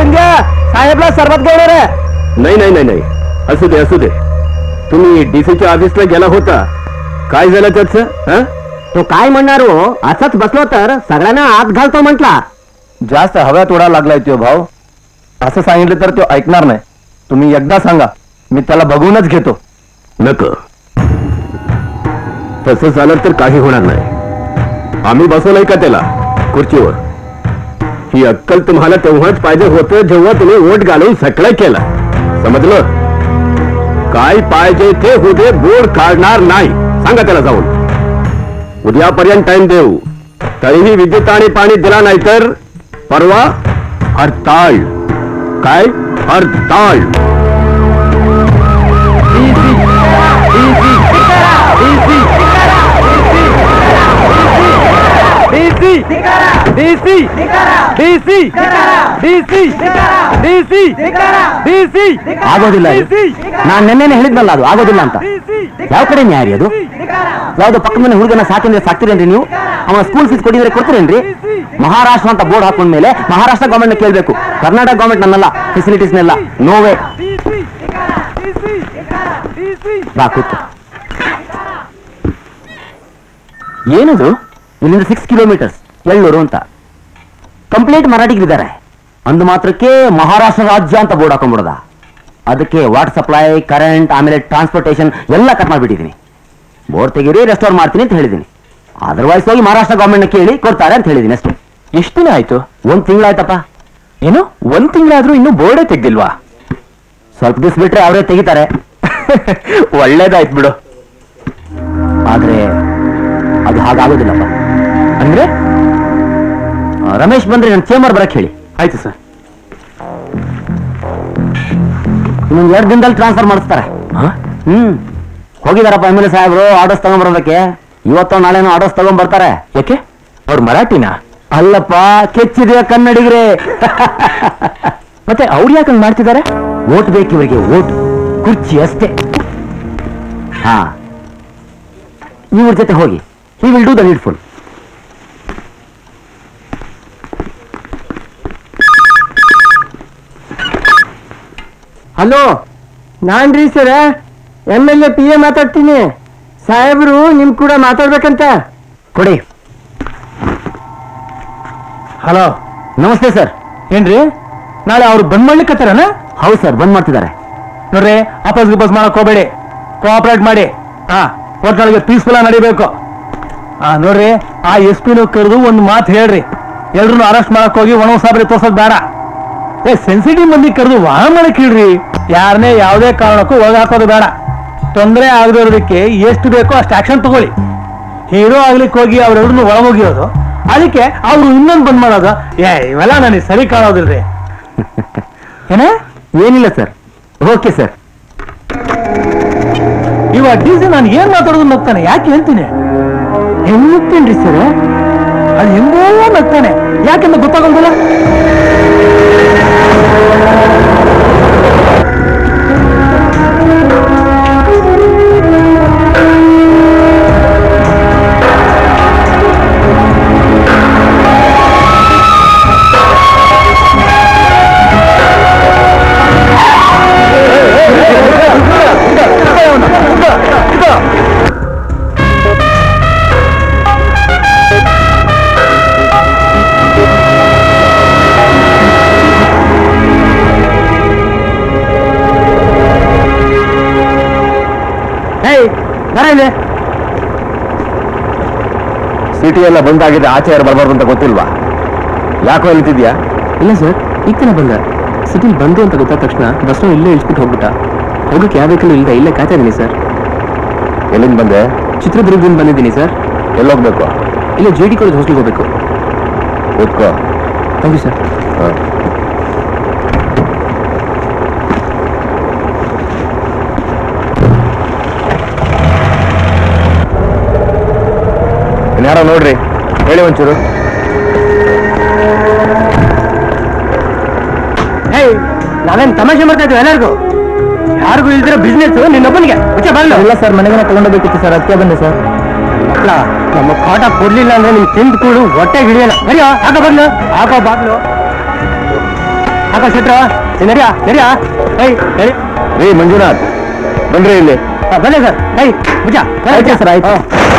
संध्या साहेबला सरबत घेऊन ये रे नाही नाही नाही नाही असू दे असू दे तुम्ही डीसीच्या ऑफिसला गेला होता काय झालं त्याचं हं? तो काय म्हणणार हो असंच बसलो तर सगळ्यांना आत घालतो म्हटला जास्त हव्यात उडा लागलाय तो भाऊ असं सांगितलं तर तो ऐकणार नाही तुम्ही एकदा सांगा मी त्याला बघूनच घेतो नक तसं झालं तर काही होणार नाही आम्ही बसवलंय का त्याला खुर्चीवर ही अक्कल तुम्हाला तेव्हाच पाहिजे होतं जेव्हा तुम्ही वोट घालून सगळं केलं समजलं काय पाहिजे ते होऊ दे बोर्ड काढणार नाही सांगा त्याला जाऊन उद्यापर्यंत टाइम देऊ तरीही विद्युत आणि पाणी दिला नाही तर परवा हरताळ काय हरताळ DC DC DC DC DC DC ಆಗೋದಿಲ್ಲ ಇದು. ನಾನ್ ನೆನ್ನೆನೆ ಹೇಳಿದ್ನಲ್ಲ ಅದು ಆಗೋದಿಲ್ಲ ಅಂತ ಯಾವ ಕಡೆ ನ್ಯಾಯ ಅದು ಯಾವ್ದೋ ಪಕ್ಕದ ಮನೆ ಹುಡುಗನ ಸಾಕಿದ್ರೆ ಸಾಕ್ತೀರೇನ್ರಿ ನೀವು ಅವನ ಸ್ಕೂಲ್ ಫೀಸ್ ಕೊಟ್ಟಿದ್ರೆ ಕೊಡ್ತೀರೇನ್ರಿ ಮಹಾರಾಷ್ಟ್ರ ಅಂತ ಬೋರ್ಡ್ ಹಾಕೊಂಡ ಮೇಲೆ ಮಹಾರಾಷ್ಟ್ರ ಗವರ್ಮೆಂಟ್ ಕೇಳ್ಬೇಕು ಕರ್ನಾಟಕ ಗವರ್ಮೆಂಟ್ ನನ್ನಲ್ಲ ಫೆಸಿಲಿಟೀಸ್ನೆಲ್ಲ ನೋವೇ ಬಾ ಕೂತು ಏನದು ಇಲ್ಲಿಂದ ಸಿಕ್ಸ್ ಕಿಲೋಮೀಟರ್ಸ್ ಎಳ್ಳೂರು ಅಂತ ಕಂಪ್ಲೀಟ್ ಮರಾಠಿಗರಿದ್ದಾರೆ ಅಂದು ಮಾತ್ರಕ್ಕೆ ಮಹಾರಾಷ್ಟ್ರ ರಾಜ್ಯ ಅಂತ ಬೋರ್ಡ್ ಹಾಕೊಂಡ್ಬಿಡದ ಅದಕ್ಕೆ ವಾಟರ್ ಸಪ್ಲೈ ಕರೆಂಟ್ ಆಮೇಲೆ ಟ್ರಾನ್ಸ್ಪೋರ್ಟೇಷನ್ ಎಲ್ಲ ಕಟ್ ಮಾಡಿಬಿಟ್ಟಿದ್ದೀನಿ ಬೋರ್ಡ್ ತೆಗೀರಿ ರೆಸ್ಟೋರ್ ಮಾಡ್ತೀನಿ ಅಂತ ಹೇಳಿದ್ದೀನಿ ಅದರ್ವೈಸ್ ಹೋಗಿ ಮಹಾರಾಷ್ಟ್ರ ಗವರ್ಮೆಂಟ್ ಕೇಳಿ ಕೊಡ್ತಾರೆ ಅಂತ ಹೇಳಿದ್ದೀನಿ ಅಷ್ಟೇ ಎಷ್ಟು ದಿನ ಆಯ್ತು ಒಂದ್ ತಿಂಗಳಾಯ್ತಪ್ಪ ಏನು ಒಂದ್ ತಿಂಗಳಾದ್ರೂ ಇನ್ನೂ ಬೋರ್ಡೇ ತೆಗ್ದಿಲ್ವಾ ಸ್ವಲ್ಪ ದಿವಸ ಬಿಟ್ರೆ ಅವರೇ ತೆಗಿತಾರೆ ಒಳ್ಳೇದಾಯ್ತು ಬಿಡು ಆದ್ರೆ ಅದು ಹಾಗಾಗೋದಿಲ್ಲಪ್ಪ ಅಂದ್ರೆ ಆ, ರಮೇಶ್ ಬಂದ್ರೆ ನನ್ನ ಚೇಂಬರ್ ಬರಕ್ ಹೇಳಿ ಆಯ್ತು ಸರ್ ಇನ್ನೊಂದು ಎರಡು ದಿನದಲ್ಲಿ ಟ್ರಾನ್ಸ್ಫರ್ ಮಾಡಿಸ್ತಾರೆ ಹ್ಮ್ ಹೋಗಿದಾರಪ್ಪ ಎಮ್ ಎಲ್ ಎ ಸಾಹೇಬ್ರು ಆರ್ಡರ್ಸ್ ತಗೊಂಡ್ಬರೋದಕ್ಕೆ ಇವತ್ತೋ ನಾಳೆನೋ ಆರ್ಡರ್ಸ್ ತಗೊಂಡ್ ಬರ್ತಾರೆ ಯಾಕೆ ಅವ್ರು ಮರಾಠಿನ ಅಲ್ಲಪ್ಪ ಕೆಚ್ಚಿದೆ ಕನ್ನಡಿಗರೇ ಮತ್ತೆ ಅವ್ರು ಯಾಕೆ ಮಾಡ್ತಿದ್ದಾರೆ ಓಟ್ ಬೇಕು ಇವರಿಗೆ ಓಟ್ ಕುರ್ಚಿ ಅಷ್ಟೇ ಹಾ ಇವ್ರ ಜೊತೆ ಹೋಗಿ he will do the needful hello ನಾನ್ರಿ ಸರ M L A P A ಮಾತಾಡ್ತೀನಿ ಸಾಹೇಬರು ನಿಮ್ ಕೂಡ ಮಾತಾಡ್ಬೇಕಂತ ಕೊಡಿ ಹಲೋ ನಮಸ್ತೆ ಸರ್ ಏನ್ರಿ ನಾಳೆ ಅವ್ರು ಬಂದ್ ಮಾಡ್ಲಿಕ್ಕತ್ತಾರನ ಹೌದು ಸರ್ ಬಂದ್ ಮಾಡ್ತಿದ್ದಾರೆ ನೋಡ್ರಿ ಅಪಸ್ ಗಿಪಸ್ ಮಾಡಕ್ ಹೋಗ್ಬೇಡಿ ಕೋಆಪರೇಟ್ ಮಾಡಿ ಹಾ ಒಟ್ನೊಳಗೆ ಪೀಸ್ಫುಲ್ ನಡಿಬೇಕು ಹಾ ನೋಡ್ರಿ ಆ ಎಸ್ ಪಿನೂ ಕರೆದು ಒಂದು ಮಾತು ಹೇಳ್ರಿ ಎಲ್ರು ಅರೆಸ್ಟ್ ಮಾಡಕ್ ಹೋಗಿ ಒಣ ಸಾಬ್ರಿ ತೋರ್ಸೋದ್ ಬೇಡ ಏ ಸೆನ್ಸಿಟಿವ್ ಮಂದಿ ಕರೆದು ವಾಹನ ಮಾಡಕ್ ಹೇಳ್ರಿ ಯಾರನ್ನೇ ಯಾವುದೇ ಕಾರಣಕ್ಕೂ ಒಳಗೆ ಹಾಕೋದು ಬೇಡ ತೊಂದರೆ ಆಗದಿರೋದಕ್ಕೆ ಎಷ್ಟು ಬೇಕೋ ಅಷ್ಟು ಆಕ್ಷನ್ ತಗೊಳ್ಳಿ ಹೀರೋ ಆಗ್ಲಿಕ್ಕೆ ಹೋಗಿ ಅವ್ರೆರಡನ್ನು ಒಳಗೋಗಿರೋದು ಅದಕ್ಕೆ ಅವ್ರು ಇನ್ನೊಂದು ಬಂದ್ ಮಾಡೋದು ಏ ಇವೆಲ್ಲ ನನಗೆ ಸರಿ ಕಾಣೋದಿಲ್ರಿ ಏನ ಏನಿಲ್ಲ ಸರ್ ಓಕೆ ಸರ್ ಇವ ಡಿ ಸಿ ನಾನು ಏನ್ ಮಾತಾಡೋದು ನಗ್ತಾನೆ ಯಾಕೆ ಹೇಳ್ತೀನಿ ಹೆಂಗ್ ನಗ್ತೇನ್ರಿ ಸರ್ ಅದು ಹೆಂಗೋ ನಗ್ತಾನೆ ಯಾಕೆಂದ ಗೊತ್ತಾಗೋದಿಲ್ಲ ಸಿಟಿ ಎಲ್ಲ ಬಂದಾಗಿದೆ ಆಚೆ ಯಾರು ಬರಬಾರ್ದು ಅಂತ ಗೊತ್ತಿಲ್ವಾ ಯಾಕೋ ಹೇಳ್ತಿದ್ಯಾ ಇಲ್ಲ ಸರ್ ಈಗ ತಾನೇ ಬಂದ ಸಿಟಿಲಿ ಬಂದು ಅಂತ ಗೊತ್ತಾದ ತಕ್ಷಣ ಬಸ್ನ ಇಲ್ಲೇ ಇಳಿಸ್ಬಿಟ್ಟು ಹೋಗ್ಬಿಟ್ಟ ಹೋಗಕ್ಕೆ ಯಾವ ವೆಹಿಕಲ್ ಇಲ್ಲದೆ ಇಲ್ಲೇ ಕಾಯ್ತಾ ಇದ್ದೀನಿ ಸರ್ ಎಲ್ಲಿಂದ ಬಂದೆ ಚಿತ್ರದುರ್ಗದಿಂದ ಬಂದಿದ್ದೀನಿ ಸರ್ ಎಲ್ಲೋಗ್ಬೇಕು ಇಲ್ಲೇ ಜೆ ಡಿ ಕಾಲೇಜ್ ಹಾಸ್ಟೆಲ್ಗೆ ಹೋಗ್ಬೇಕು ಕೂತ್ಕೋ ಥ್ಯಾಂಕ್ ಯು ಸರ್ ಹ. ಇನ್ಯಾರೋ ನೋಡ್ರಿ ಹೇಳಿ ಒಂಚೂರು ನಾವೇನ್ ತಮಾಷೆ ಮಾಡ್ತಾ ಇದ್ವಿ ಎಲ್ಲರಿಗೂ ಯಾರಿಗೂ ಇಲ್ದಿರೋ ಬಿಸ್ನೆಸ್ ನಿನ್ನೊಬ್ಬನಿಗೆ ಮುಚ್ಚೆ ಬರಲ್ಲ ಇಲ್ಲ ಸರ್ ಮನೆಗೆ ತಗೊಂಡೋಗ್ಬೇಕಿತ್ತು ಸರ್ ಅದಕ್ಕೆ ಬಂದೆ ಸರ್ ಮಕ್ಕಳ ನಮ್ಮ ಕಾಟ ಕೊಡ್ಲಿಲ್ಲ ಅಂದ್ರೆ ನಿಮ್ ತಿಂದು ಕೂಡು ಹೊಟ್ಟೆ ಹಿಡಿಯಲ್ಲ ಬರಿಯೋ ಹಾಕೋ ಬಂದ್ಲು ಹಾಕೋ ಬಾಗ್ಲು ಆಕಾಶ್ ಶೆಟ್ರ ನಡಿಯಾ ನಡಿಯಾ ಏಯ್ ನಡಿ ರೀ ಮಂಜುನಾಥ್ ಬನ್ರಿ ಇಲ್ಲಿ ಆ, ಬನ್ನಿ ಸರ್ ಏಯ್ ಮುಜ ಆಯ್ತು ಸರ್, ಆಯ್ತು.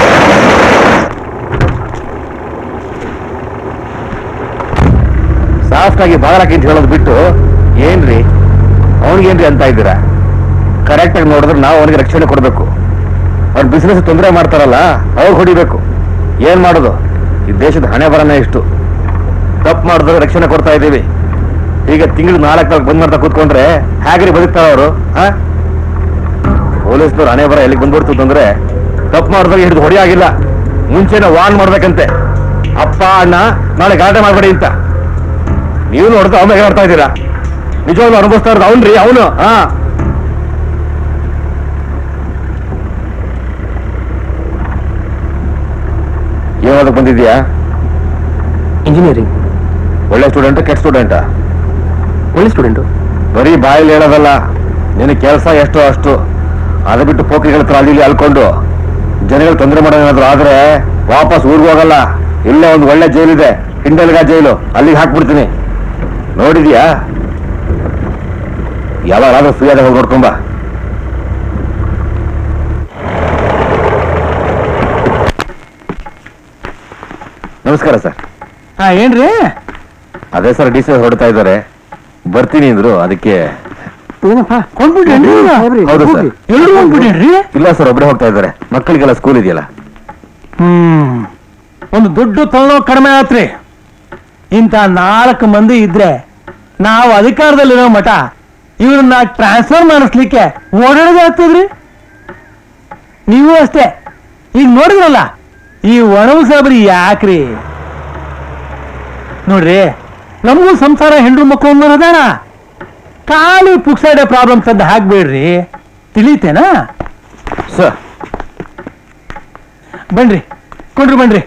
ಸಾಫ್ಟ್ ಆಗಿ ಬಾಗಲಾಕಿ ಅಂತ ಹೇಳೋದು ಬಿಟ್ಟು ಏನ್ರಿ ಅವನಿಗೇನ್ರಿ ಅಂತ ಇದ್ದೀರಾ ಕರೆಕ್ಟ್ ಆಗಿ ನೋಡಿದ್ರೆ ನಾವು ಅವನಿಗೆ ರಕ್ಷಣೆ ಕೊಡಬೇಕು ಅವ್ರ ಬಿಸ್ನೆಸ್ ತೊಂದರೆ ಮಾಡ್ತಾರಲ್ಲ ಅವ್ರು ಹೊಡಿಬೇಕು ಏನ್ ಮಾಡೋದು ಈ ದೇಶದ ಹಣೆ ಬರನೇ ಇಷ್ಟು ತಪ್ಪು ಮಾಡಿದ್ರೆ ರಕ್ಷಣೆ ಕೊಡ್ತಾ ಇದ್ದೀವಿ ಈಗ ತಿಂಗಳು ನಾಲ್ಕು ನಾಲ್ಕು ಬಂದ್ ಮಾಡ್ತಾ ಕೂತ್ಕೊಂಡ್ರೆ ಹೇಗ್ರಿ ಬದುಕ್ತಾರ ಅವರು ಪೊಲೀಸ್ನವ್ರು ಹಣೆ ಬರ ಎಲ್ಲಿಗೆ ಬಂದ್ಬಿಡ್ತು ಅಂದ್ರೆ ತಪ್ಪು ಮಾಡಿದಾಗ ಹಿಡಿದು ಹೊಡಿಯಾಗಿಲ್ಲ ಮುಂಚೆನೆ ವಾನ್ ಮಾಡ್ಬೇಕಂತೆ ಅಪ್ಪ ಅಣ್ಣ ನಾಳೆ ಗಲಾಟೆ ಮಾಡ್ಬೇಡಿ ಅಂತ ನೀವು ನೋಡ್ತಾ ಅವನ ಮಾಡ್ತಾ ಇದ್ದೀರಾ ನಿಜವಾಗ್ಲೂ ಅನುಭವಿಸ್ತಾ ಇರೋದು ಅವನ್ರಿ ಅವನು ಹಾ ಏನಾದ್ರು ಬಂದಿದ್ಯಾ ಇಂಜಿನಿಯರಿಂಗ್ ಒಳ್ಳೆ ಸ್ಟೂಡೆಂಟ್ ಕೆಟ್ಟ ಸ್ಟೂಡೆಂಟಾ ಒಳ್ಳೆ ಸ್ಟೂಡೆಂಟು ಬರೀ ಬಾಯಲ್ಲಿ ಹೇಳೋದಲ್ಲ ನಿನ್ನ ಕೆಲಸ ಎಷ್ಟೋ ಅಷ್ಟು ಅದು ಬಿಟ್ಟು ಪೋಖ್ರಿಗಳ ಹತ್ರ ಅಲ್ಲಿ ಇಲ್ಲಿ ಅಲ್ಕೊಂಡು ಜನಗಳು ತೊಂದರೆ ಮಾಡೋದೇನಾದ್ರು ಆದ್ರೆ ವಾಪಸ್ ಊರಿಗೆ ಹೋಗಲ್ಲ ಇಲ್ಲೇ ಒಂದು ಒಳ್ಳೆ ಜೈಲಿದೆ ಹಿಂಡಲ್ಗ ಜೈಲು ಅಲ್ಲಿಗೆ ಹಾಕ್ಬಿಡ್ತೀನಿ ನೋಡಿದ್ಯಾ ಯಾವಾಗಾದ್ರೂ ಫ್ರೀ ಆದಾಗ ಹೋಗಿ ನೋಡ್ಕೊಂಬ ನಮಸ್ಕಾರ ಸರ್ ಹಾ ಏನ್ರಿ ಅದೇ ಸರ್ ಡಿ ಸಿ ಹೊರಡ್ತಾ ಇದ್ದಾರೆ ಬರ್ತೀನಿ ಅಂದ್ರು ಅದಕ್ಕೆ ಏನಪ್ಪ ಕೊಂಡ್ಬಿಟ್ರೇನ್ರಿ ಹೌದು ಸರ್. ಎಲ್ರು ಕೊಂಡ್ಬಿಟ್ರೇನ್ರಿ ಇಲ್ಲ ಸರ್ ಒಬ್ಬರೇ ಹೋಗ್ತಾ ಇದ್ದಾರೆ ಮಕ್ಕಳಿಗೆಲ್ಲ ಸ್ಕೂಲ್ ಇದೆಯಲ್ಲ ಹ್ಮ್ ಒಂದು ದೊಡ್ಡ ತಲೆನೋವು ಕಡಿಮೆ ಆತ್ರಿ ಇಂಥ ನಾಲ್ಕು ಮಂದಿ ಇದ್ರೆ ನಾವು ಅಧಿಕಾರದಲ್ಲಿರೋ ಮಠ ಇವ್ರನ್ನ ಟ್ರಾನ್ಸ್ಫರ್ ಮಾಡಿಸ್ಲಿಕ್ಕೆ ಓಡಾಡೋದೇ ಆಗ್ತದ್ರಿ ನೀವು ಅಷ್ಟೇ ಈಗ ನೋಡಿದ್ರಲ್ಲ ಈ ಒಣವು ಸಾಬ್ರಿ ಯಾಕ್ರಿ ನೋಡ್ರಿ ನಮಗೂ ಸಂಸಾರ ಹೆಂಡ್ರು ಮಕ್ಕಳು ಅನ್ನೋರು ಅದಾರ ಖಾಲಿ ಪುಕ್ಸೈಡೆ ಪ್ರಾಬ್ಲಮ್ ತಂದು ಹಾಕ್ಬೇಡ್ರಿ ತಿಳಿತೇನಾ ಸರ್ ಬನ್ರಿ ಕೊಂಡ್ರಿ ಬನ್ರಿ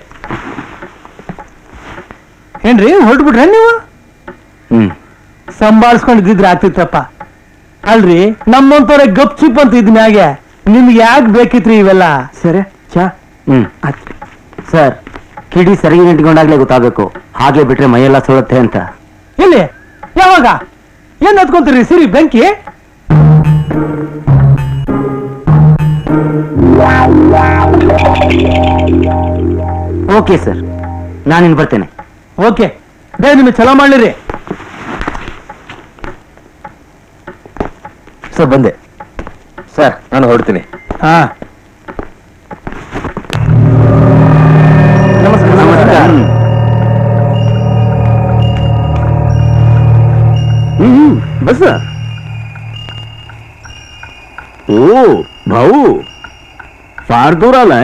ಏನ್ರಿ ಹೊರಟ್ಬಿಟ್ರೆ ನೀವು ಹ್ಮ್ ಸಂಭಾಳಿಸ್ಕೊಂಡಿದ್ರೆ ಆಗ್ತಿತ್ತಪ್ಪ ಅಲ್ರಿ ನಮ್ಮಂತವ್ರೆ ಗಪ್ ಚಿಪ್ ಅಂತ ಇದ್ ಮ್ಯಾಗೆ ನಿಮ್ಗೆ ಯಾಕೆ ಬೇಕಿತ್ರಿ ಇವೆಲ್ಲ ಸರಿ ಚಾ ಹ್ಮ್ ಸರ್ ಕಿಡಿ ಸರಿಗೆ ನಿಂತ್ಕೊಂಡಾಗ್ಲೇ ಗೊತ್ತಾಗಬೇಕು ಹಾಗೆ ಬಿಟ್ರೆ ಮೈಯೆಲ್ಲ ಸುಳುತ್ತೆ ಅಂತ ಎಲ್ಲಿ ಯಾವಾಗ ಏನ್ ಹತ್ಕೊಂತೀರಿ ಸಿರಿ ಬೆಂಕಿ ಓಕೆ ಸರ್ ನಾನಿನ್ ಬರ್ತೇನೆ ಓಕೆ ಬೇಗ ನಿಮಗೆ ಚಲೋ ಮಾಡ್ಲಿರಿ ಸರ್ ಬಂದೆ ಸರ್ ನಾನು ಹೊರಡ್ತೀನಿ ಹಾ ನಮಸ್ಕಾರ ನಮಸ್ಕಾರ. ಹ್ಮ್ ಬಸ್ ಓ ಭಾವು ಫಾರ್ ದೂರ ಅಲ್ಲ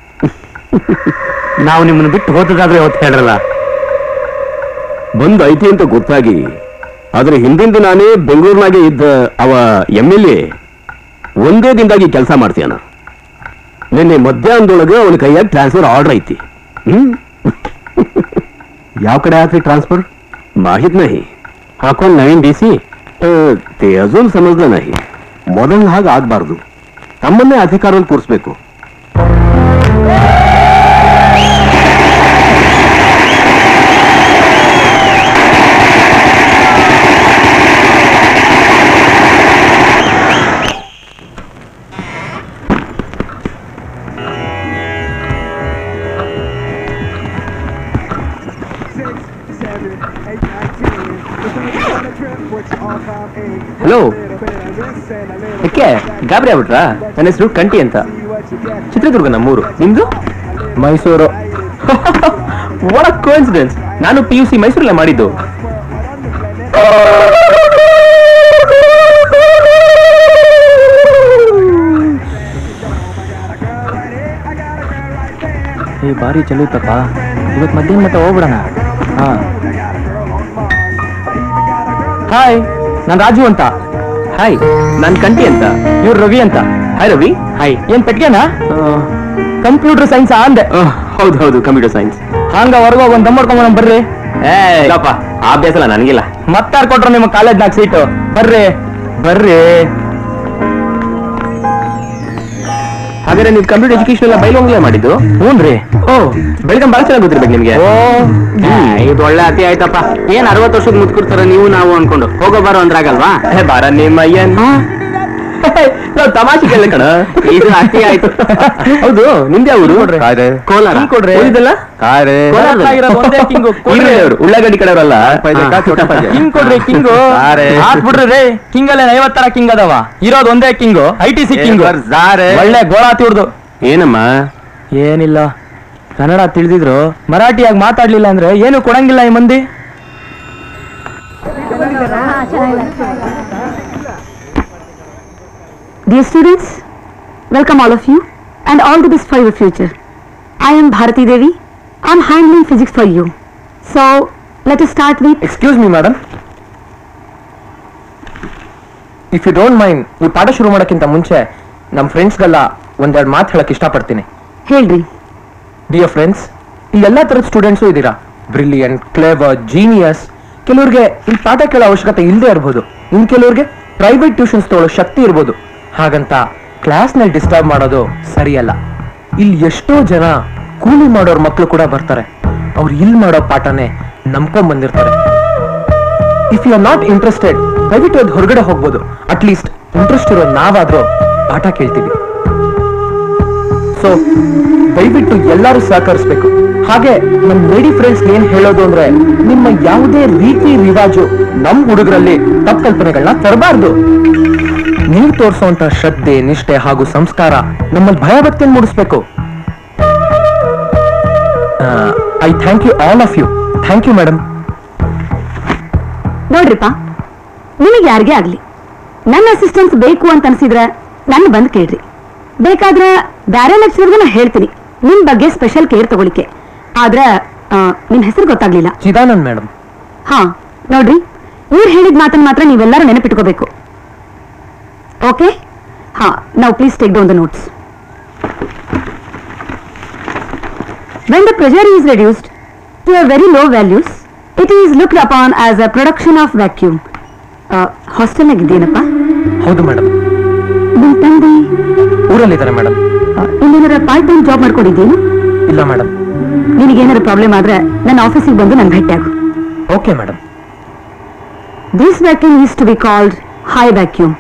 ನಾವು ನಿಮ್ಮನ್ನು ಬಿಟ್ಟು ಹೋದದಾದ್ರೆ ಹೊತ್ತು ಹೇಳ್ರಲ್ಲ ಬಂದ್ ಐತಿ ಅಂತ ಗೊತ್ತಾಗಿ ಆದ್ರೆ ಹಿಂದಿನ ದಿನಾನೇ ಬೆಂಗಳೂರಿನಾಗೆ ಇದ್ದ ಅವ ಎಮ್ ಎಲ್ ಎ ಒಂದೇ ದಿನದಾಗಿ ಕೆಲಸ ಮಾಡ್ತೀಯನ ನಿನ್ನೆ ಮಧ್ಯಾಹ್ನದೊಳಗೆ ಅವನ ಕೈಯಾಗ ಟ್ರಾನ್ಸ್ಫರ್ ಆರ್ಡರ್ ಐತಿ ಹ್ಮ್ ಯಾವ ಕಡೆ ಆತ್ರಿ ಟ್ರಾನ್ಸ್ಫರ್ ಮಾಹಿತ್ ನಹಿ ಹಾಕೊಂಡ್ ನವೀನ್ ಡಿ ಸಿ ते अजून समजलं नाही ಮೊದಲ ಹಾಗೆ ಆಗ್ಬಾರ್ದು ತಮ್ಮನ್ನೇ ಅಧಿಕಾರದಲ್ಲಿ ಕೂರಿಸ್ಬೇಕು ಹಲೋ ಯಾಕೆ ಗಾಬರಿ ಆಗ್ಬಿಟ್ರಾ ನನ್ನ ಹೆಸರು ಕಂಟಿ ಅಂತ ಚಿತ್ರದುರ್ಗ ನಮ್ಮೂರು ನಿಮ್ದು ಮೈಸೂರು ವಾಟ್ ಕೋಇನ್ಸಿಡೆನ್ಸ್ ನಾನು ಪಿ ಯು ಸಿ ಮೈಸೂರಲ್ಲೇ ಮಾಡಿದ್ದು ಏ ಬಾರಿ ಚಲೋ ಇತ್ತಪ್ಪ ಇವತ್ತು ಮಧ್ಯಾಹ್ನ ಮತ್ತೆ ಹೋಗ್ಬಿಡೋಣ ಹಾ ಹಾಯ್ ನಾನು ರಾಜು ಅಂತ ಹಾಯ್ ನಾನು ಕಂಟಿ ಅಂತ ಇವ್ರು ರವಿ ಅಂತ ಹಾಯ್ ರವಿ ಹಾಯ್ ಏನ್ ಪೆಟ್ಗೆನಾ ಕಂಪ್ಯೂಟರ್ ಸೈನ್ಸ್ ಅಂದೆ ಹೌದು ಹೌದು ಕಂಪ್ಯೂಟರ್ ಸೈನ್ಸ್ ಹಂಗ ಹೊರಗೆ ಹೋಗಿ ಒಂದು ದಮ್ಮಡ್ಕೊಂಡ್ ಬರ್ರಿ ಏ ಇಲ್ಲಪ್ಪ ಆ ಅಭ್ಯಾಸ ಇಲ್ಲ ನನಗಿಲ್ಲ ಮತ್ತಾರು ಕೊಟ್ರು ನಿಮ್ಮ ಕಾಲೇಜ್ನಾಗ ಸೀಟು ಬರ್ರಿ ಬರ್ರಿ ಹಾಗಾದ್ರೆ ನೀವು ಕಂಪ್ಯೂಟರ್ ಎಜುಕೇಶನ್ ಎಲ್ಲ ಬೈಲೊಂಗ್ಲೇ ಮಾಡಿದ್ದು ಹ್ಞೂನ್ರಿ ಓ ಬೆಳಗ್ಗೆ ಬಹಳ ಚೆನ್ನಾಗಿ ಗೊತ್ತಿರ್ಬೇಕು ನಿಮ್ಗೆ ಓ ಇದು ಒಳ್ಳೆ ಅತಿ ಆಯ್ತಪ್ಪ ಏನ್ ಅರವತ್ತು ವರ್ಷದ ಮುದ್ಕೊಡ್ತಾರ ನೀವು ನಾವು ಅನ್ಕೊಂಡು ಹೋಗೋ ಬರೋ ಅಂದ್ರಾಗಲ್ವಾ ಏ, ಬಾರ ನಿಮ್ಮ ಅಯ್ಯನ್ ನಾವು ತಮಾಷೆಗೆಲ್ಲ ಕಣ ಇದು ಅತಿ ಆಯ್ತು ಹೌದು ನಿಮ್ದೇ ಅವರು ಕೋಲಾರ ಹಿಂಗ್ ಕೊಡ್ರಿ ಓದಿದ್ದಲ್ಲ ಒಂದೇ ಕಿಂಗು ಇವ್ರೇ ಅವ್ರು, ಉಳ್ಳಾಗಡ್ಡಿ ಕಡೆಯವರಲ್ಲ ಕಿಂಗ್ ಕೊಡ್ರಿ ಕಿಂಗು ಹಾಕ್ಬಿಡ್ರಿ ರೇ ಕಿಂಗ್ ಅಲ್ಲೇ ಐವತ್ತರ ಕಿಂಗ್ ಅದಾವ ಇರೋದು ಒಂದೇ king I T C king ಒಳ್ಳೆ ಗೋಳಾತಿ ಹುಡ್ದು ಏನಮ್ಮ ಏನಿಲ್ಲ ಕನ್ನಡ ತಿಳಿದಿದ್ರು ಮರಾಠಿಯಾಗಿ ಮಾತಾಡ್ಲಿಲ್ಲ ಅಂದ್ರೆ ಏನು ಕೊಡಂಗಿಲ್ಲ ಈ ಮಂದಿ Dear students, welcome all of you and all the best for your future. I am Bharati Devi. I am handling physics for you. So, let us start with excuse me madam if you don't mind ಈ ಪಾಠ ಶುರು ಮಾಡೋಕ್ಕಿಂತ ಮುಂಚೆ ನಮ್ಮ ಫ್ರೆಂಡ್ಸ್ಗೆಲ್ಲ ಒಂದೆರಡು ಮಾತು ಹೇಳಕ್ ಇಷ್ಟಪಡ್ತೀನಿ Helri. ಡಿಯರ್ ಫ್ರೆಂಡ್ಸ್ ಈ ಎಲ್ಲ ಥರದ ಸ್ಟೂಡೆಂಟ್ಸು ಇದ್ದೀರಾ ಬ್ರಿಲಿಯಂಟ್ ಕ್ಲೇವರ್ ಜೀನಿಯಸ್ ಕೆಲವ್ರಿಗೆ ಇಲ್ಲಿ ಪಾಠ ಕೇಳೋ ಅವಶ್ಯಕತೆ ಇಲ್ಲದೆ ಇರ್ಬೋದು ಇನ್ ಕೆಲವ್ರಿಗೆ ಪ್ರೈವೇಟ್ ಟ್ಯೂಷನ್ಸ್ ತಗೊಳ್ಳೋ ಶಕ್ತಿ ಇರ್ಬೋದು ಹಾಗಂತ ಕ್ಲಾಸ್ನಲ್ಲಿ ಡಿಸ್ಟರ್ಬ್ ಮಾಡೋದು ಸರಿಯಲ್ಲ ಇಲ್ಲಿ ಎಷ್ಟೋ ಜನ ಕೂಲಿ ಮಾಡೋರ್ ಮಕ್ಕಳು ಕೂಡ ಬರ್ತಾರೆ ಅವ್ರು ಇಲ್ಲಿ ಮಾಡೋ ಪಾಠನೇ ನಂಬ್ಕೊಂಡ್ ಬಂದಿರ್ತಾರೆ if you are not interested ದಯವಿಟ್ಟು ಅದು ಹೊರಗಡೆ ಹೋಗ್ಬೋದು ಅಟ್ಲೀಸ್ಟ್ ಇಂಟ್ರೆಸ್ಟ್ ಇರೋ ನಾವಾದ್ರೂ ಪಾಠ ಕೇಳ್ತೀವಿ ಸೊ ದಯವಿಟ್ಟು ಎಲ್ಲರೂ ಸಹಕರಿಸ್ಬೇಕು ಹಾಗೆ ನಮ್ ಲೇಡಿ ಫ್ರೆಂಡ್ಸ್ ಏನ್ ಹೇಳೋದು ಅಂದ್ರೆ ನಿಮ್ಮ ಯಾವುದೇ ರೀತಿ ರಿವಾಜು ನಮ್ ಹುಡುಗರಲ್ಲಿ ತಪ್ಪು ಕಲ್ಪನೆಗಳನ್ನ ತರಬಾರ್ದು ನೀವು ತೋರಿಸುವಂತ ಶ್ರದ್ಧೆ ನಿಷ್ಠೆ ಹಾಗೂ ಸಂಸ್ಕಾರ ನಮ್ಮಲ್ಲಿ ಭಯಭಕ್ತಿಯನ್ನು ಮೂಡಿಸ್ಬೇಕು I thank you all of you thank you madam ನೋಡ್ರಿಪ್ಪ ನಿಮಗೆ ಯಾರಿಗೇ ಆಗ್ಲಿ ನನ್ನ ಅಸಿಸ್ಟೆನ್ಸ್ ಬೇಕು ಅಂತ ಅನ್ಸಿದ್ರೆ ನನ್ನ ಬಂದ್ ಕೇಳ್ರಿ ಬೇಕಾದ್ರೆ ಬೇರೆ ಲೆಕ್ಚರ್ಗೂ ನಾ ಹೇಳ್ತೀನಿ ನಿಮ್ ಬಗ್ಗೆ ಸ್ಪೆಷಲ್ ಕೇರ್ ತಗೊಳಿಕ್ಕೆ ಆದ್ರೆ ಆ, ನಿಮ್ ಹೆಸರು ಗೊತ್ತಾಗ್ಲಿಲ್ಲ ಚಿದಾನಂದ್ ಮೇಡಮ್ ಹಾ ನೋಡ್ರಿ ಇವ್ರು ಹೇಳಿದ ಮಾತನ್ನ ಮಾತ್ರ ನೀವೆಲ್ಲರೂ ನೆನಪಿಟ್ಕೋಬೇಕು ಓಕೆ ಹಾ ನಾವು please take down the notes When the pressure is reduced to a very low values, it is looked upon as a production of vacuum. ಹಾಸ್ಟೆಲ್ನಾಗ ಇದ್ದೇನಪ್ಪ ಹೌದು ಮೇಡಮ್ ನಿಮ್ ತಂದೆ ಊರಲ್ಲಿದ್ದಾರೆ ಮೇಡಮ್ ಆ, ಇಲ್ಲೇನಾರ ಪಾರ್ಟ್ ಟೈಮ್ ಜಾಬ್ ಮಾಡ್ಕೊಂಡಿದ್ದೇನು ಇಲ್ಲ ಮೇಡಮ್ ನಿನಗೇನಾರ ಪ್ರಾಬ್ಲಮ್ ಆದ್ರೆ ನನ್ನ ಆಫೀಸಿಗೆ ಬಂದು ನನ್ ಭೇಟಿಯಾಗು okay madam this vacuum is to be called high vacuum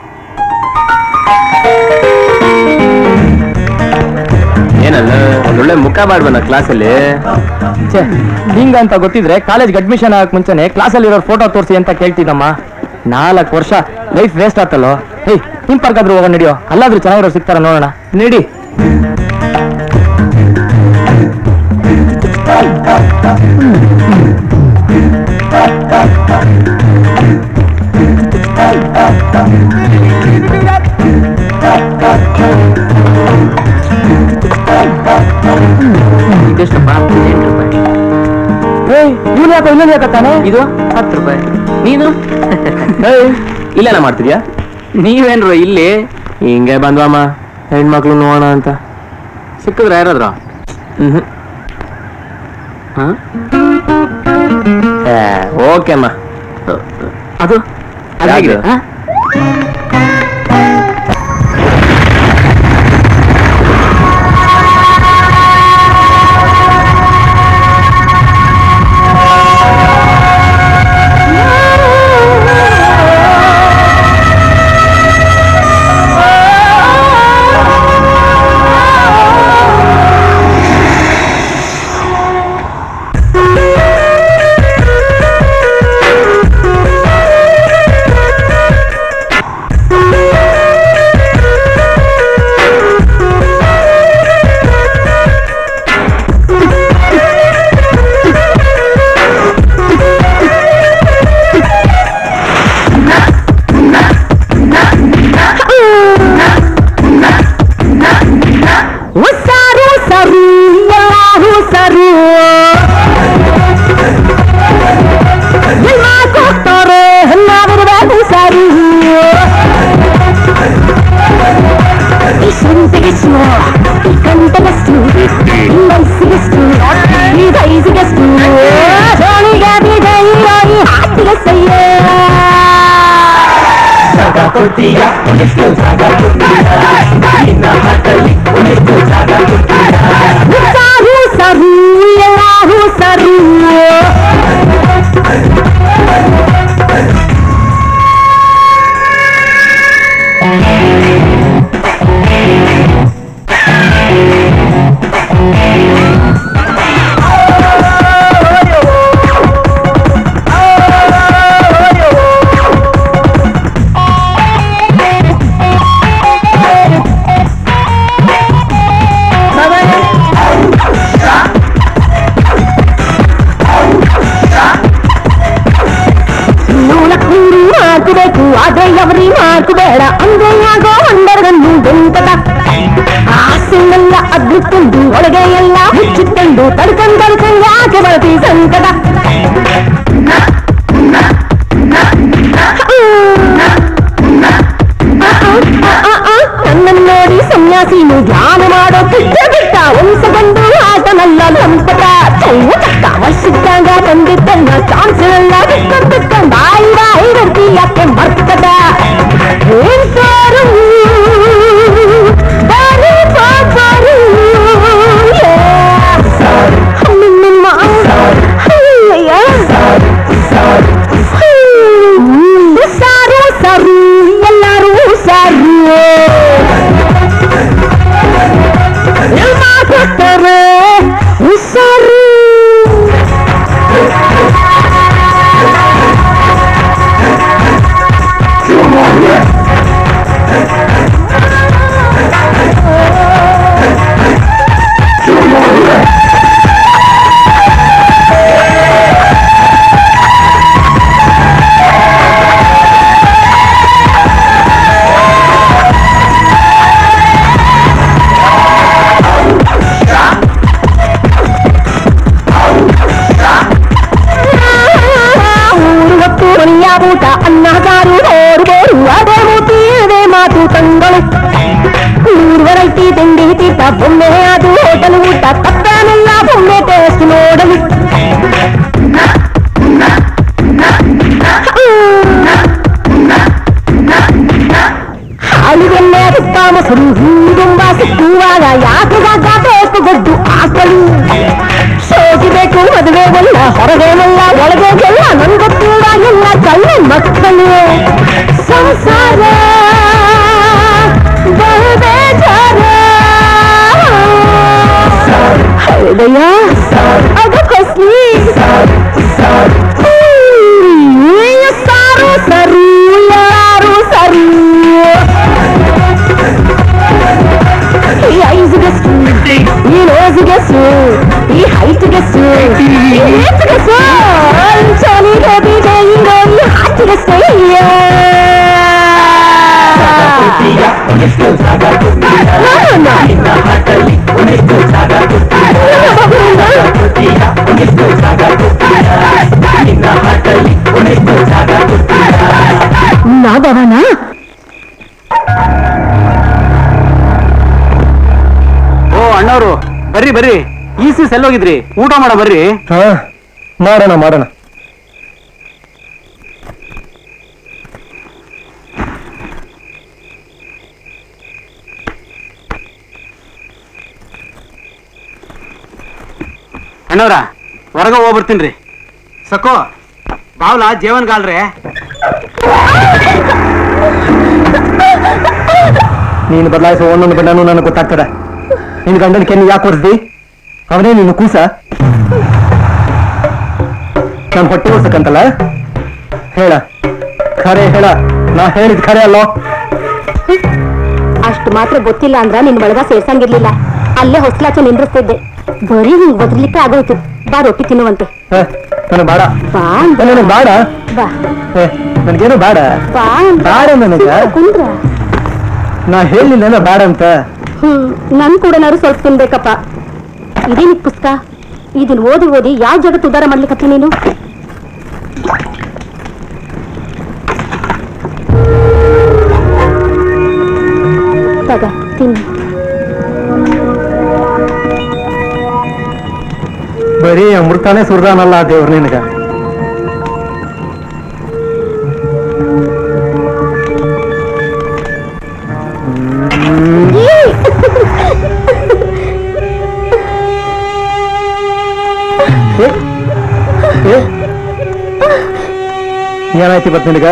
ಏನಲ್ಲ ಒಂದೊಳ್ಳೆ ಮುಖ ಮಾಡ್ಬಣ್ಣ ಕ್ಲಾಸಲ್ಲಿ ಛೇ ಹಿಂಗಂತ ಗೊತ್ತಿದ್ರೆ ಕಾಲೇಜ್ಗೆ ಅಡ್ಮಿಷನ್ ಆಗಕ್ ಮುಂಚೆನೆ ಕ್ಲಾಸಲ್ಲಿ ಇರೋ ಫೋಟೋ ತೋರಿಸಿ ಅಂತ ಕೇಳ್ತಿದ್ದಮ್ಮ ನಾಲ್ಕು ವರ್ಷ ಲೈಫ್ ವೇಸ್ಟ್ ಆತಲ್ಲೋ ಹೇಯ್ ನಿಮ್ ಪಾರ್ಕಾದ್ರೂ ಹೋಗೋಣ ನಡಿಯೋ ಅಲ್ಲಾದ್ರೂ ಚೆನ್ನಾಗಿರೋ ಸಿಗ್ತಾರ ನೋಡೋಣ ನಡಿ ಇದೆಷ್ಟಪ್ಪ ಎಂಟು ರೂಪಾಯಿ ಏಯ್ ಇವ್ನು ಯಾಕೋ ಇನ್ನೊಂದು ಯಾಕತ್ತಾನೆ ಇದು ಹತ್ತು ರೂಪಾಯಿ ನೀನು ಏಯ್, ಇಲ್ಲೇನ ಮಾಡ್ತಿದ್ಯಾ ನೀವೇನ್ರು ಇಲ್ಲಿ ಹಿಂಗೆ ಬಂದ್ವಮ್ಮ ಹೆಣ್ಮಕ್ಳು ನೋಡೋಣ ಅಂತ ಸಿಕ್ಕಿದ್ರೆ ಯಾರಾದ್ರು ಹ್ಮ್ ಹಾ ಓಕೆ ಅಮ್ಮ ಅದು ಅದಾಗಿದೆ ಯಾವ್ದು? ಹಾ ಉಸಾರು ಸರು ಎಲ್ಲಾರು ಸರು ಎಲ್ಲ ಕೊಡ್ತಾರೆ ನಾವಿರಬೇಕು ಸರು ಈ ಸಂತೆಗೆಷ್ಟು ಈ ಕಂಟೆಗೆಷ್ಟು ಈ ವಯಸ್ಸಿಗೆಷ್ಟು ಈ ವಯಸ್ಸಿಗೆಷ್ಟು ಜೋಳಿಗೆ ಬಿಡೈರೋ ಈ ಹಾಟಿಗೆ ಸಯ್ಯ ಕೊಡ್ತೀಯ ಎಷ್ಟು ಜಾಗ ಕೊಡ್ತೀಯ ನಿನ್ನ ಹಾಟಲ್ಲಿ ಎಷ್ಟು ಜಾಗ ಕೊಡ್ತೀಯ ಸಾರು ಸರು ಎಲ್ಲಾರು ಸರು ನೂರು ಹಾಕಬೇಕು ಆದ್ರೆ ಅವರಿ ಮಾತು ಬೇಡ ಅಂದ್ರೆ ಯಾಗೋ ಒಂದರಗನ್ನು ಬೆಂಕಟ ಆಸೆಲ್ಲ ಅದ್ದುಕೊಂಡು ಒಳಗೆ ಎಲ್ಲ ಮುಚ್ಚಿಕೊಂಡು ತಡ್ಕೊಂಡು ತಡ್ಕೊಂಡು ಯಾಕೆ ಬರ್ತಿ ಸಂಕಟ ನನ್ನನ್ನು ನೋಡಿ ಸನ್ಯಾಸಿನು ಧ್ಯಾನ ಮಾಡೋ ಬಿಟ್ಟ ಬಿಟ್ಟ ಒಂದ್ಸಗೊಂಡು ಆತನಲ್ಲ ಲಂಪಟ ಚೈವ ಚಕ್ಕ ವರ್ಷಿದ್ದಾಗ ಬಂದಿದ್ದನ್ನ ಚಾನ್ಸ್ ಎಲ್ಲ ಬಿಟ್ಕೊಂಡು ಬಿಟ್ಕೊಂಡು ಬಾಯಿ ಬಾಯಿ ಬರ್ತಿ ಯಾಕೆ ಮರ್ತದ ಏನ್ ಸಾರು ಬಾರಿ ಬಾಬಾರು ನಿಮ್ಮ ಅಯ್ಯಯ್ಯ ಸಾರು ಸಾರು ಎಲ್ಲರೂ ಸಾರು ಮಾತಾಡ್ತಾರೆ ಹುಷಾರು ಊರು ಹೊತ್ತು ಮನೆಯ ಊಟ ಅನ್ನ ಸಾರು ಬೋರು ಬೋರು ಅದೇ ಮೂತಿ ಅದೇ ಮಾತು ತಂಗಳು ನೂರು ವೆರೈಟಿ ತಿಂಡಿ ತೀಟ ಬೊಮ್ಮೆ ಅದು ಹೋಟೆಲ್ ಊಟ ತಪ್ಪನೆಲ್ಲ ಬೊಮ್ಮೆ ಟೇಸ್ಟ್ ನೋಡಲು ಹಾಲಿಗೆಲ್ಲೇ ತುಪ್ಪ ಮೊಸರು ಹೀರುಂಬ ಸಿಕ್ಕುವಾಗ ಯಾಕೆ ಜಾಗ ಬೇಕು ಗೊಡ್ಡು ಆಕಳು ಸೋಗಿಬೇಕು ಮದುವೆ ಎಲ್ಲ ಹೊರಗೇನಲ್ಲ ಒಳಗೆ ಎಲ್ಲ ನನ್ಗೊತ್ತಿಲ್ಲ ಎಲ್ಲ ಕಳ್ಳ ಮಕ್ಕಳು ಸಂಸಾರ ಬೇಜಾರ ಹೃದಯ ಅದು ಕಸ್ಲಿ ಸಾರು ಸರು ಯಾರು ಸರು ಈ ಐಸ್ಗೆಸ್ಸು ಈ ನೋಸ್ಗೆಸ್ಸು ಈ ಹೈಟ್ಗೆಸ್ಸು ಈ ಏಜ್ಗೆಸ್ಸು ಚಳಿಗೆ ಬೀಜ ಹಿಂಗೋ ಈ ಹಾಟಿಗೆಸ್ಸು ಕೊಡ್ತೀಯ ಎಷ್ಟು ಜಾಗ ಕೊಡ್ತೀಯ ನಿನ್ನ ಹಾಟಲ್ಲಿ ಎಷ್ಟು ಜಾಗ ಕೊಡ್ತೀಯ ಕೊಡ್ತೀಯ ಎಷ್ಟು ಜಾಗ ಕೊಡ್ತೀಯ ನಿನ್ನ ಹಾಟಲ್ಲಿ ಎಷ್ಟು ಜಾಗ ಕೊಡ್ತೀಯ ನಾದವನ ಓ ಅಣ್ಣವ್ರು ಬರ್ರಿ ಬರ್ರಿ ಈ ಸಿ ಎಲ್ಲೋಗಿದ್ರಿ ಊಟ ಮಾಡ ಬರ್ರಿ ಹಾ ಮಾಡೋಣ ಮಾಡೋಣ ಅಣ್ಣವ್ರ ಹೊರಗ ಹೋಗ್ಬರ್ತೀನ್ರಿ ಸಕೋ ಬಾವ್ಲ ಜೇವನ್ಗಾಲ್ರೆ ನೀನು ಬದಲಾಯಿಸುವ ಒಂದೊಂದು ಬಣ್ಣನೂ ನನಗೆ ಗೊತ್ತಾಗ್ತದೆ ನಿನ್ ಗಂಡನ ಕೆನ್ನಿ ಯಾಕೆ ಹೊರ್ಸ್ದಿ ಅವನೇ ನೀನು ಕೂಸ ನಾನು ಹೊಟ್ಟೆ ಉಳ್ಸಕ್ಕಂತಲ್ಲ ಹೇಳ ಖರೆ ಹೇಳ ನಾ ಹೇಳಿದ್ ಖರೆ ಅಲ್ಲೋ ಅಷ್ಟು ಮಾತ್ರ ಗೊತ್ತಿಲ್ಲ ಅಂದ್ರ ನಿನ್ ಒಳಗ ಸೇರ್ಸಂಗಿರ್ಲಿಲ್ಲ ಅಲ್ಲೇ ಹೊಸ್ಲಾಚೆ ನಿಂದ್ರಿಸ್ತಿದ್ದೆ ಬರೀ ಹಿಂಗ್ ಬದ್ಲಿಕ್ಕೆ ಆಗೋಯ್ತು ಬಾ ರೊಟ್ಟಿ ತಿನ್ನುವಂತೆ ಹ, ನನಗ್ ಬೇಡ ಬಾ ಅಂದೆ. ನನಗ್ ಬೇಡ ಬಾ ಏ, ನನಗೇನು ಬೇಡ ಬಾ ಅಂದೆ. ಬೇಡ ನನಗ ಸುಮ್ನೆ ಕುಂದ್ರ ನಾ ಹೇಳಿಲ್ಲ ಬೇಡ ಅಂತ ಹ್ಮ್ ನನ್ ಕೂಡ ಸ್ವಲ್ಪ ತಿನ್ಬೇಕಪ್ಪ ಇದೇನಿ ಪುಸ್ತಕ ಇದನ್ ಓದಿ ಓದಿ ಯಾವ ಜಗತ್ತು ಉದ್ಧಾರ ಮಾಡ್ಲಿಕತ್ತಿ ನೀನು ತಗ ತಿನ್ನು ಬರೀ ಅಮೃತಾನೇ ಸುರ್ದಾನಲ್ಲ ದೇವ್ರ ನಿನಗ ಏನಾಯ್ತು ಇವತ್ತು ನಿನಗ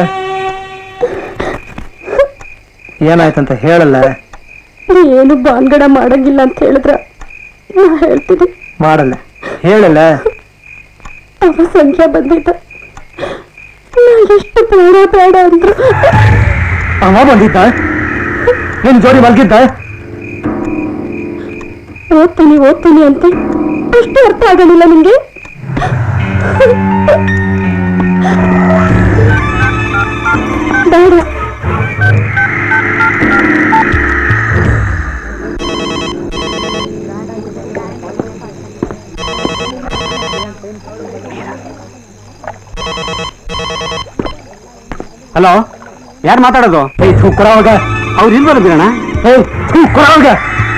ಏನಾಯ್ತಂತ ಹೇಳಲ್ಲ ನೀ ಏನು ಬಾನ್ಗಡ ಮಾಡಂಗಿಲ್ಲ ಅಂತ ಹೇಳಿದ್ರ ನಾ ಹೇಳ್ತೀನಿ ಮಾಡಲ್ಲ ಹೇಳಲ್ಲ ಅವ ಸಂಖ್ಯಾ ಬಂದಿದ್ದ ನಾ ಎಷ್ಟು ಬೇಡ ಬೇಡ ಅಂದ್ರು ಅವ ಬಂದಿದ್ದ ನಿನ್ ಜೋಡಿ ಮಲ್ಗಿದ್ದ ಓದ್ತೀನಿ ಓದ್ತೀನಿ ಅಂತ ಅಷ್ಟು ಅರ್ಥ ಆಗಲಿಲ್ಲ ನಿಂಗೆ ಬೇಡ ಹಲೋ ಯಾರು ಮಾತಾಡೋದು ಏಯ್ ಥೂ ಕೊಡವಾಗ ಅವ್ರು ಇಲ್ಲಿ ಬರೋದಿರಣ್ಣ ಏಯ್ ಥೂ ಕೊಡವಾಗ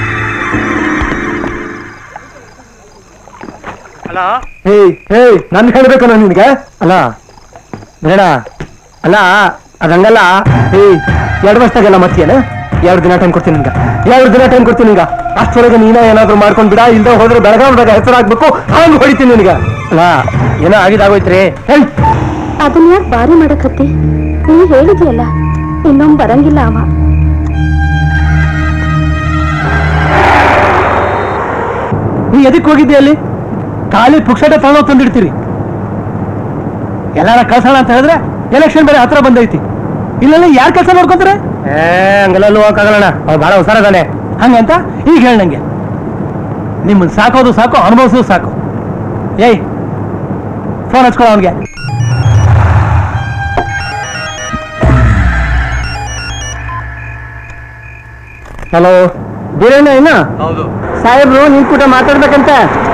ಏಯ್ ಏಯ್ ನನ್ ಹೇಳ್ಬೇಕಲ್ಲ ನಿನ್ಗೆ ಅಲ್ಲ ಬೇಡ ಅಲ್ಲ ಅದಂಗಲ್ಲ ಏಯ್ ಎರಡು ವರ್ಷದಾಗೆಲ್ಲ ಮತ್ತೀಯನ ಎರಡು ದಿನ ಟೈಮ್ ಕೊಡ್ತೀನಿ ನಿನ್ಗ ಎರಡು ದಿನ ಟೈಮ್ ಕೊಡ್ತೀನಿ ನಿನ್ಗ ಅಷ್ಟೊಳಗೆ ನೀನೇ ಏನಾದ್ರು ಮಾಡ್ಕೊಂಡ್ ಬಿಡ ಇಲ್ದ ಹೋದ್ರೆ ಬೆಳಗಾವದಾಗ ಹೆಸರಾಗ್ಬೇಕು ಹಂಗ್ ಹೊಡಿತೀನಿ ನಿನ್ಗ ಅಲ್ಲ ಏನೋ ಆಗಿದಾಗೋಯ್ತ್ರಿ ಹೇಳಿ ಅದನ್ನ ಯಾಕೆ ಬಾರಿ ಮಾಡಕತ್ತಿ ನೀ ಹೇಳಿದ್ಯಲ್ಲ ಇನ್ನೊಮ್ಮೆ ಬರಂಗಿಲ್ಲ ಅವ ನೀ ಎದಕ್ ಹೋಗಿದ್ದೆ ಅಲ್ಲಿ ಖಾಲಿ ಪುಕ್ಷಟ ತಗೊಂಡು ತಂದಿಡ್ತೀರಿ ಎಲ್ಲಾರ ಕಳ್ಸೋಣ ಅಂತ ಹೇಳಿದ್ರೆ ಎಲೆಕ್ಷನ್ ಬೇರೆ ಹತ್ರ ಬಂದೈತಿ ಇಲ್ಲೆಲ್ಲ ಯಾರ್ ಕೆಲಸ ನೋಡ್ಕೊಂತಾರೆ ಏ ಹಂಗೆಲ್ಲ ಹೋಗಕ್ಕಾಗಲ್ಲ ಅವ್ರು ಬಹಳ ಹುಷಾರದಾನೆ ಹಂಗಂತ ಈಗ ಹೇಳ ನಂಗೆ ನಿಮ್ಮನ್ನ ಸಾಕೋದು ಸಾಕು ಅನುಭವಿಸೋದು ಸಾಕು ಏಯ್ ಫೋನ್ ಹಚ್ಕೊಳ್ಳೋ ಅವನಿಗೆ ಹಲೋ ಬೀರಣ್ಣ ಇನ್ನ ಹೌದು ಸಾಹೇಬ್ರು ನಿನ್ ಕೂಡ ಮಾತಾಡ್ಬೇಕಂತ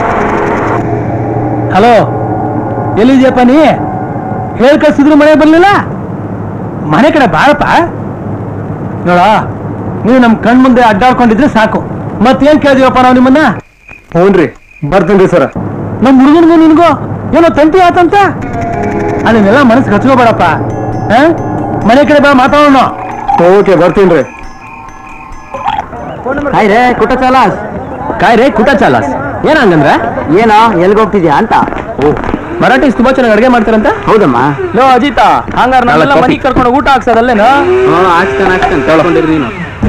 ಹಲೋ ಎಲ್ಲಿದ್ಯಪ್ಪ ನೀ ಹೇಳ್ ಕಳ್ಸಿದ್ರು ಮನೆ ಬರ್ಲಿಲ್ಲ ಮನೆ ಕಡೆ ಬಾರಪ್ಪ ನೋಡ ನೀವು ನಮ್ ಕಣ್ ಮುಂದೆ ಅಡ್ಡಾಡ್ಕೊಂಡಿದ್ರೆ ಸಾಕು ಮತ್ತೇನ್ ಕೇಳಿದೀವಪ್ಪ ನಾವು ನಿಮ್ಮನ್ನ ಹ್ಞೂನ್ರಿ ಬರ್ತೀನಿ ಸರ ನಮ್ ಹುಡುಗನ್ಗೂ ನಿನ್ಗೂ ಏನೋ ತಂಟಿ ಆತಂತ ಅದನ್ನೆಲ್ಲ ಮನಸ್ಸಿಗೆ ಹಚ್ಕೋಬೇಡಪ್ಪ ಆ? ಮನೆ ಕಡೆ ಬಾ ಮಾತಾಡೋಣ ಓಕೆ ಬರ್ತೀನಿ ಹಾಯ್ ರೇ ಕುಟ ಚಾಲಾಸ್ ಕಾಯ್ ರೇ ಕುಟ ಚಾಲಾಸ್ ಏನಂಗಂದ್ರ ಏನೋ ಎಲ್ಗ್ ಹೋಗ್ತಿದ್ಯಾ ಅಂತ ಓ ಮರಾಠೀಸ್ ತುಂಬಾ ಚೆನ್ನಾಗಿ ಅಡಿಗೆ ಮಾಡ್ತಾರಂತ ಹೌದಮ್ಮ ಲೋ ಅಜಿತ ಹಂಗಾರ ನಾವೆಲ್ಲ ಕಾಫಿ. ಮನಿಗ್ ಕರ್ಕೊಂಡು ಊಟ ಹಾಕ್ಸೋದಲ್ಲೇನೋ ಹ್ಞೂ ಹಾಕ್ತಾನೆ ಹಾಕ್ತಾನೆ ತಗೊಂಡಿರಿ ನೀನು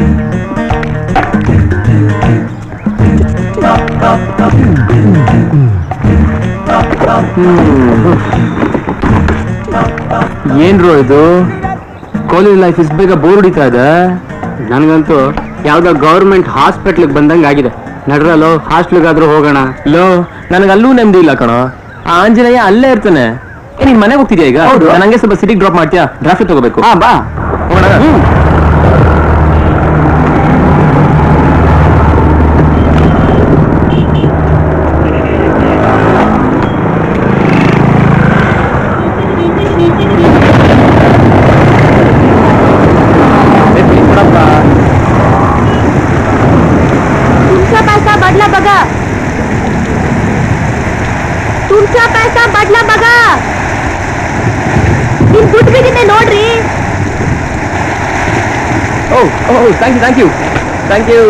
ಏನ್ರೋ ಇದು ಕಾಲೇಜ್ ಲೈಫ್ ಇಸ್ ಬೇಗ ಬೋರ್ ಹೊಡಿತಾ ಇದೆ ನನಗಂತೂ ಯಾವ್ದೋ ಗೌರ್ಮೆಂಟ್ ಹಾಸ್ಪಿಟ್ಲಿಗೆ ಬಂದಂಗೆ ಆಗಿದೆ ನಡ್ರಲ್ಲೋ ಹಾಸ್ಟ್ಲಿಗಾದ್ರೂ ಹೋಗೋಣ ಲೋ ನನಗೆ ಅಲ್ಲೂ ನೆಮ್ಮದಿ ಇಲ್ಲ ಕಣೋ ಆ ಆಂಜನೇಯ ಅಲ್ಲೇ ಇರ್ತಾನೆ ಏ ನೀನ್ ಮನೆಗೆ ಹೋಗ್ತಿದ್ಯಾ ಈಗ ಹೌದು. ನನಗೆ ಸ್ವಲ್ಪ ಸಿಟಿಗೆ ಡ್ರಾಪ್ ಮಾಡ್ತೀಯಾ ಟ್ರಾಫಿಕ್ ತಗೋಬೇಕು ಹಾ ಬಾ ಹೋಗೋಣ ಏ, please ಕೊಡಪ್ಪ. तुमचा पैसा बदला बघा तुमचा पैसा बदला बघा ನಿಮ್ ದುಡ್ಡು ಬಿದ್ದಿದೆ ನೋಡ್ರಿ ಓ ಓ thank you thank you thank you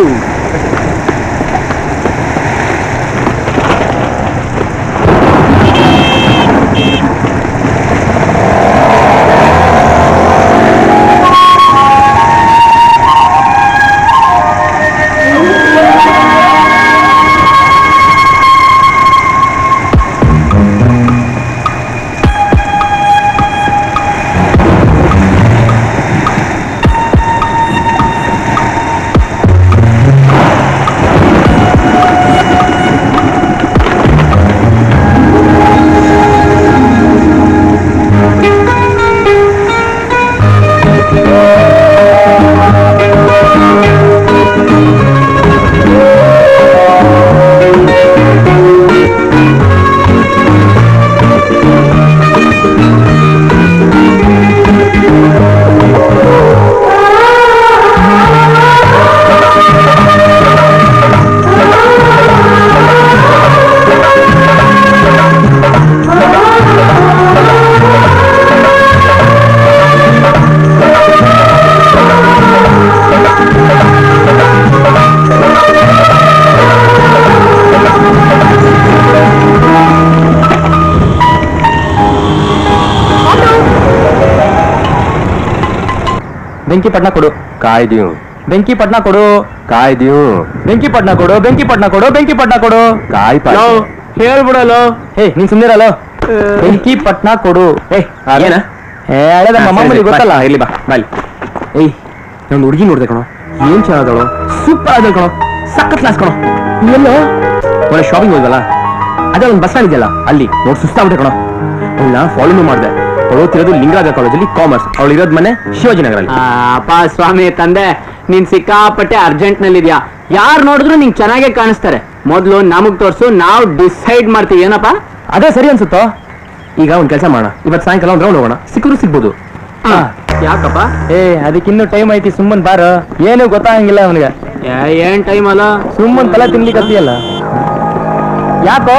ಬೆಂಕಿ ಪಟ್ನ ಕೊಡು ಕಾಯ್ದೀವ್ ಬೆಂಕಿ ಪಟ್ನ ಕೊಡು ಕಾಯ್ದೀವ್ ಬೆಂಕಿ ಪಟ್ನ ಕೊಡು ಬೆಂಕಿ ಪಟ್ನ ಕೊಡು ಬೆಂಕಿ ಪಟ್ನ ಕೊಡು ಕಾಯ್ ಲೋ, ಹೇಳ್ಬಿಡಲೋ ಹೇ ನೀನ್ ಸುಮ್ನಿರಲ್ಲೋ ಬೆಂಕಿ ಪಟ್ನ ಕೊಡು ಏ ಏನ? ಏ ಹಳೆದಮ್ಮ ಮಾಮೂಲಿ ಗೊತ್ತಲ್ಲ ಇರ್ಲಿ ಬಾ ಬಾಲಿ ಏಯ್ ನಾನು ಹುಡುಗಿ ನೋಡ್ದೆ ಕಣೋ ಏನ್ ಚೆನ್ನಾದಳು ಸೂಪರ್ ಆದ ಕಣೋ ಸಖತ್ ಕ್ಲಾಸ್ ಕಣೋ ಎಲ್ಲೋ ಒಳ್ಳೆ ಶಾಪಿಂಗ್ ಹೋದ್ವಲ್ಲ ಅದೇ ಒಂದು ಬಸ್ ಸ್ಟ್ಯಾಂಡ್ ಇದೆಯಲ್ಲ ಅಲ್ಲಿ ನೋಡಿ ಸುಸ್ತಾಗ್ಬಿಟ್ಟೆ ಕಣೋ ಅವಳನ್ನ ಫಾಲೋನು ಮಾಡಿದೆ ಅವಳು ಓದ್ತಿರೋದು ಲಿಂಗರಾಜ ಕಾಲೇಜಲ್ಲಿ ಕಾಮರ್ಸ್ ಅವಳು ಇರೋದ್ ಮನೆ ಶಿವಾಜಿನಗರಲ್ಲಿ ಆ, ಅಪ್ಪ ಸ್ವಾಮಿ ತಂದೆ ನೀನ್ ಸಿಕ್ಕಾಪಟ್ಟೆ ಅರ್ಜೆಂಟ್ ನಲ್ಲಿದ್ಯಾ ಯಾರು ನೋಡಿದ್ರು ನಿಂಗ್ ಚೆನ್ನಾಗೇ ಕಾಣಿಸ್ತಾರೆ ಮೊದ್ಲು ನಮಗ್ ತೋರ್ಸು ನಾವು ಡಿಸೈಡ್ ಮಾಡ್ತೀವಿ ಏನಪ್ಪ ಅದೇ ಸರಿ ಅನ್ಸುತ್ತೋ ಈಗ ಒಂದ್ ಕೆಲಸ ಮಾಡೋಣ ಇವತ್ತು ಸಾಯಂಕಾಲ ಒಂದು ರೌಂಡ್ ಹೋಗೋಣ ಸಿಕ್ಕರು ಸಿಗ್ಬೋದು ಆ, ಯಾಕಪ್ಪ ಏ ಅದಕ್ಕಿನ್ನೂ ಟೈಮ್ ಐತಿ ಸುಮ್ಮನ್ ಬಾರ ಏನು ಗೊತ್ತಾಗಂಗಿಲ್ಲ ಅವನಿಗೆ ಏ, ಏನ್ ಟೈಮ್ ಅಲ್ಲ ಸುಮ್ಮನ್ ತಲೆ ತಿನ್ಲಿಕ್ಕತ್ತಿಯಲ್ಲ ಯಾಕೋ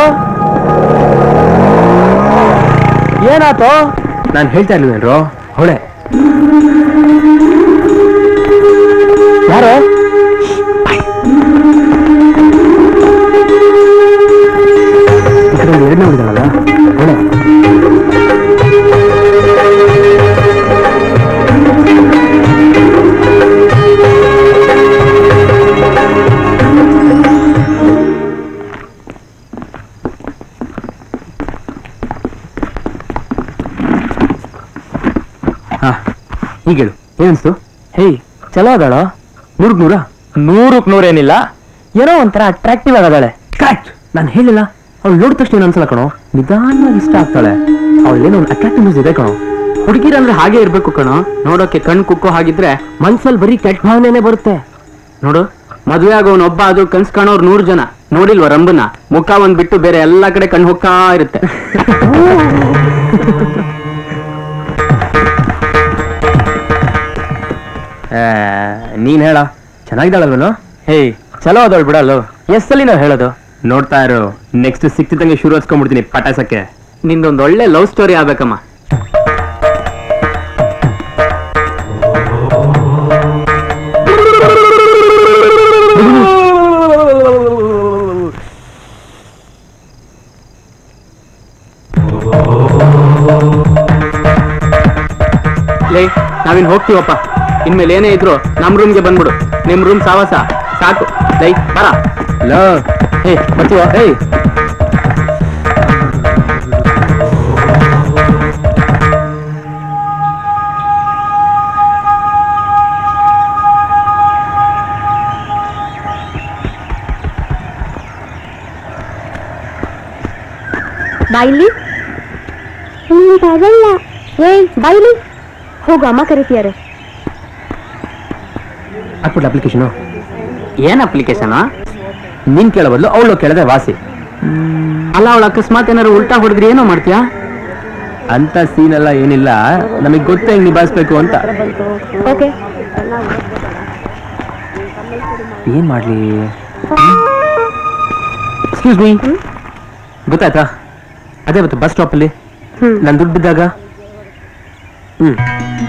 ಏನಾತೋ ನಾನು ಹೇಳ್ತಾ ಇರ್ಲಿಲ್ವೇನ್ರೋ ಹೊಳೆ ಯಾರು ಈ ಕಡೆ ಒಂದು ಎರಡನೇ ಹುಡುಗನಲ್ಲ ಹೊಳೆ ಹಾ ಈಗ ಹೇಳು ಏನನ್ಸ್ತು ಹೇಯ್ ಚಲೋ ಅದಾಳೋ ನೂರಕ್ ನೂರಾ ನೂರಕ್ ನೂರೇನಿಲ್ಲ ಏನೋ ಒಂಥರ ಅಟ್ರಾಕ್ಟಿವ್ ಆಗದಾಳೆ ಕರೆಕ್ಟ್ ನಾನು ಹೇಳಿಲ್ಲ ಅವ್ಳು ನೋಡಿದ ತಕ್ಷಣ ಏನು ಅನ್ಸಲ್ಲ ಕಣೋ ನಿಧಾನವಾಗಿ ಇಷ್ಟ ಆಗ್ತಾಳೆ ಅವಳೇನೋ ಒಂದು ಅಟ್ರಾಕ್ಟಿವ್ನೆಸ್ ಇದೆ ಕಣೋ ಹುಡುಗಿರಂದ್ರೆ ಹಾಗೆ ಇರ್ಬೇಕು ಕಣೋ ನೋಡೋಕೆ ಕಣ್ ಕುಕ್ಕೋ ಹಾಗಿದ್ರೆ ಮನ್ಸಲ್ಲಿ ಬರೀ ಕೆಟ್ಟ ಭಾವನೆನೇ ಬರುತ್ತೆ ನೋಡು ಮದುವೆ ಆಗೋನ್ ಒಬ್ಬ ಅದು ಕನ್ಸ್ ಕಾಣೋರ್ ನೂರ್ ಜನ ನೋಡಿಲ್ವ ರಂಬನ ಮುಖ ಒಂದ್ ಬಿಟ್ಟು ಬೇರೆ ಎಲ್ಲಾ ಕಡೆ ಕಣ್ ಹೋಗ್ತಾ ಇರುತ್ತೆ ಆ, ನೀನ್ ಹೇಳ ಚೆನ್ನಾಗಿದ್ದಾಳಲ್ವನು ಹೇಯ್ ಚಲೋ ಅದಾಳ್ ಬಿಡಲ್ಲು ಎಷ್ಟಲ್ಲಿ ನಾವು ಹೇಳೋದು ನೋಡ್ತಾ ಇರು ನೆಕ್ಸ್ಟ್ ಸಿಕ್ತಿದ್ದಂಗೆ ಶುರು ಹಚ್ಕೊಂಡ್ಬಿಡ್ತೀನಿ ಪಟಾಸಕ್ಕೆ ನಿಂದೊಂದ್ ಒಳ್ಳೆ ಲವ್ ಸ್ಟೋರಿ ಆಗ್ಬೇಕಮ್ಮ ಲೇ ನಾವಿನ್ ಹೋಗ್ತೀವಪ್ಪ ಇನ್ಮೇಲೆ ಏನೇ ಇದ್ರು ನಮ್ ರೂಮ್ಗೆ ಬಂದ್ಬಿಡು ನಿಮ್ ರೂಮ್ ಸಾವಾಸ ಸಾಕು ಲೈ ಬರ ಲೋ ಹೇ ಬರ್ತೀವ ಹೇಯ್ ಬಾಯಿಲಿ ಆಗಲ್ಲ ಏಯ್ ಬಾಯಿಲಿ ಹೋಗು ಅಮ್ಮ ಕರಿತೀಯಾರೆ ಹಾಕ್ಬಿಟ್ಟು ಅಪ್ಲಿಕೇಶನು ಏನ್ ಅಪ್ಲಿಕೇಶನ್ ನೀನ್ ಕೇಳೋ ಬದಲು ಅವಳು ಕೇಳದೆ ವಾಸಿ ಅಲ್ಲ ಅವಳು ಅಕಸ್ಮಾತ್ ಏನಾರು ಉಲ್ಟಾ ಹೊಡೆದ್ರಿ ಏನೋ ಮಾಡ್ತೀಯಾ ಅಂತ ಸೀನ್ ಎಲ್ಲ ಏನಿಲ್ಲ ನಮಗೆ ಗೊತ್ತೇ ಹೆಂಗ್ ನಿಭಾಯಿಸ್ಬೇಕು ಅಂತ ಓಕೆ ಏನ್ ಮಾಡ್ಲಿ ಎಕ್ಸ್ಕ್ಯೂಸ್ ಮೀ ಗೊತ್ತಾಯ್ತಾ ಅದೇ ಇವತ್ತು ಬಸ್ ಸ್ಟಾಪ್ ಅಲ್ಲಿ ಹ್ಮ್ ನನ್ ದುಡ್ಡು ಬಿದ್ದಾಗ ಹ್ಮ್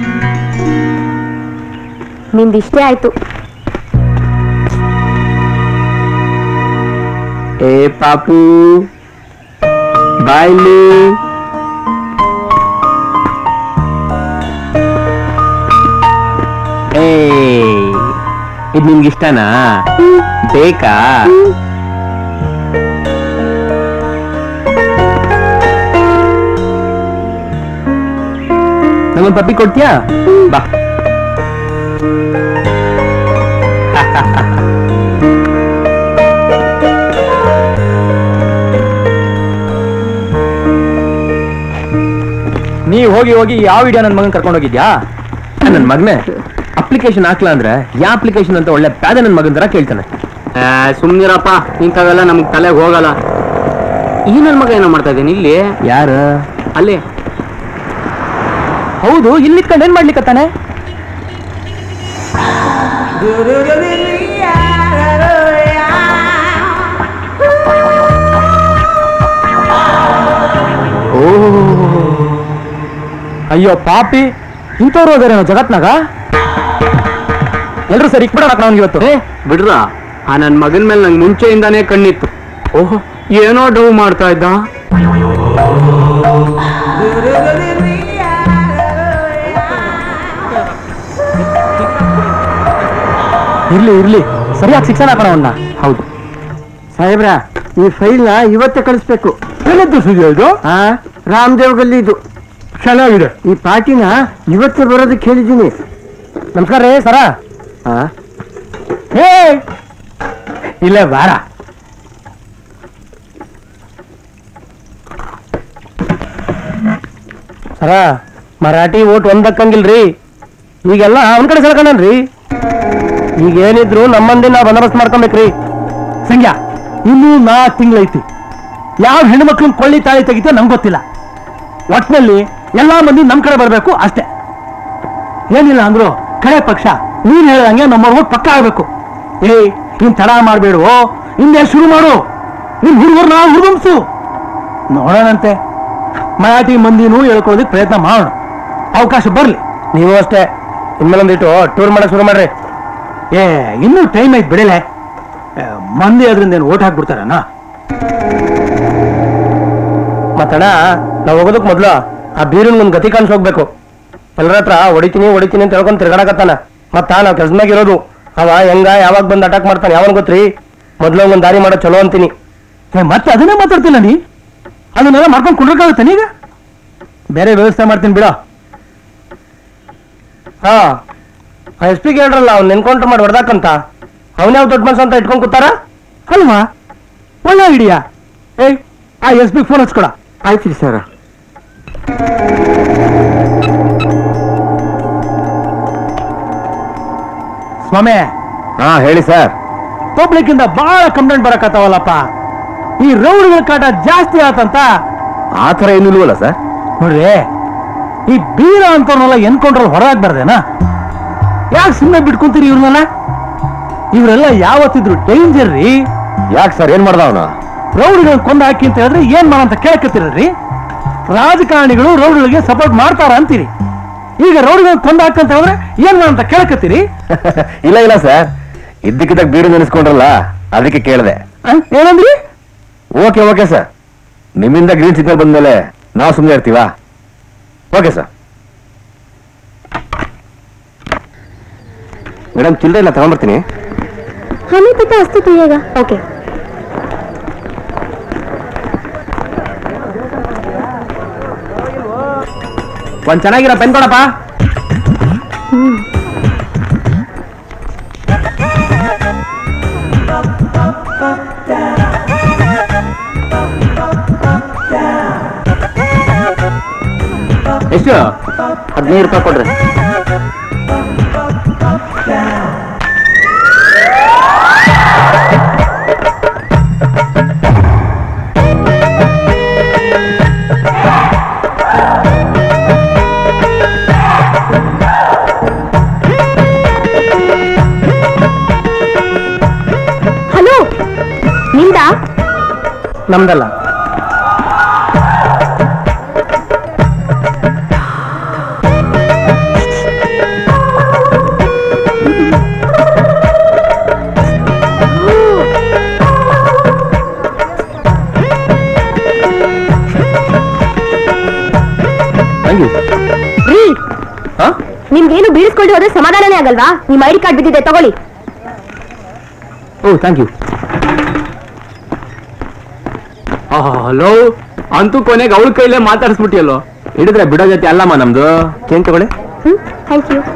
ನಿಂದಿಷ್ಟೇ ಆಯ್ತು ಏ ಪಾಪು ಬಾಯ್ಲಿ ಏ ಇದು ನಿಮ್ಗೆ ಇಷ್ಟನಾ ಬೇಕಾ ನಂಗೊಂದು ಪಪ್ಪಿ ಕೊಡ್ತೀಯಾ ಬಾ ನೀವ್ ಹೋಗಿ ಹೋಗಿ ಯಾವ ವಿಡಿಯೋ ನನ್ನ ಮಗನ್ ಕರ್ಕೊಂಡು ಹೋಗಿದ್ಯಾ ನನ್ನ ಮಗನೇ ಅಪ್ಲಿಕೇಶನ್ ಹಾಕ್ಲಾ ಅಂದ್ರೆ ಯಾವ ಅಪ್ಲಿಕೇಶನ್ ಅಂತ ಒಳ್ಳೆ ಪ್ಯಾದ ನನ್ನ ಮಗನ್ ತರ ಕೇಳ್ತಾನೆ ಆ, ಸುಮ್ನಿರಪ್ಪ ಇಂಥವೆಲ್ಲ ನಮಗ್ ತಲೆಗೆ ಹೋಗಲ್ಲ ಈ ನನ್ ಮಗ ಏನೋ ಮಾಡ್ತಾ ಇದ್ದೀನಿ ಇಲ್ಲಿ ಯಾರು ಅಲ್ಲಿ ಹೌದು ಇಲ್ಲಿ ಇಟ್ಕೊಂಡು ಏನ್ ಮಾಡ್ಲಿಕ್ಕತ್ತಾನೆ ಓ ಅಯ್ಯೋ ಪಾಪಿ ಇಂಥವ್ರು ಹೋದಾರೇನೋ ಜಗತ್ನಾಗ ಎಲ್ರು ಸರಿ ಇಕ್ಬಿಡೋಣ ನಾವು ಇವತ್ತು ಏ ಬಿಡ್ರ ಆ ನನ್ ಮಗನ್ ಮೇಲೆ ನಂಗೆ ಮುಂಚೆಯಿಂದಾನೇ ಕಣ್ಣಿತ್ತು ಓಹೋ ಏನೋ ಡವ್ ಮಾಡ್ತಾ ಇದ್ದ ಇರ್ಲಿ ಇರ್ಲಿ ಸರಿಯಾಗಿ ಶಿಕ್ಷಣ ಹಾಕೋಣ ಅವನ್ನ ಹೌದು ಸಾಹೇಬ್ರ ಈ ಫೈಲ್ನ ಇವತ್ತೇ ಕಳಿಸ್ಬೇಕು ಏನದ್ದು ಸುದ್ದಿ ಇದು ಆ ರಾಮದೇವ್ ಗಲ್ಲಿ ಇದು ಚೆನ್ನಾಗಿದೆ ಈ ಪಾರ್ಟಿನ ಇವತ್ತೇ ಬರೋದಕ್ಕೆ ಹೇಳಿದ್ದೀನಿ ನಮಸ್ಕಾರ ರೀ ಸರ ಆ ಹೇ ಇಲ್ಲೇ ಬಾರ ಸರ ಮರಾಠಿ ಓಟ್ ಒಂದಕ್ಕಂಗಿಲ್ರಿ ಈಗೆಲ್ಲ ಅವನ ಕಡೆ ಸೆಳ್ಕೊಂಡ್ರಿ ಈಗ ಏನಿದ್ರು ನಮ್ಮಂದಿ ನಾವು ಬಂದೋಬಸ್ತ್ ಮಾಡ್ಕೊಬೇಕ್ರಿ ಸಂಖ್ಯಾ ಇನ್ನೂ ನಾಲ್ಕು ತಿಂಗಳೈತಿ ಯಾವ ಹೆಣ್ಮಕ್ಳನ್ನ ಕೊಳ್ಳಿ ತಾಳಿ ತೆಗಿತೋ ನಮ್ಗೆ ಗೊತ್ತಿಲ್ಲ ಒಟ್ಟಿನಲ್ಲಿ ಎಲ್ಲಾ ಮಂದಿ ನಮ್ ಕಡೆ ಬರಬೇಕು ಅಷ್ಟೇ ಏನಿಲ್ಲ ಅಂದ್ರು ಕಡೆ ಪಕ್ಷ ನೀನ್ ಹೇಳ್ದಂಗೆ ನಮ್ಮ ಓಟ್ ಪಕ್ಕ ಆಗ್ಬೇಕು ಏಯ್ ನೀನ್ ತಡ ಮಾಡ್ಬೇಡು ಹಿಂದೆ ಶುರು ಮಾಡು ನಿನ್ ಹುಡುಗರ್ನ ಹುಡುಗಂಸು ನೋಡೋಣಂತೆ ಮರಾಠಿ ಮಂದಿನೂ ಹೇಳ್ಕೊಳ್ಳೋದಕ್ಕೆ ಪ್ರಯತ್ನ ಮಾಡೋಣ ಅವಕಾಶ ಬರ್ಲಿ ನೀವು ಅಷ್ಟೇ ಇನ್ಮೇಲೊಂದಿಟ್ಟು ಟೂರ್ ಮಾಡಕ್ ಶುರು ಮಾಡ್ರಿ ಏ ಇನ್ನೂ ಟೈಮ್ ಐತ್ ಬಿಡಲೆ ಏ, ಮಂದಿ ಅದರಿಂದ ಏನು ಓಟ್ ಹಾಕ್ಬಿಡ್ತಾರಣ್ಣ ಮತ್ತಣ್ಣ ನಾವು ಹೋಗೋದಕ್ ಮೊದ್ಲು ಆ ಬೀರಿನ ಒಂದು ಗತಿ ಕಾಣಿಸ್ ಹೋಗ್ಬೇಕು ಎಲ್ಲರ ಹತ್ರ ಹೊಡಿತೀನಿ ಹೊಡಿತೀನಿ ಅಂತ ಹೇಳ್ಕೊಂಡು ತಿರ್ಗಾಡಕತ್ತಾನ ಮತ್ತ ನಾವ್ ಕೆಲ್ಸದಾಗ ಇರೋದು ಅವ ಹೆಂಗ ಯಾವಾಗ ಬಂದು ಅಟ್ಯಾಕ್ ಮಾಡ್ತಾನೆ ಯಾವನ್ ಗೊತ್ತ್ರಿ ಮೊದ್ಲು ಒಂದ್ ದಾರಿ ಮಾಡೋ ಚಲೋ ಅಂತೀನಿ ಮತ್ತೆ ಅದನ್ನೇ ಮಾತಾಡ್ತಿಲ್ಲ ನೀ ಅದನ್ನೆಲ್ಲ ಮಾಡ್ಕೊಂಡು ಕುಂಡ್ರಕ್ಕಾಗುತ್ತೆ ನೀಗ ಬೇರೆ ವ್ಯವಸ್ಥೆ ಮಾಡ್ತೀನಿ ಬಿಡ ಹಾ ಎಸ್ ಪಿ ಹೇಳ್ರಲ್ಲ ಅವ್ನು ಎನ್ಕೌಂಟರ್ ಮಾಡಿ ಹೊಡ್ದಾಕಂತ ಅವನ್ಯಾವ ದೊಡ್ಡ ಮನ್ಸ ಅಂತ ಇಟ್ಕೊಂಡ್ ಕೂತಾರ ಅಲ್ವಾ ಒಳ್ಳೆ ಐಡಿಯಾ ಏಯ್ ಆ ಎಸ್ ಪಿ ಫೋನ್ ಹಚ್ಕೊಡ ಆಯ್ತು ರೀ ಸರ್ ಸ್ವಾಮಿ ಹಾ ಹೇಳಿ ಸರ್ ಪಬ್ಲಿಕ್ ಇಂದ ಬಹಳ ಕಂಪ್ಲೇಂಟ್ ಬರಕತ್ತಾವಲ್ಲಪ್ಪ ಈ ರೌಡ್ಗಳ ಕಾಟ ಜಾಸ್ತಿ ಆತಂತ ಆ ಥರ ಏನೂ ಇಲ್ವಲ್ಲ ಸರ್ ನೋಡ್ರಿ ಈ ಬೀರ ಅಂತವ್ರನ್ನೆಲ್ಲ ಎನ್ಕೊಂಡ್ರಲ್ಲಿ ಹೊರಗಾಗ್ಬಾರ್ದೇನಾ ಯಾಕೆ ಸುಮ್ಮನೆ ಬಿಟ್ಕೊಂತೀರಿ ಇವ್ರನ್ನೆಲ್ಲ ಇವರೆಲ್ಲ ಯಾವತ್ತಿದ್ರು ಡೇಂಜರ್ ರೀ ಯಾಕೆ ಸರ್ ಏನ್ ಮಾಡ್ದ ಅವನು ರೌಡಿಗಳನ್ನ ಕೊಂದು ಹಾಕಿ ಅಂತ ಹೇಳಿದ್ರೆ ಏನ್ ಮಾಡಂತ ಕೇಳಕತ್ತೀರಿ ರಾಜಕಾರಣಿಗಳು ರೌಡಿಗಳಿಗೆ ಸಪೋರ್ಟ್ ಮಾಡ್ತಾರ ಅಂತೀರಿ ಈಗ ರೌಡಿಗಳನ್ನ ಕೊಂದು ಹಾಕಂತ ಹೇಳಿದ್ರೆ ಏನ್ ಮಾಡಂತ ಕೇಳಕತ್ತೀರಿ ಇಲ್ಲ ಇಲ್ಲ ಸರ್ ಇದ್ದಕ್ಕಿದ್ದಾಗ ಬೀರು ನೆನೆಸ್ಕೊಂಡ್ರಲ್ಲ ಅದಕ್ಕೆ ಕೇಳಿದೆ ಆ? ಏನಂದ್ರಿ ಓಕೆ ಓಕೆ ಸರ್ ನಿಮ್ಮಿಂದ ಗ್ರೀನ್ ಸಿಗ್ನಲ್ ಬಂದ್ಮೇಲೆ ನಾವು ಸುಮ್ಮನೆ ಇರ್ತೀವಾ ಓಕೆ ಸರ್ ಮೇಡಮ್ ಚಿಲ್ಲರೆ ಇಲ್ಲ ತಗೊಂಡ್ಬರ್ತೀನಿ हमें पता अस्ति पिएगा ओके ಒಂದ್ ಚೆನ್ನಾಗಿರೋ ಪೆನ್ ಕೊಡಪ್ಪ ಎಷ್ಟು ಹದಿನೈದು ರೂಪಾಯಿ ಕೊಡ್ರಿ ಹಲೋ ನಿಂದ ನಮ್ದಲ್ಲ ಥ್ಯಾಂಕ್ ಯು ರೀ ಹಾ ನಿಮ್ಗೇನು ಬೀಳಿಸ್ಕೊಂಡು ಹೋದ್ರೆ ಸಮಾಧಾನನೇ ಆಗಲ್ವಾ ನಿಮ್ ಐಡಿ ಕಾರ್ಡ್ ಬಿದ್ದಿದೆ ತಗೊಳ್ಳಿ ಓ ಥ್ಯಾಂಕ್ ಯು ಹಲೋ ಅಂತೂ ಕೊನೆಗೆ ಅವಳ ಕೈಲೇ ಮಾತಾಡಿಸ್ಬಿಟ್ಟಿಯಲ್ಲೋ ಹಿಡಿದ್ರೆ ಬಿಡೋ ಜೊತೆ ಅಲ್ಲಮ್ಮ ನಮ್ದು ಚೇಂಜ್ ತಗೊಳ್ಳಿ ಹ್ಮ್ ಥ್ಯಾಂಕ್ ಯು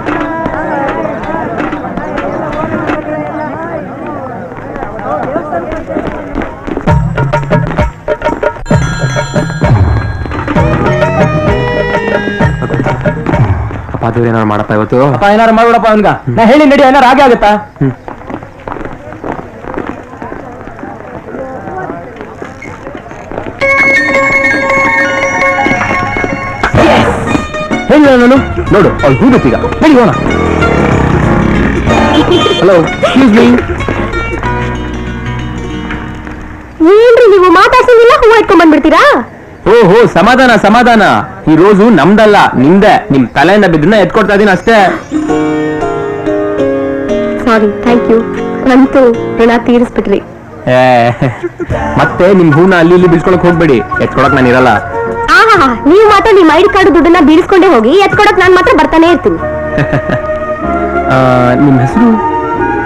ಅಪ್ಪ ದೇವ್ರ ಏನಾರು ಮಾಡಪ್ಪ ಇವತ್ತು ಅಪ್ಪ ಏನಾರು ಮಾಡ್ಬಿಡಪ್ಪ ಅವನ್ಗ ನಾ ಹೇಳಿ ನಡಿ ಏನಾರು ಹಾಗೆ ಆಗುತ್ತಾ ಹೇಳಿ ನಾನು ನೋಡು ಅವ್ಳು ಹೂಗತ್ತೀಗ ನಡಿ ಹೋಣ ಹಲೋ ಎಕ್ಸ್ಕ್ಯೂಸ್ ಮೀ ಏನ್ರಿ ನೀವು ಮಾತಾಡ್ಸೋದಿಲ್ಲ ಹೂ ಇಟ್ಕೊಂಡ್ ಬಂದ್ಬಿಡ್ತೀರಾ ಓಹೋ ಸಮಾಧಾನ ಸಮಾಧಾನ ಈ ರೋಸು ನಮ್ದಲ್ಲ ನಿಮ್ದೆ ನಿಮ್ ತಲೆಯಿಂದ ಬಿದ್ದನ್ನ ಎತ್ಕೊಡ್ತಾ ಇದೀನಿ ಅಷ್ಟೇ ಸಾರಿ ಥ್ಯಾಂಕ್ ಯು ಅಂತೂ ಋಣ ತೀರಿಸ್ಬಿಟ್ರಿ ಏ, ಮತ್ತೆ ನಿಮ್ ಹೂನ ಅಲ್ಲಿ ಇಲ್ಲಿ ಬಿಡ್ಸ್ಕೊಳಕ್ ಹೋಗ್ಬೇಡಿ ಎತ್ಕೊಳಕ್ ನಾನು ಇರಲ್ಲ ಆಹಾ ನೀವು ಮಾತ್ರ ನಿಮ್ ಐಡಿ ಕಾರ್ಡ್ ದುಡ್ಡನ್ನ ಬೀಳಿಸ್ಕೊಂಡೇ ಹೋಗಿ ಎತ್ಕೊಡಕ್ ನಾನ್ ಮಾತ್ರ ಬರ್ತಾನೆ ಇರ್ತೀನಿ ಆ, ನಿಮ್ ಹೆಸರು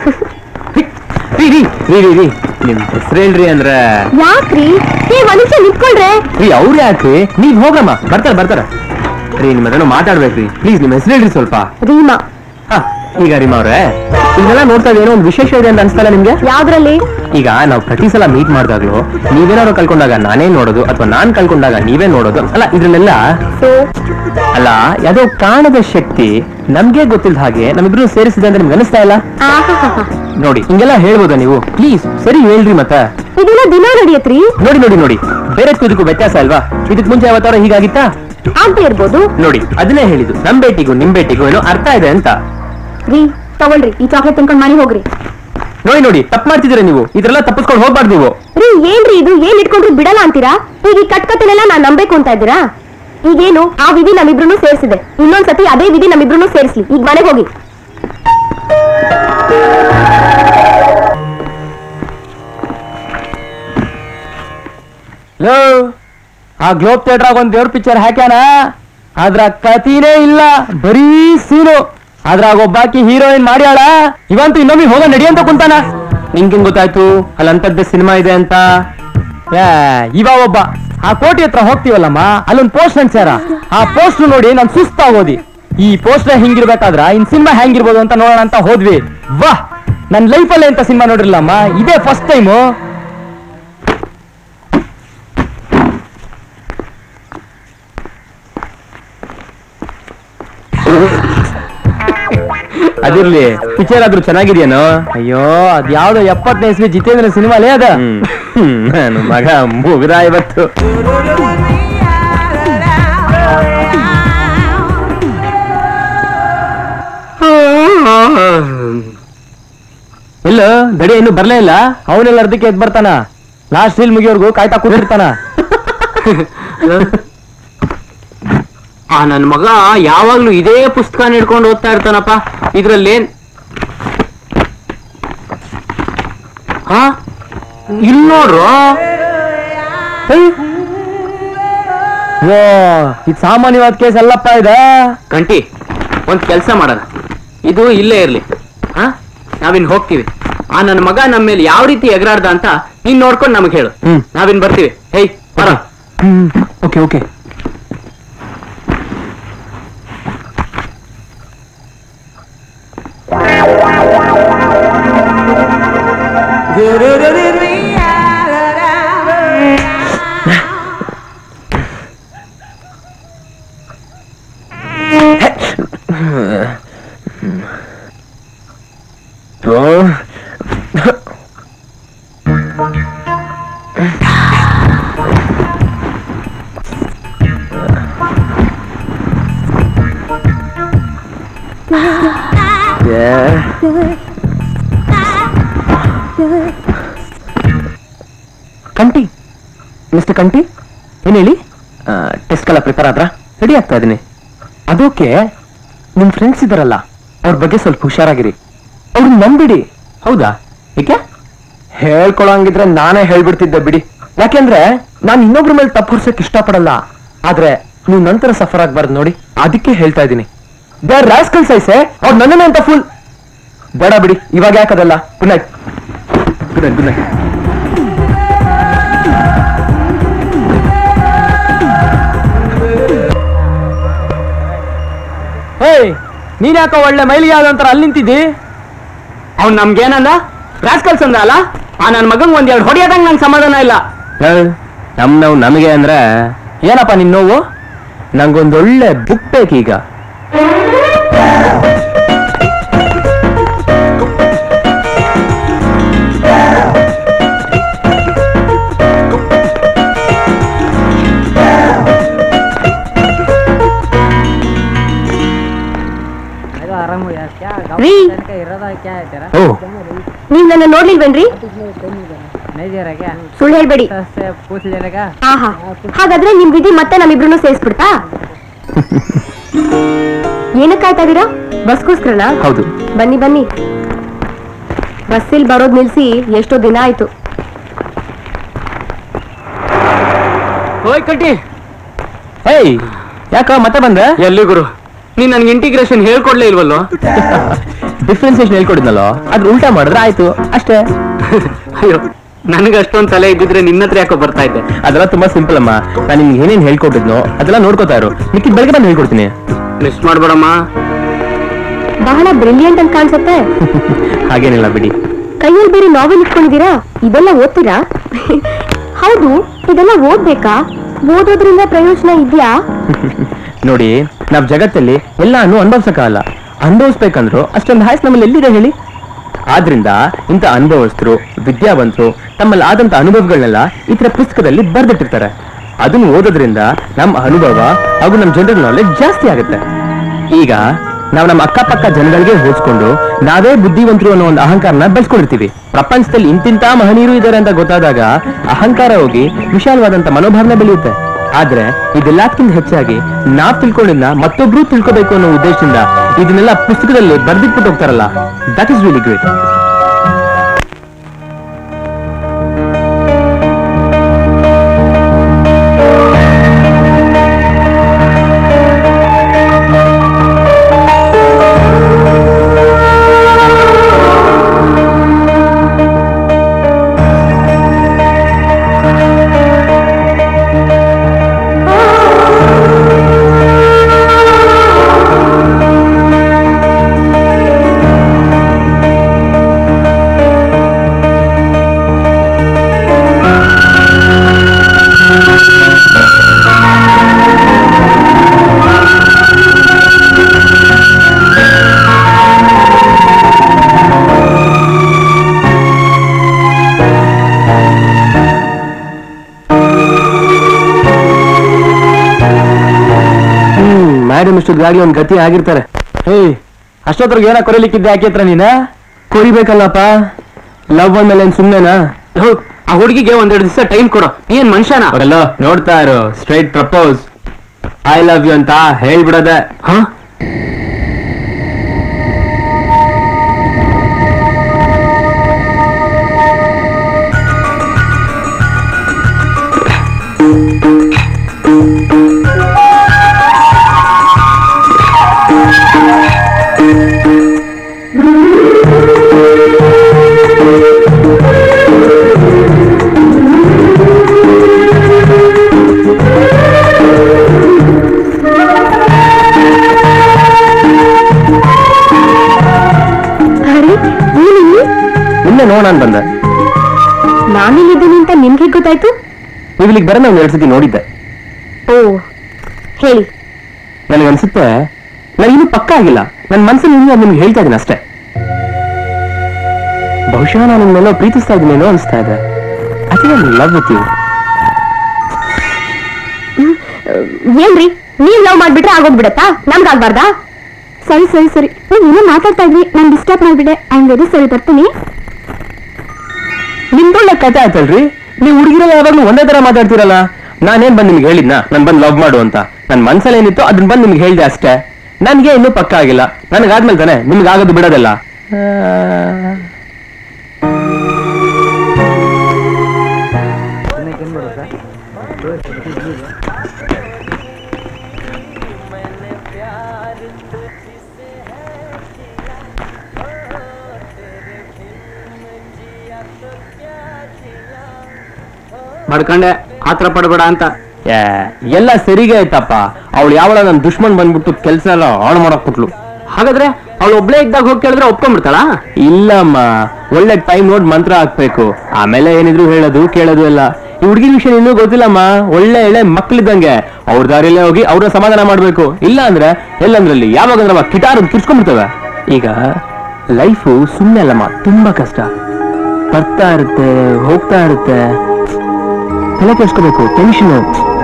ರೀ ರೀ ರೀ ರೀ ರೀ ನಿಮ್ ಹೆಸರು ಹೇಳ್ರಿ ಅಂದ್ರ ಯಾಕ್ರಿ ಏ ಮನುಷ್ಯ ನಿಂತ್ಕೊಳ್ರೆ ರೀ ಅವ್ರು ಯಾಕ್ರಿ ನೀವ್ ಹೋಗ್ರಮ್ಮ ಬರ್ತಾರ ಬರ್ತಾರ ರೀ ನಿಮ್ಮ ಹತ್ರನೂ ಮಾತಾಡ್ಬೇಕ್ರಿ ಪ್ಲೀಸ್ ನಿಮ್ಮ ಹೆಸರು ಹೇಳ್ರಿ ಸ್ವಲ್ಪ ರೀಮಾ ಹಾ ಈಗ ರೀಮಾ ಅವ್ರೆ ಇದೆಲ್ಲ ನೋಡ್ತಾ ಇದ್ರೆ ಏನೋ ಒಂದು ವಿಶೇಷ ಇದೆ ಅಂತ ಅನ್ಸ್ತಲ್ಲ ನಿಮ್ಗೆ ಯಾವ್ದ್ರಲ್ಲಿ ಈಗ ನಾವು ಪ್ರತಿ ಸಲ ಮೀಟ್ ಮಾಡಿದಾಗ್ಲೂ ನೀವೇನಾದ್ರು ಕಳ್ಕೊಂಡಾಗ ನಾನೇ ನೋಡೋದು ಅಥವಾ ನಾನ್ ಕಳ್ಕೊಂಡಾಗ ನೀವೇ ನೋಡೋದು ಅಲ್ಲ ಇದ್ರಲ್ಲೆಲ್ಲ ಸೊ ಅಲ್ಲ ಯಾವುದೋ ಕಾಣದ ಶಕ್ತಿ ನಮ್ಗೆ ಗೊತ್ತಿಲ್ಲ ಹಾಗೆ ನಮ್ಮಿಬ್ರು ಸೇರಿಸಿದೆ ಅಂತ ನಿಮ್ಗೆ ಅನಿಸ್ತಾ ಇಲ್ಲ ಆಹಾಹಾಹಾ. ನೋಡಿ ಹಿಂಗೆಲ್ಲ ಹೇಳ್ಬೋದಾ ನೀವು ಪ್ಲೀಸ್ ಸರಿ ಹೇಳ್ರಿ ಮತ್ತೆ ಇದೆಲ್ಲ ದಿನ ನಡೆಯತ್ರಿ ನೋಡಿ ನೋಡಿ ನೋಡಿ ಬೇರೆ ಇದಕ್ಕೂ ವ್ಯತ್ಯಾಸ ಅಲ್ವಾ ಇದಕ್ ಮುಂಚೆ ಯಾವತ್ತಾರ ಹೀಗಾಗಿತ್ತಾ ಅಂತ ಇರ್ಬೋದು ನೋಡಿ ಅದನ್ನೇ ಹೇಳಿದ್ದು ನಮ್ ಭೇಟಿಗೂ ನಿಮ್ ಭೇಟಿಗೂ ಏನೋ ಅರ್ಥ ಇದೆ ಅಂತ ರೀ ತಗೊಳ್ರಿ ಈ ಚಾಕ್ಲೇಟ್ ತಿನ್ಕೊಂಡ್ ಮನೆ ಹೋಗ್ರಿ ನೋಡಿ ನೋಡಿ ತಪ್ಪು ಮಾಡ್ತಿದ್ದೀರಾ ನೀವು ಇದ್ರೆಲ್ಲ ತಪ್ಪಿಸ್ಕೊಂಡು ಹೋಗ್ಬಾರ್ದು ನೀವು ರೀ ಏನ್ರಿ ಇದು ಏನ್ ಇಟ್ಕೊಂಡ್ರು ಬಿಡಲ್ಲ ಅಂತೀರಾ ಈಗ ಈ ಕಟ್ಕತೆನೆಲ್ಲ ನಾನ್ ನಂಬೇಕು ಅಂತ ಇದ್ದೀರಾ ಈಗೇನು ಆ ವಿಧಿ ನಮ್ಮಿಬ್ರು ಸೇರಿಸಿದೆ ಇನ್ನೊಂದ್ಸತಿ ಅದೇ ವಿಧಿ ನಮ್ಮಿಬ್ರು ಸೇರಿಸ್ಲಿ ಈಗ ಮನೆಗೆ ಹೋಗಿ ಲೋ ಆ ಗ್ಲೋಬ್ ಥಿಯೇಟರ್ ಆಗ ಒಂದ್ ದೇವ್ರ ಪಿಕ್ಚರ್ ಹಾಕ್ಯಾನ ಅದ್ರ ಕತಿನೇ ಇಲ್ಲ ಬರೀ ಸೀನು ಅದ್ರಾಗ ಒಬ್ಬಾಕಿ ಹೀರೋಯಿನ್ ಮಾಡ್ಯಾಳ ಇವಂತೂ ಇನ್ನೊಮ್ಮೆ ಹೋಗ ನಡಿ ಅಂತ ಕುಂತಾನ ನಿಮ್ಗೆ ಗೊತ್ತಾಯ್ತು ಅಲ್ಲಿ ಅಂತದ್ದೇ ಸಿನಿಮಾ ಇದೆ ಅಂತ ಏ, ಇವ ಒಬ್ಬ ಆ ಕೋಟಿ ಹತ್ರ ಹೋಗ್ತೀವಲ್ಲಮ್ಮ ಅಲ್ಲೊಂದ್ ಪೋಸ್ಟ್ ಅಂಟ್ಸ್ಯಾರ ಆ ಪೋಸ್ಟ್ ನೋಡಿ ನಾನ್ ಸುಸ್ತಾಗೋದಿ ಈ ಪೋಸ್ಟರ್ ಹಿಂಗಿರ್ಬೇಕಾದ್ರ ಇನ್ ಸಿನಿಮಾ ಹೆಂಗಿರ್ಬೋದು ಅಂತ ನೋಡೋಣ ಅಂತ ಹೋದ್ವಿ ವಾಹ್ ನನ್ ಲೈಫಲ್ಲೇ ಅಂತ ಸಿನಿಮಾ ನೋಡಿರ್ಲಮ್ಮ ಇದೇ ಫಸ್ಟ್ ಟೈಮು ಅದಿರ್ಲಿ ಪಿಕ್ಚರ್ ಆದ್ರೂ ಚೆನ್ನಾಗಿದೆಯೇನೋ ಅಯ್ಯೋ ಅದ್ ಯಾವ್ದೋ ಎಪ್ಪತ್ತನೇ ಇಸ್ವಿ ಜಿತೇಂದ್ರ ಸಿನಿಮಾಲೇ ಅದ ಹ್ಮ್ ನಾನು ಮಗ ಮುಗ್ದ ಇವತ್ತು ಇಲ್ಲ ದಡಿ ಇನ್ನು ಬರ್ಲೇ ಇಲ್ಲ ಅವನೆಲ್ಲ ಅರ್ಧಕ್ಕೆ ಎದ್ ಬರ್ತಾನ ಲಾಸ್ಟ್ ಸೀಲ್ ಮುಗಿಯೋರ್ಗು ಕಾಯ್ತಾ ಕೂತಿರ್ತಾನ ಆ ನನ್ ಮಗ ಯಾವಾಗ್ಲೂ ಇದೇ ಪುಸ್ತಕ ಹಿಡ್ಕೊಂಡು ಓದ್ತಾ ಇರ್ತಾನಪ್ಪ ಇದ್ರಲ್ಲಿ ಹಾ ಇಲ್ಲಿ ನೋಡ್ರು ಓ ಇದು ಸಾಮಾನ್ಯವಾದ ಕೇಸ್ ಅಲ್ಲಪ್ಪ ಇದೆ ಕಂಟಿ ಒಂದ್ ಕೆಲ್ಸ ಮಾಡೋಣ ಇದು ಇಲ್ಲೇ ಇರ್ಲಿ ಹಾ ನಾವಿನ್ ಹೋಗ್ತೀವಿ ಆ ನನ್ನ ಮಗ ನಮ್ಮ ಮೇಲೆ ಯಾವ ರೀತಿ ಎಗರಾಡ್ದ ಅಂತ ನೀನ್ ನೋಡ್ಕೊಂಡು ನಮಗ್ ಹೇಳು ಹ್ಮ್. ನಾವಿನ್ ಬರ್ತೀವಿ ಹೇಯ್ ಬರ okay okay Kanti mister Kanti ಏನ್ ಹೇಳಿ ಟೆಸ್ಟ್ ಎಲ್ಲ ಪ್ರಿಪೇರ್ ಆದ್ರ ರೆಡಿ ಆಗ್ತಾ ಇದೀನಿ ಅದಕ್ಕೆ ನಿಮ್ ಫ್ರೆಂಡ್ಸ್ ಇದಾರಲ್ಲ ಅವ್ರ ಬಗ್ಗೆ ಸ್ವಲ್ಪ ಹುಷಾರಾಗಿರಿ ಅವ್ರನ್ನ ನಂಬಿಡಿ ಹೌದಾ ಏಕೆ ಹೇಳ್ಕೊಳಂಗಿದ್ರೆ ನಾನೇ ಹೇಳ್ಬಿಡ್ತಿದ್ದೆ ಬಿಡಿ ಯಾಕೆಂದ್ರೆ ನಾನು ಇನ್ನೊಬ್ರ ಮೇಲೆ ತಪ್ಪು ಹೊರ್ಸಕ್ ಇಷ್ಟಪಡಲ್ಲ ಆದ್ರೆ ನೀವು ನಂತರ ಸಫರ್ ಆಗ್ಬಾರ್ದು ನೋಡಿ ಅದಕ್ಕೆ ಹೇಳ್ತಾ ಇದ್ದೀನಿ ದೇ ಆರ್ ರಾಸ್ಕಲ್ಸ್ ಐಸೆ ಅವ್ರು ನನ್ನನ್ನೇ ಅಂತ ಫುಲ್ ಬೇಡ ಬಿಡಿ ಇವಾಗ ಯಾಕದಲ್ಲ good night good night good night ಹೇಯ್ ನೀನ್ ಯಾಕೋ ಒಳ್ಳೆ ಮೈಲಿಗೆ ಆದಂತರ ಅಲ್ಲಿ ನಿಂತಿದ್ದಿ ಅವ್ನ್ ನಮ್ಗೇನಂದ ರಾಸ್ಕಲ್ಸ್ ಅಂದ ಅಲ್ಲ ಆ ನನ್ ಮಗಂಗ್ ಒಂದ್ ಎರಡು ಹೊಡಿಯೋದಂಗ್ ನಂಗೆ ಸಮಾಧಾನ ಇಲ್ಲ ನಮ್ ನೋವು ನಮಗೆ ಅಂದ್ರೆ ಏನಪ್ಪ ನಿನ್ ನೋವು ನಂಗೊಂದೊಳ್ಳೆ ಬುಕ್ ಬೇಕೀಗ ರೀ ಓ ನೀವ್ ನನ್ನ ನೋಡ್ಲಿಲ್ವೇನ್ರಿ ಸುಳ್ಳು ಹೇಳ್ಬೇಡಿ ಆಹಾ ಹಾಗಾದ್ರೆ ನಿಮ್ ವಿಧಿ ಮತ್ತೆ ನಮ್ಮಿಬ್ರು ಸೇರಿಸ್ಬಿಡ್ತಾ ಏನಕ್ಕೆ ಕಾಯ್ತಾ ಇದೀರಾ ಬಸ್ಗೋಸ್ಕರನಾ ಹೌದು ಬನ್ನಿ ಬನ್ನಿ ಬಸ್ಸಿಲ್ ಬರೋದ್ ನಿಲ್ಸಿ ಎಷ್ಟೋ ದಿನ ಆಯ್ತು ಹೋಯ್ ಕಟ್ಟಿ ಹೇಯ್ ಯಾಕ ಮತ್ತೆ ಬಂದೆ ಎಲ್ಲಿ ಗುರು ನೀನ್ ನನ್ಗೆ ಇಂಟಿಗ್ರೇಷನ್ ಹೇಳ್ಕೊಡ್ಲೇ ಇಲ್ವಲ್ಲೋ ಡಿಫ್ರೆನ್ಸಿಯೇಷನ್ ಹೇಳ್ಕೊಡಿದ್ನಲ್ಲೋ ಅದ್ರ ಉಲ್ಟಾ ಮಾಡಿದ್ರೆ ಆಯ್ತು ಅಷ್ಟೇ ಅಯ್ಯೋ ನನಗೆ ಅಷ್ಟೊಂದ್ ತಲೆ ಇದ್ದಿದ್ರೆ ನಿನ್ನ ಹತ್ರ ಯಾಕೋ ಬರ್ತಾ ಇದ್ದೆ ಅದೆಲ್ಲ ತುಂಬಾ ಸಿಂಪಲ್ ಅಮ್ಮ ನಾನು ನಿಮ್ಗೆ ಏನೇನ್ ಹೇಳ್ಕೊಟ್ಟಿದ್ನೋ ಅದೆಲ್ಲ ನೋಡ್ಕೋತಾ ಇರು ಮಿಕ್ಕಿದ ಬೆಳಗ್ಗೆ ಬಂದು ಹೇಳ್ಕೊಡ್ತೀನಿ ಮಿಸ್ ಮಾಡ್ಬೇಡಮ್ಮ ಬಹಳ ಬ್ರಿಲಿಯಂಟ್ ಅಂತ ಕಾಣಿಸುತ್ತೆ ಹಾಗೇನಿಲ್ಲ ಬಿಡಿ ಕೈಯಲ್ಲಿ ಬೇರೆ ನಾವೆಲ್ ಇಟ್ಕೊಂಡಿದ್ದೀರಾ ಇದೆಲ್ಲ ಓದ್ತೀರಾ ಹೌದು ಇದೆಲ್ಲ ಓದ್ಬೇಕಾ ಓದೋದ್ರಿಂದ ಪ್ರಯೋಜನ ಇದೆಯಾ ನೋಡಿ ನಾವ್ ಜಗತ್ತಲ್ಲಿ ಎಲ್ಲಾನು ಅನುಭವಿಸಕ್ಕಾಗಲ್ಲ ಅನುಭವಿಸ್ಬೇಕಂದ್ರು ಅಷ್ಟೊಂದು ಹಾಯ್ಸ್ ನಮ್ಮಲ್ಲಿ ಎಲ್ಲಿದೆ ಹೇಳಿ ಆದ್ರಿಂದ ಇಂಥ ಅನುಭವಸ್ಥರು ವಿದ್ಯಾವಂತರು ತಮ್ಮಲ್ಲಿ ಆದಂತ ಅನುಭವಗಳನ್ನೆಲ್ಲ ಈ ತರ ಪುಸ್ತಕದಲ್ಲಿ ಬರ್ದಿಟ್ಟಿರ್ತಾರೆ ಅದನ್ನು ಓದೋದ್ರಿಂದ ನಮ್ಮ ಅನುಭವ ಹಾಗೂ ನಮ್ಮ ಜನರಲ್ ನಾಲೆಜ್ ಜಾಸ್ತಿ ಆಗುತ್ತೆ ಈಗ ನಾವು ನಮ್ಮ ಅಕ್ಕಪಕ್ಕ ಜನಗಳಿಗೆ ಹೋಲಿಸ್ಕೊಂಡು ನಾವೇ ಬುದ್ಧಿವಂತರು ಅನ್ನೋ ಒಂದು ಅಹಂಕಾರನ ಬೆಳೆಸ್ಕೊಂಡಿರ್ತೀವಿ ಪ್ರಪಂಚದಲ್ಲಿ ಇಂತಿಂತ ಮಹನೀಯರು ಇದ್ದಾರೆ ಅಂತ ಗೊತ್ತಾದಾಗ ಅಹಂಕಾರ ಹೋಗಿ ವಿಶಾಲವಾದಂತ ಮನೋಭಾವನೆ ಬೆಳೆಯುತ್ತೆ ಆದ್ರೆ ಇದೆಲ್ಲಕ್ಕಿಂತ ಹೆಚ್ಚಾಗಿ ನಾವ್ ತಿಳ್ಕೊಂಡಿದ್ನ ಮತ್ತೊಬ್ರು ತಿಳ್ಕೋಬೇಕು ಅನ್ನೋ ಉದ್ದೇಶದಿಂದ ಇದನ್ನೆಲ್ಲ ಪುಸ್ತಕದಲ್ಲಿ ಬರ್ದಿಟ್ಬಿಟ್ಟು ಹೋಗ್ತಾರಲ್ಲ that is really great hmm madam ಇಷ್ಟೊತ್ತಿಗಾಗ್ಲಿ ಒಂದ್ ಗತಿ ಆಗಿರ್ತಾರೆ ಏಯ್ ಅಷ್ಟೊತ್ತಿಗೆ ಏನ ಕೊರಿಲಿಕ್ಕಿದ್ದೆ ಹಾಕಿತ್ರ ನೀನ ಕೊರಿಬೇಕಲ್ಲಪ್ಪ ಲವ್ ಅಂದ್ಮೇಲೆ ಏನ್ ಸುಮ್ನೆನಾ ಹೌದ್, ಆ ಹುಡುಗಿಗೆ ಒಂದೆರಡು ದಿವಸ ಟೈಮ್ ಕೊಡು ಏನ್ ಮನುಷ್ಯನ ಅವರೆಲ್ಲ ನೋಡ್ತಾ ಇರು straight propose I love you ಅಂತ ಹೇಳ್ಬಿಡದೆ ಹಾ ಅರೆ ನೀನಿಲ್ಲಿ ನಿನ್ನೆ ನೋಡೋಣ ಬಂದೆ ನಾನಿಲ್ಲಿದ್ದೀನಿ ಅಂತ ನಿಮ್ಗೆ ಗೊತ್ತಾಯ್ತು ನೀವು ಇಲ್ಲಿಗೆ ಬರೋಣ ಒಂದ್ ಎರಡು ಸತಿ ನೋಡಿದ್ದೆ ಓ ಹೇಳಿ ನನಗನ್ಸುತ್ತೆ ನಾನು ಇನ್ನೂ ಪಕ್ಕ ಆಗಿಲ್ಲ ನನ್ನ ಮನಸ್ಸಲ್ಲಿ ಇನ್ನೂ ನಿಮ್ಗೆ ಹೇಳ್ತಾ ಇದ್ದೀನಿ ಅಷ್ಟೇ ಬಹುಶಃ ನಾನು ನಿಮ್ಮೆಲ್ಲೋ ಪ್ರೀತಿಸ್ತಾ ಇದ್ದೀನೇನೋ ಅನಿಸ್ತಾ ಇದೆ I think love with you ಏನ್ರಿ ನೀವ್ ಲವ್ ಮಾಡ್ಬಿಟ್ರೆ ಆಗೋಗ್ಬಿಡತ್ತಾ ನಮ್ಗಾಗ್ಬಾರ್ದಾ ಸರಿ ಸರಿ ಸರಿ ನೀವ್ ಇನ್ನೂ ಮಾತಾಡ್ತಾ ಇದ್ವಿ ನಾನ್ ಡಿಸ್ಟರ್ಬ್ ಮಾಡ್ಬಿಟ್ಟೆ ಐ ಆಮ್ ವೆರಿ ಸರಿ ಬರ್ತೀನಿ ನಿಮ್ದೊಳ್ಳೆ ಕತೆ ಆಯ್ತಲ್ರಿ ನೀವು ಹುಡುಗಿರ ಯಾವಾಗ್ಲೂ ಒಂದೇ ತರ ಮಾತಾಡ್ತೀರಲ್ಲ ನಾನೇನ್ ಬಂದ್ ನಿಮ್ಗೆ ಹೇಳಿದ್ನಾ ನನ್ ಬಂದ್ ಲವ್ ಮಾಡು ಅಂತ ನನ್ ಮನ್ಸಲ್ಲಿ ಏನಿತ್ತು ಅದನ್ನ ಬಂದ್ ನಿಮ್ಗೆ ಹೇಳ್ದೆ ಅಷ್ಟೇ ನನ್ಗೆ ಇನ್ನೂ ಪಕ್ಕ ಆಗಿಲ್ಲ ನನಗಾದ್ಮೇಲೆ ತಾನೆ ನಿಮ್ಗೆ ಆಗೋದು ಬಿಡೋದಿಲ್ಲ ಬಡ್ಕಂಡೆ ಆತರ ಪಡ್ಬೇಡ ಅಂತ ಏ, ಎಲ್ಲ ಸರಿಗೆ ಆಯ್ತಪ್ಪ ಅವಳು ಯಾವಳ ನನ್ ದುಶ್ಮನ್ ಬಂದ್ಬಿಟ್ಟು ಕೆಲ್ಸ ಎಲ್ಲ ಹಾಳು ಮಾಡಕ್ ಬಿಟ್ಲು ಹಾಗಾದ್ರೆ ಅವಳು ಒಬ್ಳೇ ಇದ್ದಾಗ ಹೋಗಿ ಕೇಳಿದ್ರೆ ಒಪ್ಕೊಂಡ್ಬಿಡ್ತಾಳ ಇಲ್ಲಮ್ಮ ಒಳ್ಳೆ ಟೈಮ್ ನೋಡ್ ಮಂತ್ರ ಹಾಕ್ಬೇಕು ಆಮೇಲೆ ಏನಿದ್ರು ಹೇಳೋದು ಕೇಳೋದು ಎಲ್ಲ ಈ ಹುಡುಗಿನ ವಿಷಯ ಇನ್ನೂ ಗೊತ್ತಿಲ್ಲಮ್ಮ ಒಳ್ಳೆ ಎಳೆ ಮಕ್ಳಿದ್ದಂಗೆ ಅವ್ರ ದಾರಿಯಲ್ಲೇ ಹೋಗಿ ಅವ್ರ ಸಮಾಧಾನ ಮಾಡ್ಬೇಕು ಇಲ್ಲ ಅಂದ್ರೆ ಎಲ್ಲಂದ್ರಲ್ಲಿ ಯಾವಾಗಂದ್ರೆ ಕಿಟಾರ್ ಕಿರ್ಸ್ಕೊಂಡ್ಬಿಡ್ತವೆ ಈಗ ಲೈಫು ಸುಮ್ಮನೆ ಅಲ್ಲಮ್ಮ ತುಂಬಾ ಕಷ್ಟ ಬರ್ತಾ ಇರುತ್ತೆ ಹೋಗ್ತಾ ಇರುತ್ತೆ ತಲೆ ಕೆಡ್ಸ್ಕೋಬೇಕು ಟೆನ್ಷನ್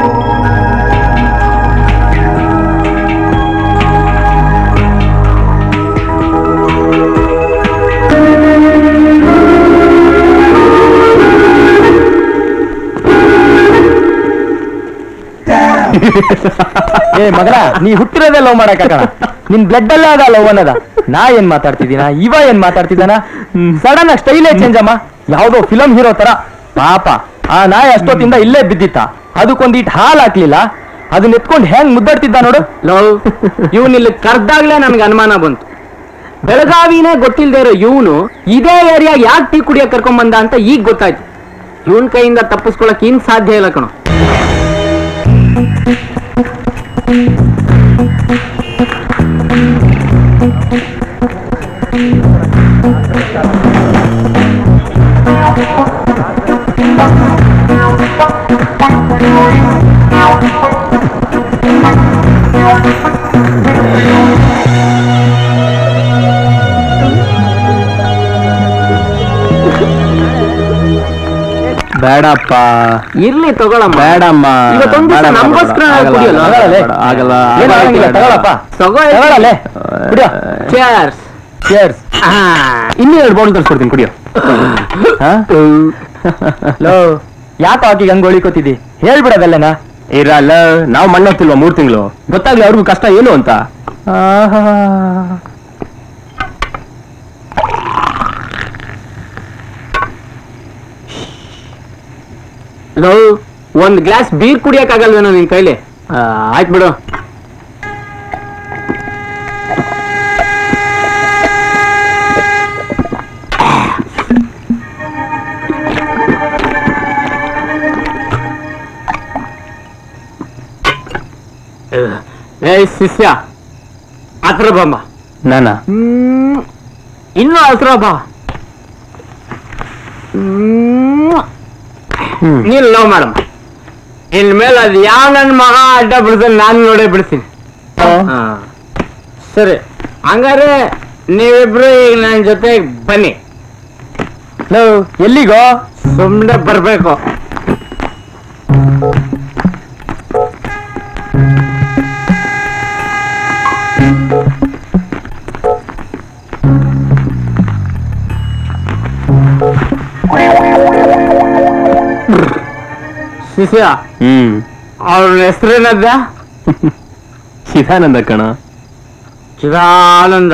ಏ ಮಗನ ನೀ ಹುಟ್ಟಿರೋದೇ ಲವ್ ಮಾಡಕ್ಕಾಗಣ ನಿನ್ ಬ್ಲಡ್ ಅಲ್ಲೇ ಅದ ಲವ್ ಅನ್ನದ ನಾ ಏನ್ ಮಾತಾಡ್ತಿದ್ದೀನ ಇವ ಏನ್ ಮಾತಾಡ್ತಿದ್ದಾನ ಸಡನ್ ಆಗಿ ಸ್ಟೈಲೇ ಚೇಂಜ್ ಅಮ್ಮ ಯಾವ್ದೋ ಫಿಲಂ ಹೀರೋ ತರ ಪಾಪ ಆ ನಾಯಿ ಅಷ್ಟೊತ್ತಿಂದ ಇಲ್ಲೇ ಬಿದ್ದಿತ್ತ ಅದಕ್ಕೊಂದಿಟ್ ಹಾಲ್ ಹಾಕ್ಲಿಲ್ಲ ಅದನ್ನ ಎತ್ಕೊಂಡು ಹೆಂಗ್ ಮುದ್ದಾಡ್ತಿದ್ದ ನೋಡು ಲವ್ ಇವನ್ ಇಲ್ಲಿ ಕರ್ದಾಗ್ಲೇ ನನ್ಗೆ ಅನುಮಾನ ಬಂತು ಬೆಳಗಾವಿನೇ ಗೊತ್ತಿಲ್ಲದೆ ಇರೋ ಇವನು ಇದೇ ಏರಿಯಾ ಯಾಕೆ ಟೀ ಕುಡಿಯಕ್ ಕರ್ಕೊಂಡ್ ಬಂದ ಅಂತ ಈಗ ಗೊತ್ತಾಯ್ತು ಇವನ್ ಕೈಯಿಂದ ತಪ್ಪಿಸ್ಕೊಳಕ್ ಇನ್ ಸಾಧ್ಯ ಇಲ್ಲ ಕಣೋ ಬೇಡಪ್ಪ ಇರ್ಲಿ ತಗೊಳಮ್ಮ ಬೇಡಮ್ಮ ಇವತ್ತೊಂದ್ ದಿವ್ಸ ಬೇಡ, ಬೇಡ, ನಮ್ಗೋಸ್ಕರ ಆಗಲ್ಲ, ಕುಡಿಯಲ್ಲ? ಆಗಲ್ಲ, ಆಗಲ್ಲ, ಏನ್ ಆಗಂಗಿಲ್ಲ, ಬೇಡ. ತಗೊಳಪ್ಪ ತಗೋ ತಗೊಳಲೆ ಕುಡಿಯೋ ಚೇರ್ಸ್ ಚೇರ್ಸ್ ಇನ್ನೂ ಎರಡು ಬಾಟಲ್ ತರಿಸ್ಕೊಡ್ತೀನಿ ಕುಡಿಯೋ ಲೋ ಯಾಕೆ ಆಕಿಗೆ ಹಂಗ್ ಹೊಳಿಕೋತಿದ್ದಿ ಹೇಳ್ಬಿಡೋದಲ್ಲೇನಾ ಇರಲ್ಲ ನಾವು ಮಣ್ಣೋಗ್ತಿಲ್ವಾ ಮೂರ್ ತಿಂಗಳು ಗೊತ್ತಾಗ್ಲಿ ಅವ್ರಿಗೂ ಕಷ್ಟ ಏನು ಅಂತ ಲವ್ ಒಂದ್ ಗ್ಲಾಸ್ ಬೀರ್ ಕುಡಿಯಕ್ ಆಗಲ್ವೇನೋ ನಿನ್ ಕೈಲಿ ಆ, ಆಯ್ತ್ ಬಿಡು ಏ ಶಿಷ್ಯ ಹತ್ರ ಬಮ್ಮ ನಾನ ಹ್ಮ್. ಇನ್ನೂ ಹತ್ರ ಬಾ ಹ್ಮ್. ನೀನ್ ಲವ್ ಮಾಡಮ್ಮ ಇನ್ ಮೇಲೆ ಅದು ಯಾವ ನನ್ನ ಮಗ ಅಡ್ಡ ಬಿಡ್ತಾನೆ ನಾನು ನೋಡೇ ಬಿಡ್ತೀನಿ ಹಾ. ಸರಿ ಹಂಗಾರೆ ನೀವಿಬ್ರು ಈಗ ನನ್ನ ಜೊತೆ ಬನ್ನಿ ಲೋ ಎಲ್ಲಿಗೋ ಸುಮ್ಮನೆ ಬರ್ಬೇಕು ಶಿಷ್ಯ ಹ್ಮ್ ಅವ್ರ ಹೆಸರೇನದ ಶಿವಾನಂದ ಕಣ ಚಿದಾನಂದ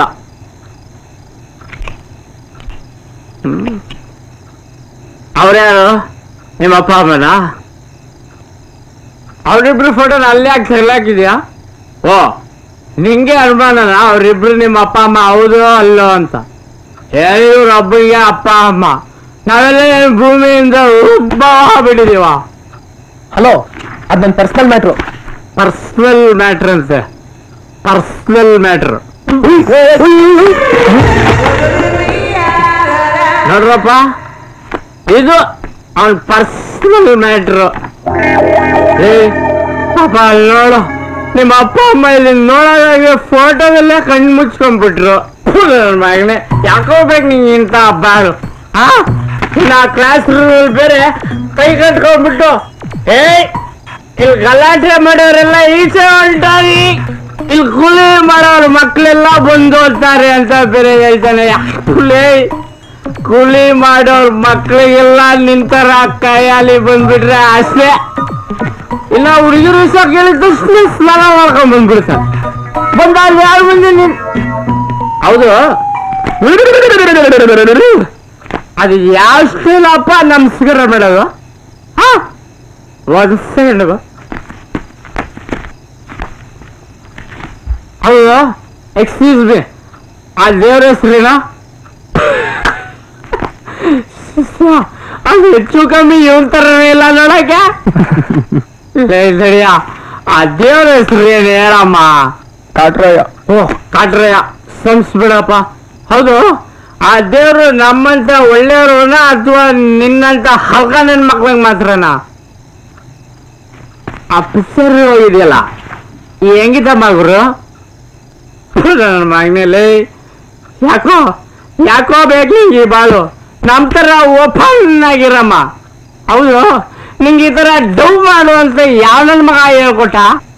ಅವ್ರ್ಯಾರು ನಿಮ್ಮ ಅಪ್ಪ ಅಮ್ಮನ ಅವರಿಬ್ರು ಫೋಟೋನ ಅಲ್ಲೇ ಹಾಕಿ ಸೆಲ್ಲಾಕಿದ್ಯಾ ಓ ನಿಂಗೆ ಅನುಮಾನನ ಅವ್ರಿಬ್ರು ನಿಮ್ಮ ಅಪ್ಪ ಅಮ್ಮ ಹೌದು ಅಲ್ಲೋ ಅಂತ ಇವ್ರ ಒಬ್ಬರಿಗೆ ಅಪ್ಪ ಅಮ್ಮ ನಾವೆಲ್ಲ ಏನ್ ಭೂಮಿಯಿಂದ ಉಬ್ಬ ಬಿಟ್ಟಿದೀವ ಹಲೋ ಅದ್ ನನ್ನ ಪರ್ಸನಲ್ ಮ್ಯಾಟ್ರು ಪರ್ಸನಲ್ ಮ್ಯಾಟ್ರ್ ಅಂತೆ ಪರ್ಸನಲ್ ಮ್ಯಾಟ್ರ್ ನೋಡ್ರಪ್ಪ ಇದು ಅವನ್ ಪರ್ಸನಲ್ ಮ್ಯಾಟ್ರು ಏ ಪಾಪ ಅಲ್ಲಿ ನೋಡು ನಿಮ್ಮ ಅಪ್ಪ ಅಮ್ಮ ಇಲ್ಲಿ ನೋಡೋದಾಗೆ ಫೋಟೋದಲ್ಲೇ ಕಣ್ಣು ಮುಚ್ಕೊಂಡ್ಬಿಟ್ರು ನನ್ ಮಗನೇ ಯಾಕೋ ಬೇಕು ನಿಂಗೆ ಇಂಥ ಬ್ಯಾರು ಹಾ ನಾ ಕ್ಲಾಸ್ ರೂಮ್ ಬೇರೆ ಕೈ ಕಟ್ಕೊಂಡ್ಬಿಟ್ಟು ಏಯ್ ಇಲ್ಲಿ ಗಲಾಟೆ ಮಾಡೋರೆಲ್ಲ ಈಚೆ ಹೊಂಟಾರಿ ಇಲ್ಲಿ ಕೂಲಿ ಮಾಡೋರು ಮಕ್ಕಳೆಲ್ಲ ಬಂದು ಓದ್ತಾರೆ ಅಂತ ಬೇರೆ ಹೇಳ್ತಾನೆ ಕೂಲಿ ಕೂಲಿ ಮಾಡೋರ್ ಮಕ್ಕಳಿಗೆಲ್ಲ ನಿಂತರ ಕೈಯಲ್ಲಿ ಬಂದ್ಬಿಟ್ರೆ ಅಷ್ಟೇ ಇನ್ನ ಹುಡುಗಿರು ಸಹ ಕೇಳಿದ ತಕ್ಷಣ ಸ್ನಾನ ಮಾಡ್ಕೊಂಡ್ ಬಂದ್ಬಿಡ್ತಾರೆ ಬಂದಾಗ ಯಾರು ಬಂದಿ ನೀನ್ ಹೌದು ಅದು ಯಾವ ಸ್ಟೈಲ್ ಅಪ್ಪ ನಮಸ್ಕಾರ ಮಾಡೋದು ಹಾ ಒಂದು ಸೆಕೆಂಡ್ ಹೌದು ಎಕ್ಸ್ಕ್ಯೂಸ್ ಮಿ ಆ ದೇವ್ರ ಹೆಸರೇನಾ ಅದು ಹೆಚ್ಚು ಕಮ್ಮಿ ಇವನ್ ತರನೇ ಇಲ್ಲ ನೋಡಕ್ಕೆ ಲೇ ಸರಿಯಾ ಆ ದೇವ್ರ ಹೆಸರು ಏನು ಹೇಳಮ್ಮ ಕಾಟ್ರಾಯ ಓ ಕಾಟ್ರಯ್ಯ ಸಂಸ್ಬಿಡಪ್ಪ ಹೌದು ಆ ದೇವ್ರು ನಮ್ಮಂತ ಒಳ್ಳೆಯವ್ರನ ಅಥವಾ ನಿನ್ನಂತ ಹಲ್ಕ ನನ್ ಮಕ್ಳಿಗೆ ಮಾತ್ರನಾ ಆ ಪಿಕ್ಚರ್ ಹೋಗಿದೆಯಲ್ಲ ಈ ಹೆಂಗಿದ್ದಮ್ಮ ಗುರು ನನ್ನ ಮಗನಲ್ಲಿ ಯಾಕೋ ಯಾಕೋ ಬೇಕು ನಿಂಗೆ ಈ ಬಾಳು ನಮ್ ತರ ಓಪನ್ ಆಗಿರಮ್ಮ ಹೌದು ನಿಂಗೆ ಈ ತರ ಡವ್ ಮಾಡು ಅಂತ ಯಾವ ನನ್ನ ಮಗ ಹೇಳ್ಕೊಟ್ಟ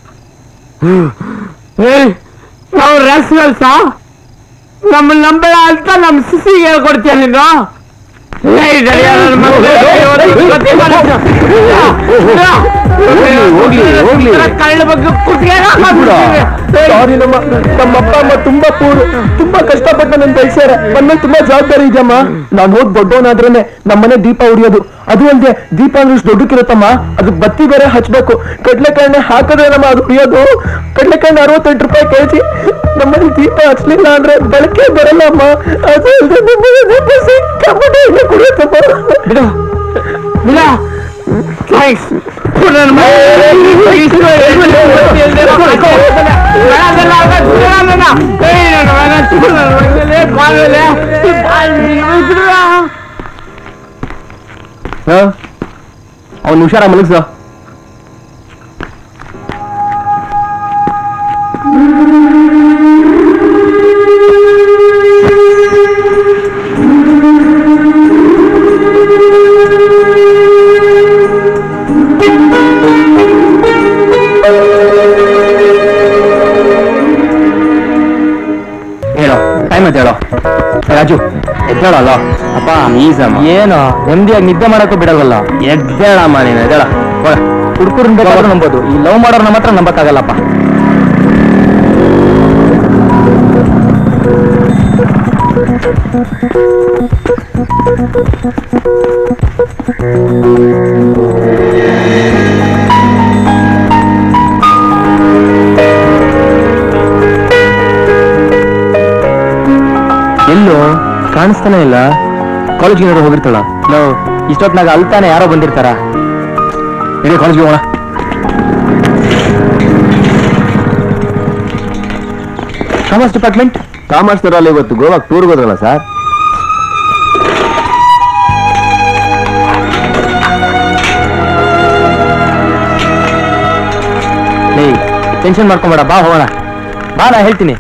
ಏಯ್ ನಾವು ರೆಸ್ವೆಲ್ಸ ನಮ್ಮ ನಂಬಳ ಅಂತ ನಮ್ಮ ಸಿಸಿಗೆ ಹೇಳ್ಕೊಡ್ತೀಯ ನೀನು ಏಯ್, ದರಿಯ ನನ್ನ ಮಗನೇ, ಇವತ್ತು ಇವತ್ತೇ ಬಂದಿದ್ದು. ಹೋಗ್ಲಿ, ಹೋಗ್ಲಿ. ಕಳ್ಳ ಬಗ್ಗೆ ಕುತ್ತಿಗೆ ಸಾರಿ ನಮ್ಮ ನಮ್ಮ ಅಪ್ಪ ಅಮ್ಮ ತುಂಬಾ ಪೂರು ತುಂಬಾ ಕಷ್ಟಪಟ್ಟು ನನ್ನ ಬೆಳೆಸ್ಯಾರ ನನ್ನ ತುಂಬಾ ಜವಾಬ್ದಾರಿ ಇದೆಯಮ್ಮ ನಾನು ಹೋಗಿ ದೊಡ್ಡವನಾದ್ರೇನೆ ನಮ್ಮನೆ ದೀಪ ಉರಿಯೋದು ಅದು ಅಲ್ಲದೆ ದೀಪ ಅಂದ್ರೆ ಇಷ್ಟು ದೊಡ್ಡಕ್ಕಿರುತ್ತಮ್ಮ ಅದು ಬತ್ತಿ ಬೇರೆ ಹಚ್ಬೇಕು ಕಡ್ಲೆಕಾಯಿನ ಹಾಕಿದ್ರೆ ನಮ್ಮ ಅದು ಉರಿಯೋದು ಕಡ್ಲೆಕಾಯಿನ ಅರವತ್ತೆಂಟು ರೂಪಾಯಿ ಕೆಜಿ ನಮ್ಮನೆ ದೀಪ ಹಚ್ಲಿಲ್ಲ ಅಂದ್ರೆ ಬೆಳಕೆ ಬರಲ್ಲ ಅಮ್ಮ ಅದು ಅಲ್ಲದೆ ನಮ್ಮನೆ ದೀಪ ಸಿಕ್ಕಾಪಟ್ಟೆ ಎಣ್ಣೆ ಕುಡಿಯುತ್ತಮ್ಮ ಬಿಡು ಬಿಡ ಥ್ಯಾಂಕ್ಸ್ ನನ್ನ ಅವ್ನು ಹುಷಾರ ಮಲಗ್ಸ ಹೇಳೋ ಟೈಮ್ ಅಂತ ಹೇಳೋ ರಾಜು ಎದ್ದೇಳಲ್ಲ ಅಪ್ಪ ಈಸಮ್ಮ ಏನು ನೆಮ್ಮದಿಯಾಗಿ ನಿದ್ದೆ ಮಾಡಕ್ಕೂ ಬಿಡಲ್ವಲ್ಲ ಎದ್ದೇಳಮ್ಮ ನೀನು ಎದ್ದೇಳ ಹುಡುಗರನ್ನ ಬೇಕಾದ್ರೂ ನಂಬೋದು ಈ ಲವ್ ಮಾಡೋರ್ನ ಮಾತ್ರ ನಂಬಕ್ಕಾಗಲ್ಲಪ್ಪ ಎಲ್ಲೋ ಕಾಣಿಸ್ತಾನೆ ಇಲ್ಲ ಕಾಲೇಜ್ಗೆ ಏನಾದ್ರು ಹೋಗಿರ್ತಾಳ ನಾವು ಇಷ್ಟೊತ್ನಾಗ ಅಲ್ತಾನೆ ಯಾರೋ ಬಂದಿರ್ತಾರ ಇಡೀ ಕಾಲೇಜ್ಗೆ ಹೋಗೋಣ ಕಾಮರ್ಸ್ ಡಿಪಾರ್ಟ್ಮೆಂಟ್ ಕಾಮರ್ಸ್ನವರಲ್ಲಿ ಇವತ್ತು ಗೋವಾಕ್ ಟೂರ್ಗೆ ಹೋದ್ರಲ್ಲ ಸರ್ ಏಯ್ ಟೆನ್ಷನ್ ಮಾಡ್ಕೊಂಬೇಡ ಬಾ ಹೋಗೋಣ ಬಾ ನಾ ಹೇಳ್ತೀನಿ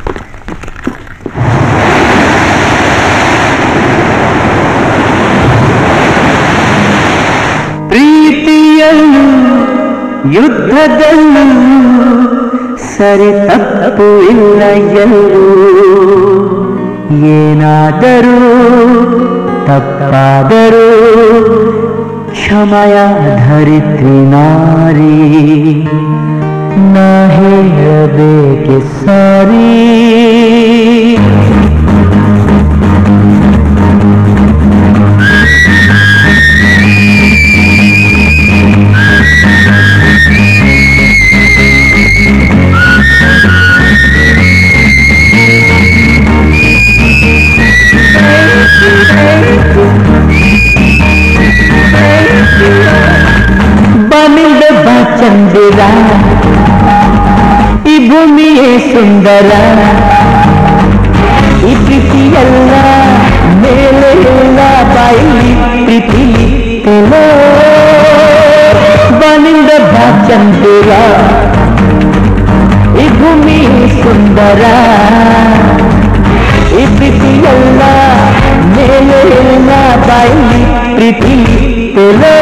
ಪ್ರೀತಿಯಲ್ಲೂ ಯುದ್ಧದಲ್ಲೂ ಸರಿ ತಪ್ಪು ಇಲ್ಲ ಎಲ್ಲೂ ಏನಾದರೂ ತಪ್ಪಾದರೂ ಕ್ಷಮಯ ಧರಿತ್ರಿ ನಾರಿ ನಾ ಹೇಳಬೇಕೆ ಸಾರಿ ಬನಿಂದ ಬಾ ಚಂದಿರ ಈ ಭೂಮಿಯೇ ಸುಂದರ ಈ ಪ್ರೀತಿಯಲ್ಲ ಮೇಲೆ ಎಲ್ಲ ಬಾಯಿ ಪ್ರೀತಿ ಎಲ್ಲೋ ಬನಿಂದ ಬಾ ಚಂದಿರ ಈ ಭೂಮಿಯೇ ಸುಂದರ ಈ ಪ್ರೀತಿಯಲ್ಲ ಮೇಲೆ ಎಲ್ಲ ಬಾಯಿ ಪ್ರೀತಿ ಎಲ್ಲೋ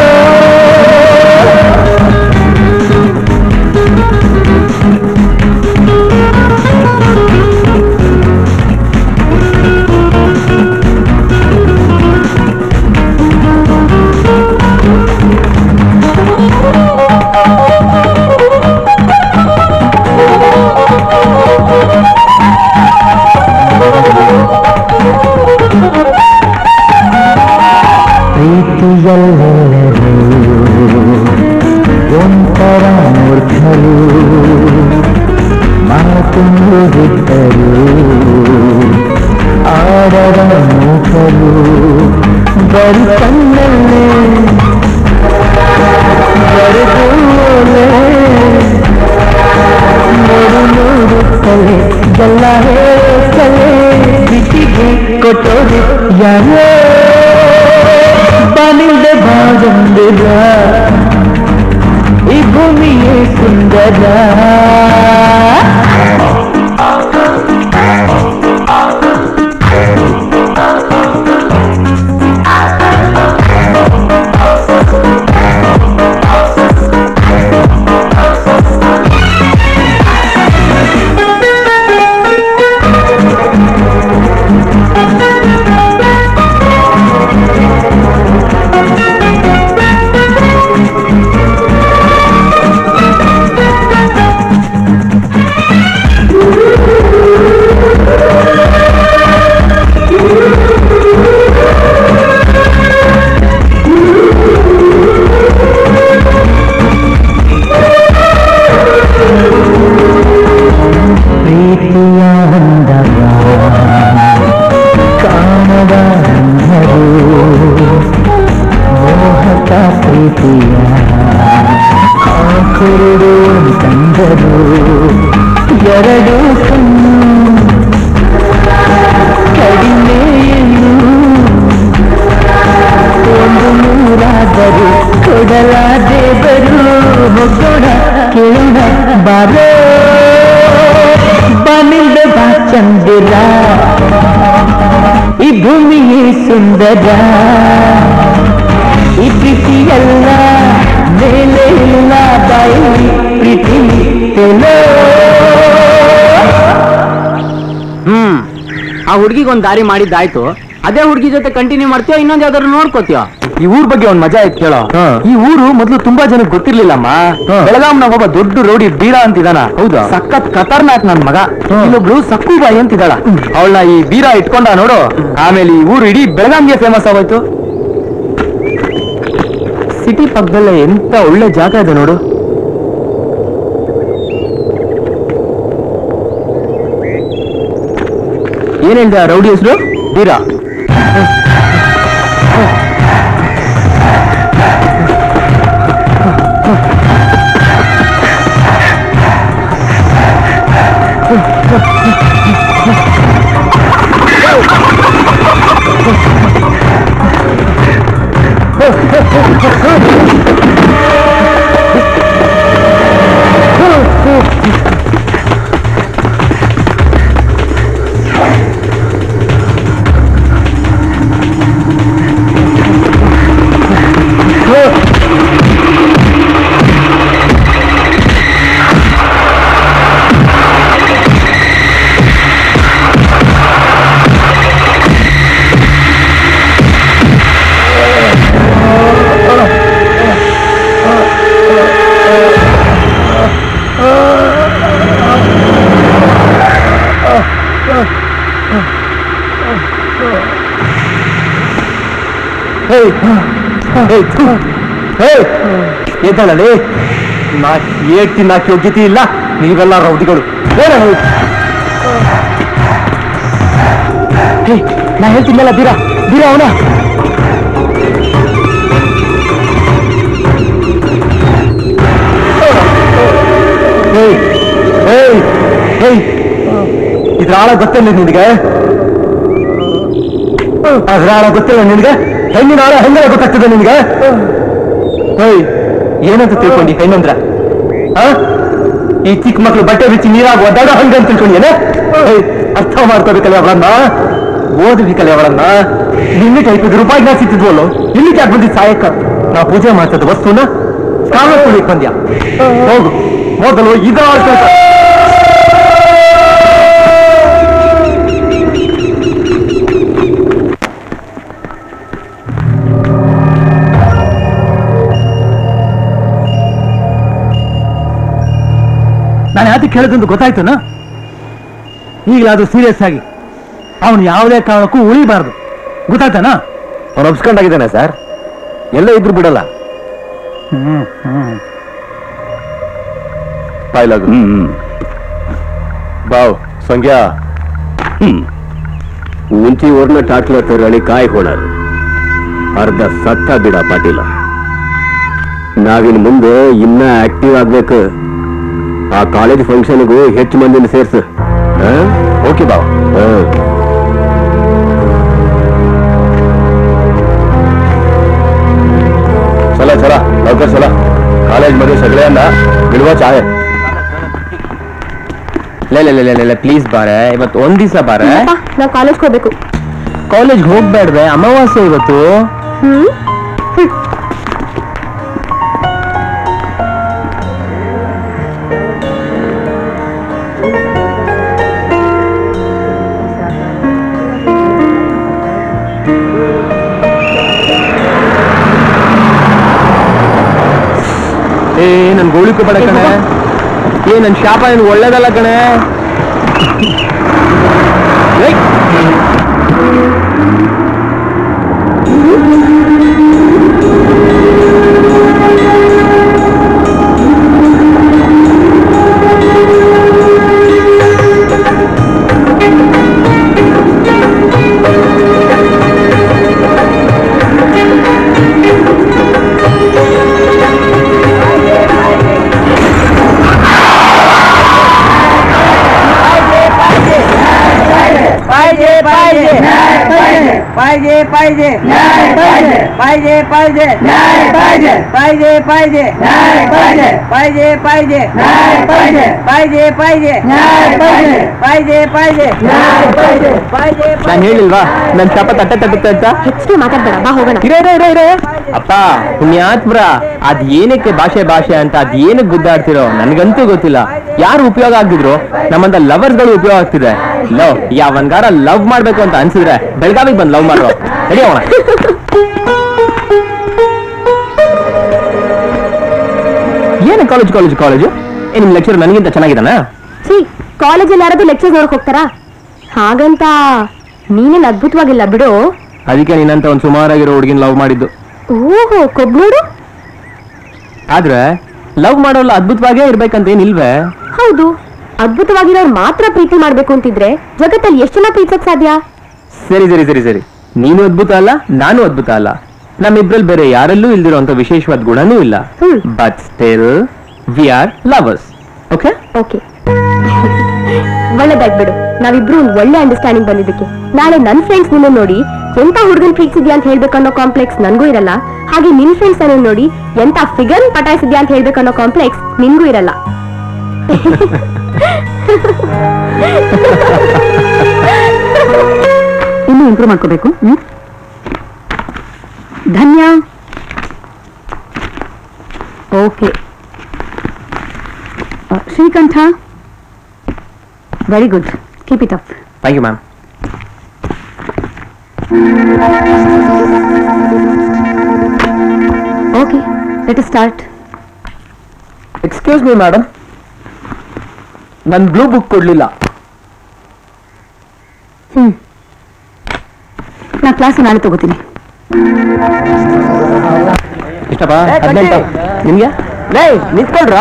ಪ್ರೀತಿಯಲ್ಲೆಲ್ಲರೂ ಒಂಥರ ಮೂರ್ಖರು ಮಾತುಂಬಿದ್ದರು ಆಡದ ಮೂಕರು ಬರಿ ಕಣ್ಣಲ್ಲೇ ಬರೆದು ನೋಡು ನೋಡುತ್ತಲೇ ಎಲ್ಲ ಹೇಳುತ್ತಲೇ ಬಿಟ್ಟಿಗೆ ಕೊಟ್ಟೋದು ಯಾರೋ ಬನಿಂದ ಬಾಗಂದಿರ ಈ ಭೂಮಿಯೇ ಸುಂದರ ಪ್ರೀತಿಯ ಅಂದವ ಕಾಣದ ಅಂದರು ಮೋಹಕ ಪ್ರೀತಿಯ ಕುರುಡು ತಂದರು ಎರಡು ಕಣ್ಣು ಕಡಿಮೆಯನ್ನು ಒಂದು ನೂರಾದರೂ ಕೊಡಲಾದೆ ಬರು ಹೋಗೋಣ ಕೇಳೋಣ ಬಾರೋ ಬನಿಂದ ಬಾ ಚಂದಿರ ಈ ಭೂಮಿಯೇ ಸುಂದರ ಈ ಪ್ರೀತಿಯಲ್ಲ ಮೇಲೆ ಇಲ್ಲ ಬಾಯಿ ಪ್ರೀತಿ ತೆಲೋ ಹ್ಮ್ ಆ ಹುಡ್ಗಿಗೆ ಒಂದ್ ದಾರಿ ಮಾಡಿದ್ದಾಯ್ತು ಅದೇ ಹುಡ್ಗಿ ಜೊತೆ ಕಂಟಿನ್ಯೂ ಮಾಡ್ತೀಯೋ ಇನ್ನೊಂದ್ ಯಾವ್ದಾದ್ರು ನೋಡ್ಕೋತೀಯೋ ಈ ಊರ್ ಬಗ್ಗೆ ಒಂದ್ ಮಜಾ ಐತ್ ಕೇಳೋ ಈ ಊರು ಮೊದ್ಲು ತುಂಬಾ ಜನಕ್ಕೆ ಗೊತ್ತಿರ್ಲಿಲ್ಲಮ್ಮ ಬೆಳಗಾಂನ ಒಬ್ಬ ದೊಡ್ಡ ರೋಡಿ ಬೀರ ಅಂತಿದಾನ ಹೌದಾ ಸಖತ್ ಖತರ್ನಾಕ್ ನನ್ ಮಗ ಇನ್ನೊಬ್ಳು ಸಕ್ಕುಬಾಯಿ ಅಂತಿದ್ದಾಳ ಅವಳನ್ನ ಈ ಬೀರ ಇಟ್ಕೊಂಡ ನೋಡು ಆಮೇಲೆ ಈ ಊರು ಇಡೀ ಬೆಳಗಾಂಗೆ ಫೇಮಸ್ ಆಗೋಯ್ತು ಸಿಟಿ ಪಕ್ಕದಲ್ಲೇ ಎಂತ ಒಳ್ಳೆ ಜಾಗ ಇದೆ ನೋಡು ಏನ್ ಹೇಳ್ದ ರೌಡಿ ಹೆಸರು ಬೀರಾ ಎದ್ದಳಲೇ ನಾ ಏಟ್ ತಿನ್ನಾಕಿ ಯೋಗ್ಯತೆ ಇಲ್ಲ ನೀವೆಲ್ಲ ರೌಡಿಗಳು ಬೇಡ ಹೋಗಿ ಹೇ, ನಾ ಹೇಳ್ತಿದ್ದಲ್ಲ ಬೀರ ಬೀರ ಅವನ ಇದ್ರ ಆಳ ಗೊತ್ತಿಲ್ಲ ನಿನಗೆ ಅದ್ರ ಆಳ ಗೊತ್ತಿಲ್ಲ ನಿನಗೆ ಹೆಣ್ಣಿನ ಆಳ ಹೆಂಗ ಗೊತ್ತಾಗ್ತದೆ ನಿನಗೆ ಹೇಯ್ ಏನಂತ ತಿಳ್ಕೊಂಡಿ ಹೆಣ್ಣಂದ್ರ ಆ? ಈ ಚಿಕ್ಕ ಮಕ್ಳು ಬಟ್ಟೆ ಬಿಚ್ಚಿ ನೀರಾಗ ಒದ್ದಾಡ ಹಂಗಂತ ತಿಳ್ಕೊಂಡಿಯೇನೆ ಹೇಯ್, ಅರ್ಥ ಮಾಡ್ಕೋಬೇಕಲ್ಲ ಅವಳನ್ನ ಓದಬೇಕಲ್ಲ ಅವಳನ್ನ ಲಿಮಿಟ್ ಐದು ರೂಪಾಯಿ ನಾ ಸಿಕ್ತಿದ್ವಲ್ಲೋ ಲಿಮಿಟ್ ಯಾಕೆ ಬಂದಿದ್ದು ಸಾಯಕ್ಕ ನಾ ಪೂಜೆ ಮಾಡ್ತದ ವಸ್ತುನ ಕಾಮಕ್ಕೆ ಬಂದ್ಯಾ ಹೋಗು ಮೊದಲು ಇದರ ಆಡ್ಕೊಳ್ತ ನಾನು ಯಾತಕ್ಕೆ ಹೇಳಿದಂತ ಗೊತ್ತಾಯ್ತನ ಈಗಲಾದ್ರೂ ಸೀರಿಯಸ್ ಆಗಿ ಅವನು ಯಾವುದೇ ಕಾರಣಕ್ಕೂ ಉಳಿಬಾರ್ದು ಗೊತ್ತಾಯ್ತಾನ ಅವ್ನು ಒಪ್ಸ್ಕೊಂಡಾಗಿದ್ದಾನೆ ಸರ್ ಎಲ್ಲ ಇದ್ರು ಬಿಡಲ್ಲ ಹ್ಮ್ ಹ್ಮ್ ಪಾಯ್ಲಾಗು ಬಾವ್ ಸಂಖ್ಯಾ ಉಂಚಿ ಊರ್ನ ಟಾಟ್ಲ ತರಳಿ ಕಾಯಿ ಹೋಣರು ಅರ್ಧ ಸತ್ತ ಬಿಡ ಪಾಟೀಲ ನಾವಿನ್ ಮುಂದೆ ಇನ್ನ ಆಕ್ಟಿವ್ ಆಗ್ಬೇಕು ಆ ಕಾಲೇಜ್ ಫಂಕ್ಷನ್ಗೂ ಹೆಚ್ಚು ಮಂದಿನ ಸೇರ್ಸು ಓಕೆ ಬಾವ್ चला चला लवकर चला कॉलेजमध्ये सगळ्यांना मिळवा चाय ಲೇ ಲೇ ಲೇ ಲೇ ಪ್ಲೀಸ್ ಬಾರೆ ಇವತ್ತು ಒಂದ್ ದಿವಸ ಬಾರೆ ನಾವು ಕಾಲೇಜ್ಗೆ ಹೋಗ್ಬೇಕು ಕಾಲೇಜ್ ಹೋಗ್ಬೇಡ್ವೆ ಅಮಾವಾಸ್ಯೆ ಇವತ್ತು ಹ್ಮ್ ಏ ನನ್ ಗೋಳಿಕು ಬೇಡ ಕಣೆ ಏ ನನ್ ಶಾಪ ಏನು ಒಳ್ಳೇದಲ್ಲ ಕಣೆ ಏಯ್! पाहिजे पाहिजे पाहिजे पाहिजे पाहिजे पाहिजे पाहिजे पाहिजे पाहिजे पाहिजे पाहिजे पाहिजे पाहिजे पाहिजे पाहिजे ನಾನು ಹೇಳಿಲ್ವಾ ನನ್ ಚಪ ತಟ್ಟೆ ತಟ್ಟುತ್ತೆ ಅಂತ ಹೆಚ್ಚಿಗೆ ಮಾತಾಡ್ಬೇಡ ಬಾ ಹೋಗೋಣ ಇರೇ ಇರೇ ಇರೇ ಇರೇ ಅಪ್ಪ ಪುಣ್ಯಾತ್ಮ್ರ ಅದ್ ಏನಕ್ಕೆ ಭಾಷೆ ಭಾಷೆ ಅಂತ ಅದ್ ಏನಕ್ಕೆ ಗುದ್ದಾಡ್ತಿರೋ ನನ್ಗಂತೂ ಗೊತ್ತಿಲ್ಲ ಯಾರು ಉಪಯೋಗ ಆಗ್ತಿದ್ರು ನಮ್ಮಂತ ಲವರ್ಸ್ ಗಳು ಉಪಯೋಗ ಆಗ್ತಿದೆ ಲವ್ ಯಾವನ್ಗಾರ ಲವ್ ಮಾಡ್ಬೇಕು ಅಂತ ಅನ್ಸಿದ್ರೆ ಬೆಳಗಾವಿಗೆ ಬಂದ್ ಲವ್ ಮಾಡ್ರೋ ರೆಡಿ ಹೋಗೋಣ ಏನು ಕಾಲೇಜ್ ಕಾಲೇಜ್ ಕಾಲೇಜು ಏ ನಿಮ್ ಲೆಕ್ಚರ್ ನನಗಿಂತ ಚೆನ್ನಾಗಿದ್ದಾನ ಛೀ ಕಾಲೇಜಲ್ಲಿ ಯಾರಾದ್ರೂ ಲೆಕ್ಚರ್ಸ್ ನೋಡಕ್ ಹೋಗ್ತಾರಾ ಹಾಗಂತ ನೀನೇನ್ ಅದ್ಭುತವಾಗಿಲ್ಲ ಬಿಡು ಅದಕ್ಕೆ ನೀನಂತ ಒಂದ್ ಸುಮಾರಾಗಿರೋ ಹುಡುಗಿನ ಲವ್ ಮಾಡಿದ್ದು ಓಹೋ ಕೊಬ್ನೋಡು ಆದ್ರೆ ಲವ್ ಮಾಡೋಲ್ಲ ಅದ್ಭುತವಾಗೇ ಇರ್ಬೇಕಂತ ಏನಿಲ್ವೇ ಹೌದು ಅದ್ಭುತವಾಗಿರೋರು ಮಾತ್ರ ಪ್ರೀತಿ ಮಾಡ್ಬೇಕು ಅಂತಿದ್ರೆ ಜಗತ್ತಲ್ಲಿ ಎಷ್ಟು ಜನ ಪ್ರೀತಿಸಕ್ ಸಾಧ್ಯ ಸರಿ ಸರಿ ಸರಿ ಸರಿ ನೀನು ಅದ್ಭುತ ಅಲ್ಲ ನಾನು ಅದ್ಭುತ ಅಲ್ಲ ನಮ್ಮಿಬ್ರಲ್ಲಿ ಬೇರೆ ಯಾರಲ್ಲೂ ಇಲ್ದಿರೋಂತ ವಿಶೇಷವಾದ ಗುಣನೂ ಇಲ್ಲ hmm. But still we are lovers okay okay ಒಳ್ಳೇದಾಯ್ತು ಬಿಡು ನಾವಿಬ್ರು ಒಂದ್ ಒಳ್ಳೆ ಅಂಡರ್ಸ್ಟ್ಯಾಂಡಿಂಗ್ ಬಂದಿದ್ದಕ್ಕೆ ನಾಳೆ ನನ್ ಫ್ರೆಂಡ್ಸ್ ನಿನ್ನ ನೋಡಿ ಎಂತ ಹುಡುಗನ್ ಪ್ರೀತಿಸಿದ್ಯಾ ಅಂತ ಹೇಳ್ಬೇಕು ಅನ್ನೋ ಕಾಂಪ್ಲೆಕ್ಸ್ ನನ್ಗೂ ಇರಲ್ಲ ಹಾಗೆ ನಿನ್ ಫ್ರೆಂಡ್ಸ್ ಅನ್ನ ನೋಡಿ ಎಂತ ಫಿಗರ್ ಪಟಾಯಿಸಿದ್ಯಾ ಅಂತ ಹೇಳ್ಬೇಕು ಅನ್ನೋ ಕಾಂಪ್ಲೆಕ್ಸ್ ನಿನ್ಗೂ ಇರಲ್ಲ ಇನ್ನು ಇಂಪ್ರೂವ್ ಮಾಡ್ಕೋಬೇಕು ಹ್ಮ್ Dhanya okay Srikanta very good keep it up thank you ma'am okay let start excuse me madam ನನ್ ಬ್ಲೂ ಬುಕ್ ಕೊಡ್ಲಿಲ್ಲ ಹ್ಮ್ ನಾ ಕ್ಲಾಸ್ ನಾಳೆ ತಗೋತೀನಿ ಇಷ್ಟಪ್ಪ ಹದಿನೆಂಟು ನಿಮ್ಗೆ ಲೇ ನಿಂತ್ಕೊಳ್ರ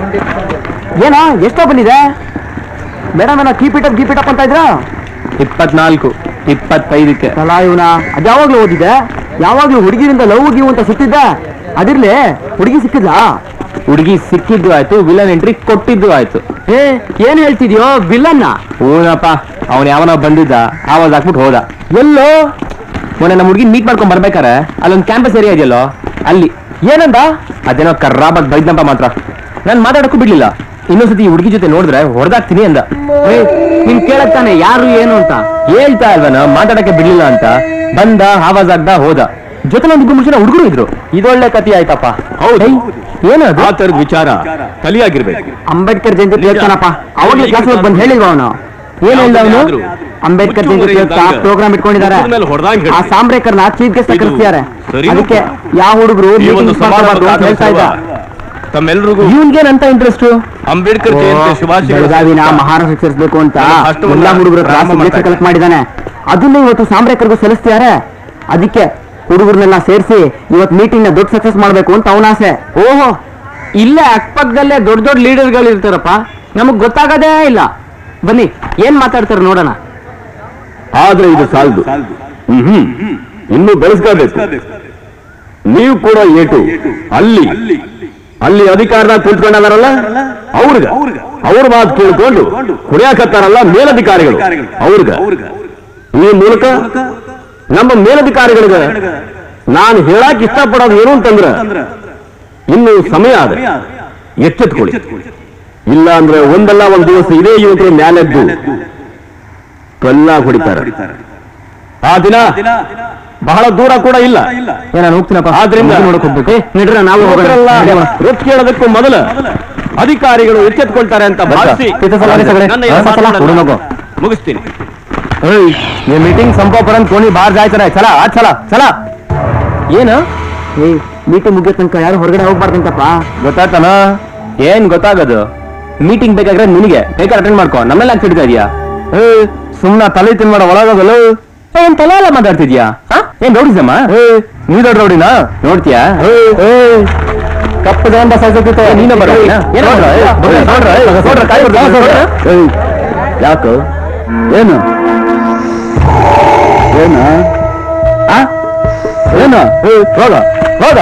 ಏನೋ ಎಷ್ಟೋ ಬಂದಿದೆ ಮೇಡಮ್ ಏನೋ keep it up keep it up ಅಂತ ಇದ್ರ ಇಪ್ಪತ್ನಾಲ್ಕು ಇಪ್ಪತ್ತೈದಕ್ಕೆ ಅಲ್ಲ ಇವನ ಅದ್ಯಾವಾಗ್ಲೂ ಓದಿದೆ ಯಾವಾಗ್ಲೂ ಹುಡುಗಿರಿಂದ ಲವ್ ಗಿವ್ ಅಂತ ಸುತ್ತಿದ್ದ ಅದಿರ್ಲಿ ಹುಡುಗಿ ಸಿಕ್ಕಿದ್ಲ ಹುಡುಗಿ ಸಿಕ್ಕಿದ್ದು ಆಯ್ತು ವಿಲನ್ ಎಂಟ್ರಿ ಕೊಟ್ಟಿದ್ದು ಆಯ್ತು ಏ ಏನ್ ಹೇಳ್ತಿದ್ಯೋ ವಿಲ್ಲನ್ನ ಹೂನಪ್ಪ ಅವನ್ ಯಾವನ ಬಂದಿದ್ದ ಆವಾಜ್ ಹಾಕ್ಬಿಟ್ಟು ಹೋದ ಎಲ್ಲೋ ಮೊನ್ನೆ ನಮ್ಮ ಹುಡುಗಿ ಮೀಟ್ ಮಾಡ್ಕೊಂಡ್ ಬರ್ಬೇಕಾರೆ ಅಲ್ಲೊಂದು ಕ್ಯಾಂಪಸ್ ಏರಿಯಾ ಇದೆಯಲ್ಲೋ ಅಲ್ಲಿ ಏನಂದ ಅದೇನೋ ಕರ್ರಾಬಾಗ್ ಬೈದ್ನಪ್ಪ ಮಾತ್ರ ನಾನ್ ಮಾತಾಡಕ್ಕೂ ಬಿಡ್ಲಿಲ್ಲ ಇನ್ನೊಂದ್ಸತಿ ಈ ಹುಡುಗಿ ಜೊತೆ ನೋಡಿದ್ರೆ ಹೊಡೆದಾಕ್ತೀನಿ ಅಂದ ಏ, ನಿನ್ ಕೇಳಕ್ ತಾನೆ ಯಾರು ಏನು ಅಂತ ಹೇಳ್ತಾ ಇಲ್ವನ ಮಾತಾಡಕ್ಕೆ ಬಿಡ್ಲಿಲ್ಲ ಅಂತ ಬಂದ ಆವಾಜ್ ಆಗ್ದ ಹೋದ ಜೊತೆ ಒಂದು ಇಬ್ಬರು ಜನ ಹುಡುಗರು ಇದ್ರು ಇದೊಳ್ಳೆ ಕತಿ ಆಯ್ತಪ್ಪ ಹೌದು ಏನದು ಆ ತರದ ವಿಚಾರ ಕಲಿಯಾಗಿರ್ಬೇಕು ಅಂಬೇಡ್ಕರ್ ಜಯಂತಿ ಹೇಳ್ತಾನಪ್ಪ ಅವಾಗ್ಲೇ ಕ್ಲಾಸ್ ಬಂದು ಹೇಳಿಲ್ವ ಅವನು ಏನ್ ಹೇಳ್ದ ಅವನು ಆದ್ರೂ ಅಂಬೇಡ್ಕರ್ ಜಯಂತಿ ಹುಚ್ಚು ಹೇಳ್ತಾ ಇದ್ದಂಗೆ ಪ್ರೋಗ್ರಾಮ್ ಇಟ್ಕೊಂಡಿದ್ದಾರೆ ಹುಡುಗ್ರ ಮೇಲೆ ಹೊಡ್ದಂಗ್ ಆ ಹೇಳ್ತಿ. ಸಾಂಬ್ರೇಕರ್ನ ಚೀಫ್ ಗೆಸ್ಟ್ ಇದು ಕರೆಸ್ತಿದ್ದಾರೆ ಸರಿನೂ ಅದಕ್ಕೆ ಕೂಡ. ಯಾವ ಹುಡುಗರು ಈ ಒಂದು ಮಾಡ್ಬಾರ್ದು ಅಂತ ಹೇಳ್ತಾ ಇದ್ದ ತಮ್ಮೆಲ್ರಿಗೂ ಇವನ್ಗೇನಂತ ಇಂಟ್ರೆಸ್ಟ್ ಅಂಬೇಡ್ಕರ್ ಜಯಂತಿ ಶುಭಾಶಯಗಳು ಬೆಳಗಾವಿನ ಮಹಾರಾಷ್ಟ್ರ ಸೇರಿಸಬೇಕು ಅಂತ ನಮ್ಮ ರಾಷ್ಟ್ರವನ್ನ ಎಲ್ಲಾ ಹುಡುಗರು ಪ್ರಾರಂಭ ಮಾಡ್ತಾ ಕಲೆಕ್ಟ್ ಮಾಡಿದ್ದಾನೆ ಅದನ್ನ ಇವತ್ತು ಸಾಂಬ್ರೇಕರ್ಗೂ ಸಲ್ಲಿಸ್ತಿದ್ದಾರೆ ಅದಕ್ಕೆ ಹುಡುಗರನ್ನೆಲ್ಲ ಸೇರಿಸಿ ಇವತ್ತು ಮೀಟಿಂಗ್ ನ ದೊಡ್ಡ ಸಕ್ಸಸ್ ಮಾಡ್ಬೇಕು ಅಂತ ಅವನ ಆಸೆ ಓಹೋ ಇಲ್ಲೇ ಅಕ್ಕಪಕ್ಕದಲ್ಲೇ ದೊಡ್ಡ ದೊಡ್ಡ ಲೀಡರ್ಗಳು ಇರ್ತಾರಪ್ಪ ನಮಗ್ ಗೊತ್ತಾಗದೇ ಇಲ್ಲ ಬನ್ನಿ ಏನ್ ಮಾತಾಡ್ತಾರೆ ನೋಡೋಣ ಆದ್ರೆ ಇದು ಸಾಲದು ಹ್ಮ್ ಇನ್ನು ಬೆಳೆಸ್ಕೋಬೇಕು ನೀವು ಕೂಡ ಏಟು ಅಲ್ಲಿ ಅಲ್ಲಿ ಅಧಿಕಾರದಾಗ ಕುಳಿತುಕೊಂಡಾರಲ್ಲ ಅವ್ರಿಗ ಅವ್ರ ಮಾತು ಕೇಳ್ಕೊಂಡು ಕುಡಿಯಾಕತ್ತಾರಲ್ಲ ಮೇಲಧಿಕಾರಿಗಳು ಅವ್ರಿಗ ಈ ಮೂಲಕ ನಮ್ಮ ಮೇಲಧಿಕಾರಿಗಳಿಗೆ ನಾನು ಹೇಳಕ್ ಇಷ್ಟಪಡೋದು ಏನು ಅಂತಂದ್ರ ಇನ್ನು ಸಮಯ ಆದ ಎಚ್ಚೆತ್ಕೊಳ್ಳಿ ಇಲ್ಲ ಅಂದ್ರೆ ಒಂದಲ್ಲ ಒಂದ್ ದಿವಸ ಇದೇ ಯುವಕರು ಮ್ಯಾಲೆದ್ದು ಕಲ್ಲಾಗ್ ಹೊಡಿತಾರೆ ಆ ದಿನ ಬಹಳ ದೂರ ಕೂಡ ಇಲ್ಲ ನಾನು ಹೋಗ್ತೀನಪ್ಪ ಆದ್ರಿಂದ ನೋಡಕ್ ಹೋಗ್ಬೇಕು ನಡ್ರ ನಾವು ಹೋಗೋಣ ಯುವಕರೆಲ್ಲ ರೊಕ್ಕ ಕೇಳೋದಕ್ಕೂ ಮೊದಲು ಅಧಿಕಾರಿಗಳು ಎಚ್ಚೆತ್ಕೊಳ್ತಾರೆ ಅಂತ ಭಾವಿಸಿ ಕಿತ್ತು ಸಲ ಸಗಡೆ. ನನ್ನ ಈ ಹಾ, ಸಲ, ಮಾತನ್ನ ಹುಡು ಮಗು. ಮುಗಿಸ್ತೀನಿ ಏಯ್, ये मीटिंग संपोपर्यंत कोणी बाहेर जायचं नाही चला आज चला चला ಏನು ಏ ಮೀಟಿಂಗ್ ಮುಗಿಯೋ ತನಕ ಯಾರು ಹೊರಗಡೆ ಹೋಗ್ಬಾರ್ದಂತಪ್ಪ ಗೊತ್ತಾಯ್ತಾನ ಏನ್ ಗೊತ್ತಾಗೋದು ಮೀಟಿಂಗ್ ಬೇಕಾದ್ರೆ ನಿನಗೆ ಬೇಕಾದ್ರೆ ಅಟೆಂಡ್ ಮಾಡ್ಕೋ ನಮ್ಮೆಲ್ಲ ಯಾಕೆ ಹಿಡಿತಾ ಇದೀಯಾ ಏ ಸುಮ್ನ ತಲೆ ತಿನ್ಮಾಡ ಒಳಗೋಗಲ್ಲ ಏನ್ ತಲೆ ಎಲ್ಲ ಮಾತಾಡ್ತಿದ್ಯಾ ಹಾ? ಏನ್ ರೌಡಿಸಮ್ಮ ಏ ನೀ ದೊಡ್ಡ ರೌಡಿನಾ ನೋಡ್ತೀಯಾ ಏ ಕಪ್ಪು ಜನ ಸಾಯ್ಸೋತಿತ್ತು ನೀನೇ ಬರ ಯಾಕೋ ಏನು ಏನು ಆ ಏನು ಏ, ಹೋಗ ಹೋಗ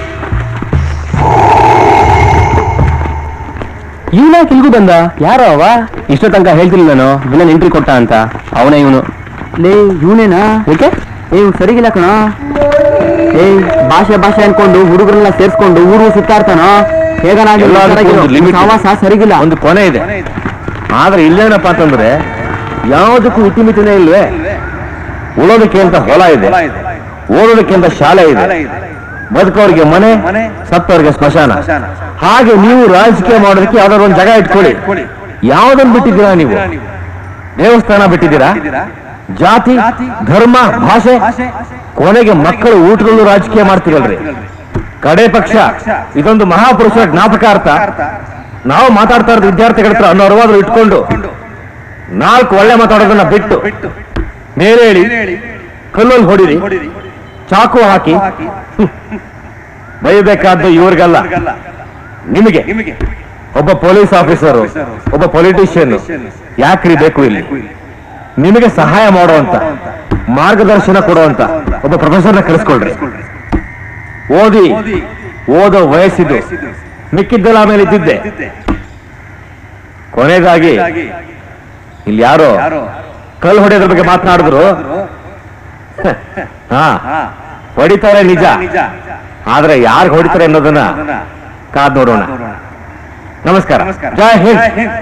ಇವನ ಕಿಲ್ಗೂ ಬಂದ ಯಾರೋ ಅವ ಇಷ್ಟೋ ತನಕ ಹೇಳ್ತಿಲ್ಲ ನಾನು ವಿಲನ್ ಎಂಟ್ರಿ ಕೊಟ್ಟ ಅಂತ ಅವನೇ ಇವನು ಲೇ ಇವನೇನಾ ಏಕೆ ಏ ಸರಿಗಿಲ್ಲ ಕಣ ಏಯ್ ಭಾಷೆ ಭಾಷೆ ಅನ್ಕೊಂಡು ಹುಡುಗರನ್ನ ಸೇರ್ಸ್ಕೊಂಡು ಊರು ಸುತ್ತಾಡ್ತಾನೋ ಎಲ್ಲದಕ್ಕೂ ಒಂದು limit ಇದೆ. ಸಹವಾಸ ಸರಿಗಿಲ್ಲ ಒಂದು ಕೊನೆ ಇದೆ ಆದ್ರೆ ಇಲ್ಲೇನಪ್ಪ ಅಂತಂದ್ರೆ ಯಾವುದಕ್ಕೂ ಇತಿಮಿತಿನೇ ಇಲ್ವೇ ಉಳೋದಕ್ಕೆ ಅಂತ ಹೊಲ ಇದೆ ಓದೋದಕ್ಕೆ ಅಂತ ಶಾಲೆ ಇದೆ ಬದುಕೋರಿಗೆ ಮನೆ ಸತ್ತವರಿಗೆ ಸ್ಮಶಾನ ಹಾಗೆ ನೀವು ರಾಜಕೀಯ ಮಾಡೋದಕ್ಕೆ ಯಾವ್ದಾದ್ರು ಒಂದು ಜಾಗ ಇಟ್ಕೊಳ್ಳಿ ಯಾವ್ದನ್ನ ಬಿಟ್ಟಿದ್ದೀರಾ ನೀವು ದೇವಸ್ಥಾನ ಬಿಟ್ಟಿದ್ದೀರಾ ಜಾತಿ ಧರ್ಮ ಭಾಷೆ ಕೊನೆಗೆ ಮಕ್ಕಳು ಊಟದಲ್ಲೂ ರಾಜಕೀಯ ಮಾಡ್ತೀರಲ್ರಿ ಕಡೆ ಪಕ್ಷ ಇದೊಂದು ಮಹಾಪುರುಷರ ಜ್ಞಾಪಕಾರ್ಥ ನಾವು ಮಾತಾಡ್ತಾ ಇರೋದು ವಿದ್ಯಾರ್ಥಿಗಳ ಹತ್ರ ಅನ್ನೋ ಅರಿವಾದ್ರು ಇಟ್ಕೊಂಡು ನಾಲ್ಕು ಒಳ್ಳೆ ಮಾತಾಡೋದನ್ನ ಬಿಟ್ಟು ಮೇಲೆ ಹೇಳಿ ಕಲ್ಲಲ್ಲಿ ಹೊಡಿರಿ ಚಾಕು ಹಾಕಿ ಹ್ಮ್. ಬೈಬೇಕಾದ್ದು ಇವ್ರಿಗಲ್ಲ ನಿಮಗೆ ಒಬ್ಬ ಪೊಲೀಸ್ ಆಫೀಸರು ಒಬ್ಬ ಪೊಲಿಟಿಷಿಯನ್ ಯಾಕ್ರಿ ಬೇಕು ಇಲ್ಲಿ ನಿಮಗೆ ಸಹಾಯ ಮಾಡುವಂತ ಮಾರ್ಗದರ್ಶನ ಕೊಡುವಂತ ಒಬ್ಬ ಪ್ರೊಫೆಸರ್ನ ಕಳಿಸ್ಕೊಳ್ರಿ ಓದಿ ಓದೋ ವಯಸ್ಸಿದ್ದು ಮಿಕ್ಕಿದ್ದೆಲ್ಲ ಆಮೇಲೆ ಇದ್ದಿದ್ದೆ ಕೊನೆಯದಾಗಿ ಇಲ್ಲಿ ಯಾರೋ ಕಲ್ಲು ಹೊಡೆಯೋದ್ರ ಬಗ್ಗೆ ಮಾತನಾಡಿದ್ರು ಹಾ ಹೊಡಿತಾರೆ ನಿಜ ಆದ್ರೆ ಯಾರು ಹೊಡಿತಾರೆ ಅನ್ನೋದನ್ನ ಕಾದ್ ನೋಡೋಣ ನಮಸ್ಕಾರ ಜೈ ಹಿಂದ್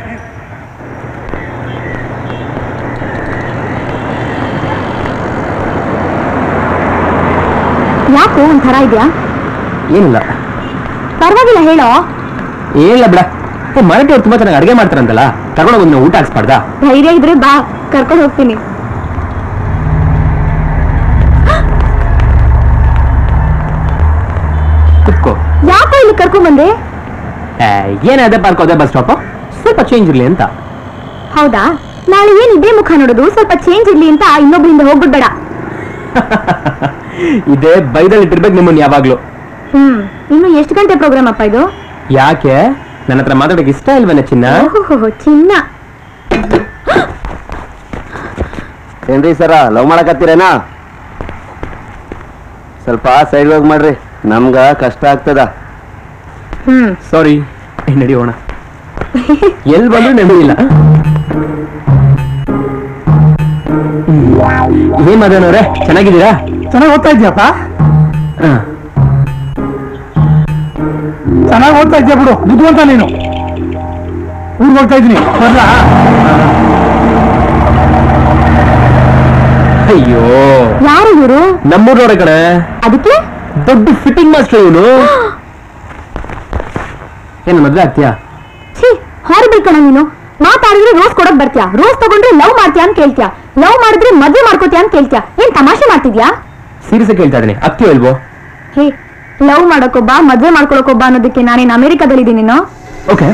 ಯಾಕೋ ಒಂಥರ ಇದ್ಯಾ ಏನಿಲ್ಲ ಪರವಾಗಿಲ್ಲ ಹೇಳೋ ಏನಿಲ್ಲ ಬಿಡ ಏ ಮರಾಠಿ ಅವ್ರು ತುಂಬಾ ಚೆನ್ನಾಗಿ ಅಡುಗೆ ಮಾಡ್ತಾರಂತಲ್ಲ ತಗೊಂಡು ಒಂದು ಊಟ ಹಾಕ್ಸ್ಬಾರ್ದಾ ಧೈರ್ಯ ಇದ್ರೆ ಬಾ ಕರ್ಕೊಂಡು ಹೋಗ್ತೀನಿ ಕುತ್ಕೋ ಯಾಕೋ ಇಲ್ಲಿ ಕರ್ಕೊಂಡ್ ಬಂದೆ ಏ, ಏನೇ ಅದೇ ಪಾರ್ಕ್ ಅದೇ ಬಸ್ ಸ್ಟಾಪ್ ಸ್ವಲ್ಪ ಚೇಂಜ್ ಇರ್ಲಿ ಅಂತ ಹೌದಾ ನಾಳೆ ಏನ್ ಇದೇ ಮುಖ ನೋಡೋದು ಸ್ವಲ್ಪ ಚೇಂಜ್ ಇರ್ಲಿ ಅಂತ ಇನ್ನೊಬ್ರಿಂದ ಹೋಗ್ಬಿಡ್ಬೇಡ ಇದೇ ಬೈದಲ್ಲಿ ಇಟ್ಟಿರ್ಬೇಕು ನಿಮ್ಮನ್ನ ಯಾವಾಗ್ಲೂ ಹ್ಮ್ ಇನ್ನು ಎಷ್ಟು ಗಂಟೆ ಪ್ರೋಗ್ರಾಮ್ ಅಪ್ಪ ಇದು ಯಾಕೆ ನನ್ನ ಹತ್ರ ಮಾತಾಡೋಕೆ ಇಷ್ಟ ಇಲ್ವೇನ ಚಿನ್ನ ಓಹೋ ಚಿನ್ನ ಏನ್ರಿ ಸರ ಲವ್ ಮಾಡಕತ್ತೀರೇನಾ ಸ್ವಲ್ಪ ಸೈಡ್ ಹೋಗಿ ಮಾಡ್ರಿ ನಮ್ಗ ಕಷ್ಟ ಆಗ್ತದ ಹ್ಮ್ ಸಾರಿ ನಡೆಯೋಣ ಎಲ್ ಬಂದ್ರು ನೆಮ್ಮದಿಲ್ಲ ಏನ್ ಮದನವ್ರೆ ಚೆನ್ನಾಗಿದ್ದೀರಾ ಚೆನ್ನಾಗಿ ಓದ್ತಾ ಇದ್ಯಪ್ಪ ಹ. ಚೆನ್ನಾಗಿ ಓದ್ತಾ ಇದ್ಯಾ ಬಿಡು ಬುದ್ಧಿವಂತ ನೀನು ಊರಿಗೆ ಹೋಗ್ತಾ ಇದ್ದೀನಿ ಬರ್ಲಾ ಅಯ್ಯೋ ಯಾರು ಇವರು ನಮ್ಮೂರ್ನವ್ರೆ ಕಡೆ ಅದಕ್ಕೆ ದೊಡ್ಡ ಫಿಟ್ಟಿಂಗ್ ಮಾಸ್ಟರ್ ಇವನು ಏನು ಮದ್ವೆ ಆಗ್ತೀಯಾ ಛೀ ಹಾರಿಬಲ್ ಕಣ ನೀನು ಮಾತಾಡಿದ್ರೆ ರೋಸ್ ಕೊಡಕ್ ಬರ್ತೀಯಾ ರೋಸ್ ತಗೊಂಡ್ರೆ ಲವ್ ಮಾಡ್ತೀಯಾ ಅಂತ ಕೇಳ್ತೀಯಾ ಲವ್ ಮಾಡಿದ್ರೆ ಮದ್ವೆ ಮಾಡ್ಕೋತೀಯಾ ಅಂತ ಕೇಳ್ತೀಯಾ ಏನ್ ತಮಾಷೆ ಮಾಡ್ತಿದ್ಯಾ ಸೀರಿಯಸ್ ಕೇಳ್ತಾ ಇದ್ದೀನಿ ಆಗ್ತೀಯೋ ಇಲ್ವೋ ಹೇ ಲವ್ ಮಾಡಕ್ಕೊಬ್ಬ ಮದ್ವೆ ಮಾಡ್ಕೊಳಕ್ಕೊಬ್ಬ ಅನ್ನೋದಕ್ಕೆ ನಾನೇನ್ ಅಮೆರಿಕದಲ್ಲಿದ್ದೀನಿ ನೀನು ಓಕೆ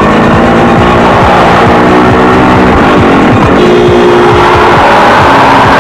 ಆ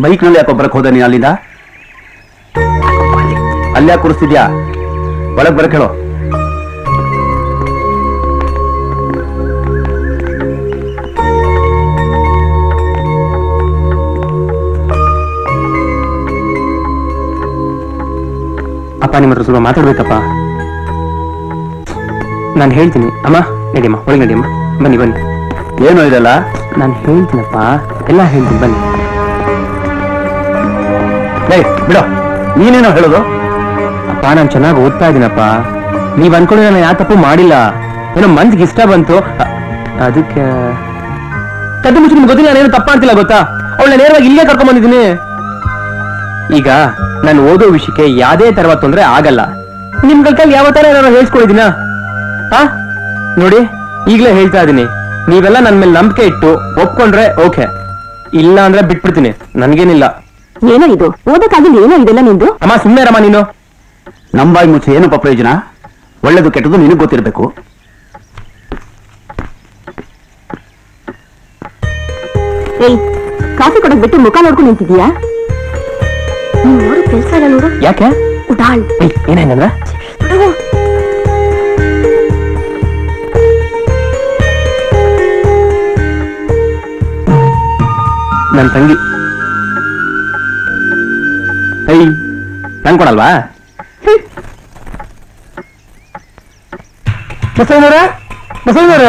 ಬೈಕ್ನಲ್ಲಿ ಯಾಕೆ ಬರಕ್ ಹೋದ ನೀನು ಅಲ್ಲಿಂದ ಅಲ್ಲೇ ಕೂರಿಸ್ತಿದ್ಯಾ ಒಳಗ್ ಬರಕ್ ಹೇಳೋ ಅಪ್ಪ ನಿಮ್ಮ ಹತ್ರ ಸ್ವಲ್ಪ ಮಾತಾಡ್ಬೇಕಪ್ಪ ನಾನು ಹೇಳ್ತೀನಿ ಅಮ್ಮ ನಡಿಯಮ್ಮ ಒಳಗೆ ನಡಿಯಮ್ಮ ಬನ್ನಿ ಬನ್ನಿ ಏನು ಇದೆಲ್ಲ ನಾನು ಹೇಳ್ತೀನಪ್ಪ ಎಲ್ಲ ಹೇಳ್ತೀನಿ ಬನ್ನಿ ಏಯ್ ಬಿಡೋ ನೀನೇನೋ ಹೇಳೋದು ಅಪ್ಪ ನಾನು ಚೆನ್ನಾಗಿ ಓದ್ತಾ ಇದ್ದೀನಪ್ಪ ನೀವ್ ಅನ್ಕೊಂಡ್ರೆ ನಾನು ಯಾವ ತಪ್ಪು ಮಾಡಿಲ್ಲ ಏನೋ ಮನ್ಸಿಗೆ ಇಷ್ಟ ಬಂತು ಅ- ಅದಕ್ಕೆ ಕದ್ದು ಮುಚ್ಚಿ ನಿಮ್ಗೆ ಗೊತ್ತಿಲ್ಲ ನಾನೇನು ತಪ್ಪ ಅಂತಿಲ್ಲ ಗೊತ್ತಾ ಅವಳ ನೇರವಾಗಿ ಇಲ್ಲೇ ಕರ್ಕೊಂಡ್ ಬಂದಿದ್ದೀನಿ ಈಗ ನಾನು ಓದೋ ವಿಷಯಕ್ಕೆ ಯಾವ್ದೇ ತರವ ತೊಂದ್ರೆ ಆಗಲ್ಲ ನಿಮ್ ಕೈಲಿ ಯಾವ ತರ ನಾನು ಹೇಳ್ಸ್ಕೊಳಿದಿನ ಆ ನೋಡಿ ಈಗಲೇ ಹೇಳ್ತಾ ಇದೀನಿ ನೀವೆಲ್ಲ ನನ್ ಮೇಲೆ ನಂಬಿಕೆ ಇಟ್ಟು ಒಪ್ಕೊಂಡ್ರೆ ಓಕೆ ಇಲ್ಲ ಅಂದ್ರೆ ಬಿಟ್ಬಿಡ್ತೀನಿ ನನ್ಗೇನಿಲ್ಲ ಏನೋ ಇದು ಓದಕ್ಕಾಗಿಲ್ಲ ಏನೋ ಇದೆಲ್ಲ ನಿಂದು ಅಮ್ಮ ಸುಮ್ಮನೆ ರಮ್ಮ ನೀನು ನಮ್ ಬಾಯಿ ಮುಚ್ಚೆ ಏನಪ್ಪ ಪ್ರಯೋಜನ ಒಳ್ಳೇದು ಕೆಟ್ಟದ್ದು ನಿನಗ್ ಗೊತ್ತಿರ್ಬೇಕು ಏಯ್ ಕಾಫಿ ಕೊಡಕ್ ಬಿಟ್ಟು ಮುಖ ನೋಡ್ಕೊಂಡು ನಿಂತಿದ್ಯಾ ನೀನ್ ನೋಡು ಕೆಲ್ಸ ಇಲ್ಲ ನೋಡು ಯಾಕೆ ಉಡಾಳ್ ಏಯ್ ಏನಾಯ್ತಂದ್ರ ಬಿಡು. ನನ್ ತಂಗಿ ಏಯ್ ನನ್ ಕೊಡಲ್ವಾ ಬಸವನವ್ರ ಬಸವನವ್ರ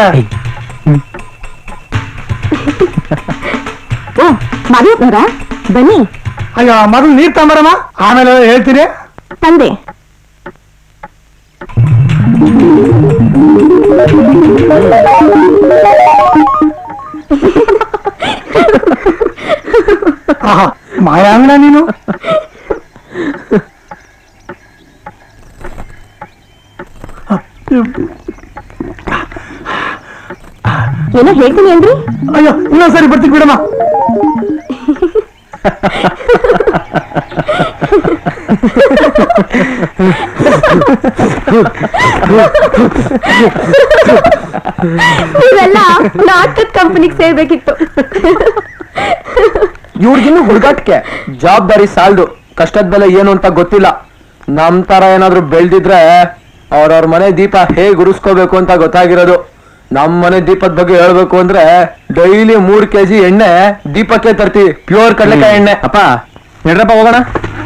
ಓ ಮದುವೆನವರ ಬನ್ನಿ ಅಯ್ಯೋ ಮೊದಲು ನೀರ್ ತಗೊಂಬರಮ್ಮ ಆಮೇಲೆ ಹೇಳ್ತೀನಿ ತಂದೆ ಆಹಾ ಮಾಯಾಂಗಣ ನೀನು ಏನೋ ಹೇಳ್ತೀನಿ ಅಂದ್ರಿ ಅಯ್ಯೋ ಇನ್ನೊಂದ್ಸರಿ ಬರ್ತೀನಿ ಬಿಡಮ್ಮ ಇವೆಲ್ಲ ನಾಟಕ ಕಂಪನಿಗೆ ಸೇರ್ಬೇಕಿತ್ತು ಇವ್ರಿಗಿನ್ನು ಹುಡುಗಾಟಕ್ಕೆ ಜವಾಬ್ದಾರಿ ಸಾಲ್ದು ಕಷ್ಟದ ಬೆಲೆ ಏನು ಅಂತ ಗೊತ್ತಿಲ್ಲ ನಮ್ ತರ ಏನಾದ್ರು ಬೆಳ್ದಿದ್ರೆ ಅವ್ರವ್ರ ಮನೆ ದೀಪ ಹೇಗ್ ಉರಿಸ್ಕೋಬೇಕು ಅಂತ ಗೊತ್ತಾಗಿರೋದು ನಮ್ ಮನೆ ದೀಪದ ಬಗ್ಗೆ ಹೇಳ್ಬೇಕು ಅಂದ್ರೆ ಡೈಲಿ ಮೂರ್ ಕೆಜಿ ಎಣ್ಣೆ ದೀಪಕ್ಕೆ ತರ್ತೀವಿ ಪ್ಯೂರ್ ಕಡಲೆಕಾಯಿ ಎಣ್ಣೆ ಅಪ್ಪ ನಡ್ರಪ್ಪ ಹೋಗೋಣ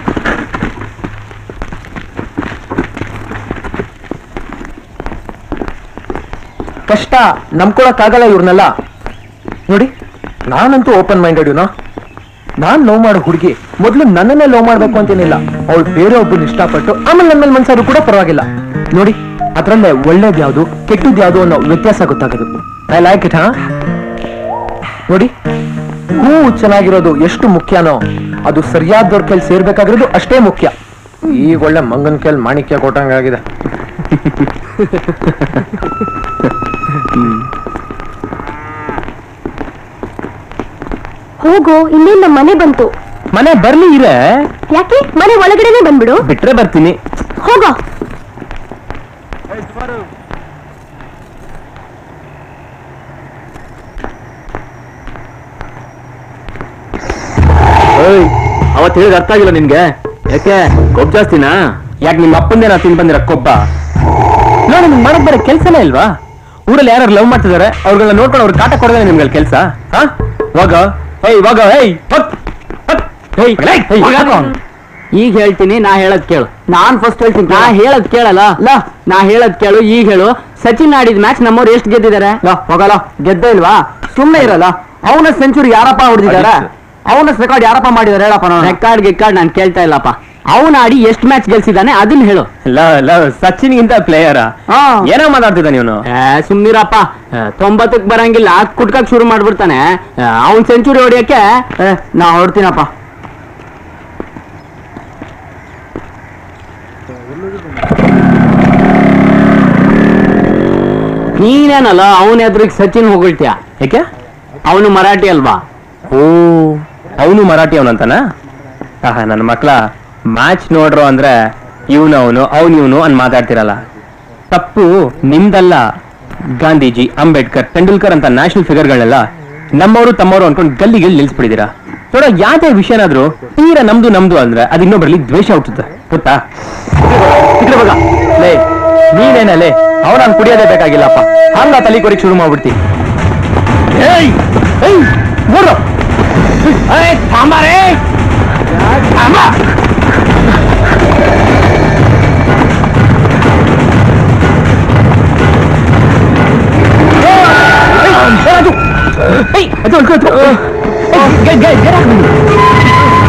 ಕಷ್ಟ ನಂಬ್ಕೊಳಕ್ಕಾಗಲ್ಲ ಇವ್ರನ್ನೆಲ್ಲ ನೋಡಿ ನಾನಂತೂ ಓಪನ್ ಮೈಂಡೆಡ್ ಯುನೋ ನಾನ್ ಲವ್ ಮಾಡೋ ಹುಡುಗಿ ಮೊದಲು ನನ್ನನ್ನೇ ಲವ್ ಮಾಡ್ಬೇಕು ಅಂತೇನಿಲ್ಲ ಅವಳು ಬೇರೆ ಒಬ್ಬನ ಇಷ್ಟಪಟ್ಟು ಆಮೇಲೆ ನನ್ನ ಮೇಲೆ ಮನ್ಸಾದ್ರು ಕೂಡ ಪರವಾಗಿಲ್ಲ ನೋಡಿ ಅದ್ರಲ್ಲೇ ಒಳ್ಳೇದ್ ಯಾವ್ದು ಕೆಟ್ಟದ್ ಯಾವ್ದು ಅನ್ನೋ ವ್ಯತ್ಯಾಸ ಗೊತ್ತಾಗೋದು ಐ ಲೈಕ್ ಇಟ್ ಹಾ ನೋಡಿ ಹೂ ಚೆನ್ನಾಗಿರೋದು ಎಷ್ಟು ಮುಖ್ಯನೋ ಅದು ಸರಿಯಾದವ್ರ ಕೈಲಿ ಸೇರ್ಬೇಕಾಗಿರೋದು ಅಷ್ಟೇ ಮುಖ್ಯ ಈಗ ಒಳ್ಳೆ ಮಂಗನ್ ಕೈಲಿ ಮಾಣಿಕ್ಯ ಕೊಟ್ಟಂಗಾಗಿದೆ ಹೋಗೋ ಇನ್ನೇನ್ ನಮ್ಮ ಮನೆ ಬಂತು ಮನೆ ಬರ್ಲಿ ಇರೇ ಯಾಕೆ ಮನೆ ಒಳಗಡೆನೆ ಬಂದ್ಬಿಡು ಬಿಟ್ರೆ ಬರ್ತೀನಿ ಹೋಗೋ ಅವತ್ ಹೇಳಿದ ಅರ್ಥ ಆಗಿಲ್ಲ ನಿನ್ಗೆ ಯಾಕೆ ಕೊಬ್ಬು ಜಾಸ್ತಿನಾ ಯಾಕೆ ನಿಮ್ಮ ಅಪ್ಪಂದೇನ ತಿನ್ ಬಂದಿರ ಕೊಬ್ಬ ನೋಡಿ ನಿಮ್ಗೆ ಮಾಡಕ್ ಬರೋ ಕೆಲ್ಸನೇ ಇಲ್ವಾ ಊರಲ್ಲಿ ಯಾರು ಲವ್ ಮಾಡ್ತಿದಾರೆ ಅವ್ರಿಗೆಲ್ಲ ನೋಡ್ಕೊಂಡು ಅವ್ರ ಕಾಟ ಕೊಡೋದೇ ನಿಮ್ಗೆ ಕೆಲಸ ಹಾ ಹೋಗ ಏಯ್ ಹೋಗ ಏಯ್ ಹೋಗ್, ಹೋಗ್. ಏಯ್, ಏಯ್, ಏಯ್, ಹೋಗಾಕ. ಈಗ ಹೇಳ್ತೀನಿ ನಾ ಹೇಳದ್ ಕೇಳು ನಾನ್ ಫಸ್ಟ್ ಹೇಳ್ತೀನಿ ನಾ ಹೇಳದ್ ಕೇಳಲ್ಲ ಲಾ ನಾ ಹೇಳದ್ ಕೇಳು ಈಗ ಹೇಳು ಸಚಿನ್ ಆಡಿದ ಮ್ಯಾಚ್ ನಮ್ಮವ್ರು ಎಷ್ಟು ಗೆದ್ದಿದ್ದಾರೆ ಲಾ ಹೋಗಲ್ಲ ಗೆದ್ದೇ ಇಲ್ವಾ ಸುಮ್ನೆ ಇರಲ್ಲ ಅವನ ಸೆಂಚುರಿ ಯಾರಪ್ಪ ಹೊಡೆದಿದ್ದಾರೆ ಅವನ ರೆಕಾರ್ಡ್ ಯಾರಪ್ಪ ಮಾಡಿದಾರೆ ಹೇಳಪ್ಪ ರೆಕಾರ್ಡ್ ಗಿಕಾರ್ಡ್ ನಾನು ಕೇಳ್ತಾ ಇಲ್ಲಪ್ಪ ಅವನ ಆಡಿ ಎಷ್ಟು ಮ್ಯಾಚ್ ಗೆಲ್ಸಿದಾನೆ ಅದನ್ನ ಹೇಳು ಲ ಲ ಸಚಿನ್ ಗಿಂತ ಪ್ಲೇಯರ ಹಾ. ಏನೋ ಮಾತಾಡ್ತಿದ್ದ ನೀನು ಏ, ಸುಮ್ನಿರಪ್ಪ ಏ, ತೊಂಬತ್ತಕ್ ಬರಂಗಿಲ್ಲ ಕುಟ್ಕಕ್ ಶುರು ಮಾಡ್ಬಿಡ್ತಾನೆ ಅವನ್ ಸೆಂಚುರಿ ಹೊಡಿಯಕ್ಕೆ ಏ, ನಾ ಹೊಡ್ತೀನಪ್ಪ ನೀನೇನಲ್ಲ ಅವನ ಎದುರಿಗೆ ಸಚಿನ್ ಹೊಗಳ್ತೀಯ ಯಾಕೆ ಅವನು ಮರಾಠಿ ಅಲ್ವಾ ಓ ಅವನು ಮರಾಠಿ ಅವನಂತಾನ ಆಹಾ ನನ್ನ ಮಕ್ಳ ಮ್ಯಾಚ್ ನೋಡ್ರು ಅಂದ್ರೆ ಇವನು ಅವನು ಅವನು ಇವನು ಅನ್ ಮಾತಾಡ್ತಿರಲ್ಲ ತಪ್ಪು ನಿಮ್ದಲ್ಲ ಗಾಂಧೀಜಿ ಅಂಬೇಡ್ಕರ್ ತೆಂಡೂಲ್ಕರ್ ಅಂತ ನ್ಯಾಷನಲ್ ಫಿಗರ್ಗಳನ್ನೆಲ್ಲ ನಮ್ಮವರು ತಮ್ಮವರು ಅನ್ಕೊಂಡು ಗಲ್ಲಿಗೆ ನಿಲ್ಸ್ಬಿಟ್ಟಿದ್ದೀರಾ ನೋಡೋ ಯಾವ್ದೇ ವಿಷಯನಾದ್ರೂ ತೀರಾ ನಮ್ದು ನಮ್ದು ಅಂದ್ರೆ ಅದು ಇನ್ನೊಬ್ಬರಲ್ಲಿ ದ್ವೇಷ ಹುಟ್ಟುತ್ತೆ ಗೊತ್ತಾ ಇದ್ರೆ ಮಗ ಲೇ ನೀನೇನ ಲೇ ಅವನ ಕುಡಿಯೋದೇ ಬೇಕಾಗಿಲ್ಲಪ್ಪ ಹಂಗ ತಲೆ ಕೊರಿಕ್ ಶುರು ಮಾಡ್ಬಿಡ್ತಿ ಏಯ್ ಏಯ್ ನೋಡು ಏಯ್ ಸಾಂಬಾರೇ ಸಾಂಬಾ ಅದು ಏಯ್ ಅದು ಅದು ಅದು get get get out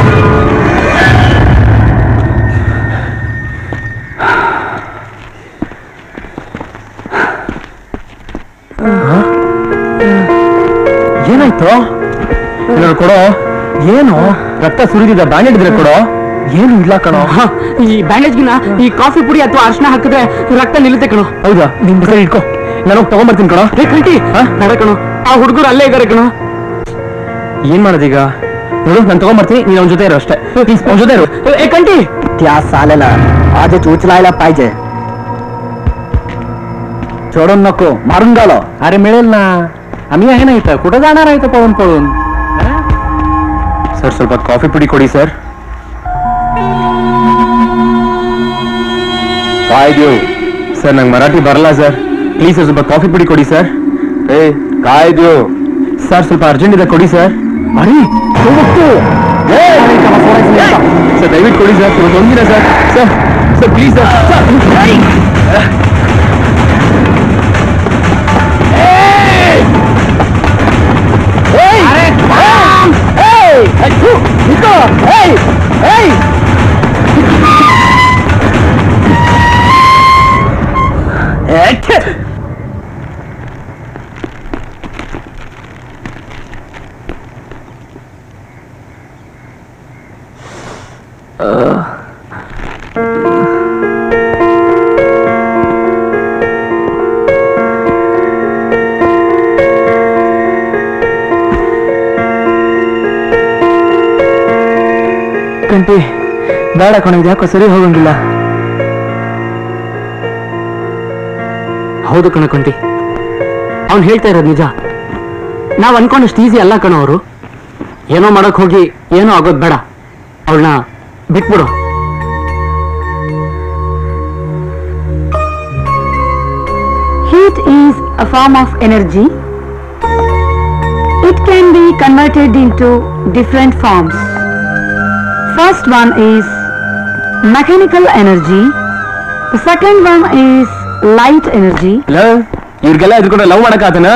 ಏನಾಯ್ತು ಏನಾದ್ರು ಕೊಡೋ ಏನು ರಕ್ತ ಸುರಿದಿದ್ದ ಬ್ಯಾಂಡೇಡ್ ಇದ್ರೆ ಕೊಡೋ ಏನು ಇಲ್ಲ ಕಣೋ ಈ ಬ್ಯಾಂಡೇಜ್ಗಿನ ಈ ಕಾಫಿ ಪುಡಿ ಅಥವಾ ಅರ್ಶನ ಹಾಕಿದ್ರೆ ರಕ್ತ ನಿಲ್ಲುತ್ತೆ ಕಣೋ ಹೌದಾ ನಿಮ್ ಸರಿ ಇಟ್ಕೋ ನಾನು ಹೋಗ್ ತಗೊಂಬರ್ತೀನಿ ಕಣೋ ಏ ಕಂಟಿ ಬೇಡ ಕಣೋ ಆ ಹುಡುಗರು ಅಲ್ಲೇ ಇದ್ದಾರೆ ಕಣೋ ಏನ್ ಮಾಡೋದೀಗ ನೋಡು ನಾನು ತಗೊಂಬರ್ತೀನಿ ನೀನು ಅವ್ನ ಜೊತೆ ಇರೋ ಅಷ್ಟೇ ಪ್ಲೀಸ್ ಅವ್ನ ಜೊತೆ ಇರು ए कंटी त्या सालेला आजच उचलायला पाहिजे सोडून नको मारून गेलो अरे मिळेल ना आम्ही आहे ना इथं कुठं जाणार आहे इथं पळून पळून ಸರ್ ಸ್ವಲ್ಪ ಕಾಫಿ ಪುಡಿ ಕೊಡಿ ಸರ್ ಕಾಯ್ದು ಸರ್ ನಂಗೆ ಮರಾಠಿ ಬರಲ್ಲ ಸರ್ ಪ್ಲೀಸ್ ಸರ್ ಸ್ವಲ್ಪ ಕಾಫಿ ಪುಡಿ ಕೊಡಿ ಸರ್ ಏ ಕಾಯ್ದು ಸರ್ ಸ್ವಲ್ಪ ಅರ್ಜೆಂಟ್ ಇದೆ ಕೊಡಿ ಸರ್ ಅರಿ ಸರ್ ದಯವಿಟ್ಟು ಕೊಡಿ ಸರ್ ಇವತ್ತು ಒಂದಿನ sir sir sir please sir Kanti ಬೇಡ ಕಣ ಯಾಕೋ ಸರಿ ಹೋಗಂಗಿಲ್ಲ ಹೌದು ಕಣ ಕಂಟಿ ಅವ್ನು ಹೇಳ್ತಾ ಇರೋದು ನಿಜ ನಾವ್ ಅನ್ಕೊಂಡಷ್ಟು ಈಸಿ ಅಲ್ಲ ಕಣ ಅವರು ಏನೋ ಮಾಡಕ್ ಹೋಗಿ ಏನೋ ಆಗೋದ್ ಬೇಡ ಅವಳನ್ನ ಬಿಟ್ಬಿಡು Heat is a form of energy. It can be converted into different forms. First one is mechanical energy. The second one is light energy. Hello ಇವ್ರಿಗೆಲ್ಲ ಎದ್ಕೊಂಡು ಲವ್ ಮಾಡಕ್ಕಾತನ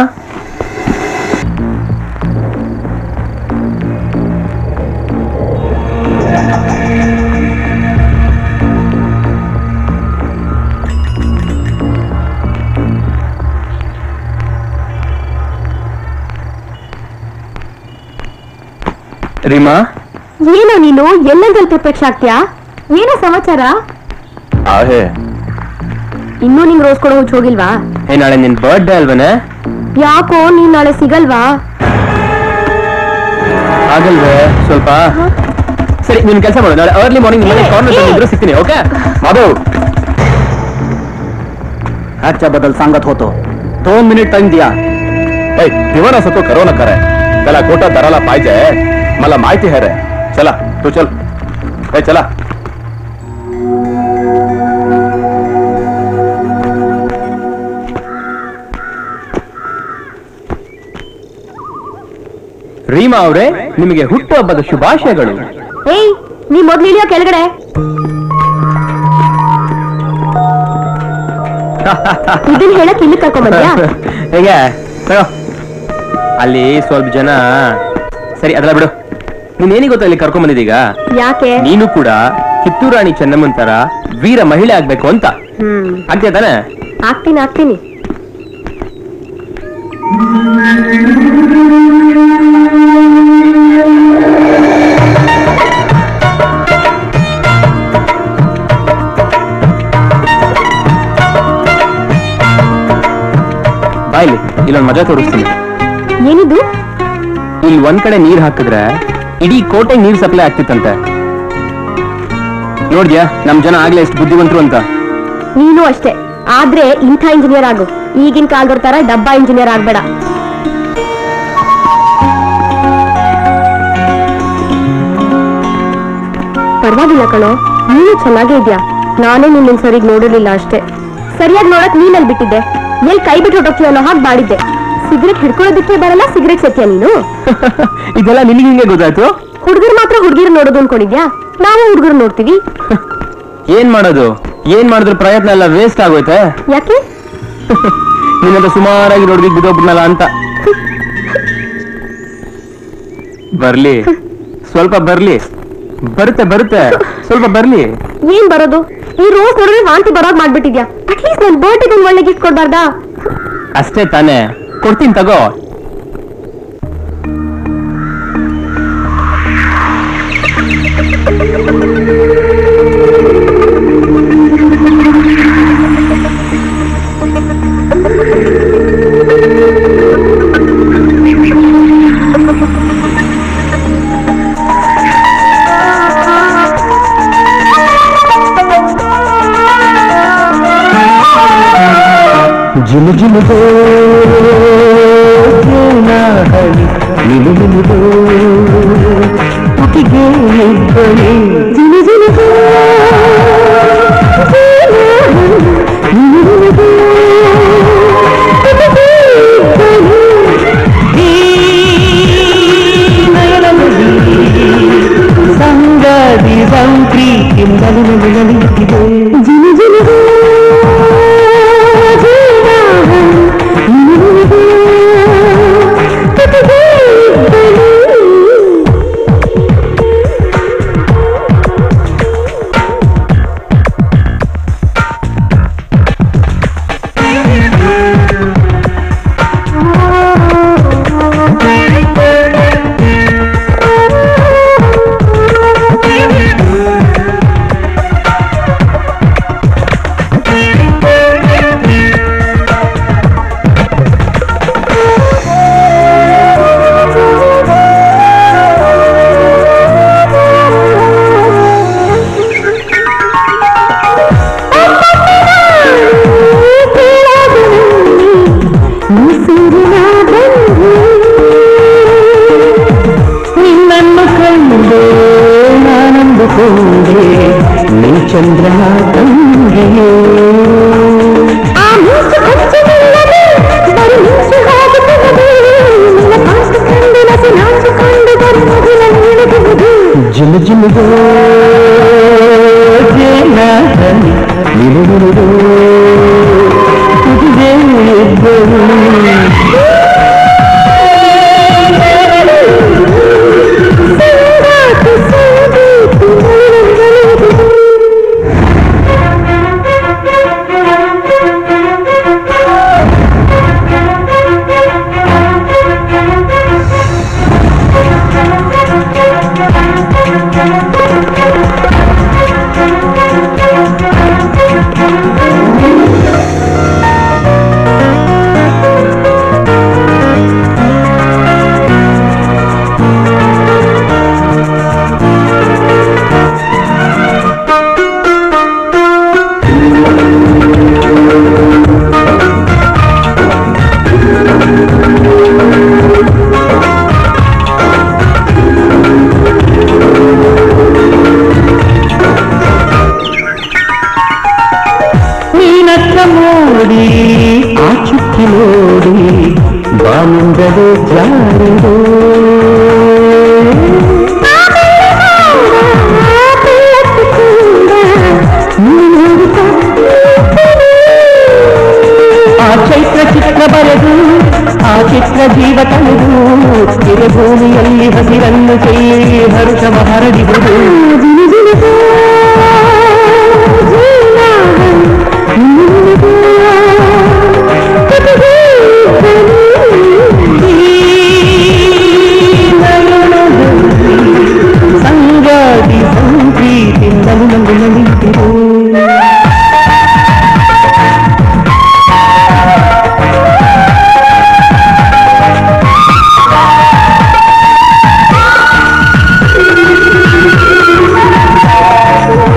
ರೀಮಾ ಏನೋ ನೀನು ಎಲ್ಲೆಂದಲ್ಲಿ ಪ್ರತ್ಯಕ್ಷ ಆಗ್ತೀಯಾ ಏನೋ ಸಮಾಚಾರ ಆಹೇ ಇನ್ನೂ ನಿಂಗೆ ರೋಸ್ ಕೊಡೋ ಹುಚ್ಚ ಹೋಗಿಲ್ವಾ ಏ ನಾಳೆ ನಿನ್ ಬರ್ಡೇ ಅಲ್ವನೇ ಯಾಕೋ ನೀನ್ ನಾಳೆ ಸಿಗಲ್ವಾ ಆಗಲ್ವೇ ಸ್ವಲ್ಪ ಸರಿ ನೀನ್ ಕೆಲಸ ಮಾಡು ನಾಳೆ ಅರ್ಲಿ ಮಾರ್ನಿಂಗ್ ಮನೆ ಕಾರ್ನರ್ ಇದ್ರು ಸಿಗ್ತೀನಿ ಓಕೆ माधव ह्याच्या बद्दल सांगत होतो दोन मिनिट टाइम दिया ए दिवाना तो करो ना करे त्याला कोटा दराला पाहिजे मला माहिती आहे रे चला तू चल ए चला ರೀಮಾ ಅವರೇ ನಿಮಗೆ ಹುಟ್ಟುಹಬ್ಬದ ಶುಭಾಶಯಗಳು ಏಯ್ ನೀ ಮೊದ್ಲು ಇಳಿಯೋ ಕೆಳಗಡೆ ಇದನ್ನ ಹೇಳಕ್ ಇಲ್ಲಿ ಕರ್ಕೊಂಡ್ ಬಂದ್ಯಾ ಹೇಗೆ ತಗೋ ಅಲ್ಲಿ ಸ್ವಲ್ಪ ಜನ ಸರಿ ಅದೆಲ್ಲ ಬಿಡು ನೀನ್ ಏನಿಗೆ ಗೊತ್ತಾ ಇಲ್ಲಿ ಕರ್ಕೊಂಡ್ ಬಂದಿದ್ದೀಗ ಯಾಕೆ ನೀನು ಕೂಡ ಕಿತ್ತೂರು ರಾಣಿ ಚೆನ್ನಮ್ಮನ್ ತರ ವೀರ ಮಹಿಳೆ ಆಗ್ಬೇಕು ಅಂತ ಹ್ಮ್ ಆಗ್ತೀಯ ತಾನೆ ಆಗ್ತೀನಿ ಆಗ್ತೀನಿ ಬಾಯ್ಲಿ ಇಲ್ಲೊಂದು ಮಜಾ ತೋರಿಸ್ತೀನಿ ಏನಿದು ಇಲ್ಲಿ ಒಂದ್ ಕಡೆ ನೀರ್ ಹಾಕಿದ್ರೆ ಇಡೀ ಕೋಟೆ ನೀರ್ ಸಪ್ಲೈ ಆಗ್ತಿತ್ತಂತೆ ನೋಡ್ದ್ಯಾ ನಮ್ ಜನ ಆಗ್ಲೇ ಎಷ್ಟು ಬುದ್ಧಿವಂತರು ಅಂತ ನೀನು ಅಷ್ಟೇ ಆದ್ರೆ ಇಂಥ ಇಂಜಿನಿಯರ್ ಆಗು ಈಗಿನ ಕಾಲದವ್ರ ತರ ಡಬ್ಬಾ ಇಂಜಿನಿಯರ್ ಆಗ್ಬೇಡ ಪರವಾಗಿಲ್ಲ ಕಣೋ ನೀನು ಚೆನ್ನಾಗೇ ಇದ್ಯಾ ನಾನೇ ನಿನ್ನ ಸರಿಗ್ ನೋಡಿರ್ಲಿಲ್ಲ ಅಷ್ಟೇ ಸರಿಯಾಗಿ ನೋಡಕ್ ನೀನಲ್ಲಿ ಬಿಟ್ಟಿದ್ದೆ ಎಲ್ಲಿ ಕೈ ಬಿಟ್ಟು ಹೊಟ್ಟೋಗ್ತೀಯ ಅನ್ನೋ ಹಾಗೆ ಬಾಡಿದ್ದೆ ಸಿಗರೆಟ್ ಹಿಡ್ಕೊಳ್ಳೋದಕ್ಕೆ ಬರಲ್ಲ ಸಿಗರೆಟ್ ಸತ್ಯ ನೀನು ಇದೆಲ್ಲ ನಿನಗೆ ಹಿಂಗೆ ಗೊತ್ತಾಯ್ತು ಹುಡುಗರು ಮಾತ್ರ ಹುಡುಗಿರು ನೋಡೋದು ಅನ್ಕೊಂಡಿದ್ಯಾ ನಾವು ಹುಡುಗರು ನೋಡ್ತೀವಿ ಏನ್ ಮಾಡೋದು ಏನ್ ಮಾಡಿದ್ರು ಪ್ರಯತ್ನ ಎಲ್ಲ ವೇಸ್ಟ್ ಆಗೋಯ್ತೆ ಯಾಕೆ ನಿನ್ನಂತ ಸುಮಾರಾಗಿ ನೋಡಿದ್ ಬಿದ್ದೋಗ್ಬಿಡ್ನಲ್ಲ ಅಂತ ಬರ್ಲಿ ಸ್ವಲ್ಪ ಬರ್ಲಿ ಬರುತ್ತೆ ಬರುತ್ತೆ ಸ್ವಲ್ಪ ಬರ್ಲಿ ಏನ್ ಬರೋದು ಈ ರೋಸ್ ನೋಡಿದ್ರೆ ವಾಂತಿ ಬರೋಗ್ ಮಾಡ್ಬಿಟ್ಟಿದ್ಯಾ ಅಟ್ಲೀಸ್ಟ್ ನನ್ ಬರ್ಡೇಗೆ ಒಂದ್ ಒಳ್ಳೆ ಗಿಫ್ಟ್ ಕೊಡ್ಬಾರ್ದಾ ಅಷ್ಟೇ ತಾನೇ ಕೊಡ್ತೀನಿ ತಗೋ ಜಿಲು ಜಿಲುಗೋ ಹಳಿ ನಿಲು ನಿಲುಗೋ ತುಟಿಗೆ ನಿಬ್ಬಳಿ ಜಿಲು ಜಿಲುಗು, ಜಿಲು ಜಿಲುಗು, ತುಟಿಗೆ ಬಲಿ. ಸಂಗದಿ ಸಂಪ್ರೀತಿಂದಲೂ ನಿಲ್ಲಲಿಕ್ಕಿದೆ ಜಿಲು ಜಿಲುಗು, ಜೀವನ, ಜಿಲು ಜಿಲುಗು, ತುಟಿಗೆ ಬಲಿ. ನಿನ್ನನ್ನು ಕಂಡು ನಾನಂದುಕೊಂಡೆ ನೀ ಚಂದ್ರನ ತಂಗಿಯೇ ಜಿಲು ಜಿಲುಗೋ ಜೇನಾದನಿ ನಿಲು ನಿಲುಗೋ ತುದಿಗೆ ಇಬ್ಬರು ನೀನತ್ತ ನೋಡಿ ಆ ಚುಕ್ಕಿ ನೋಡಿ ಬಾನುಂದದೆ ಜಾರಿದೆ ಆ ಚೈತ್ರ ಚಿತ್ರ ಬರೆದು ಆ ಚಿತ್ರ ಜೀವ ತಳೆದು ಭೂಮಿಯಲ್ಲಿ ಹಸಿರನ್ನು ಚೆಲ್ಲಿ ಹರುಷವ ಹರಡಿದುದು ಸಂಗಾದಿ ಸಂಪ್ರೀತಿಂದಲೂ ನಂದು ನಲಿತಿರು ಜಿಲು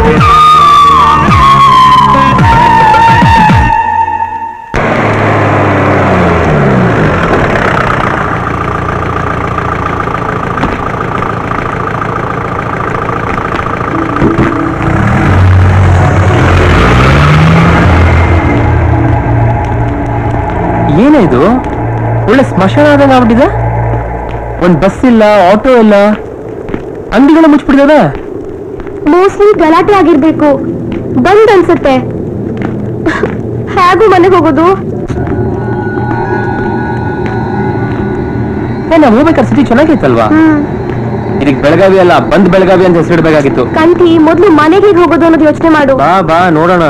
ಒಳ್ಳೆ ಸ್ಮಶಾನ ಆದಂಗ ಆಗ್ಬಿಟ್ಟಿದೆ ಒಂದ್ ಬಸ್ ಇಲ್ಲ ಆಟೋ ಇಲ್ಲ ಅಂಗಡಿಗಳು ಮುಚ್ಚಿಬಿಟ್ಟಿದಾವೆ ಮೋಸ್ಟ್ಲಿ ಗಲಾಟೆ ಆಗಿರ್ಬೇಕು ಬಂದ್ ಅನ್ಸುತ್ತೆ ಹೇಗೂ ಮನೆಗೆ ಹೋಗೋದು ಏ ನಾವು ಹೋಗ್ಬೇಕಾದ್ರೆ ಸಿಟಿ ಚೆನ್ನಾಗಿತ್ತಲ್ವಾ ಹ್ಮ್ ಇದಕ್ಕೆ ಬೆಳಗಾವಿ ಅಲ್ಲ ಬಂದ್ ಬೆಳಗಾವಿ ಅಂತ ಹೆಸರಿಡ್ಬೇಕಾಗಿತ್ತು ಕಂಠಿ ಮೊದ್ಲು ಮನೆಗೆ ಹೇಗ್ ಹೋಗೋದು ಅನ್ನೋದು ಯೋಚನೆ ಮಾಡು ಬಾ ಬಾ ನೋಡೋಣ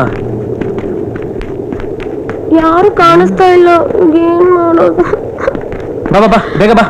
ಯಾರು ಕಾಣಿಸ್ತಾ ಇಲ್ಲ ಏನ್ ಮಾಡೋದು ಬಾ ಬಾ ಬಾ ಬೇಗ ಬಾ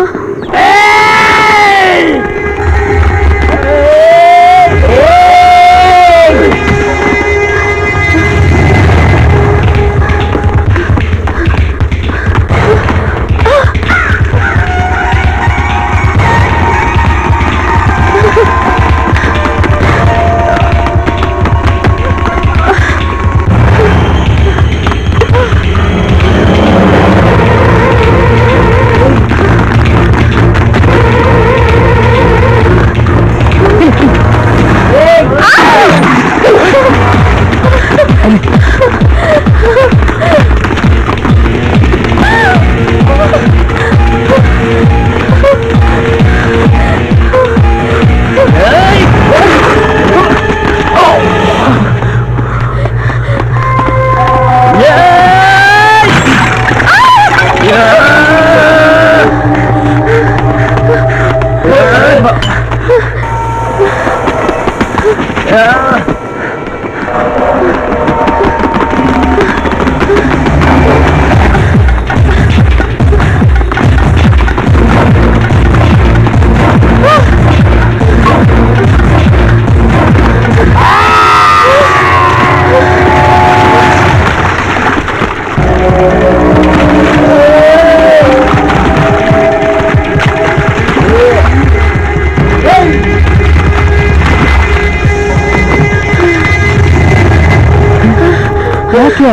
ಯಾಕೆ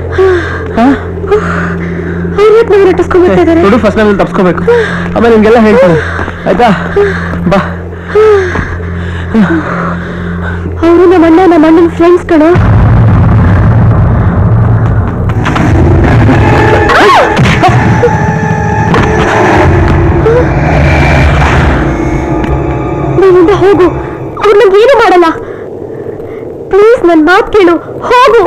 ಅವ್ರು ಯಾಕೆ ನಟಸ್ಕೊಂಡ್ಬರ್ತಾ ಇದಾರೆ ನೋಡು ಫಸ್ಟ್ ನಾನು ತಪ್ಸ್ಕೋಬೇಕು ಆಮೇಲೆ ನಿಮ್ಗೆಲ್ಲ ಹೇಳ್ತೀನಿ ಆಯ್ತಾ ಬಾ ಅವರು ನಮ್ಮ ಅಣ್ಣ ನಮ್ಮ ಅಣ್ಣನ ಫ್ರೆಂಡ್ಸ್ ಕಣೋ ನೀನಿಂದ ಹೋಗು ಅವ್ರು ನಂಗೇನು ಮಾಡಲ್ಲ ಪ್ಲೀಸ್ ನನ್ನ ಮಾತು ಕೇಳು ಹೋಗು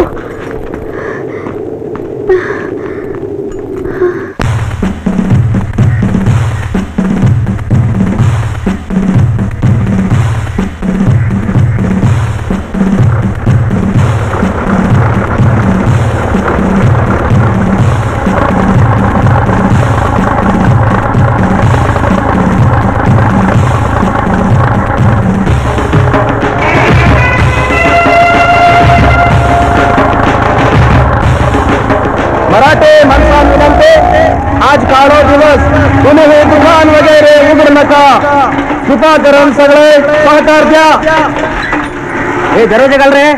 मराठे माणसां विनंती आज काढो दिवस तुम्ही हे दुकान वगैरे उघड नका कृपा करून सगळे सहकार द्या हे दरवाजे घाल रे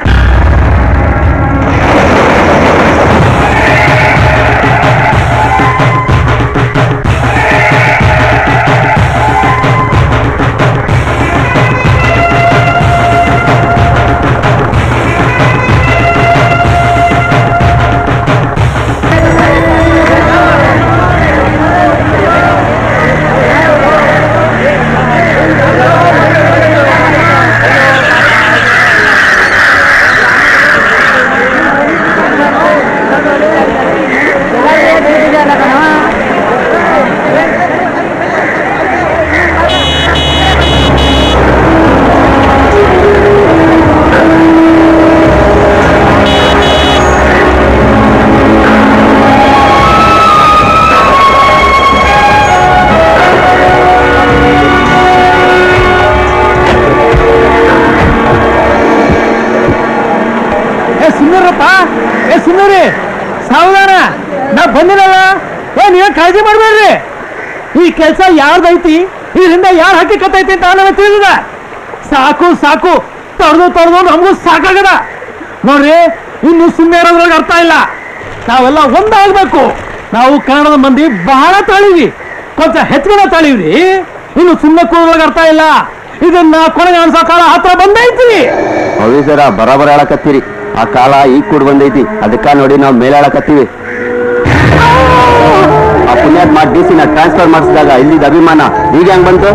ಏ ಸುಮ್ಮರಪ್ಪ ಏ ಸುಮ್ಮರಿ ಸಾವಧಾನ ನಾ ಬಂದಿರಲ್ಲ ಏ ನೀವೇ ಕಾಳಜಿ ಮಾಡ್ಬೇಡ್ರಿ ಈ ಕೆಲಸ ಯಾರ್ದೈತಿ ಇದರಿಂದ ಯಾರು ಹಕ್ಕಿಕತ್ತೈತಿ ಅಂತ ನನಗೆ ತಿಳಿದ ಸಾಕು ಸಾಕು ತೊಳೆದು ತೊಳೆದು ನಮಗೂ ಸಾಕಾಗದ ನೋಡ್ರಿ ಇನ್ನು ಸುಮ್ಮನೆ ಇರೋದ್ರೊಳಗೆ ಅರ್ಥ ಇಲ್ಲ ನಾವೆಲ್ಲ ಒಂದಾಗಬೇಕು ನಾವು ಕನ್ನಡದ ಮಂದಿ ಬಹಳ ತಾಳಿವಿ ಕೊಂಚ ಹೆಚ್ಚಿನ ತಾಳಿವ್ರಿ ಇನ್ನು ಸುಮ್ಮನೆ ಕೂರೋದ್ರೊಳಗೆ ಅರ್ಥ ಇಲ್ಲ ಇದನ್ನ ಕೊನೆಗೆ ಅನ್ಸೋ ಕಾಲ ಹತ್ರ ಬಂದೈತಿ ಹೌದು ಸರ ಬರಾಬರ ಹೇಳಕತ್ತೀರಿ ಆ ಕಾಲ ಈಗ ಕೂಡ ಬಂದೈತಿ ಅದಕ್ಕ ನೋಡಿ ನಾವು ಮೇಲೆ ಹೇಳಕತ್ತೀವಿ ಆ ಪುಣ್ಯಾತ್ ಮಾಡಿ ಡಿ ಸಿನ ಟ್ರಾನ್ಸ್ಫರ್ ಮಾಡಿಸಿದಾಗ ಇಲ್ಲಿದ್ದ ಅಭಿಮಾನ ಈಗ ಹೆಂಗ್ ಬಂತು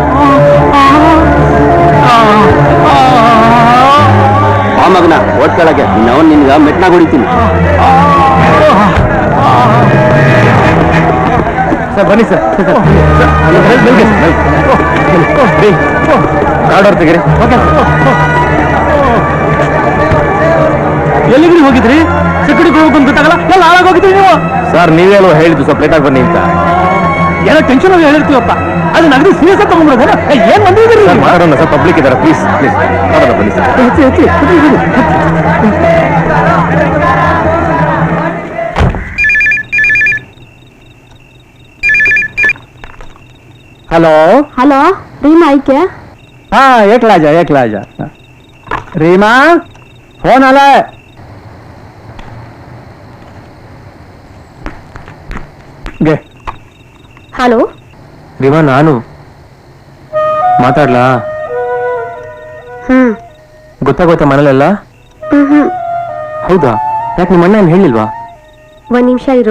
ಆ ಮಗನ ಓದ್ಕೊಳಗೆ ನಾವು ನಿನ್ಗ ಮೆಟ್ನಾಗ ಹೊಡಿತೀನಿ ಸರ್ ಬನ್ನಿ ಸರ್ ಕಾರ್ಡ್ ಅವ್ರು ತೆಗೀರಿ ಎಲ್ಲಿಗೆ ಹೋಗಿದ್ರಿ ಸೆಕ್ಯೂರಿಟಿ ಹೋಗ್ಬೇಕು ಅಂತ ಗೊತ್ತಾಗಲ್ಲ ಎಲ್ಲ ಹಾಳಾಗೋಗಿದ್ರಿ ನೀವು ಸರ್ ನೀವೇನೋ ಹೇಳಿದ್ದು ಸ್ವಲ್ಪ ಲೇಟಾಗಿ ಬನ್ನಿ ಅಂತ ಏನೋ ಟೆನ್ಷನ್ ಆಗಿ ಹೇಳಿರ್ತೀವಪ್ಪ ಅದು ನಗದಿ ಸೀರಿಯಸ್ ಆಗಿ ತಗೊಂಡ್ಬಿಡೋದೇನ ಏನ್ ಬಂದಿದ್ದೀರಿ ಮಾಡೋಣ ಸರ್ ಪಬ್ಲಿಕ್ ಇದಾರೆ ಪ್ಲೀಸ್ ಪ್ಲೀಸ್ ಮಾಡೋಣ ಬನ್ನಿ ಸರ್ ಹಲೋ ಹಲೋ ರೀಮಾ ಐಕೆ ಹಾ ಏಕ್ಲಾಜ ಏಕ್ಲಾಜ ರೀಮಾ ಫೋನ್ ಅಲ್ಲ ಗೆ ಹಲೋ ರೀಮಾ ನಾನು ಮಾತಾಡ್ಲಾ ಹ್ಮ್ ಗೊತ್ತಾಗೋಯ್ತಾ ಮನೇಲೆಲ್ಲ ಹ್ಮ್ ಹೌದಾ ಯಾಕೆ ನಿಮ್ಮ ಅಣ್ಣ ಏನ್ ಹೇಳಿಲ್ವಾ ಒಂದ್ ನಿಮಿಷ ಇರು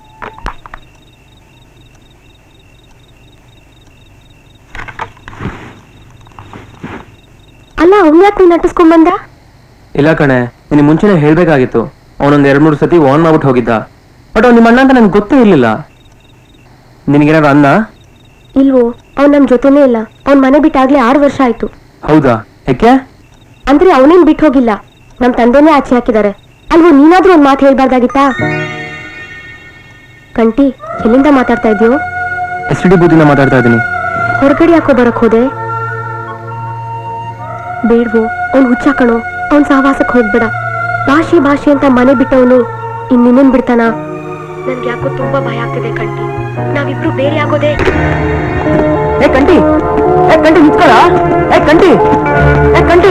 ಅಲ್ಲ ಅವ್ನ್ ಯಾಕೆ ನೀನ್ ನಟಿಸ್ಕೊಂಡ್ ಬಂದ ಇಲ್ಲ ಕಣೆ ನಿನ್ ಮುಂಚೆನೆ ಹೇಳ್ಬೇಕಾಗಿತ್ತು ಅವನೊಂದ್ ಎರಡ್ ಮೂರು ಸತಿ ಆನ್ ಮಾಡ್ಬಿಟ್ಟು ಹೋಗಿದ್ದ ಬಟ್ ಅವ್ನು ನಿಮ್ಮ ಅಣ್ಣ ಅಂತ ನನ್ಗೆ ಗೊತ್ತೇ ಇರ್ಲಿಲ್ಲ ನಿನಗೇನಾದ್ರು ಅಂದ ಇಲ್ವೋ ಅವ್ನ್ ನಮ್ ಜೊತೆನೇ ಇಲ್ಲ ಅವ್ನ್ ಮನೆ ಬಿಟ್ಟಾಗ್ಲೇ ಆರು ವರ್ಷ ಆಯ್ತು ಹೌದಾ ಯಾಕೆ ಅಂದ್ರೆ ಅವನೇನ್ ಬಿಟ್ಟು ಹೋಗಿಲ್ಲ ನಮ್ ತಂದೆನೇ ಆಚೆ ಹಾಕಿದ್ದಾರೆ ಅಲ್ವೋ ನೀನಾದ್ರೂ ಒಂದ್ ಮಾತು ಹೇಳ್ಬಾರ್ದಾಗಿತ್ತಾ ಕಂಟಿ ಎಲ್ಲಿಂದ ಮಾತಾಡ್ತಾ ಇದ್ಯೋ ಎಸ್ ಡಿ ಬೂದಿನ ಮಾತಾಡ್ತಾ ಇದ್ದೀನಿ ಹೊರಗಡೆ ಯಾಕೋ ಬರಕ್ ಹೋದೆ ಬೇಡ್ವೋ ಅವ್ನ್ ಹುಚ್ಚ ಕಣೋ ಅವ್ನ್ ಸಹವಾಸಕ್ ಹೋಗ್ಬೇಡ ಭಾಷೆ ಭಾಷೆ ಅಂತ ಮನೆ ಬಿಟ್ಟವನು ಇನ್ ನಿನ್ನನ್ ಬಿಡ್ತಾನ ನನ್ಗೆ ಯಾಕೋ ತುಂಬಾ ಭಯ ಆಗ್ತಿದೆ ಕಂಟಿ ನಾವಿಬ್ರು ಬೇರೆ ಆಗೋದೇ ಏ ಕಂಟಿ ಏ ಕಂಟಿ ನಿಂತ್ಕೊಳ ಏ ಕಂಟಿ ಏ ಕಂಟಿ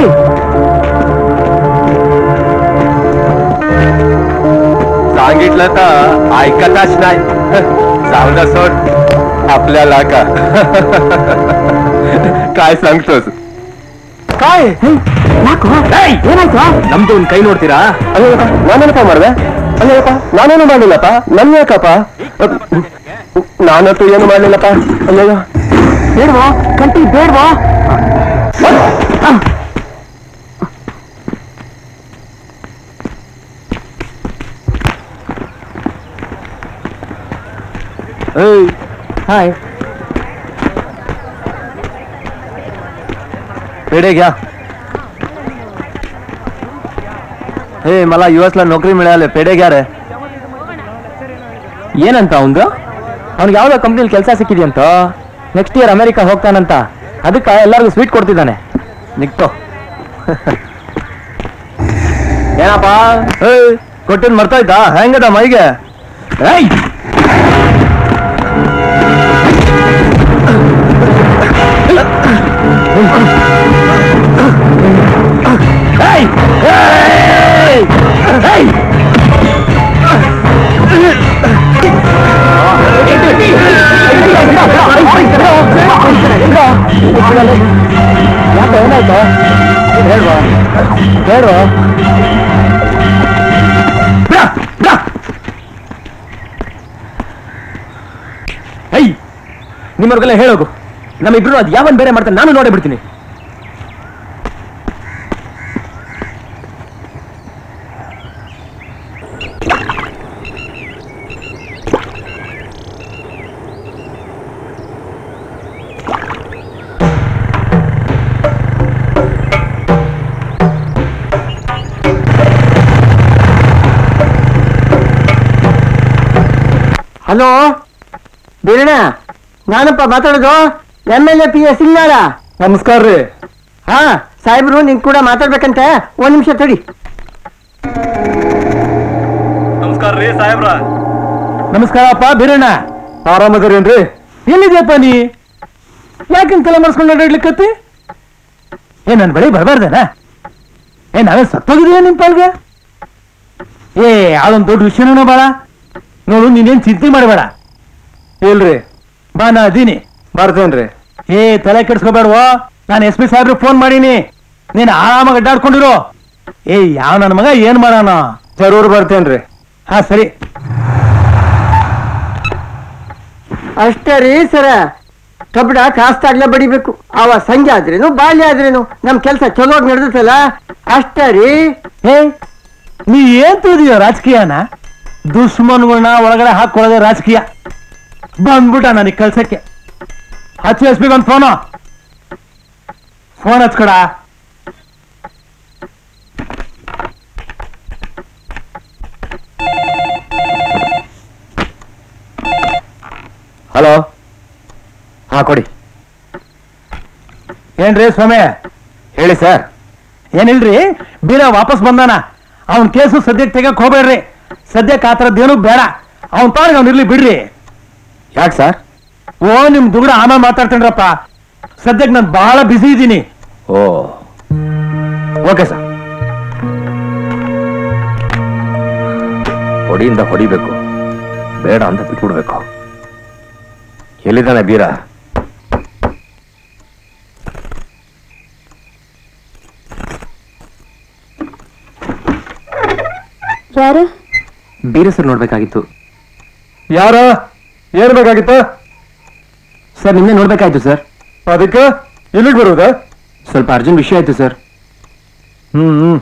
सांगितलं तर ऐकताच नाही जाऊ दा सोड आपल्याला का काय सांगतोस ಕಾಯ್ ಯಾಕೋ ಏನಾಯ್ತು ನಮ್ದು ಒಂದ್ ಕೈ ನೋಡ್ತೀರಾ ಅಯ್ಯಪ್ಪ ನಾನೇನಪ್ಪ ಮಾಡಿದೆ ಅಯ್ಯಪ್ಪ ನಾನೇನು ಮಾಡಲಿಲ್ಲಪ್ಪ ನನ್ ಯಾಕಪ್ಪ ನಾನಂತೂ ಏನು ಮಾಡಲಿಲ್ಲಪ್ಪ ಅಯ್ಯಯ್ಯೋ ಬೇಡ್ವೋ ಕಂಟಿ ಬೇಡ್ವೋ ಏಯ್ ಹಾಯ್ पेढे घ्या हे मला युएस ला नोकरी मिळाली पेढे घ्या रे ಏನಂತ ಅವಂದು ಅವ್ನಿಗೆ ಯಾವ್ದೋ ಕಂಪ್ನಿಲಿ ಕೆಲಸ ಸಿಕ್ಕಿದೆಯಂತ ನೆಕ್ಸ್ಟ್ ಇಯರ್ ಅಮೆರಿಕ ಹೋಗ್ತಾನಂತ ಅದಕ್ಕೆ ಎಲ್ಲರಿಗೂ ಸ್ವೀಟ್ ಕೊಡ್ತಿದ್ದಾನೆ ನಿಕ್ತೋ ಏನಪ್ಪ ಏಯ್ ಕೊಟ್ಟಿದ್ ಮರ್ತೋಯ್ತಾ ಹೆಂಗದ ಮೈಗೆ ಏಯ್ ಏಯ್ ಏಯ್ ಏಯ್ ಯಾಕೆ ಏನಾಯ್ತು ಹೇಳ್ವಾ ಹೇಳ್ವಾ ಐ ನಿಮ್ಮವ್ರಿಗೆಲ್ಲ ಹೇಳೋಗು ನಮ್ಮಿಬ್ರು ಅದು ಯಾವನ್ ಬೇರೆ ಮಾಡ್ತಾನೆ ನಾನು ನೋಡೇ ಬಿಡ್ತೀನಿ ಹಲೋ ಬೀರಣ್ಣ ನಾನಪ್ಪ ಮಾತಾಡೋದು M L A P S Singara ನಮಸ್ಕಾರ ರೀ ಹಾ ಸಾಹೇಬ್ರು ನಿನ್ ಕೂಡ ಮಾತಾಡ್ಬೇಕಂತೆ ಒಂದ್ ನಿಮಿಷ ತಡಿ ನಮಸ್ಕಾರ ರೀ ಸಾಹೇಬ್ರ ನಮಸ್ಕಾರಪ್ಪ ಬೀರಣ್ಣ ಆರಾಮದರೇನ್ರಿ ಎಲ್ಲಿದ್ಯಪ್ಪ ನೀ ಯಾಕಿನ್ ತಲೆ ಮರ್ಸ್ಕೊಂಡು ಓಡಾಡ್ಲಿಕ್ಕತ್ತಿ ಏ ನನ್ ಬಳಿ ಬರಬಾರ್ದೇನ ಏ ನಾವೇ ಸತ್ತೋಗಿದೀಯ ನಿಮ್ ಪಾಲ್ಗೆ ಏ ಅದೊಂದ್ ದೊಡ್ಡ ವಿಷಯನೂ ಬಾಳ ನೋಡು ನೀನೇನ್ ಚಿಂತೆ ಮಾಡಬೇಡ ಇಲ್ರಿ ಬಾ ನಾ ಅದೀನಿ ಬರ್ತೇನ್ರಿ ಏ ತಲೆ ಕೆಡ್ಸ್ಕೋಬೇಡವೋ ನಾನು ಎಸ್ ಪಿ ಸಾಹೇಬ್ರಿಗೆ ಫೋನ್ ಮಾಡೀನಿ ನೀನ್ ಆರಾಮಾಗಿ ಅಡ್ಡಾಡ್ಕೊಂಡಿರೋ ಏ ಯಾವ ನನ್ನ ಮಗ ಏನ್ ಮಾಡೋಣ ಜರೂರ್ ಬರ್ತೇನ್ರಿ ಹಾ ಸರಿ ಅಷ್ಟೇ ರೀ ಸರ ಕಬ್ಬಡ ಕಾಸ್ತಾಗ್ಲೇ ಬಡಿಬೇಕು ಅವ ಸಂಜೆ ಆದ್ರೇನು ಬಾಲ್ಯ ಆದ್ರೇನು ನಮ್ ಕೆಲ್ಸ ಚಲೋ ನಡೆದತ್ತಲ್ಲ ಅಷ್ಟೇ ರೀ ಹೇ ನೀ ಏನ್ ತಿಳಿದೀಯ ರಾಜಕೀಯನ ದುಶ್ಮನ್ಗಳನ್ನ ಒಳಗಡೆ ಹಾಕೊಳ್ಳೋದೇ ರಾಜಕೀಯ ಬಂದ್ಬಿಟ್ಟ ನನಗೆ ಕಳ್ಸಕ್ಕೆ ಹಚ್ಚಿ ಹಚ್ಬೇಕು ಒಂದು ಫೋನು ಫೋನ್ ಹಚ್ಕೊಡ ಹಲೋ ಹಾ ಕೊಡಿ ಏನ್ರಿ ಸ್ವಾಮಿ ಹೇಳಿ ಸರ್ ಏನಿಲ್ರಿ ಬೀರ ವಾಪಸ್ ಬಂದಾನ ಅವನ್ ಕೇಸು ಸದ್ಯಕ್ಕೆ ತೆಗಕ್ ಹೋಗ್ಬೇಡ್ರಿ ಸದ್ಯಕ್ಕೆ ಆ ಥರದ್ದೇನು ಬೇಡ ಅವನ್ ಪಾಡಿಗೆ ಅವ್ನು ಇರ್ಲಿ ಬಿಡ್ರಿ ಯಾಕೆ ಸರ್ ಓ ನಿಮ್ ದುಗುಡ ಆಮೇಲೆ ಮಾತಾಡ್ತೇನ್ರಪ್ಪ ಸದ್ಯಕ್ಕೆ ನಾನು ಬಹಳ ಬಿಸಿ ಇದ್ದೀನಿ ಓ ಓಕೆ ಸರ್ ಹೊಡಿಯಿಂದ ಹೊಡಿಬೇಕು ಬೇಡ ಅಂತ ಬಿಟ್ಬಿಡ್ಬೇಕು ಎಲ್ಲಿದ್ದಾನೆ ಬೀರ ಯಾರು ಬೀರ ಸರ್ ನೋಡ್ಬೇಕಾಗಿತ್ತು ಯಾರ ಏನ್ ಬೇಕಾಗಿತ್ತು ಸರ್ ನಿನ್ನೆ ನೋಡ್ಬೇಕಾಯ್ತು ಸರ್ ಅದಕ್ಕೆ ಎಲ್ಲಿಗೆ ಬರುವುದ ಸ್ವಲ್ಪ ಅರ್ಜೆಂಟ್ ವಿಷಯ ಆಯ್ತು ಸರ್ ಹ್ಮ್ ಹ್ಮ್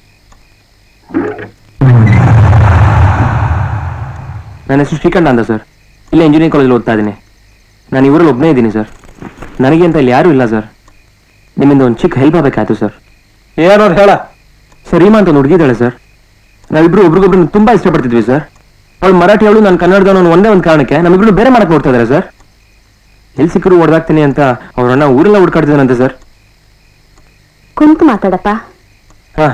ನನ್ನ ಹೆಸರು ಶ್ರೀಕಂಠ ಅಂತ ಸರ್ ಇಲ್ಲೇ ಇಂಜಿನಿಯರಿಂಗ್ ಕಾಲೇಜಲ್ಲಿ ಓದ್ತಾ ಇದ್ದೀನಿ ನಾನು ಇವರಲ್ಲಿ ಒಬ್ಬನೇ ಇದ್ದೀನಿ ಸರ್ ನನಗೆ ಅಂತ ಇಲ್ಲಿ ಯಾರೂ ಇಲ್ಲ ಸರ್ ನಿಮ್ಮಿಂದ ಒಂದು ಚಿಕ್ಕ ಹೆಲ್ಪ್ ಆಗಬೇಕಾಯ್ತು ಸರ್ ಏನೋರ್ ಹೇಳ ಸರ್ ರೀಮಾ ಅಂತ ಒಂದು ಹುಡುಗಿದ್ದಾಳೆ ಸರ್ ನಾವಿಬ್ರು ಒಬ್ರಿಗೊಬ್ರು ತುಂಬಾ ಇಷ್ಟಪಡ್ತಿದ್ವಿ ಸರ್ ಅವಳು ಮರಾಠಿ ಅವಳು ನಾನು ಕನ್ನಡದವನು ಒಂದೇ ಒಂದು ಕಾರಣಕ್ಕೆ ನಮ್ಮಿಬ್ರು ಬೇರೆ ಮಾಡಕ್ ನೋಡ್ತಾ ಇದ್ದಾರೆ ಸರ್ ಎಲ್ಲಿ ಸಿಕ್ಕರು ಹೊಡೆದಾಗ್ತೀನಿ ಅಂತ ಅವ್ರ ಅಣ್ಣ ಊರೆಲ್ಲ ಹುಡ್ಕಾಡ್ತಿದ್ದಾನಂತೆ ಸರ್ ಕುಂತು ಮಾತಾಡಪ್ಪ ಹಾ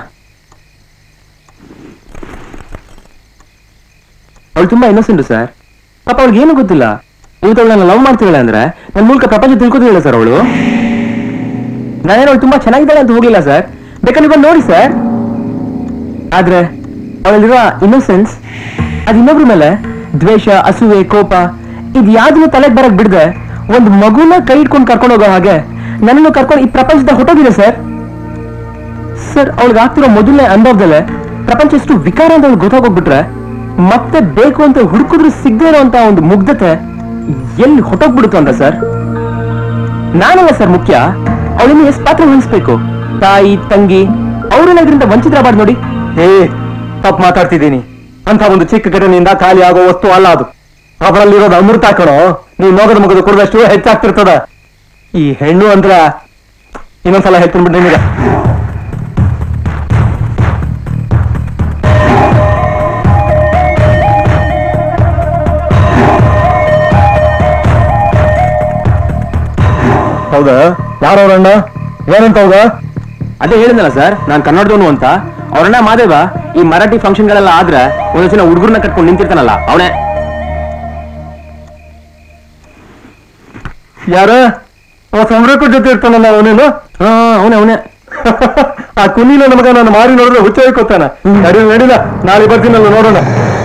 ಅವಳು ತುಂಬಾ ಇನ್ನೋಸೆಂಟ್ ಸರ್ ಪಾಪ ಅವ್ಳಿಗೆ ಏನು ಗೊತ್ತಿಲ್ಲ ಇವತ್ತು ಅವಳು ನಾನು ಲವ್ ಮಾಡ್ತಿದ್ದಾಳೆ ಅಂದ್ರೆ ನನ್ನ ಮೂಲಕ ಪ್ರಪಂಚ ತಿಳ್ಕೊತಿದ್ದಾಳೆ ಸರ್ ಅವಳು ನಾನೇನು ಅವಳು ತುಂಬಾ ಚೆನ್ನಾಗಿದ್ದಾಳೆ ಅಂತ ಹೋಗಿಲ್ಲ ಸರ್ ಬೇಕಾದ್ರೆ ನೀವು ಬಂದು ನೋಡಿ ಸರ್ ಆದ್ರೆ ಅವಳಲ್ಲಿರುವ ಇನ್ನೋಸೆನ್ಸ್ ಅದು ಇನ್ನೊಬ್ರ ಮೇಲೆ ದ್ವೇಷ ಅಸೂಯೆ ಕೋಪ ಇದು ಯಾವ್ದನ್ನು ತಲೆಗೆ ಬರಕ್ ಬಿಡದೆ ಒಂದು ಮಗುನ ಕೈ ಇಟ್ಕೊಂಡು ಕರ್ಕೊಂಡು ಹೋಗೋ ಹಾಗೆ ನನ್ನನ್ನು ಕರ್ಕೊಂಡು ಈ ಪ್ರಪಂಚದ ಹೊಟ್ಟೋಗಿದೆ ಸರ್ ಸರ್ ಅವಳಿಗೆ ಆಗ್ತಿರೋ ಮೊದಲನೇ ಅನುಭವದಲ್ಲೇ ಪ್ರಪಂಚ ಎಷ್ಟು ವಿಕಾರ ಅಂತ ಅವ್ಳಿಗೆ ಗೊತ್ತಾಗೋಗ್ಬಿಟ್ರೆ ಮತ್ತೆ ಬೇಕು ಅಂತ ಹುಡುಕಿದ್ರು ಸಿಗದೇ ಇರೋಂತ ಒಂದು ಮುಗ್ಧತೆ ಎಲ್ಲಿ ಹೊಟ್ಟೋಗ್ಬಿಡುತ್ತೋ ಅಂತ ಸರ್ ನಾನಲ್ಲ ಸರ್ ಮುಖ್ಯ ಅವಳಿಂದ ಎಷ್ಟು ಪಾತ್ರ ವಹಿಸ್ಬೇಕು ತಾಯಿ ತಂಗಿ ಅವರೆಲ್ಲ ಇದರಿಂದ ವಂಚಿತರಾಗಬಾರ್ದು ನೋಡಿ ಏ ತಪ್ಪು ಮಾತಾಡ್ತಿದ್ದೀನಿ ಅಂತ ಒಂದು ಚಿಕ್ಕ ಘಟನೆಯಿಂದ ಖಾಲಿ ಆಗೋ ವಸ್ತು ಅಲ್ಲ ಅದು ಅದರಲ್ಲಿರೋದು ಅಮೃತ ಕಣೋ ನೀವ್ ನೋಗದ ಮುಗದ ಕುಡಿದಷ್ಟು ಹೆಚ್ಚಾಗ್ತಿರ್ತದ ಈ ಹೆಣ್ಣು ಅಂದ್ರ ಇನ್ನೊಂದ್ಸಲ ಹೇಳ್ತೀನಿ ನಿಮಗೆ ಹೌದಾ ಯಾರವ್ರಣ್ಣ ಏನಂತ ಹೌದ ಅದೇ ಹೇಳಿದ್ನಲ್ಲ ಸರ್ ನಾನು ಕನ್ನಡದವನು ಅಂತ ಅವ್ರಣ್ಣ ಮಾದೇವ ಈ ಮರಾಠಿ ಫಂಕ್ಷನ್ಗಳೆಲ್ಲ ಆದ್ರೆ ಒಂದೊಂದು ಜನ ಹುಡುಗರನ್ನ ಕಟ್ಕೊಂಡು ನಿಂತಿರ್ತಾನಲ್ಲ ಅವನೇ ಯಾರ ಅವ ಸಮರಕ್ಕೂ ಜೊತೆ ಇರ್ತಾನಲ್ಲ ಅವನೇನು ಹಾ ಅವನೇ ಅವನೇ ಆ ಕುನ್ನಿನ ನಮಗ ನಾನು ಮಾರಿ ನೋಡಿದ್ರೆ ಹುಚ್ಚ ಹೋಗ್ತಾನ ನಡಿ ನಡಿಲ್ಲ ನಾಳೆ ಬರ್ತೀನಲ್ಲ ನೋಡೋಣ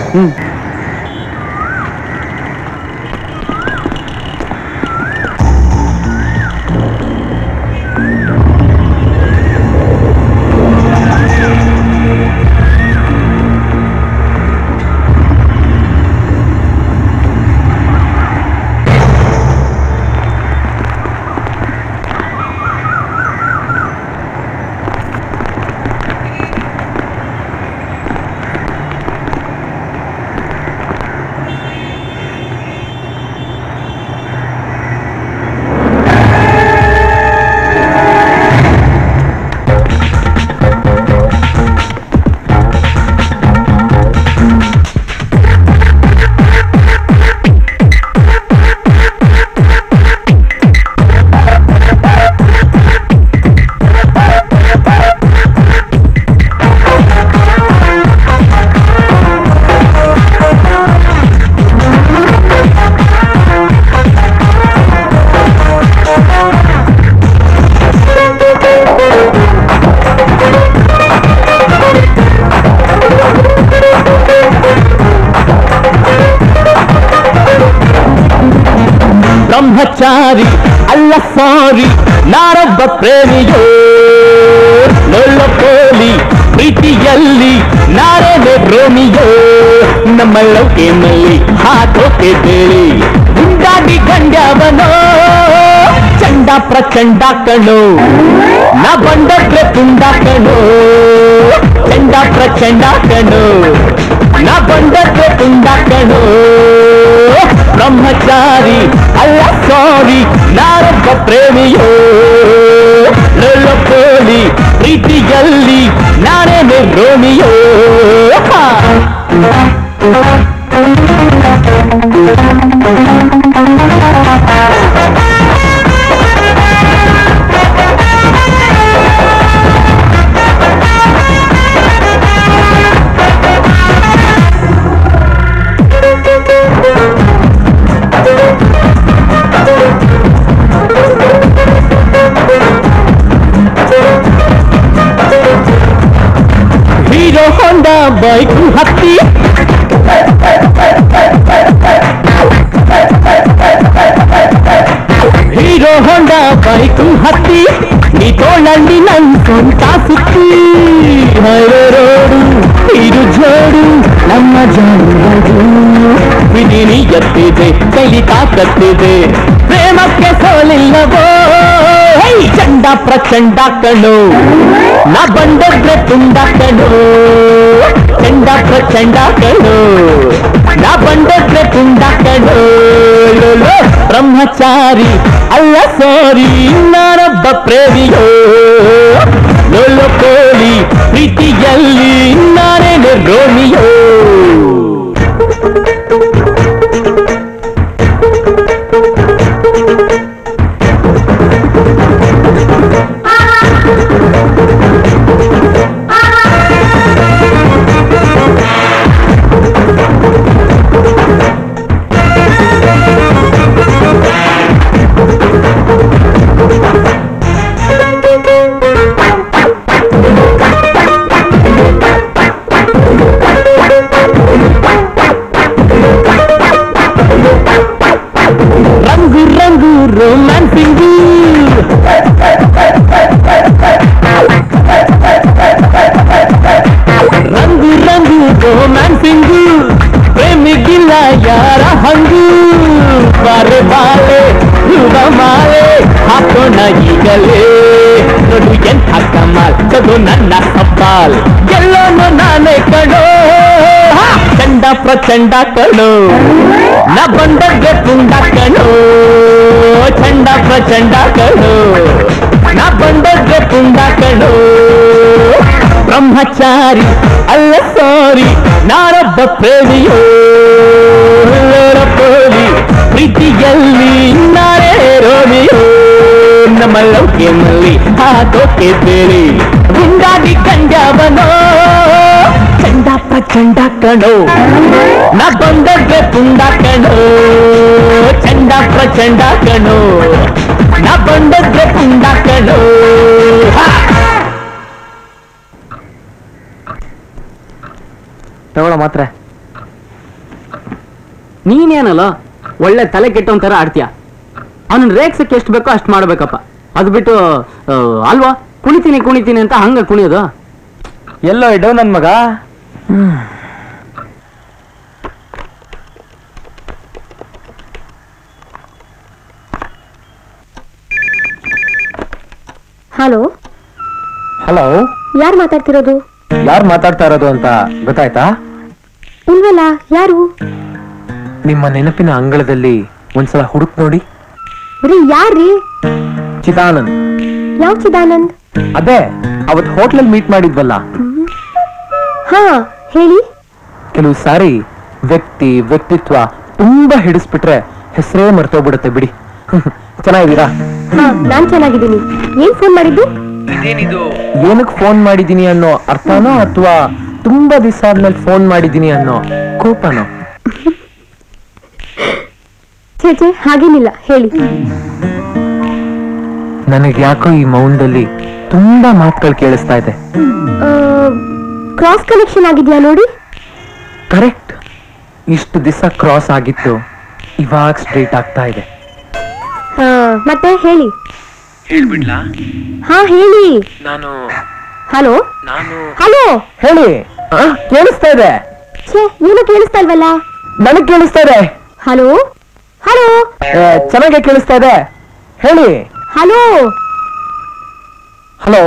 ಬ್ರಹ್ಮಚಾರಿ ಅಲ್ಲ ಸಾರಿ ನಾರೊಬ್ಬ ಪ್ರೇಮಿಯೋ ನೊಳ್ಳ ಪೋಲಿ ಪ್ರೀತಿಯಲ್ಲಿ ನಾರೇನೆ ಪ್ರೇಮಿಯೋ ನಮ್ಮ ಲೌಕೆನಲ್ಲಿ ಹಾಕೋಕೆ ಬೇಳಿ ಗುಂಡಾಗಿ ಹಿಂಗಾಗಿ ಗಂಡ್ಯಾವನೋ ಚಂಡ ಪ್ರಚಂಡ ಕಣೋ ನಾ ಬಂಡಕ್ಕೆ ಪುಂಡ ಕಣೋ ಚಂಡ ಪ್ರಚಂಡ ಕಣೋ ನಾ ಬಂಡಕ್ಕೆ ಪುಂಡ ಕಣೋ ಬ್ರಹ್ಮಚಾರಿ ಅಲ್ಲ ಸಾರಿ ನಾರೊಬ್ಬ ಪ್ರೇಮಿಯೋ ಲೊಲ್ಲಪೋಲಿ ಪ್ರೀತಿಯಲ್ಲಿ ನಾನೇನೆ ರೋಮಿಯೋ ಹಾ. ಹೀರೋ ಹೊಂಡ ಬೈಕ್ ಹತ್ತಿ ಹೀರೋ ಹೊಂಡ ಬೈಕ್ ಹತ್ತಿ ನೀ ತೋಳಲ್ಲಿ ನನ್ ಸ್ವಂತ ಸುತ್ತಿ ಹೈವೇ ರೋಡು ಇದು ಜೋಡು ನಮ್ಮ ಜಾಡು ವಿಧಿನಿ ಎತ್ತಿದೆ ಕೈಲಿ ತಾಕತ್ತಿದೆ ಪ್ರೇಮಕ್ಕೆ ಸೋಲಿಲ್ಲವೋ ಹೈ ಚಂಡ ಪ್ರಚಂಡ ಕಣೋ ನಾ ಬಂಡದ್ರೆ ತುಂಡ ಕಣೋ ಚಂಡ ಪ್ರಚಂಡ ಕಣೋ ನಾ ಬಂಡದ್ರೆ ತುಂಡ ಕಣೋ ಲೋಲೋ ಬ್ರಹ್ಮಚಾರಿ ಅಲ್ಲ ಸೋರಿ ನಾನೊಬ್ಬ ಪ್ರೇಮಿಯೋ ಲೋಲೋ ಕೋಳಿ ಪ್ರೀತಿಯಲ್ಲಿ ನಾನೇನೆ ರೋಮಿಯೋ ರಂಗು ರಂಗು ರೊಮ್ಯಾನ್ಸಿಂಗು ರಂಗು ರಂಗು ರೊಮ್ಯಾನ್ಸಿಂಗು ಪ್ರೇಮಿಗಿಲ್ಲ ಯಾರ ಹಂಗು ಬಾರೆ ಬಾಲೆ ಹೂವ ಮಾಲೆ ಹಾಕೋಣ ಈಗಲೇ ನೋಡು ಎಂಥ ಕಮಾಲ್ ಚದು ನನ್ನ ಸವಾಲ್ ಎಲ್ಲೋನು ನಾನೇ ಕಣೋ ಹಾ! ಚಂಡ ಪ್ರಚಂಡ ಕಣೋ ನ ಬಂದಗ್ಗೆ ಪುಂಡ ಕಣೋ ಚಂಡ ಪ್ರಚಂಡ ಕಣೋ ನ ಬಂದಗ್ಗೆ ಪುಂಡ ಕಣೋ ಬ್ರಹ್ಮಚಾರಿ ಅಲ್ಲ ಸಾರಿ ನಾನೊಬ್ಬ ಪ್ರೇಮಿಯೋ ಪೋಲಿ ಪ್ರೀತಿಯಲ್ಲಿ ನಾರೇ ರೋಮಿಯೋ ನಮ್ಮ ಲೌಕ್ಯನಲ್ಲಿ ಹಾಕೋಕೆ ಬೇರೆ ಗುಂಡಾಗಿ ಕಂಡ್ಯಾವನೋ ಚಂಡ ಪ್ರಚಂಡ ಕಣೋ ನಾ ಬಂದಗ್ಗೆ ಪುಂಡ ಕಣೋ ಚಂಡ ಪ್ರಚಂಡ ಕಣೋ ನಾ ಬಂದಗ್ಗೆ ಪುಂಡ ಕಣೋ ಹಾ ತಗೊಳ ಮಾತ್ರ ನೀನೇನಲ್ಲ ಒಳ್ಳೆ ತಲೆ ಕೆಟ್ಟವನ್ ತರ ಆಡ್ತೀಯ ಅವನ ರೇಗ್ಸಕ್ಕೆ ಎಷ್ಟು ಬೇಕೋ ಅಷ್ಟು ಮಾಡ್ಬೇಕಪ್ಪ ಅದು ಬಿಟ್ಟು ಆ, ಅಲ್ವಾ ಕುಣಿತೀನಿ ಕುಣಿತೀನಿ ಅಂತ ಹಂಗ ಕುಣಿಯೋದು ಎಲ್ಲೋ ಇಡೋ ನನ್ ಮಗ ಹಲೋ ಹಲೋ ಯಾರು ಮಾತಾಡ್ತಿರೋದು ಯಾರು ಮಾತಾಡ್ತಾ ಇರೋದು ಅಂತ ಗೊತ್ತಾಯ್ತಾ ಇಲ್ವಲ್ಲ ಯಾರು ನಿಮ್ಮ ನೆನಪಿನ ಅಂಗಳದಲ್ಲಿ ಒಂದ್ಸಲ ಹುಡುಕ್ ನೋಡಿ ರೀ ಯಾರ್ರೀ ಚಿದಾನಂದ್ ಯಾವ ಚಿದಾನಂದ್ ಅದೇ ಅವತ್ ಹೋಟ್ಲಲ್ಲಿ ಮೀಟ್ ಮಾಡಿದ್ವಲ್ಲ ಹಾ ಹೇಳಿ ಕೆಲವು ಸಾರಿ ವ್ಯಕ್ತಿ ವ್ಯಕ್ತಿತ್ವ ತುಂಬಾ ಹಿಡಿಸ್ಬಿಟ್ರೆ ಹೆಸರೇ ಮರ್ತೋಗ್ಬಿಡುತ್ತೆ ಬಿಡಿ ಚೆನ್ನಾಗಿದ್ದೀರಾ ಹಾ ನಾನ್ ಚೆನ್ನಾಗಿದ್ದೀನಿ ಏನ್ ಫೋನ್ ಮಾಡಿದ್ದು ಏನಕ್ ಫೋನ್ ಮಾಡಿದೀನಿ ಅನ್ನೋ ಅರ್ಥನೋ ಅಥವಾ ತುಂಬಾ ದಿವಸ ಆದ್ಮೇಲೆ ಫೋನ್ ಮಾಡಿದೀನಿ ಅನ್ನೋ ಕೋಪನೋ ಛೇ ಛೇ ಹಾಗೇನಿಲ್ಲ ಹೇಳಿ ನನಗೆ ಯಾಕೋ ಈ ಮೌನದಲ್ಲಿ ತುಂಬಾ ಮಾತುಗಳು ಕೇಳಿಸ್ತಾ ಇದೆ ಕ್ರಾಸ್ ಕನೆಕ್ಷನ್ ಆಗಿದ್ಯಾ ನೋಡಿ ಕರೆಕ್ಟ್ ಇಷ್ಟು ದಿವಸ ಕ್ರಾಸ್ ಆಗಿತ್ತು ಇವಾಗ ಸ್ಟ್ರೈಟ್ ಆಗ್ತಾ ಇದೆ ಹಾ ಮತ್ತೆ ಹೇಳಿ ಹಾ ಹೇಳಿ ನಾನು ಹಲೋ ನಾನು ಹಲೋ ಹೇಳಿ ಆ, ಕೇಳಿಸ್ತಾ ಇದೆ ಛೇ ಏನು ಕೇಳಿಸ್ತಾ ಇಲ್ವಲ್ಲ ನನಗ್ ಕೇಳಿಸ್ತಾ ಇದೆ ಹಲೋ ಹಲೋ ಚೆನ್ನಾಗಿ ಕೇಳಿಸ್ತಾ ಇದೆ ಹೇಳಿ ಹಲೋ ಹಲೋ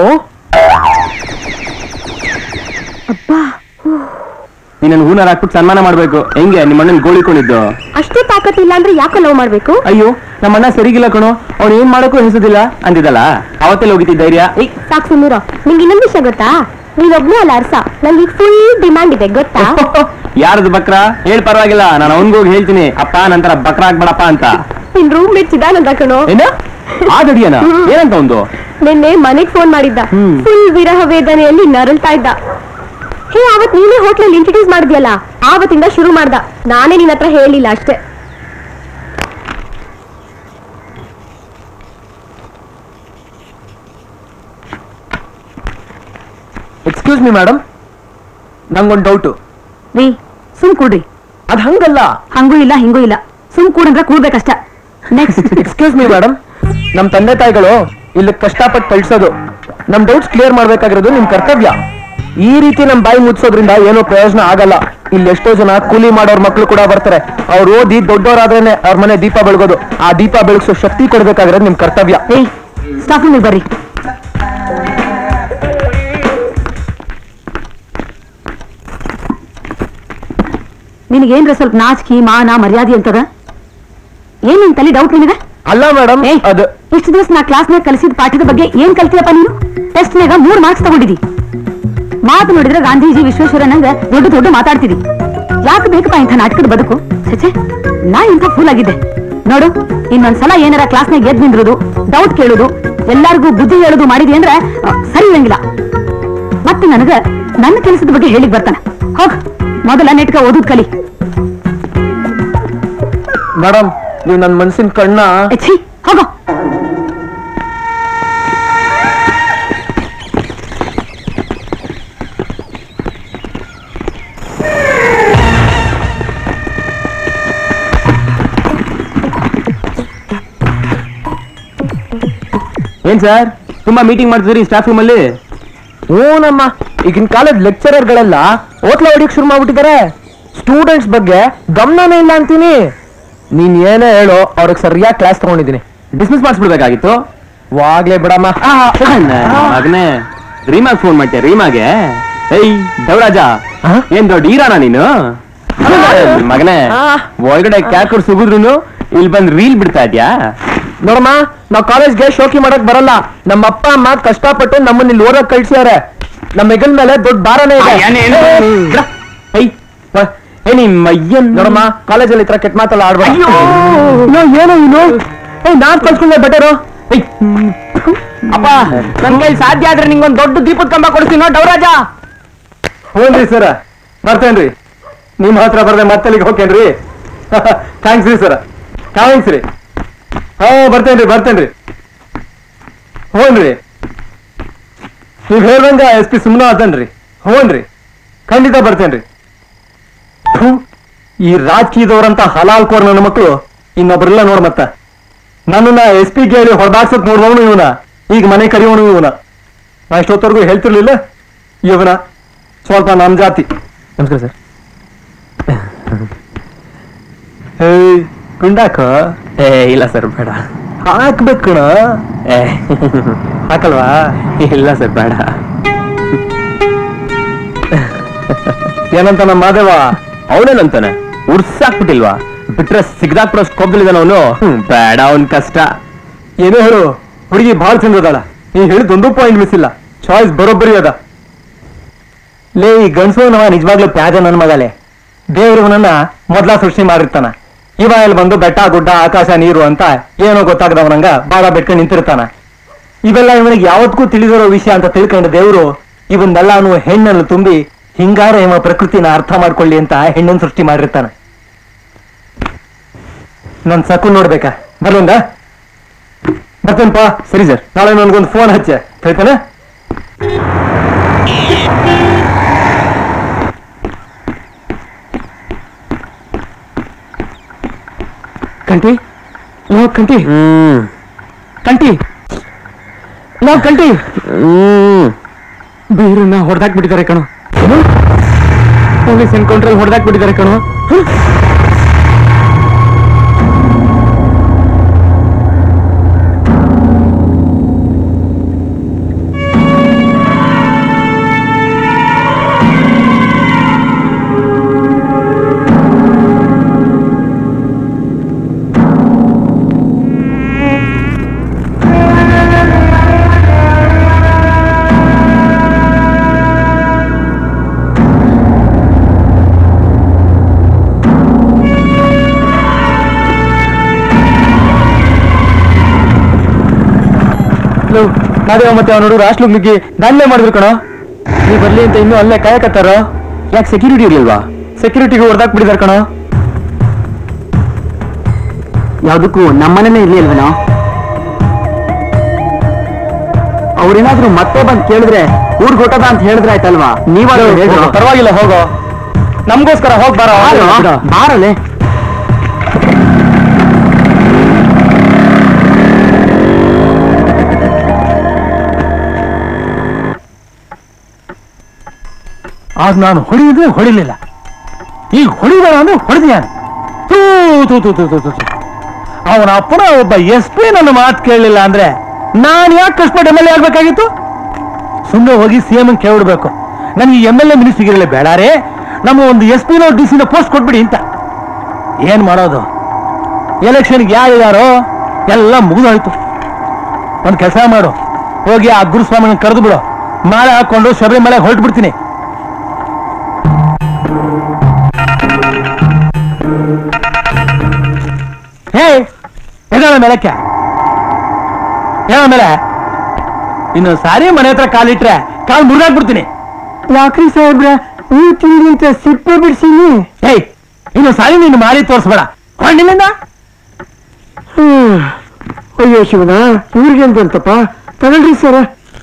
ನೀನು ಹೂನಾರ ಹಾಕ್ಬಿಟ್ಟು ಸನ್ಮಾನ ಮಾಡ್ಬೇಕು ಹೆಂಗೆ ನಿಮ್ಮ ಅಣ್ಣನ್ ಗೋಳಿಕೊಂಡಿದ್ದು ಅಷ್ಟು ತಾಕತ್ತಿಲ್ಲ ಅಂದ್ರೆ ಯಾಕೆ ಲವ್ ಮಾಡ್ಬೇಕು ಅಯ್ಯೋ ನಮ್ಮ ಅಣ್ಣ ಸರಿಗಿಲ್ಲ ಕಣೋ ಅವ್ನು ಏನ್ ಮಾಡಕ್ಕೂ ಅನ್ಸೋದಿಲ್ಲ ಅಂದಿದ್ದಲ್ಲ ಅವತ್ತೆಲ್ಲ ಹೋಗಿದ್ದಿ ಧೈರ್ಯ ಏಯ್ ಸಾಕು ಸುಮ್ಮೀರೋ ನಿಂಗೆ ಇನ್ನೊಂದು ವಿಷಯ ಗೊತ್ತಾ ನೀನೊಬ್ನೇ ಅಲ್ಲ ಅರ್ಸ ನಂಗೆ ಫುಲ್ ಡಿಮ್ಯಾಂಡ್ ಇದೆ ಗೊತ್ತಾ ಯಾರದು ಬಕ್ರ ಹೇಳ್ ಪರವಾಗಿಲ್ಲ ನಾನು ಅವನ್ಗೋಗಿ ಹೇಳ್ತೀನಿ ಅಪ್ಪ ನಂತರ ಬಕ್ರ ಆಗ್ಬೇಡಪ್ಪ ಅಂತ ನಿನ್ ರೂಮ್ ಮೇಟ್ ಚಿದಾನಂದ ಕಣೋ ಏನ ಆದಡಿಯನ ಏನಂತ ಒಂದು ನಿನ್ನೆ ಮನೆಗ್ ಫೋನ್ ಮಾಡಿದ್ದ ಫುಲ್ ವಿರಹ ವೇದನೆಯಲ್ಲಿ ನರಳ್ತಾ ಇದ್ದ ಹೇ ಅವತ್ ನೀನೇ ಹೋಟ್ಲಲ್ಲಿ ಇಂಟ್ರೊಡ್ಯೂಸ್ ಮಾಡಿದ್ಯಲ್ಲ ಆವತ್ತಿಂದ ಶುರು ಮಾಡ್ದ ನಾನೇ ನಿನ್ನ ಹತ್ರ ಹೇಳಿಲ್ಲ ಅಷ್ಟೇ ಎಕ್ಸ್ಕ್ಯೂಸ್ ಮಿ ಮೇಡಮ್ ನಂಗೊಂದು ಡೌಟು ರೀ ಸುಮ್ ಕೂಡ್ರಿ ಅದ್ ಹಂಗಲ್ಲ ಹಂಗೂ ಇಲ್ಲ ಹಿಂಗೂ ಇಲ್ಲ ಸುಮ್ ಕೂಡಂದ್ರೆ ಕೂಡ್ಬೇಕಷ್ಟ ನೆಕ್ಸ್ಟ್ ಎಕ್ಸ್ಕ್ಯೂಸ್ ಮಿ ಮೇಡಮ್ ನಮ್ ತಂದೆ ತಾಯಿಗಳು ಇಲ್ಲಿ ಕಷ್ಟಪಟ್ಟು ಕಳ್ಸೋದು ನಮ್ ಡೌಟ್ಸ್ ಕ್ಲಿಯರ್ ಮಾಡ್ಬೇಕಾಗಿರೋದು ನಿಮ್ ಕರ್ತವ್ಯ ಈ ರೀತಿ ನಮ್ ಬಾಯಿ ಮುಚ್ಚೋದ್ರಿಂದ ಏನೋ ಪ್ರಯೋಜನ ಆಗಲ್ಲ ಇಲ್ಲಿ ಎಷ್ಟೋ ಜನ ಕೂಲಿ ಮಾಡೋರ್ ಮಕ್ಳು ಕೂಡ ಬರ್ತಾರೆ ಅವ್ರು ಓದಿ ದೊಡ್ಡವರಾದ್ರೇನೆ ಅವ್ರ ಮನೆ ದೀಪ ಬೆಳಗೋದು ಆ ದೀಪ ಬೆಳಗಿಸೋ ಶಕ್ತಿ ಕೊಡ್ಬೇಕಾಗಿರೋದು ನಿಮ್ ಕರ್ತವ್ಯ ರೀ ಸ್ಟಾಫ್ ರೂಮಿಗೆ ಬರ್ರಿ ನಿನಗೇನ್ರ ಸ್ವಲ್ಪ ನಾಚಿಕೆ ಮಾನ ಮರ್ಯಾದೆ ಅಂತದ ಏನ್ ನಿನ್ ತಲೆ ಡೌಟ್ ನಿನಗ ಅಲ್ಲ ಮೇಡಮ್ ಏಯ್ ಅದು ಇಷ್ಟು ದಿವಸ ನಾ ಕ್ಲಾಸ್ನಾಗ ಕಲಿಸಿದ ಪಾಠದ ಬಗ್ಗೆ ಏನ್ ಕಲ್ತಿಯಪ್ಪ ನೀನು ಟೆಸ್ಟ್ನಾಗ ಮೂರ್ ಮಾರ್ಕ್ಸ್ ತಗೊಂಡಿದಿ ಮಾತು ನೋಡಿದ್ರೆ ಗಾಂಧೀಜಿ ವಿಶ್ವೇಶ್ವರನಂಗ ದೊಡ್ಡ ದೊಡ್ಡ ಮಾತಾಡ್ತಿದಿ ಯಾಕೆ ಬೇಕಪ್ಪ ಇಂಥ ನಾಟಕದ ಬದುಕು ಸಚೆ ನಾ ಇಂಥ ಫೂಲ್ ಆಗಿದ್ದೆ ನೋಡು ಇನ್ನೊಂದ್ಸಲ ಏನಾರ ಕ್ಲಾಸ್ನಾಗ ಎದ್ ನಿಂದ್ರುದು ಡೌಟ್ ಕೇಳುದು ಎಲ್ಲಾರ್ಗೂ ಬುದ್ಧಿ ಹೇಳುದು ಮಾಡಿದಿ ಅಂದ್ರೆ ಆ, ಸರಿ ಇರಂಗಿಲ್ಲ ಮತ್ತೆ ನನಗ ನನ್ನ ಕೆಲಸದ ಬಗ್ಗೆ ಹೇಳಿಕ್ ಬರ್ತಾನ ಹೋಗ್ ಮೊದಲ ನೆಟ್ಕ ಓದುದ್ ಕಲಿ ಮೇಡಮ್ ನೀವು ನನ್ನ ಮನ್ಸಿನ ಕಣ್ಣ ಏ, ಛೀ ಹೋಗೋ ಏನ್ ಸರ್ ತುಂಬಾ ಮೀಟಿಂಗ್ ಮಾಡ್ತಿದ್ರಿ ಸ್ಟಾಫ್ ರೂಮ್ ಅಲ್ಲಿ ಹ್ಞೂನಮ್ಮ ಈಗಿನ ಕಾಲದ ಲೆಕ್ಚರರ್ಗಳೆಲ್ಲ ಓಟ್ಲ ಹೊಡಿಯಕ್ ಶುರು ಮಾಡ್ಬಿಟ್ಟಿದ್ದಾರೆ ಸ್ಟೂಡೆಂಟ್ಸ್ ಬಗ್ಗೆ ಗಮನನೇ ಇಲ್ಲ ಅಂತೀನಿ ನೀನ್ ಏನೇ ಹೇಳು ಅವ್ರಿಗೆ ಸರಿಯಾಗಿ ಕ್ಲಾಸ್ ತಗೊಂಡಿದ್ದೀನಿ ಡಿಸ್ಮಿಸ್ ಮಾಡಿಸ್ಬಿಡ್ಬೇಕಾಗಿತ್ತು ವಾಗ್ಲೇ ಬಿಡಮ್ಮ ಮಗನೇ ರೀಮಾಗ್ ಫೋನ್ ಮಾಡ್ತೀಯ ರೀಮಾಗೆ ಏಯ್ ದೇವರಾಜ ಆ? ಏನ್ ದೊಡ್ಡ ಈರಾನ ನೀನು ಮಗನೇ ಆ. ಒಳಗಡೆ ಕ್ಯಾಕರ್ ಸುಗಿದ್ರು ಇಲ್ಲಿ ಬಂದ್ ರೀಲ್ ಬಿಡ್ತಾ ಇದ್ಯಾ ನೋಡಮ್ಮ ನಾವ್ ಕಾಲೇಜ್ಗೆ ಶೋಕಿ ಮಾಡಕ್ ಬರಲ್ಲ ನಮ್ಮ ಅಪ್ಪ ಅಮ್ಮ ಕಷ್ಟಪಟ್ಟು ನಮ್ಮನ್ನ ಇಲ್ಲಿ ಓದಕ್ ಕಳ್ಸಿದಾರೆ ನಮ್ಮ ಹೆಗಲ್ ಮೇಲೆ ದೊಡ್ಡ ಭಾರನೇ ಇದೆ ಬಿಡ. ಏಯ್, ವ- ಏ ನಿಮ್ಮ ಅಯ್ಯನ್ ನೋಡಮ್ಮ ಕಾಲೇಜಲ್ಲಿ ಈ ತರ ಕೆಟ್ಟ ಮಾತಲ್ಲ ಆಡ್ಬೇಡ ಅಯ್ಯೋ. ನೋ, ಏನು ಇನ್ನು ಏ ನಾನ್ ಕಳ್ಸ್ಕೊಂಡೆ ಬೆಟರು ಏಯ್, ಅಪ್ಪ ನನ್ ಕೈ ಸಾಧ್ಯ ಆದ್ರೆ ನಿಂಗೊಂದ್ ದೊಡ್ಡ ದೀಪದ ಕಂಬ ಕೊಡ್ತೀನಿ ನೋಡ್ ಡವರಾಜ ಹ್ಞೂನ್ರಿ ಸರ ಬರ್ತೇನ್ರಿ ನಿಮ್ ಹತ್ರ ಬರ್ದೆ ಮತ್ತಲ್ಲಿಗೆ ಹೋಗ್ತೇನ್ರಿ ಥ್ಯಾಂಕ್ಸ್ ರೀ ಸರ ಥ್ಯಾಂಕ್ಸ್ ರೀ ಹಾ ಬರ್ತೇನ್ರಿ ಬರ್ತೇನ್ರಿ ಹ್ಞೂನ್ರಿ ನೀವ್ ಹೇಳ್ದಂಗ ಎಸ್ ಪಿ ಸುಮ್ಮನೆ ಆತನ್ರಿ ಹ್ಞೂನ್ರಿ ಖಂಡಿತ ಬರ್ತೇನ್ರಿ ಥು, ಈ ರಾಜಕೀಯದವರಂತ ಹಲಾಲ್ ಕೋರ್ ನನ್ನ ಮಕ್ಕಳು ಇನ್ನೊಬ್ರೆಲ್ಲ ನೋಡ್ ಮತ್ತ ನನ್ನನ್ನ ಎಸ್ ಪಿ ಕೇಳಿ ಹೊರದಾಕ್ಸಕ್ ನೋಡ್ದವನು ಇವನ ಈಗ ಮನೆ ಕರಿಯೋನು ಇವನ ನಾ ಇಷ್ಟೊತ್ತವರೆಗೂ ಹೇಳ್ತಿರ್ಲಿಲ್ಲ ಇವನ ಸ್ವಲ್ಪ ನಮ್ ಜಾತಿ ನಮಸ್ಕಾರ ಸರ್ ಹೇಯ್ ಕುಂಡಾಕ ಏ ಇಲ್ಲ ಸರ್ ಬೇಡ ಹಾಕ್ಬೇಕು ಕಣ ಏ ಹಾಕಲ್ವಾ ಇಲ್ಲ ಸರ್ ಬೇಡ ಏನಂತ ನಮ್ಮ ಮಾದೇವ ಅವನೇನಂತಾನೆ ಉರ್ಸಾಕ್ಬಿಟ್ಟಿಲ್ವಾ ಬಿಟ್ರೆ ಸಿಗ್ದಾಕ್ಬಿಡೋ ಕೋಪದಲ್ಲಿದ್ದಾನ ಅವನು ಬೇಡ ಅವನ್ ಕಷ್ಟ ಏನೇ ಹೇಳು ಹುಡುಗಿ ಭಾಳ ಚಂದ ಅದಾಳ ನೀ ಹೇಳಿದ ಒಂದು ಪಾಯಿಂಟ್ ಮಿಸ್ ಇಲ್ಲ ಚಾಯ್ಸ್ ಬರೋಬ್ಬರಿ ಅದ ಲೇ ಈ ಗಂಡಸು ನವ ನಿಜವಾಗ್ಲೂ ಪ್ಯಾಜ ನನ್ನ ಮಗಲೇ ದೇವ್ರು ಇವನನ್ನ ಮೊದ್ಲ ಸೃಷ್ಟಿ ಮಾಡಿರ್ತಾನ ಇವ ಇಲ್ಲಿ ಬಂದು ಬೆಟ್ಟ ಗುಡ್ಡ ಆಕಾಶ ನೀರು ಅಂತ ಏನೋ ಗೊತ್ತಾಗದವನಂಗ ಬಾಳ ಬೆಟ್ಕೊಂಡು ನಿಂತಿರ್ತಾನ ಇವೆಲ್ಲ ಇವನಿಗೆ ಯಾವತ್ತಿಗೂ ತಿಳಿದಿರೋ ವಿಷಯ ಅಂತ ತಿಳ್ಕೊಂಡು ದೇವ್ರು ಇವನ್ನೆಲ್ಲಾನು ಹೆಣ್ಣನ್ನು ತುಂಬಿ ಹಿಂಗಾರ ಇವ ಪ್ರಕೃತಿನ ಅರ್ಥ ಮಾಡ್ಕೊಳ್ಳಿ ಅಂತ ಹೆಣ್ಣನ್ನು ಸೃಷ್ಟಿ ಮಾಡಿರ್ತಾನ ನನ್ ಸಕು ನೋಡ್ಬೇಕಾ ಬರ್ಲೊಂದ ಬರ್ತೇನಪ್ಪ ಸರಿ ಸರ್ ನಾಳೆ ನನ್ಗೊಂದು ಫೋನ್ ಹಚ್ಚ ಹೇಳ್ತಾನೆ ಕಂಟಿ ನೋ ಕಂಟಿ ಹ್ಮ್ ಕಂಟಿ ನೋ ಕಂಟಿ ಹ್ಮ್ ಬೀರನ್ನ ಹೊಡೆದಾಕ್ಬಿಟ್ಟಿದ್ದಾರೆ ಕಣೋ ಪೊಲೀಸ್ ಎನ್ಕೌಂಟ್ರಲ್ಲಿ ಹೊಡೆದಾಕ್ಬಿಟ್ಟಿದ್ದಾರೆ ಕಣೋ ನಾದೇವ ಮತ್ತೆ ಅವನು ಹುಡುಗರು ಹಾಸ್ಟ್ಲಿಗೆ ನುಗ್ಗಿ ದಾಂಡ್ಲೆ ಮಾಡಿದ್ರು ಕಣೋ ನೀ ಬರ್ಲಿ ಅಂತ ಇನ್ನೂ ಅಲ್ಲೇ ಕಾಯಕತ್ತಾರ ಯಾಕೆ ಸೆಕ್ಯೂರಿಟಿ ಇರ್ಲಿಲ್ವಾ ಸೆಕ್ಯೂರಿಟಿಗೆ ಹೊಡೆದಾಕ್ ಬಿಡಿದಾರ ಕಣೋ ಯಾವ್ದಕ್ಕೂ ನಮ್ಮನೇನೆ ಇರ್ಲಿ ಅಲ್ವೇನೋ ಅವ್ರೇನಾದ್ರೂ ಮತ್ತೆ ಬಂದ್ ಕೇಳಿದ್ರೆ ಊರ್ಗ್ ಹೊಟ್ಟದ ಅಂತ ಹೇಳಿದ್ರೆ ಆಯ್ತಲ್ವಾ ನೀವಾದ್ರೂ ಹೇಳ್ರು. ಹೋಗು, ಪರವಾಗಿಲ್ಲ ಹೋಗೋ ನಮ್ಗೋಸ್ಕರ ಹೋಗ್ ಬಾರ ಬಾರೋ, ಬಾರಲೆ ಆಗ ನಾನು ಹೊಡಿದ್ರೆ ಹೊಡಿಲಿಲ್ಲ ಈಗ ಹೊಡಿಬೇಡ ಅಂದ್ರೆ ಹೊಡೆದಿಯಾನ ತೂ ತೂ ತೂ ತೂ ತೂ ತೂ ಅವನ ಅಪ್ಪನ ಒಬ್ಬ ಎಸ್ ಪಿ ನನ್ನ ಮಾತು ಕೇಳಲಿಲ್ಲ ಅಂದ್ರೆ ನಾನು ಯಾಕೆ ಕಷ್ಟಪಟ್ಟು ಎಮ್ ಎಲ್ ಎ ಆಗ್ಬೇಕಾಗಿತ್ತು ಸುಮ್ಮನೆ ಹೋಗಿ ಸಿ ಎಂ ಕೇಳ್ಬಿಡ್ಬೇಕು ನನಗೆ ಎಮ್ ಎಲ್ ಎ ಮಿನಿಸ್ಟ್ರಿಗಿರಲಿ ಬೇಡಾರೆ ನಮ್ಮ ಒಂದು ಎಸ್ ಪಿನೋ ಡಿ ಸಿನ ಪೋಸ್ಟ್ ಕೊಟ್ಬಿಡಿ ಅಂತ ಏನ್ ಮಾಡೋದು ಎಲೆಕ್ಷನ್ಗೆ ಯಾರಿದಾರೋ ಎಲ್ಲ ಮುಗಿದೋಯ್ತು ಒಂದು ಕೆಲಸ ಮಾಡು ಹೋಗಿ ಆ ಗುರುಸ್ವಾಮಿನ ಕರೆದು ಬಿಡು ಮಾಲೆ ಹಾಕೊಂಡು ಶಬರಿಮಲೆ ಹೊರಟು ಬಿಡ್ತೀನಿ ಹೇ ಎಗಳ ಮೇಲಕ್ಕೆ ಹೇಳ ಮೇಲೆ ಇನ್ನು ಸಾರಿ ಮನೆ ಹತ್ರ ಕಾಲಿಟ್ರೆ ಕಾಲ್ ಮುರಿದಾಕ್ಬಿಡ್ತೀನಿ ಯಾಕ್ರಿ ಸಾಹೇಬ್ರ ನೀವು ತಿಂಡಿ ಅಂತ ಸಿಪ್ಪೆ ಬಿಡ್ಸೀನಿ ಹೇಯ್ ಇನ್ನು ಸಾರಿ ನೀನು ಮಾರಿ ತೋರಿಸ್ಬೇಡ ಹೊಣ್ಣಿನಿಂದ ಅಯ್ಯೋ ಶಿವನ ಇವ್ರಿಗೆ ಅಂತಪ್ಪ ತಗೊಳ್ರಿ ಸರ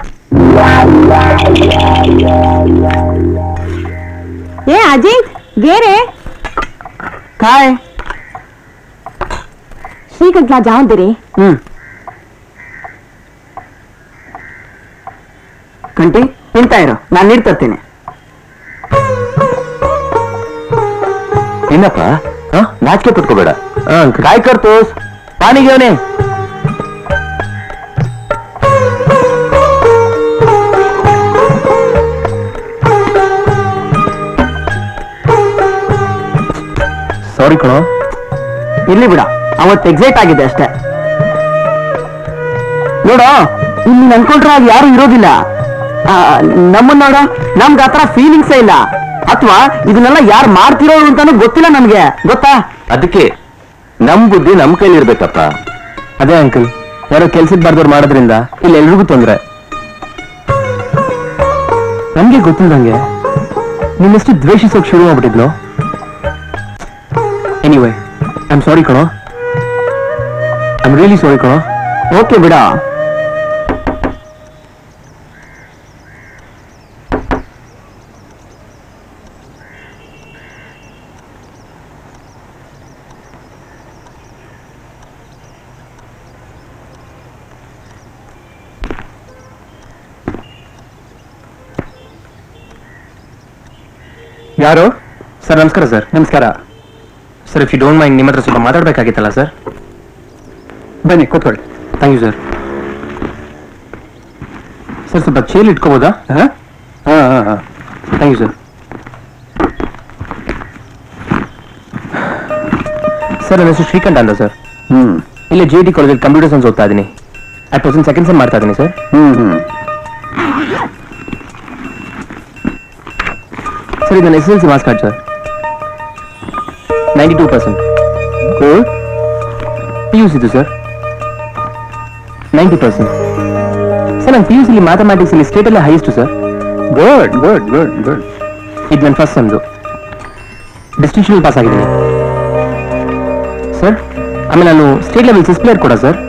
ಏ ಅಜಿತ್ ಬೇರೆ ಕಾಯ್ ಶ್ರೀಕಂಠ ಜಾವಂದಿರಿ ಹ್ಮ್ ಕಂಟಿ ತಿಂತಾ ಇರು ನಾನು ನೀರು ತರ್ತೀನಿ ಏನಪ್ಪ ನಾಚಿಕೆ ಪಟ್ಕೋಬೇಡ ಕಾಯ್ ಕರ್ತೋಸ್ ಪಾನಿಗೆ ಅವನೇ ಸಾರಿ ಕಣೋ ಇಲ್ಲಿ ಬಿಡ ಅವತ್ತು ಎಕ್ಸೈಟ್ ಆಗಿದೆ ಅಷ್ಟೇ ನೋಡೋ ಇಲ್ಲಿ ಅನ್ಕೊಂಡ್ರೆ ಅಲ್ಲಿ ಯಾರು ಇರೋದಿಲ್ಲ ಆ, ನಮ್ಮನ್ನ ನೋಡ ನಮ್ಗೆ ಆತರ ಫೀಲಿಂಗ್ಸೇ ಇಲ್ಲ ಅಥವಾ ಇದನ್ನೆಲ್ಲ ಯಾರು ಮಾಡ್ತಿರೋರು ಅಂತಾನು ಗೊತ್ತಿಲ್ಲ ನಮ್ಗೆ ಗೊತ್ತಾ ಅದಕ್ಕೆ ನಮ್ ಬುದ್ಧಿ ನಮ್ ಕೈಲಿ ಇರ್ಬೇಕಪ್ಪ ಅದೇ ಅಂಕಲ್ ಯಾರೋ ಕೆಲ್ಸದ ಬರ್ದವ್ರು ಮಾಡೋದ್ರಿಂದ ಇಲ್ಲಿ ಎಲ್ರಿಗೂ ತೊಂದ್ರೆ ನಮ್ಗೆ ಗೊತ್ತಿಲ್ದಂಗೆ ನಿನ್ನೆಷ್ಟು ದ್ವೇಷಿಸೋಕ್ ಶುರು ಮಾಡ್ಬಿಟ್ಟಿದ್ಲು ಎನಿವೇ ಐ ಆಮ್ ಸಾರಿ ಕಣೋ ಐ ಆಮ್ ರಿಯಲಿ ಸಾರಿ ಕಣೋ ಓಕೆ ಬಿಡ ಯಾರು ಸರ್ ನಮಸ್ಕಾರ ಸರ್ ನಮಸ್ಕಾರ sir if you don't mind ನಿಮ್ಮ ಹತ್ರ ಸ್ವಲ್ಪ ಮಾತಾಡ್ಬೇಕಾಗಿತ್ತಲ್ಲ ಸರ್ ಬನ್ನಿ ಕೂತ್ಕೊಳ್ಳಿ ಥ್ಯಾಂಕ್ ಯು ಸರ್ ಸರ್ ಸ್ವಲ್ಪ ಚೇಲ್ ಇಟ್ಕೋಬೋದಾ ಹಾಂ ಹಾಂ ಹಾಂ ಹಾಂ ಥ್ಯಾಂಕ್ ಯು ಸರ್ ಸರ್ ನನ್ನ ಹೆಸರು ಶ್ರೀಕಂಠ ಅಂತ ಸರ್ ಹ್ಮ್ ಇಲ್ಲೇ ಜೆ ಟಿ ಕಾಲೇಜಲ್ಲಿ ಕಂಪ್ಯೂಟರ್ ಸೈನ್ಸ್ ಓದ್ತಾ ಇದ್ದೀನಿ ಅಟ್ ಪ್ರೆಸೆಂಟ್ ಸೆಕೆಂಡ್ ಸೆಮ್ ಮಾಡ್ತಾ ಇದ್ದೀನಿ ಸರ್ ಹ್ಮ್ ಹ್ಮ್ ಸರ್ ಇದು ನನ್ನ S L C marks card sir ninety two percent good P U ಸಿದು ಸರ್ ನೈಂಟಿ ಪರ್ಸೆಂಟ್ ಸರ್ ನಾನು ಪಿ ಯು ಸಿಲಿ ಮ್ಯಾಥಮೆಟಿಕ್ಸಲ್ಲಿ ಸ್ಟೇಟಲ್ಲೇ highest sir good good good good ಇದು ನನ್ನ ಫಸ್ಟ್ ಸೆಮ್ದು ಡಿಸ್ಟಿಂಕ್ಷನ್ ಪಾಸ್ ಆಗಿದ್ದೀನಿ ಸರ್ ಆಮೇಲೆ ನಾನು ಸ್ಟೇಟ್ ಲೆವೆಲ್ ಸಿಸ್ ಪ್ಲೇಯರ್ ಕೂಡ ಸರ್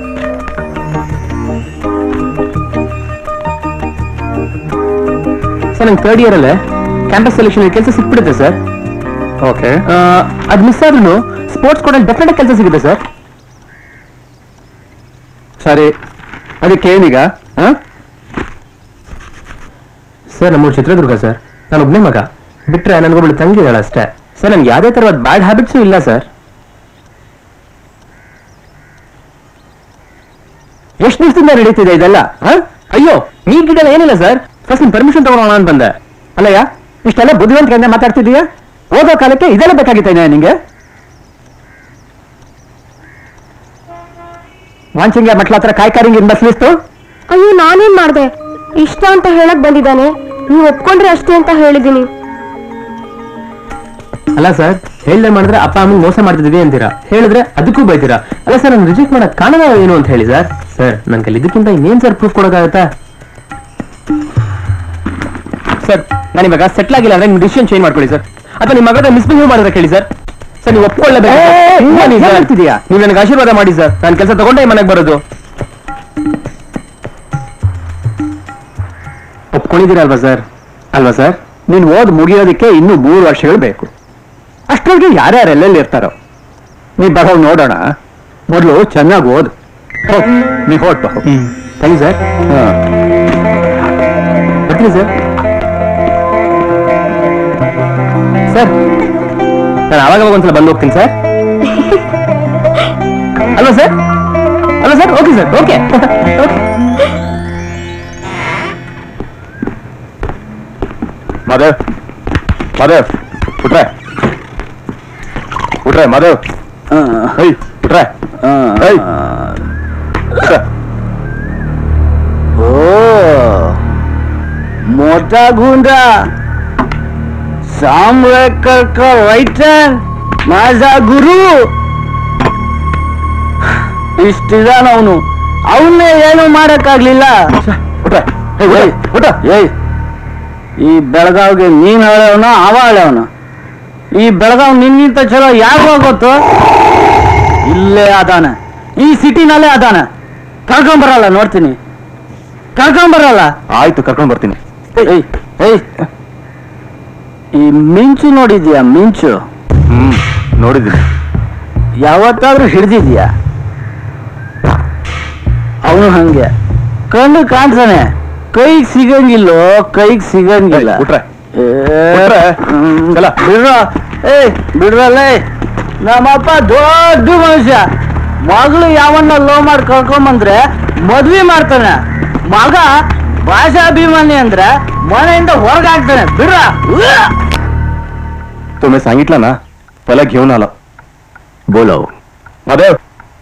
ಸರ್ ನಂಗೆ ಥರ್ಡ್ ಇಯರಲ್ಲೇ ಕ್ಯಾಂಪಸ್ ಸೆಲೆಕ್ಷನ್ ಕೆಲಸ ಸಿಕ್ಬಿಡುತ್ತೆ ಸರ್ ಓಕೆ ಅದು ಮಿಸ್ ಆದ್ರೂ ಸ್ಪೋರ್ಟ್ಸ್ ಕೋಟಲ್ಲಿ ಡೆಫಿನೆಟ್ ಕೆಲಸ ಸಿಗುತ್ತೆ ಸರ್ ಸರಿ ಅದಕ್ಕೆ ಏನೀಗ ಹಾ ಸರ್ ನಮ್ಮೂರು ಚಿತ್ರದುರ್ಗ ಸರ್ ನಾನು ಒಬ್ಬನೇ ಮಗ ಬಿಟ್ರೆ ನನಗೊಬ್ಬಳು ತಂಗಿ ಇದ್ದಾಳೆ ಅಷ್ಟೇ ಸರ್ ನನ್ಗೆ ಯಾವುದೇ ಥರದ ಬ್ಯಾಡ್ ಹ್ಯಾಬಿಟ್ಸು ಇಲ್ಲ ಸರ್ ಎಷ್ಟು ದಿವಸದಿಂದ ನಡೀತಿದೆ ಇದೆಲ್ಲ ಹ? ಅಯ್ಯೋ ಈ ಗಿಡ ಏನಿಲ್ಲ ಸರ್ ಫಸ್ಟ್ ನಿಮ್ ಪರ್ಮಿಷನ್ ತಗೊಳ್ಳೋಣ ಅಂತ ಬಂದೆ ಅಲ್ಲಯ್ಯ ಇಷ್ಟೆಲ್ಲ ಬುದ್ಧಿವಂತಿಕೆಯಿಂದ ಮಾತಾಡ್ತಿದೀಯ ಓದೋ ಕಾಲಕ್ಕೆ ಇದೆಲ್ಲ ಬೇಕಾಗಿತ್ತೇನೆ ನಿಂಗೆ ವಾಂಚಿಂಗ ಮಟ್ಲ ಹತ್ರ ಕಾಯ್ಕಾರಿಂಗ್ ಬಸ್ಲಿಸ್ತು ಅಯ್ಯೋ ನಾನೇನ್ ಮಾಡ್ದೆ ಇಷ್ಟ ಅಂತ ಹೇಳಕ್ ಬಂದಿದ್ದಾನೆ ನೀವು ಒಪ್ಕೊಂಡ್ರೆ ಅಷ್ಟೇ ಅಂತ ಹೇಳಿದೀನಿ ಅಲ್ಲ ಸರ್ ಹೇಳ್ದೆ ಮಾಡಿದ್ರೆ ಅಪ್ಪ ಅಮ್ಮ ಮೋಸ ಮಾಡ್ತಿದ್ದೀವಿ ಅಂತೀರಾ ಹೇಳಿದ್ರೆ ಅದಕ್ಕೂ ಬೈತೀರಾ ಅಲ್ಲ ಸರ್ ನಾನು ರಿಜೆಕ್ಟ್ ಮಾಡೋದ್ ಕಾರಣ ಏನು ಅಂತ ಹೇಳಿ ಸರ್ ಸರ್ ನನ್ನ ಕೈಲಿ ಇದಕ್ಕಿಂತ ಇನ್ನೇನ್ ಸರ್ ಪ್ರೂಫ್ ಕೊಡೋಕ್ಕಾಗತ್ತಾ ಸರ್ ನಾನು ಇವಾಗ ಸೆಟ್ಲ್ ಆಗಿಲ್ಲ ಅಂದ್ರೆ ನಿಮ್ಮ ಡಿಸಿಷನ್ ಚೇಂಜ್ ಮಾಡ್ಕೊಳ್ಳಿ ಸರ್ ಅಥವಾ ನಿಮ್ಮ ಮಗದ ಮಿಸ್ಬಿಹೇವ್ ಮಾಡಿದ್ರೆ ಕೇಳಿ ಸರ್ ಸರ್ ನೀವು ಒಪ್ಕೊಳ್ಳೇಬೇಕು ಏನ್ ಹೇಳ್ತಿದೀಯಾ? ನೀವು ನನಗೆ ಆಶೀರ್ವಾದ ಮಾಡಿ ಸರ್ ನಾನು ಕೆಲಸ ತಗೊಂಡೇ ಮನೆಗೆ ಬರೋದು ಒಪ್ಕೊಂಡಿದ್ದೀರಲ್ವಾ ಸರ್ ಅಲ್ವಾ ಸರ್ ನೀನ್ ಓದ್ ಮುಗಿಯೋದಕ್ಕೆ ಇನ್ನೂ ಮೂರು ವರ್ಷಗಳು ಬೇಕು ಅಷ್ಟೊಳಗೆ ಯಾರ್ಯಾರು ಎಲ್ಲೆಲ್ಲಿ ಇರ್ತಾರೋ ನೀ ಬರೋ ನೋಡೋಣ ಮೊದಲು ಚೆನ್ನಾಗಿ ಓದು ಹೋಗ್, ನೀ ಹೊರಟು ಥ್ಯಾಂಕ್ ಯು ಸರ್ ಬರ್ತೀನಿ ಸರ್ ಸರ್ ನಾನು ಆವಾಗ ಅವಾಗ ಒಂದ್ಸಲ ಬಂದು ಹೋಗ್ತೀನಿ ಸರ್ ಅಲ್ವಾ ಸರ್ ಅಲ್ವಾ sir okay sir okay okay Madhav Madhav ಉಟ್ರೆ ಉಟ್ರೆ ಮಾಧವ್ ಹೈ ಉಟ್ರೆ ಹೈ ಉಟ್ರೆ. ओ मोटा गुंडा सामवेकर का ರೈಟರ್ माझा ಗುರು ಇಷ್ಟಿದಾನ ಅವನು ಅವನ್ನೇ ಏನು ಮಾಡಕ್ಕಾಗ್ಲಿಲ್ಲ ಉಟ್ರೆ ಹೇ, ಉಟ್ರೆ, ಉಟ್ರೆ. ಏಯ್ ಈ ಬೆಳಗಾವ್ಗೆ ನೀನ್ ಹೇಳವನ ಅವ ಹೇಳವನ ಈ ಬೆಳಗಾವ್ ನಿನ್ನಿಂತ ಚಲೋ ಯಾರಿಗೂ ಗೊತ್ತು ಇಲ್ಲೇ ಅದಾನ ಈ ಸಿಟಿನಲ್ಲೇ ಅದಾನ ಕರ್ಕೊಂಬರಲ್ಲ ನೋಡ್ತೀನಿ ಕರ್ಕೊಂಬರಲ್ಲ ಆಯ್ತು ಕರ್ಕೊಂಡ್ ಬರ್ತೀನಿ ಏಯ್ ಏಯ್ ಈ ಮಿಂಚು ನೋಡಿದ್ಯಾ ಮಿಂಚು ಹ್ಮ್ ನೋಡಿದ್ದೀನಿ ಯಾವತ್ತಾದ್ರೂ ಹಿಡ್ದಿದ್ಯಾ ಅವನು ಹಂಗೆ ಕಣ್ಣು ಕಾಣ್ತಾನೆ ಕೈಗೆ ಸಿಗಂಗಿಲ್ಲೋ ಕೈಗೆ ಸಿಗಂಗಿಲ್ಲ ಏಯ್, ಬಿಟ್ರೆ. ಏ, ಬಿಟ್ರೆ. ಹ್ಮ್, ಚಲ. ಬಿಡ್ರ ಏಯ್ ಬಿಡ್ರಲ್ಲೇ ನಮ್ಮಪ್ಪ ದೊಡ್ಡ ಮನುಷ್ಯ ಮಗಳು ಯಾವನ್ನ ಲೋ ಮಾಡಿ ಕರ್ಕೊಂಬಂದ್ರೆ ಮದ್ವೆ ಮಾಡ್ತಾನೆ ಮಗ ಭಾಷಾಭಿಮಾನಿ ಅಂದ್ರೆ ಮನೆಯಿಂದ ಹೊರಗಾಗ್ತಾನೆ ಬಿಡ್ರ ಉವ್ಯಾ. तुम्हें सांगितलं ना त्याला घेऊन आला बोलव माधव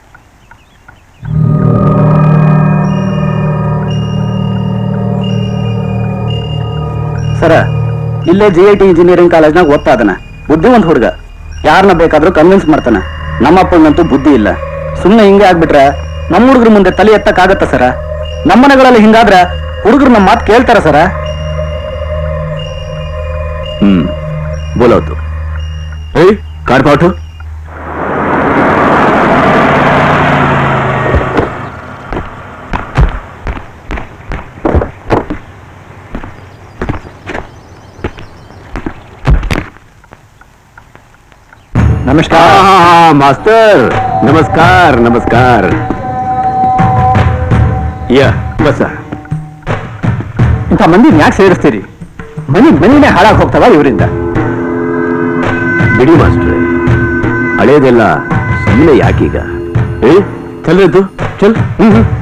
ಸರ ಇಲ್ಲೇ ಜಿ ಐ ಟಿ ಇಂಜಿನಿಯರಿಂಗ್ ಕಾಲೇಜ್ನಾಗ ಓದ್ತಾ ಇದ್ದಾನೆ ಬುದ್ಧಿವಂತ ಹುಡುಗ ಯಾರನ್ನ ಬೇಕಾದ್ರೂ ಕನ್ವಿನ್ಸ್ ಮಾಡ್ತಾನೆ ನಮ್ಮಪ್ಪನಂತೂ ಬುದ್ಧಿ ಇಲ್ಲ ಸುಮ್ಮನೆ ಹಿಂಗೆ ಆಗ್ಬಿಟ್ರೆ ನಮ್ಮ ಹುಡುಗರ ಮುಂದೆ ತಲೆ ಎತ್ತಕ್ಕಾಗತ್ತ ಸರ ನಮ್ಮನೆಗಳಲ್ಲಿ ಹಿಂಗಾದ್ರೆ ಹುಡುಗರು ನಮ್ಮ ಮಾತು ಕೇಳ್ತಾರ ಸರ हम्म बोलव तू ए कार्ड पाठव ನಮಸ್ಕಾರ हा हा हा मास्तर नमस्कार नमस्कार या बसा ಇಂಥ ಮಂದಿ ಯಾಕೆ ಸೇರಿಸ್ತೀರಿ ಮನಿ ಮನಿನೇ ಹಾಳಾಗಿ ಹೋಗ್ತಾವ ಇವರಿಂದ ಬಿಡಿ ಮಾಸ್ಟ್ರೆ ಹಳೇದೆಲ್ಲ ಸುಮ್ಮನೆ ಯಾಕೀಗ ಏ ಚಲ್ರದ್ದು ಚಲ್ ಹ್ಮ್ ಹ್ಮ್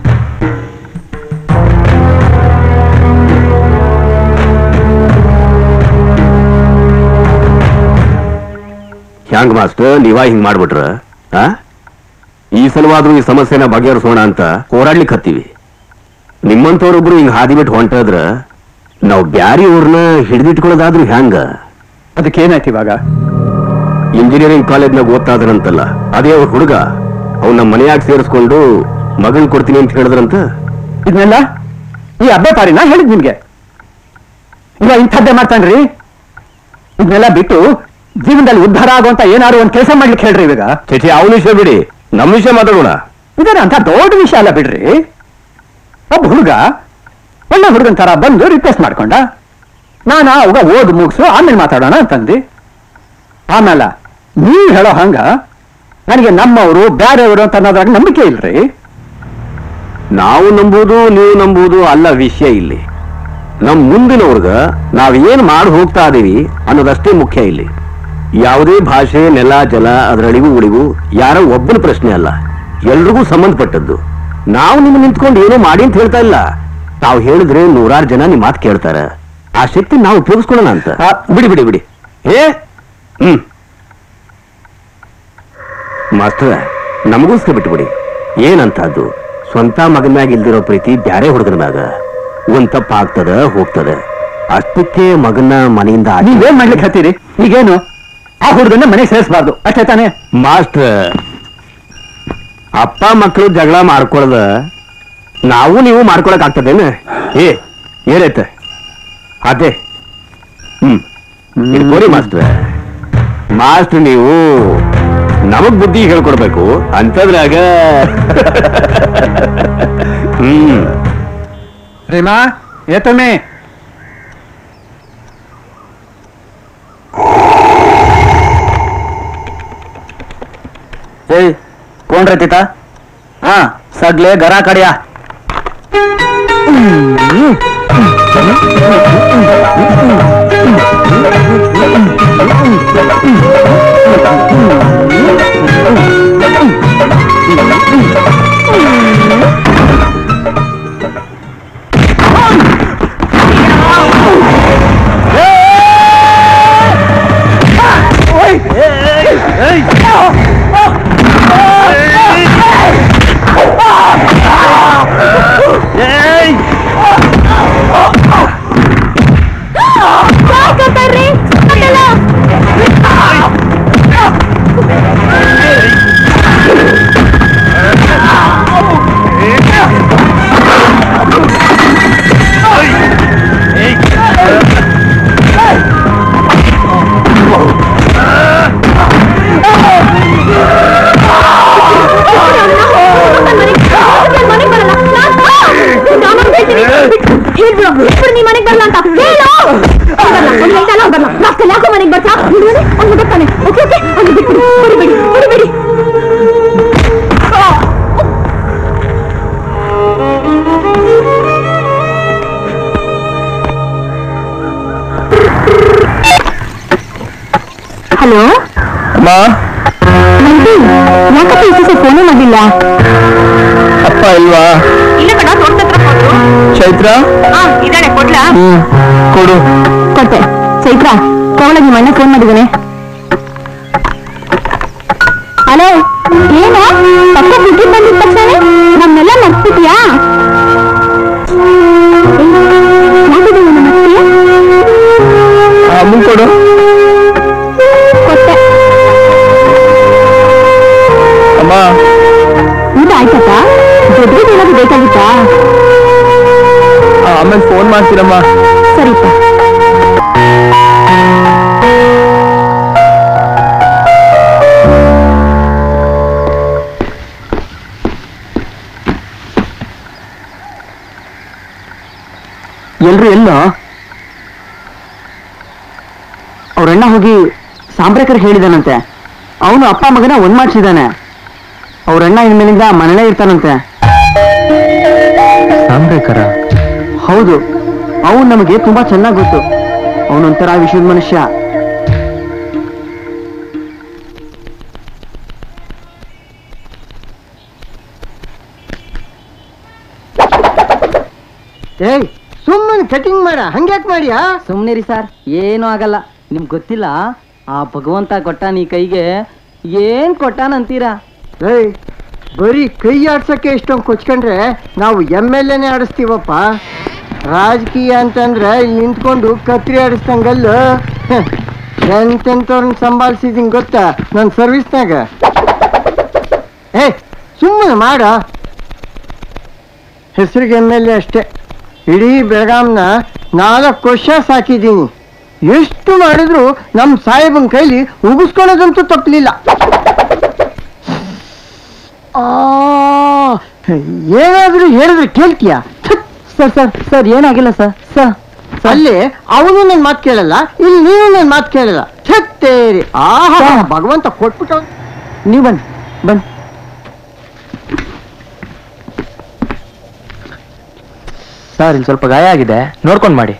ಹ್ಯಾಂಗ್ ಮಾಸ್ಟರ್ ನೀವ ಹಿಂಗ್ ಮಾಡ್ಬಿಟ್ರ ಆ ಈ ಸಲವಾದ್ರೂ ಈ ಸಮಸ್ಯೆನ ಬಗೆಹರಿಸೋಣ ಅಂತ ಹೋರಾಡ್ಲಿಕ್ಕೆ ಹತ್ತೀವಿ ನಿಮ್ಮಂತವ್ರೊಬ್ರು ಹಿಂಗ್ ಹಾದಿ ಬಿಟ್ಟು ಹೊಂಟದ್ರ ನಾವು ಬ್ಯಾರಿ ಅವ್ರನ್ನ ಹಿಡಿದಿಟ್ಕೊಳ್ಳೋದಾದ್ರೂ ಹ್ಯಾಂಗ ಅದಕ್ಕೆ ಏನಾಯ್ತು ಇವಾಗ ಇಂಜಿನಿಯರಿಂಗ್ ಕಾಲೇಜ್ನಾಗ ಓದ್ತಾ ಇದ್ದಾನಂತಲ್ಲ ಅದೇ ಅವ್ರ ಹುಡುಗ ಅವ್ನ ಮನೆಯಾಗ ಸೇರಿಸ್ಕೊಂಡು ಮಗನ್ ಕೊಡ್ತೀನಿ ಅಂತ ಹೇಳಿದ್ರಂತ ಇದನ್ನೆಲ್ಲ ಈ ಹಬ್ಬ ಪಾರಿನ ಹೇಳಿದ್ ನಿಮ್ಗೆ ಇವ ಇಂಥದ್ದೇ ಮಾಡ್ತಾನ್ರಿ ಇದನ್ನೆಲ್ಲ ಬಿಟ್ಟು ಜೀವನದಲ್ಲಿ ಉದ್ಧಾರ ಆಗುವಂತ ಏನಾದ್ರು ಒಂದ್ ಕೆಲಸ ಮಾಡ್ಲಿಕ್ಕೆ ಹೇಳ್ರಿ ಇವಾಗ ಚೇಚಿ ಅವನ ವಿಷಯ ಬಿಡಿ ನಮ್ಮ ವಿಷಯ ಮಾತಾಡೋಣ ಇದೇನ ಅಂತ ದೊಡ್ಡ ವಿಷಯ ಅಲ್ಲ ಬಿಡ್ರಿ ಒಬ್ಬ ಹುಡುಗ ಒಳ್ಳೆ ಹುಡುಗನ್ ತರ ಬಂದು ರಿಕ್ವೆಸ್ಟ್ ಮಾಡ್ಕೊಂಡ ನಾನು ಅವಾಗ ಓದ್ ಮುಗಿಸು ಆಮೇಲೆ ಮಾತಾಡೋಣ ಅಂತಂದಿ ಆಮೇಲೆ ನೀವ್ ಹೇಳೋ ಹಂಗ ನನಗೆ ನಮ್ಮವರು ಬೇರೆಯವರು ಅಂತ ಅನ್ನೋದ್ರಾಗ ನಂಬಿಕೆ ಇಲ್ರಿ ನಾವು ನಂಬುದು ನೀವು ನಂಬುದು ಅಲ್ಲ ವಿಷಯ ಇಲ್ಲಿ ನಮ್ ಮುಂದಿನವ್ರಗ ನಾವ್ ಏನ್ ಮಾಡಿ ಹೋಗ್ತಾ ಇದೀವಿ ಅನ್ನೋದಷ್ಟೇ ಮುಖ್ಯ ಇಲ್ಲಿ ಯಾವುದೇ ಭಾಷೆ ನೆಲ ಜಲ ಅದರ ಅಳಿವು ಉಳಿವು ಯಾರೋ ಒಬ್ಬನ ಪ್ರಶ್ನೆ ಅಲ್ಲ ಎಲ್ರಿಗೂ ಸಂಬಂಧಪಟ್ಟದ್ದು ನಾವು ನಿಮ್ ನಿಂತ್ಕೊಂಡು ಏನೋ ಮಾಡಿ ಅಂತ ಹೇಳ್ತಾ ಇಲ್ಲ ತಾವು ಹೇಳಿದ್ರೆ ನೂರಾರು ಜನ ನಿಮ್ ಮಾತು ಕೇಳ್ತಾರ ಆ ಶಕ್ತಿ ನಾವು ಉಪಯೋಗಿಸ್ಕೊಳ್ಳೋಣ ಅಂತ ಆ, ಬಿಡಿ ಬಿಡಿ ಬಿಡಿ ಏ ಹ್ಮ್ ಮಾಸ್ಟರ್ ನಮಗೋಸ್ಕರ ಬಿಟ್ಬಿಡಿ ಏನಂತದ್ದು ಸ್ವಂತ ಮಗನ ಮ್ಯಾಗ ಇಲ್ದಿರೋ ಪ್ರೀತಿ ಬ್ಯಾರೆ ಹುಡುಗನ ಮ್ಯಾಗ ಒಂದ್ ತಪ್ಪ ಆಗ್ತದ ಹೋಗ್ತದ ಅಷ್ಟಕ್ಕೆ ಮಗನ ಮನೆಯಿಂದ ಆಚೆ- ನೀವೇನ್ ಮಾಡ್ಲಿಕ್ಕೆ ಹತ್ತೀರಿ ಈಗೇನು ಆ ಹುಡುಗನ್ನ ಮನೆಗೆ ಸೇರಿಸಬಾರ್ದು ಅಷ್ಟೇ ತಾನೇ ಮಾಸ್ಟರ್ ಅಪ್ಪ ಮಕ್ಕಳು ಜಗಳ ಮಾಡ್ಕೊಳ್ದ ನಾವು ನೀವು ಮಾಡ್ಕೊಳಕ್ ಆಗ್ತದೇನ ಏ ಏನೈತೆ ಅದೇ ಹ್ಮ್ ಇಟ್ಕೋರಿ ಮಾಸ್ಟ್ರ ಮಾಸ್ಟ್ರ್ ನೀವು ನಮಗ್ ಬುದ್ಧಿ ಹೇಳ್ಕೊಡ್ಬೇಕು ಅಂತದ್ರಾಗ ಹ್ಮ್ ರೀಮಾ ಏತಮ್ಮಿ ಏಯ್ ಕೋನ್ ರತಿತಾ ಹಾ ಸಡ್ಲೆ ಗರ ಕಡಿಯ ನೀ ಮನೆಗೆ ಬರಲ್ಲ ಅಂತ ಹೇಳು ಯಾಕೋ ಮನೆಗೆ ಬರ್ತಾ ಅವ್ನು ಬರ್ತಾನೆ ಓಕೆ ಓಕೆ ಅವ್ನು ಬಿಟ್ಬಿಡಿ ಹೊಡಿಬೇಡಿ ಹೊಡಿಬೇಡಿ ಹಲೋ ಅಮ್ಮ ಯಾಕಪ್ಪ ಈ ದಿವಸ ಫೋನೇ ಮಾಡಿಲ್ಲ ಅಪ್ಪ ಇಲ್ವಾ ಇಲ್ಲ ಕಣ ತೋಟದ ಹತ್ರ ಚೈತ್ರ ಇದಾನೆ ಕೊಡ್ಲಾ ಹ್ಮ್ ಕೊಡು ಕೊಟ್ಟೆ ಚೈತ್ರ ತಗೊಳ್ಳಿ ನಿಮ್ಮ ಅಣ್ಣ ಫೋನ್ ಮಾಡಿದ್ದಾನೆ ಹಲೋ ಏನು ಪಕ್ಕ ಬಿಟ್ಟು ಬಂದಿದ ತಕ್ಷಣ ನಮ್ನೆಲ್ಲ ಮರ್ತಿದ್ಯಾ ಅಮ್ಮನ್ ಕೊಡು ಕೊಟ್ಟೆ ಅಮ್ಮ ಊಟ ಆಯ್ತಪ್ಪ ಜೊತೆಗೆ ಏನಾದ್ರು ಬೇಕಾಗಿತ್ತಾ ಆಮೇಲೆ ಫೋನ್ ಮಾಡ್ತೀರಮ್ಮ ಸರಿಪ್ಪ ಎಲ್ರು ಎಲ್ಲೋ ಅವ್ರಣ್ಣ ಹೋಗಿ ಸಾಂಬ್ರೇಕರ್ ಹೇಳಿದಾನಂತೆ ಅವನು ಅಪ್ಪ ಮಗನ ಒಂದ್ ಮಾಡ್ಸಿದಾನೆ ಅವ್ರಣ್ಣ ಇನ್ಮೇಲಿಂದ ಮನೇಲೇ ಇರ್ತಾನಂತೆ ಸಾಂಬ್ರೇಕರ ಹೌದು ಅವನು ನಮಗೆ ತುಂಬಾ ಚೆನ್ನಾಗಿ ಗೊತ್ತು ಅವನೊಂಥರ ವಿಷಯದ ಮನುಷ್ಯ ಏಯ್ ಸುಮ್ಮನೆ ಕಟಿಂಗ್ ಮಾಡ ಹಂಗ್ಯಾಕ್ ಮಾಡಿಯಾ ಸುಮ್ನೆ ರೀ ಸರ್ ಏನೂ ಆಗಲ್ಲ ನಿಮ್ಗೆ ಗೊತ್ತಿಲ್ಲ ಆ ಭಗವಂತ ಕೊಟ್ಟ ನೀ ಕೈಗೆ ಏನ್ ಕೊಟ್ಟಾನಂತೀರಾ ಏಯ್ ಬರೀ ಕೈ ಆಡ್ಸಕ್ಕೆ ಇಷ್ಟೊಂದು ಕೊಚ್ಕೊಂಡ್ರೆ ನಾವು ಎಮ್ ಎಲ್ ಎನೇ ಆಡಿಸ್ತೀವಪ್ಪ ರಾಜಕೀಯ ಅಂತಂದ್ರೆ ಇಲ್ಲಿ ನಿಂತ್ಕೊಂಡು ಕತ್ರಿ ಆಡಿಸ್ದಂಗಲ್ಲ ಎಂತೆಂಥವ್ರನ್ನ ಸಂಭಾಳಿಸಿದೀನಿ ಗೊತ್ತಾ ನನ್ನ ಸರ್ವಿಸ್ನಾಗ ಏ ಸುಮ್ಮನೆ ಮಾಡ ಹೆಸರಿಗೆ ಎಮ್ ಎಲ್ ಎ ಅಷ್ಟೇ ಇಡೀ ಬೆಳಗಾಂನ ನಾಲ್ಕು ವರ್ಷ ಸಾಕಿದ್ದೀನಿ ಎಷ್ಟು ಮಾಡಿದ್ರು ನಮ್ಮ ಸಾಹೇಬನ ಕೈಲಿ ಉಗಿಸ್ಕೊಳ್ಳೋದಂತೂ ತಪ್ಪಲಿಲ್ಲ ಆ, ಏನಾದ್ರೂ ಹೇಳಿದ್ರೆ ಕೇಳ್ತೀಯಾ ಸರ್ ಸರ್ ಸರ್ ಏನಾಗಿಲ್ಲ ಸರ್ ಸರ್ ಅಲ್ಲಿ ಅವನು ನನ್ನ ಮಾತು ಕೇಳಲ್ಲ ಇಲ್ಲಿ ನೀನು ನನ್ನ ಮಾತು ಕೇಳಲ್ಲ ಛತ್ತೇರಿ ಆಹಾ ಭಗವಂತ ಕೊಟ್ಬಿಟ್ಟು ನೀವು ಬನ್ನಿ ಬನ್ನಿ ಸರ್ ಇಲ್ಲಿ ಸ್ವಲ್ಪ ಗಾಯ ಆಗಿದೆ ನೋಡ್ಕೊಂಡ್ ಮಾಡಿ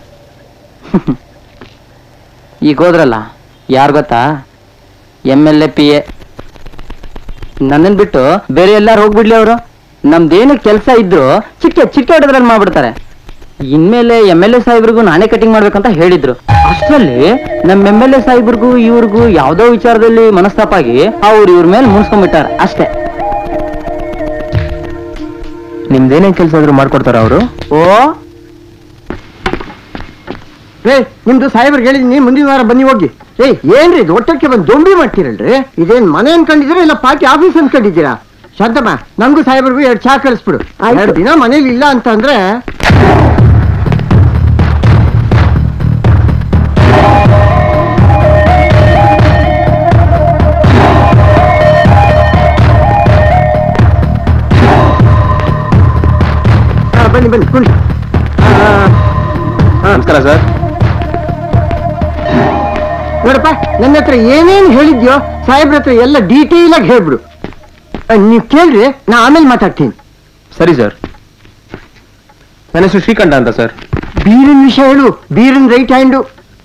ಈಗ ಹೋದ್ರಲ್ಲ ಯಾರು ಗೊತ್ತಾ M L A P A ನನ್ನನ್ನು ಬಿಟ್ಟು ಬೇರೆ ಎಲ್ಲಾರು ಹೋಗ್ಬಿಡ್ಲಿ ಅವರು ನಮ್ದೇನು ಕೆಲಸ ಇದ್ರು ಚಿಕ್ಕ ಚಿಕ್ಕ ಹೊಡೆದ್ರಲ್ಲಿ ಮಾಡ್ಬಿಡ್ತಾರೆ ಇನ್ಮೇಲೆ ಎಮ್ ಎಲ್ ಎ ಸಾಹೇಬ್ರಿಗೂ ನಾನೇ ಕಟಿಂಗ್ ಮಾಡ್ಬೇಕಂತ ಹೇಳಿದ್ರು ಅಷ್ಟರಲ್ಲಿ ನಮ್ಮ ಎಮ್ ಎಲ್ ಎ ಸಾಹೇಬ್ರಿಗೂ ಇವ್ರಿಗೂ ಯಾವ್ದೋ ವಿಚಾರದಲ್ಲಿ ಮನಸ್ತಾಪ ಆಗಿ ಅವ್ರು ಇವ್ರ ಮೇಲೆ ಮುನ್ಸ್ಕೊಂಡ್ಬಿಟ್ಟಾರ ಅಷ್ಟೇ ನಿಮ್ದೇನೇನ್ ಕೆಲಸ ಆದ್ರೂ ಮಾಡ್ಕೊಡ್ತಾರ ಅವರು ಓ ಏ ನಿಮ್ದು ಸಾಹೇಬ್ರಿಗೆ ಹೇಳಿದೀನಿ ಮುಂದಿನ ವಾರ ಬನ್ನಿ ಹೋಗಿ ಏ ಏನ್ರಿ ಇದು ಒಟ್ಟಕ್ಕೆ ಬಂದು ದೊಂಬಿ ಮಾಡ್ತೀರಲ್ರಿ ಇದೇನ್ ಮನೆ ಅನ್ಕೊಂಡಿದ್ದೀರಾ ಇಲ್ಲ ಪಾರ್ಟಿ ಆಫೀಸ್ ಅನ್ಕೊಂಡಿದ್ದೀರಾ ಶಾಂತಮ್ಮ ನಂಗೂ ಸಾಹೇಬ್ರಿಗೂ ಎರಡು ಚಾ ಕಳಿಸ್ಬಿಡು ಎರಡು ದಿನ ಮನೇಲಿ ಇಲ್ಲ ಅಂತಂದ್ರೆ ಹಾ, ಬನ್ನಿ ಬನ್ನಿ ಕುಳಿ ನಮಸ್ಕಾರ ಸರ್ ನೋಡಪ್ಪ ನನ್ನ ಹತ್ರ ಏನೇನು ಹೇಳಿದ್ಯೋ ಸಾಹೇಬ್ರ ಹತ್ರ ಎಲ್ಲ ಡೀಟೇಲ್ ಆಗಿ ಹೇಳ್ಬಿಡು ನೀವು ಕೇಳ್ರಿ ನಾ ಆಮೇಲೆ ಮಾತಾಡ್ತೀನಿ ಸರಿ ಸರ್ ನನ್ನ ಹೆಸರು ಶ್ರೀಕಂಠ ಅಂತ ಸರ್ ಬೀರಿನ ವಿಷಯ ಹೇಳು ಬೀರಿನ ರೈಟ್ ಹ್ಯಾಂಡು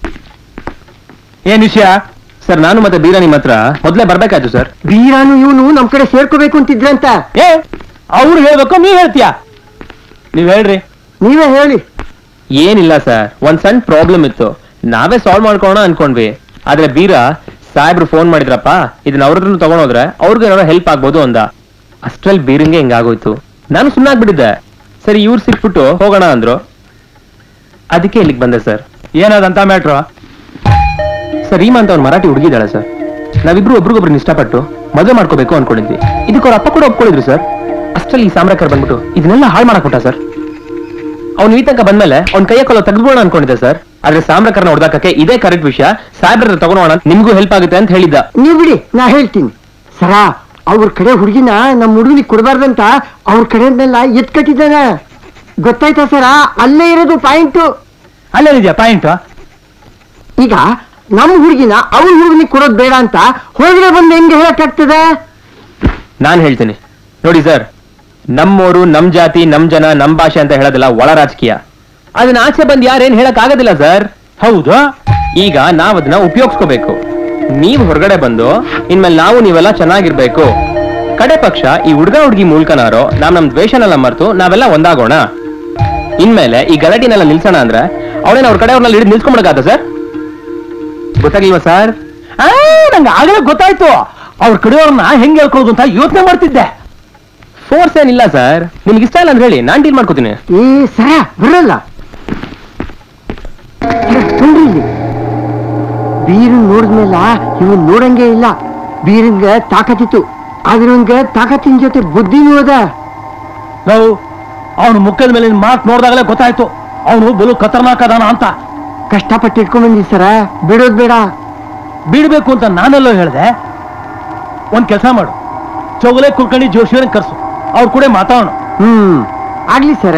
ಏನ್ ವಿಷಯ ಸರ್ ನಾನು ಮತ್ತೆ ಬೀರ ನಿಮ್ಮ ಹತ್ರ ಮೊದಲೇ ಬರ್ಬೇಕಾಯ್ತು ಸರ್ ಬೀರಾನು ಇವನು ನಮ್ ಕಡೆ ಸೇರ್ಕೋಬೇಕು ಅಂತಿದ್ರಂತ ಏ ಅವ್ರು ಹೇಳ್ಬೇಕು ನೀವ್ ಹೇಳ್ತೀಯಾ ನೀವ್ ಹೇಳ್ರಿ ನೀವೇ ಹೇಳಿ ಏನಿಲ್ಲ ಸರ್ ಒಂದ್ ಸಣ್ಣ ಪ್ರಾಬ್ಲಮ್ ಇತ್ತು ನಾವೇ ಸಾಲ್ವ್ ಮಾಡ್ಕೊಳ್ಳೋಣ ಅನ್ಕೊಂಡ್ವಿ ಆದ್ರೆ ಬೀರ ಸಾಹೇಬ್ರು ಫೋನ್ ಮಾಡಿದ್ರಪ್ಪ ಇದನ್ನ ಅವ್ರ ಹತ್ರ ತಗೊಂಡೋದ್ರೆ ಅವ್ರಿಗೆ ಏನಾದ್ರು ಹೆಲ್ಪ್ ಆಗ್ಬೋದು ಅಂದ ಅಷ್ಟ್ರಲ್ಲಿ ಬೀರಿಂಗೆ ಹಿಂಗಾಗೋಯ್ತು ನಾನು ಸುಮ್ಮನಾಗ್ಬಿಟ್ಟಿದ್ದೆ ಸರಿ ಇವ್ರು ಸಿಕ್ಬಿಟ್ಟು ಹೋಗೋಣ ಅಂದ್ರು ಅದಕ್ಕೆ ಇಲ್ಲಿಗೆ ಬಂದೆ ಸರ್ ಏನದಂತ ಮ್ಯಾಟ್ರು ಸರ್ ರೀಮಾ ಅಂತ ಅವ್ರು ಮರಾಠಿ ಹುಡುಗಿದ್ದಾಳೆ ಸರ್ ನಾವಿಬ್ರು ಒಬ್ರಿಗೊಬ್ರು ಇಷ್ಟಪಟ್ಟು ಮದುವೆ ಮಾಡ್ಕೋಬೇಕು ಅನ್ಕೊಂಡಿದ್ವಿ ಇದಕ್ಕೆ ಅವ್ರ ಅಪ್ಪ ಕೂಡ ಒಪ್ಕೊಂಡಿದ್ರು ಸರ್ ಅಷ್ಟರಲ್ಲಿ ಈ ಸಾಮ್ರಾಕರ್ ಬಂದ್ಬಿಟ್ಟು ಇದನ್ನೆಲ್ಲ ಹಾಳು ಮಾಡಕ್ಬಿಟ್ಟ ಸರ್ ಅವ್ನು ಈ ತನಕ ಬಂದ್ಮೇಲೆ ಅವ್ನ ಕೈಯ ಕೊಲ್ಲ ತೆಗೆದ್ಬೋಣ ಅನ್ಕೊಂಡಿದ್ದೆ ಸರ್ ಆದ್ರೆ ಸಾಮ್ರಾಕರ್ನ ಹೊಡೆದಾಕಕ್ಕೆ ಇದೇ ಕರೆಕ್ಟ್ ವಿಷಯ ಸಾಹೇಬ್ರ ತಗೊಂಡೋಣ ನಿಮ್ಗೂ ಹೆಲ್ಪ್ ಆಗುತ್ತೆ ಅಂತ ಹೇಳಿದ್ದ ನೀವು ಬಿಡಿ ನಾ ಹೇಳ್ತೀನಿ ಸರಾ ಅವ್ರ ಕಡೆ ಹುಡುಗಿನ ನಮ್ಮ ಹುಡುಗನಿಗೆ ಕೊಡಬಾರ್ದಂತ ಅವ್ರ ಕಡೆಯಿಂದೆಲ್ಲ ಎತ್ ಕಟ್ಟಿದ್ದಾನ ಗೊತ್ತಾಯ್ತಾ ಸರ ಅಲ್ಲೇ ಇರೋದು ಪಾಯಿಂಟು ಅಲ್ಲೇನಿದ್ಯಾ ಪಾಯಿಂಟ್ ಈಗ ನಮ್ಮ ಹುಡುಗಿನ ಅವ್ರ ಹುಡುಗನಿಗೆ ಕೊಡೋದು ಬೇಡ ಅಂತ ಹೊರಗಡೆ ಬಂದು ಹೆಂಗೆ ಹೇಳಕ್ಕಾಗ್ತದೆ ನಾನ್ ಹೇಳ್ತೀನಿ ನೋಡಿ ಸರ್ ನಮ್ಮೋರು ನಮ್ ಜಾತಿ ನಮ್ ಜನ ನಮ್ ಭಾಷೆ ಅಂತ ಹೇಳೋದಿಲ್ಲ ಒಳ ರಾಜಕೀಯ ಅದನ್ನ ಆಚೆ ಬಂದ್ ಯಾರೇನ್ ಹೇಳಕ್ ಆಗೋದಿಲ್ಲ ಸರ್ ಹೌದು ಈಗ ನಾವ್ ಅದನ್ನ ಉಪಯೋಗಿಸ್ಕೋಬೇಕು ನೀವ್ ಹೊರಗಡೆ ಬಂದು ಇನ್ಮೇಲೆ ನಾವು ನೀವೆಲ್ಲ ಚೆನ್ನಾಗಿರ್ಬೇಕು ಕಡೆ ಪಕ್ಷ ಈ ಹುಡುಗ ಹುಡುಗಿ ಮೂಲಕನಾರೋ ನಾವ್ ನಮ್ ದ್ವೇಷನೆಲ್ಲ ಮರ್ತು ನಾವೆಲ್ಲ ಒಂದಾಗೋಣ ಇನ್ಮೇಲೆ ಈ ಗಲಾಟಿನೆಲ್ಲ ನಿಲ್ಸೋಣ ಅಂದ್ರೆ ಅವಳೇನ ಅವ್ರ ಕಡೆ ಅವ್ರನ್ನ ಹಿಡಿದು ನಿಲ್ಸ್ಕೊಂಡ್ಬಿಡಕಾತ ಸರ್ ಗೊತ್ತಾಗಿಲ್ವಾ ಸರ್ ಆ, ನಂಗೆ ಆಗಲೇ ಗೊತ್ತಾಯ್ತು ಅವ್ರ ಕಡೆಯವ್ರನ್ನ ಹೆಂಗ್ ಹೇಳ್ಕೊಳ್ಳೋದು ಅಂತ ಯೋಚನೆ ಮಾಡ್ತಿದ್ದೆ ಫೋರ್ಸ್ ಏನಿಲ್ಲ ಸರ್ ನಿಮ್ಗೆ ಇಷ್ಟ ಇಲ್ಲ ಅಂದ್ರೆ ಹೇಳಿ ನಾನ್ ಡೀಲ್ ಮಾಡ್ಕೋತೀನಿ ಏ ಸರ ಬರಲ್ಲ ನೋಡ್ರಿ ಇಲ್ಲಿ ಬೀರನ್ ನೋಡಿದ್ಮೇಲ ಇವನ್ ನೋಡಂಗೆ ಇಲ್ಲ ಬೀರಂಗ ತಾಕತ್ತಿತ್ತು ಆದ್ರೆ ಇವಂಗ ತಾಕತ್ತಿನ ಜೊತೆ ಬುದ್ಧಿನೂ ಅದ ನಾವು ಅವನು ಮುಖದ ಮೇಲೆ ಮಾತು ನೋಡಿದಾಗಲೇ ಗೊತ್ತಾಯ್ತು ಅವನು ಬಲು ಖತರ್ನಾಕ್ ಅದಾನ ಅಂತ ಕಷ್ಟಪಟ್ಟು ಇಟ್ಕೊಂಡ್ ಬಂದಿ ಸರ ಬಿಡೋದ್ ಬೇಡ ಬಿಡ್ಬೇಕು ಅಂತ ನಾನೆಲ್ಲೋ ಹೇಳ್ದೆ ಒಂದ್ ಕೆಲಸ ಮಾಡು ಚೌಗಲೆ ಕುಲ್ಕರ್ಣಿ ಜೋಶಿಯವ್ರನ್ನ ಕರ್ಸು ಅವ್ರ ಕೂಡ ಮಾತಾಡೋಣ ಹ್ಮ್ ಆಗ್ಲಿ ಸರ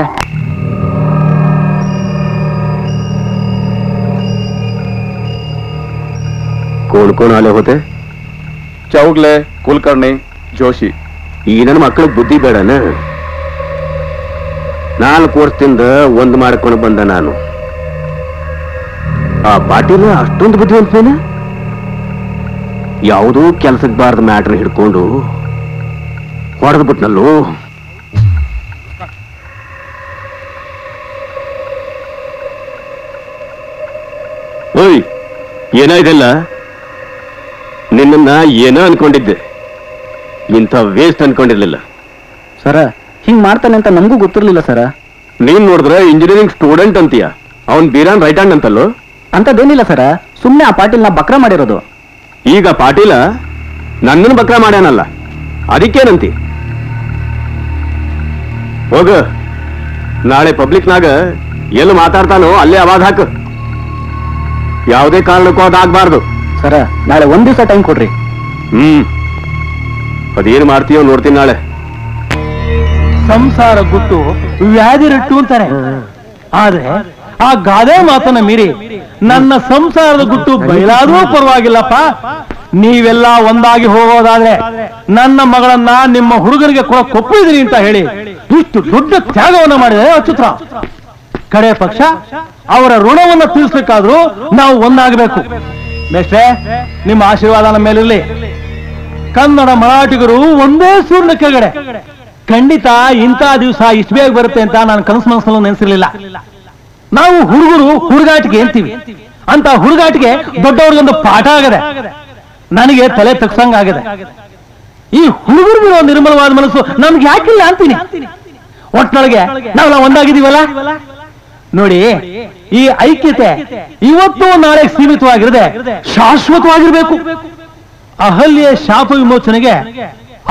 ಕೋಣ್ ಕೋಣ ಆಲೆ ಹೋತೆ ಚೌಗ್ಲೆ ಕುಲಕರ್ಣಿ ಜೋಶಿ ಈ ನನ್ನ ಮಕ್ಕಳಿಗೆ ಬುದ್ಧಿ ಬೇಡನ ನಾಲ್ಕು ವರ್ಷದಿಂದ ಒಂದ್ ಮಾಡ್ಕೊಂಡು ಬಂದ ನಾನು ಆ ಪಾಟೀಲ ಅಷ್ಟೊಂದು ಬುದ್ಧಿವಂತನೇನ ಯಾವುದೋ ಕೆಲ್ಸಕ್ಕೆ ಬಾರ್ದ ಮ್ಯಾಟ್ರ್ ಹಿಡ್ಕೊಂಡು ಹೊಡೆದು ಬಿಟ್ನಲ್ಲೋ ಓಯ್ ಏನೋ ಇದೆಲ್ಲ ನಿನ್ನನ್ನ ಏನೋ ಅನ್ಕೊಂಡಿದ್ದೆ ಇಂಥ ವೇಸ್ಟ್ ಅನ್ಕೊಂಡಿರ್ಲಿಲ್ಲ ಸರ ಹಿಂಗ್ ಮಾಡ್ತಾನೆ ಅಂತ ನಮಗೂ ಗೊತ್ತಿರ್ಲಿಲ್ಲ ಸರ ನೀನ್ ನೋಡಿದ್ರೆ ಇಂಜಿನಿಯರಿಂಗ್ ಸ್ಟೂಡೆಂಟ್ ಅಂತೀಯ ಅವನ್ ಬೀರಾನ್ ರೈಟ್ ಹ್ಯಾಂಡ್ ಅಂತಲ್ಲೋ ಅಂತದೇನಿಲ್ಲ ಸರ ಸುಮ್ನೆ ಆ ಪಾಟೀಲ್ನ ಬಕ್ರ ಮಾಡಿರೋದು ಈಗ ಪಾಟೀಲ ನನ್ನನ್ನು ಬಕ್ರ ಮಾಡ್ಯಾನಲ್ಲ ಅದಕ್ಕೇನಂತಿ ಹೋಗ ನಾಳೆ ಪಬ್ಲಿಕ್ನಾಗ ಎಲ್ಲಿ ಮಾತಾಡ್ತಾನೋ ಅಲ್ಲೇ ಅವಾಜ್ ಹಾಕು ಯಾವುದೇ ಕಾರಣಕ್ಕೂ ಅದಾಗಬಾರ್ದು ಸರ ನಾಳೆ ಒಂದ್ ದಿವಸ ಟೈಮ್ ಕೊಡ್ರಿ ಹ್ಮ್ ಅದೇನು ಮಾಡ್ತೀಯೋ ನೋಡ್ತೀನಿ ನಾಳೆ ಸಂಸಾರ ಗುಟ್ಟು ವ್ಯಾಧಿ ರಟ್ಟು ಅಂತಾರೆ ಆದ್ರೆ ಆ ಗಾದೆ ಮಾತನ್ನ ಮೀರಿ ನನ್ನ ಸಂಸಾರದ ಗುಟ್ಟು ಬಯಲಾದ್ರೂ ಪರವಾಗಿಲ್ಲಪ್ಪ ನೀವೆಲ್ಲ ಒಂದಾಗಿ ಹೋಗೋದಾದ್ರೆ ನನ್ನ ಮಗಳನ್ನ ನಿಮ್ಮ ಹುಡುಗರಿಗೆ ಕೊಡ ಕೊಪ್ಪಿದೀನಿ ಅಂತ ಹೇಳಿ ಇಷ್ಟು ದೊಡ್ಡ ತ್ಯಾಗವನ್ನ ಮಾಡಿದರೆ ಅಚ್ಯುತ್ರ ಕಡೆ ಪಕ್ಷ ಅವರ ಋಣವನ್ನ ತೀರ್ಸ್ಬೇಕಾದ್ರೂ ನಾವು ಒಂದಾಗಬೇಕು ಮೇಷ್ಟ್ರೆ ನಿಮ್ಮ ಆಶೀರ್ವಾದ ನಮ್ಮ ಮೇಲಿರ್ಲಿ ಕನ್ನಡ ಮರಾಠಿಗರು ಒಂದೇ ಸೂರ್ಯನ ಕೆಳಗಡೆ ಖಂಡಿತ ಇಂಥ ದಿವಸ ಇಷ್ಟು ಬೇಗ ಬರುತ್ತೆ ಅಂತ ನಾನು ಕನಸು ಮನಸ್ಸಲ್ಲೂ ನೆನೆಸಿರ್ಲಿಲ್ಲ ನಾವು ಹುಡುಗರು ಹುಡುಗಾಟಿಗೆ ಅಂತೀವಿ ಅಂತ ಹುಡುಗಾಟಿಗೆ ದೊಡ್ಡವ್ರಿಗೊಂದು ಪಾಠ ಆಗದೆ ನನಗೆ ತಲೆ ತಗ್ಸಂಗಾಗಿದೆ ಈ ಹುಡುಗರಿಗಿರೋ ನಿರ್ಮಲವಾದ ಮನಸ್ಸು ನಮ್ಗೆ ಯಾಕಿಲ್ಲ ಅಂತೀನಿ ಒಟ್ನೊಳಗೆ ನಾವೆಲ್ಲ ಒಂದಾಗಿದ್ದೀವಲ್ಲ ನೋಡಿ ಈ ಐಕ್ಯತೆ ಇವತ್ತು ನಾಳೆ ಸೀಮಿತವಾಗಿರದೆ ಶಾಶ್ವತವಾಗಿರ್ಬೇಕು ಅಹಲ್ಯ ಶಾಪ ವಿಮೋಚನೆಗೆ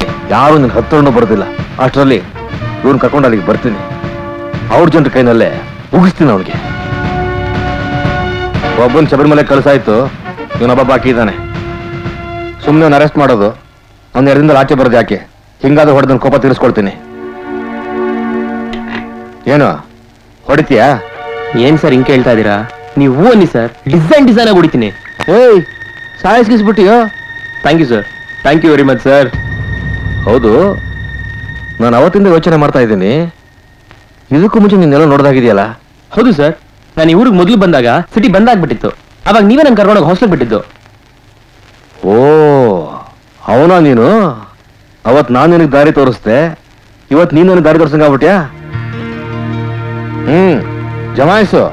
ಯಾರು ನಿನ್ ಹತ್ರನೂ ಬರೋದಿಲ್ಲ ಅಷ್ಟರಲ್ಲಿ ಇವ್ರನ್ನ ಕರ್ಕೊಂಡು ಅಲ್ಲಿಗೆ ಬರ್ತೀನಿ ಅವ್ರ ಜನರ ಕೈನಲ್ಲೇ ಮುಗಿಸ್ತೀನಿ ಅವನಿಗೆ ಒಬ್ಬನ್ ಶಬರಿಮಲೆ ಕಳ್ಸಾಯ್ತು ಇವನೊಬ್ಬ ಬಾಕಿ ಇದ್ದಾನೆ ಸುಮ್ಮನೆ ಅವ್ನ ಅರೆಸ್ಟ್ ಮಾಡೋದು ಅವ್ನ ಎರದಿಂದ ಆಚೆ ಬರೋದು ಯಾಕೆ ಹಿಂಗಾದ ಹೊಡೆದನ್ ಕೋಪ ತೀರಿಸ್ಕೊಳ್ತೀನಿ ಏನು ಹೊಡಿತೀಯಾ ಏನ್ ಸರ್ ಹಿಂಗ್ ಕೇಳ್ತಾ ಇದೀರಾ ನೀವು ಹೂ ಅನ್ನಿ ಸರ್ ಡಿಸೈನ್ ಡಿಸೈನ್ ಆಗಿ ಹೊಡಿತೀನಿ ಏಯ್ ಸಾಯಿಸ್ಗಿಸ್ಬಿಟ್ಟಿಯೋ thank you sir thank you very much sir ಹೌದು ನಾನು ಅವತ್ತಿಂದ ಯೋಚನೆ ಮಾಡ್ತಾ ಇದ್ದೀನಿ ಇದಕ್ಕೂ ಮುಂಚೆ ನೀನೆಲ್ಲ ನೋಡ್ದಾಗಿದೆಯಲ್ಲ ಹೌದು ಸರ್ ನಾನು ಈ ಊರಿಗೆ ಮೊದಲು ಬಂದಾಗ ಸಿಟಿ ಬಂದಾಗ್ಬಿಟ್ಟಿತ್ತು ಅವಾಗ ನೀವೇ ನಂಗೆ ಕರ್ಕೊಂಡೋಗಿ ಹಾಸ್ಟೆಲ್ ಬಿಟ್ಟಿದ್ದು ಓ ಅವನಾ ನೀನು ಅವತ್ ನಾನು ನಿನಗೆ ದಾರಿ ತೋರಿಸ್ದೆ ಇವತ್ ನೀನು ನನಗೆ ದಾರಿ ತೋರ್ಸಂಗಾಗ್ಬಿಟ್ಯಾ ಹ್ಮ್ ಜಮಾಯಿಸು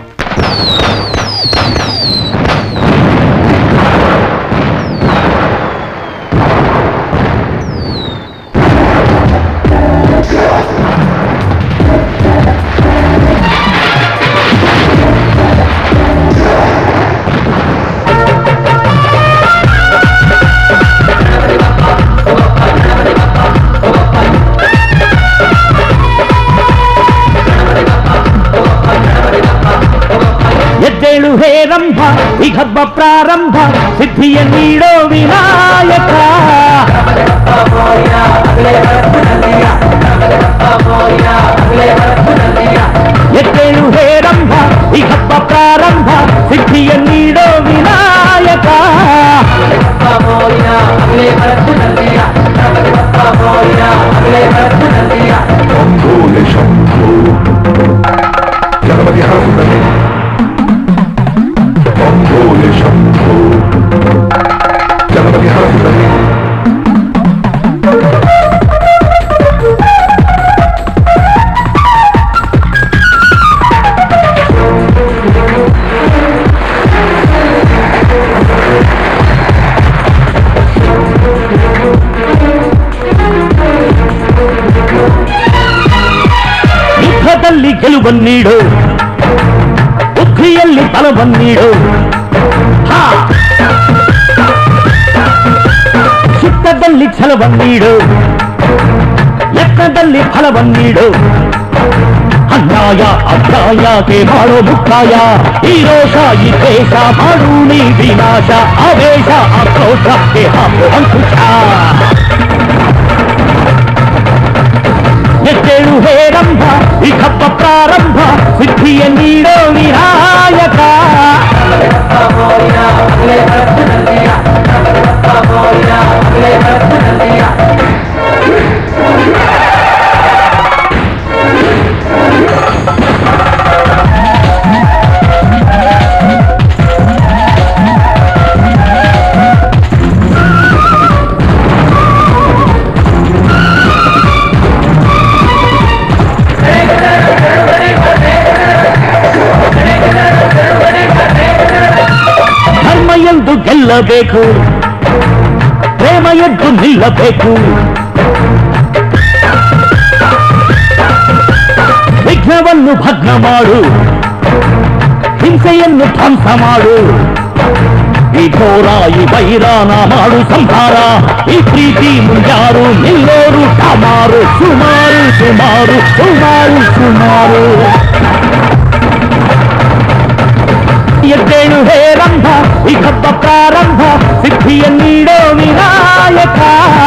ಎದ್ದೇಳು ಹೇರಂಭ ಈ ಹಬ್ಬ ಪ್ರಾರಂಭ ಸಿದ್ಧಿಯ ನೀಡೋ ವಿನಾಯಕ ಎದ್ದೇಳು ಹೇರಂಭ ಈ ಹಬ್ಬ ಪ್ರಾರಂಭ ಸಿದ್ಧಿಯ ನೀಡೋ ವಿನಾಯಕ ಶಂಭೋಲೆ ಶಂಭೋ ಗಣಪತಿ ಹರಸುತ್ತದೆ ಶಂಭೋಲೆ ಶಂಭೋ ಗಣಪತಿ ಹರಸುತ್ತದೆ ಯುದ್ಧದಲ್ಲಿ ಗೆಲುವನ್ನೀಡು ಬುದ್ಧಿಯಲ್ಲಿ ಬಲವನ್ನೀಡು ಹಾ ಚಿತ್ತದಲ್ಲಿ ಛಲವನ್ನೀಡು ಯತ್ನದಲ್ಲಿ ಫಲವನ್ನೀಡು ಅನ್ಯಾಯ ಅನ್ಯಾಯಕ್ಕೆ ಮಾಡೋ ಮುಕ್ತಾಯ ಈ ರೋಷ ಈ ದ್ವೇಷ ಮಾಡು ನೀ ವಿನಾಶ ಆವೇಶ ಆಕ್ರೋಶಕ್ಕೆ ಹಾಕು ಅಂಕುಶ ಎದ್ದೇಳು ಹೇರಂಭ ಈ ಹಬ್ಬ ಪ್ರಾರಂಭ ಸಿದ್ಧಿಯ ನೀಡೋ ವಿನಾಯಕ ಧರ್ಮ ಎಂದು ಗೆಲ್ಲಬೇಕು ಪ್ರೇಮ ಎದ್ದು ನಿಲ್ಲಬೇಕು ವಿಘ್ನವನ್ನು ಭಗ್ನ ಮಾಡು ಹಿಂಸೆಯನ್ನು ಧ್ವಂಸ ಮಾಡು ಈ ಘೋರ ಈ ಬೈರಾನ ಮಾಡು ಸಂಹಾರ ಈ ಪ್ರೀತಿ ಮುಂಜಾರು ನಿಲ್ಲೋರು ಟಮಾರು ಸುಮಾರು ಸುಮಾರು ಸುಮಾರು ಸುಮಾರು ಎದ್ದೇಳು ಹೇರಂಭ ಈ ಹಬ್ಬ ಪ್ರಾರಂಭ ಸಿದ್ಧಿಯ ನೀಡೋ ವಿನಾಯಕ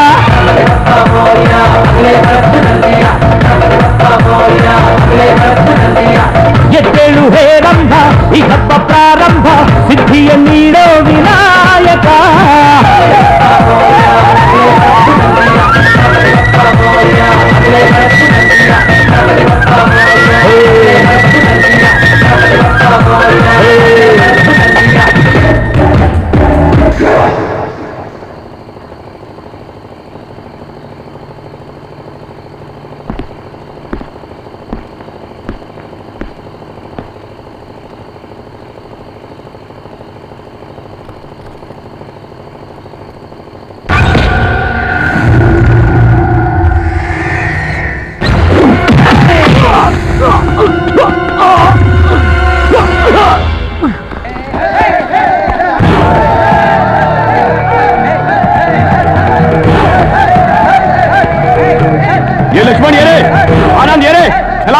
ಎದ್ದೇಳು ಹೇರಂಭ ಈ ಹಬ್ಬ ಪ್ರಾರಂಭ ಸಿದ್ಧಿಯ ನೀಡೋ ವಿನಾಯಕ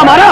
ಮಾರ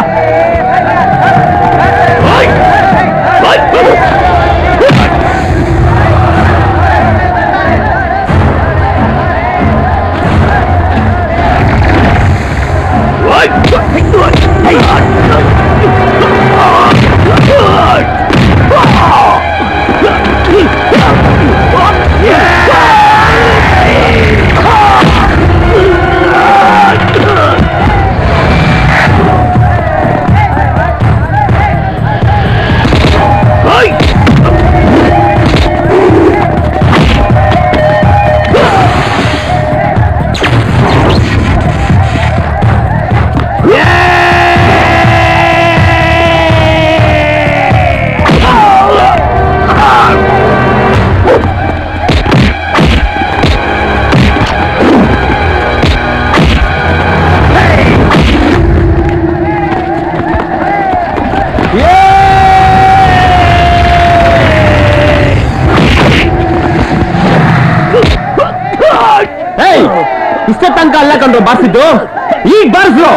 ಏಯ್ ಇಷ್ಟ ತನಕ ಅಲ್ಲ ಕಂಡ್ರು ಬಾರ್ಸಿದ್ದು ಈಗ ಬಾರಿಸ್ರು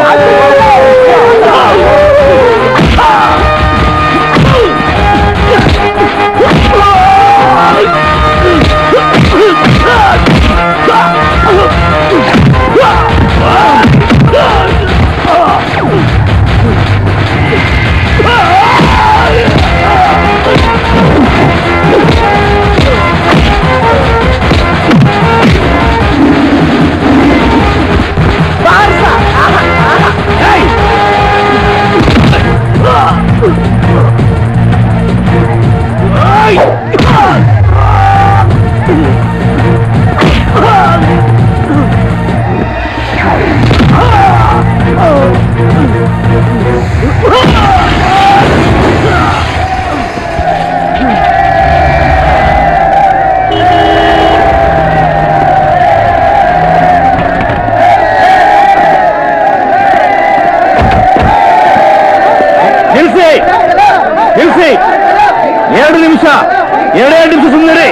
ನಿಲ್ಸಿ ನಿಲ್ಸಿ ಎರಡು ನಿಮಿಷ ಎರಡೆರಡು ನಿಮಿಷ ಸುಮ್ಮನೆ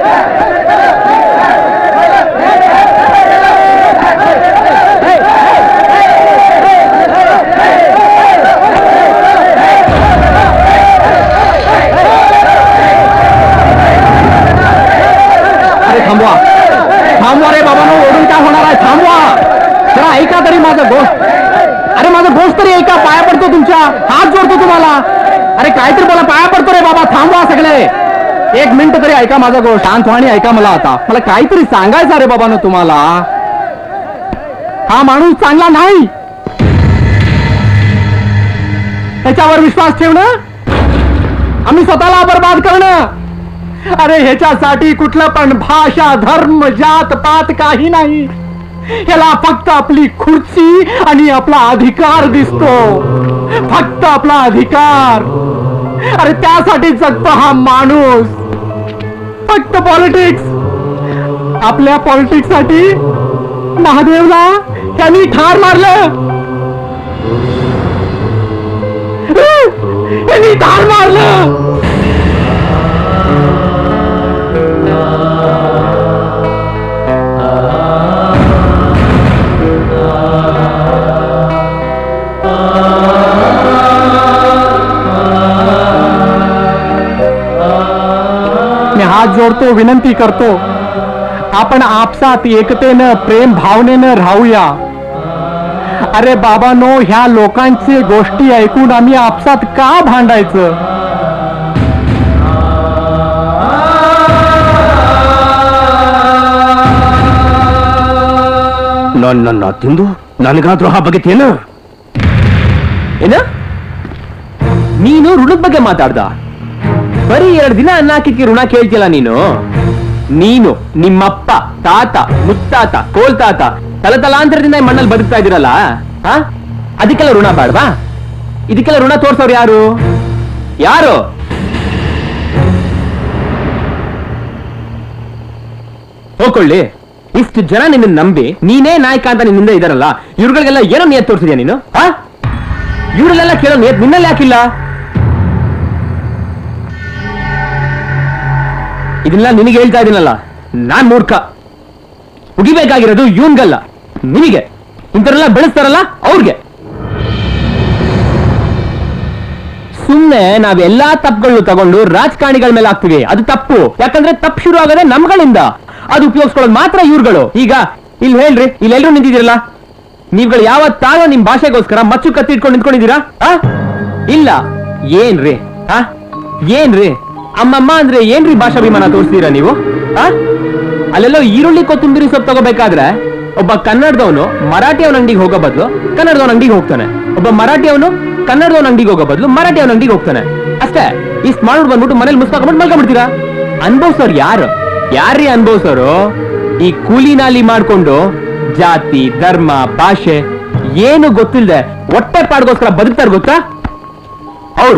अरे थांबवा थांबवा रे बाबा ओढून काय होणार आहे थांबवा जरा ऐका तरी माझं गोष्ट अरे माझं गोष्ट तरी ऐका पाया पडतो तुमच्या हात जोडतो तुम्हाला अरे काहीतरी मला पाया पडतो रे बाबा थांबवा सगळे एक मिनिट तरी ऐका माझा गोष्ट शांत व्हा आणि ऐका मला आता मला काहीतरी सांगायचं रे बाबानो तुम्हाला हा माणूस चांगला नाही त्याच्यावर विश्वास ठेवणं आम्ही स्वतःला बर्बाद करणं अरे ह्याच्यासाठी कुठलं पण भाषा धर्म जात पात काही नाही ह्याला फक्त आपली खुर्ची आणि आपला अधिकार दिसतो फक्त आपला अधिकार अरे त्यासाठी जगतो हा माणूस फक्त पॉलिटिक्स आपल्या पॉलिटिक्स साठी महादेवला त्यांनी ठार मारलं त्यांनी ठार मारलं मी हात जोडतो विनंती करतो आपण आपसात एकतेनं प्रेम भावनेनं राहूया अरे बाबानो ह्या लोकांचे गोष्टी ऐकून आम्ही आपसात का भांडायचं ನನ್ನ ತಿಂದು ನನಗ ದ್ರೋಹ ಬಗೆತೇನು ಏನ ನೀನು ಋಣದ ಬಗ್ಗೆ ಮಾತಾಡ್ದ ಬರೀ ಎರಡು ದಿನ ಅನ್ನ ಹಾಕಿದ್ಕೆ ಋಣ ಕೇಳ್ತಿಲ್ಲ ನೀನು ನೀನು ನಿಮ್ಮಪ್ಪ ತಾತ ಮುತ್ತಾತ ಕೋಲ್ತಾತ ತಲತಲಾಂತರದಿಂದ ಈ ಮಣ್ಣಲ್ಲಿ ಬದುಕ್ತಾ ಇದ್ದೀರಲ್ಲ ಆ? ಅದಕ್ಕೆಲ್ಲ ಋಣ ಬೇಡವಾ ಇದಕ್ಕೆಲ್ಲ ಋಣ ತೋರ್ಸೋರು ಯಾರು ಯಾರು ಹೋಗ್ಕೊಳ್ಳಿ ಇಷ್ಟು ಜನ ನಿನ್ನ ನಂಬಿ ನೀನೇ ನಾಯಕ ಅಂತ ನಿನ್ನಿಂದ ಇದಾರಲ್ಲ ಇವ್ರುಗಳಿಗೆಲ್ಲ ಏನೋ ನಿಯತ್ ತೋರಿಸಿದ್ಯಾ ನೀನು ಆ ಇವರಲ್ಲೆಲ್ಲ ಕೇಳೋ ನಿಯತ್ ನಿನ್ನಲ್ಲಿ ಯಾಕಿಲ್ಲ ಇದನ್ನೆಲ್ಲ ನಿನಗೆ ಹೇಳ್ತಾ ಇದೀನಲ್ಲ ನಾನ್ ಮೂರ್ಖ ಉಗಿಬೇಕಾಗಿರೋದು ಇವನ್ಗಲ್ಲ ನಿನಗೆ ಇಂಥವ್ರೆಲ್ಲ ಬೆಳೆಸ್ತಾರಲ್ಲ ಅವ್ರಿಗೆ ಸುಮ್ನೆ ನಾವ್ ಎಲ್ಲಾ ತಪ್ಪುಗಳು ತಗೊಂಡು ರಾಜಕಾರಣಿಗಳ ಮೇಲೆ ಹಾಕ್ತಿವಿ ಅದು ತಪ್ಪು ಯಾಕಂದ್ರೆ ತಪ್ಪು ಶುರು ಆಗದೆ ನಮ್ಗಳಿಂದ ಅದು ಉಪಯೋಗಿಸ್ಕೊಳ್ಳೋದು ಮಾತ್ರ ಇವ್ರುಗಳು ಈಗ ಇಲ್ಲಿ ಹೇಳ್ರಿ ಇಲ್ಲೆಲ್ಲರೂ ನಿಂತಿದ್ದೀರಲ್ಲ ನೀವುಗಳು ಯಾವತ್ತಾಗೋ ನಿಮ್ ಭಾಷೆಗೋಸ್ಕರ ಮಚ್ಚು ಕತ್ತಿ ಇಟ್ಕೊಂಡು ನಿಂತ್ಕೊಂಡಿದ್ದೀರಾ ಆ? ಇಲ್ಲ ಏನ್ರಿ ಆ ಏನ್ರಿ ಅಮ್ಮಮ್ಮ ಅಂದ್ರೆ ಏನ್ರಿ ಭಾಷಾಭಿಮಾನ ತೋರಿಸ್ತೀರಾ ನೀವು ಆ ಅಲ್ಲೆಲ್ಲೋ ಈರುಳ್ಳಿ ಕೊತ್ತಂಬರಿ ಸೊಪ್ಪು ತಗೋಬೇಕಾದ್ರೆ ಒಬ್ಬ ಕನ್ನಡದವನು ಮರಾಠಿಯವನ ಅಂಗಡಿಗೆ ಹೋಗೋ ಬದಲು ಕನ್ನಡದವನ ಅಂಗಡಿಗೆ ಹೋಗ್ತಾನೆ ಒಬ್ಬ ಮರಾಠಿಯವನು ಕನ್ನಡದವನ ಅಂಗಡಿಗೆ ಹೋಗೋ ಬದಲು ಮರಾಠಿಯವನ ಅಂಗಡಿಗೆ ಹೋಗ್ತಾನೆ ಅಷ್ಟೇ ಇಷ್ಟ್ ಮಾಡ್ಬಿಟ್ಟು ಬಂದ್ಬಿಟ್ಟು ಮನೇಲಿ ಮುಸ್ತಾಕೊಂಡ್ಬಿಟ್ಟು ಮಲ್ಕೊಂಡ್ಬಿಡ್ತೀರಾ ಅನ್ಭವ್ಸೋರ್ ಯಾರು ಯಾರ್ರೀ ಅನ್ಭವ್ಸೋರು ಈ ಕೂಲಿ ನಾಲಿ ಮಾಡ್ಕೊಂಡು ಜಾತಿ ಧರ್ಮ ಭಾಷೆ ಏನು ಗೊತ್ತಿಲ್ಲದೆ ಹೊಟ್ಟೆ ಪಾಡ್ಗೋಸ್ಕರ ಬದುಕ್ತಾರ ಗೊತ್ತಾ ಅವರು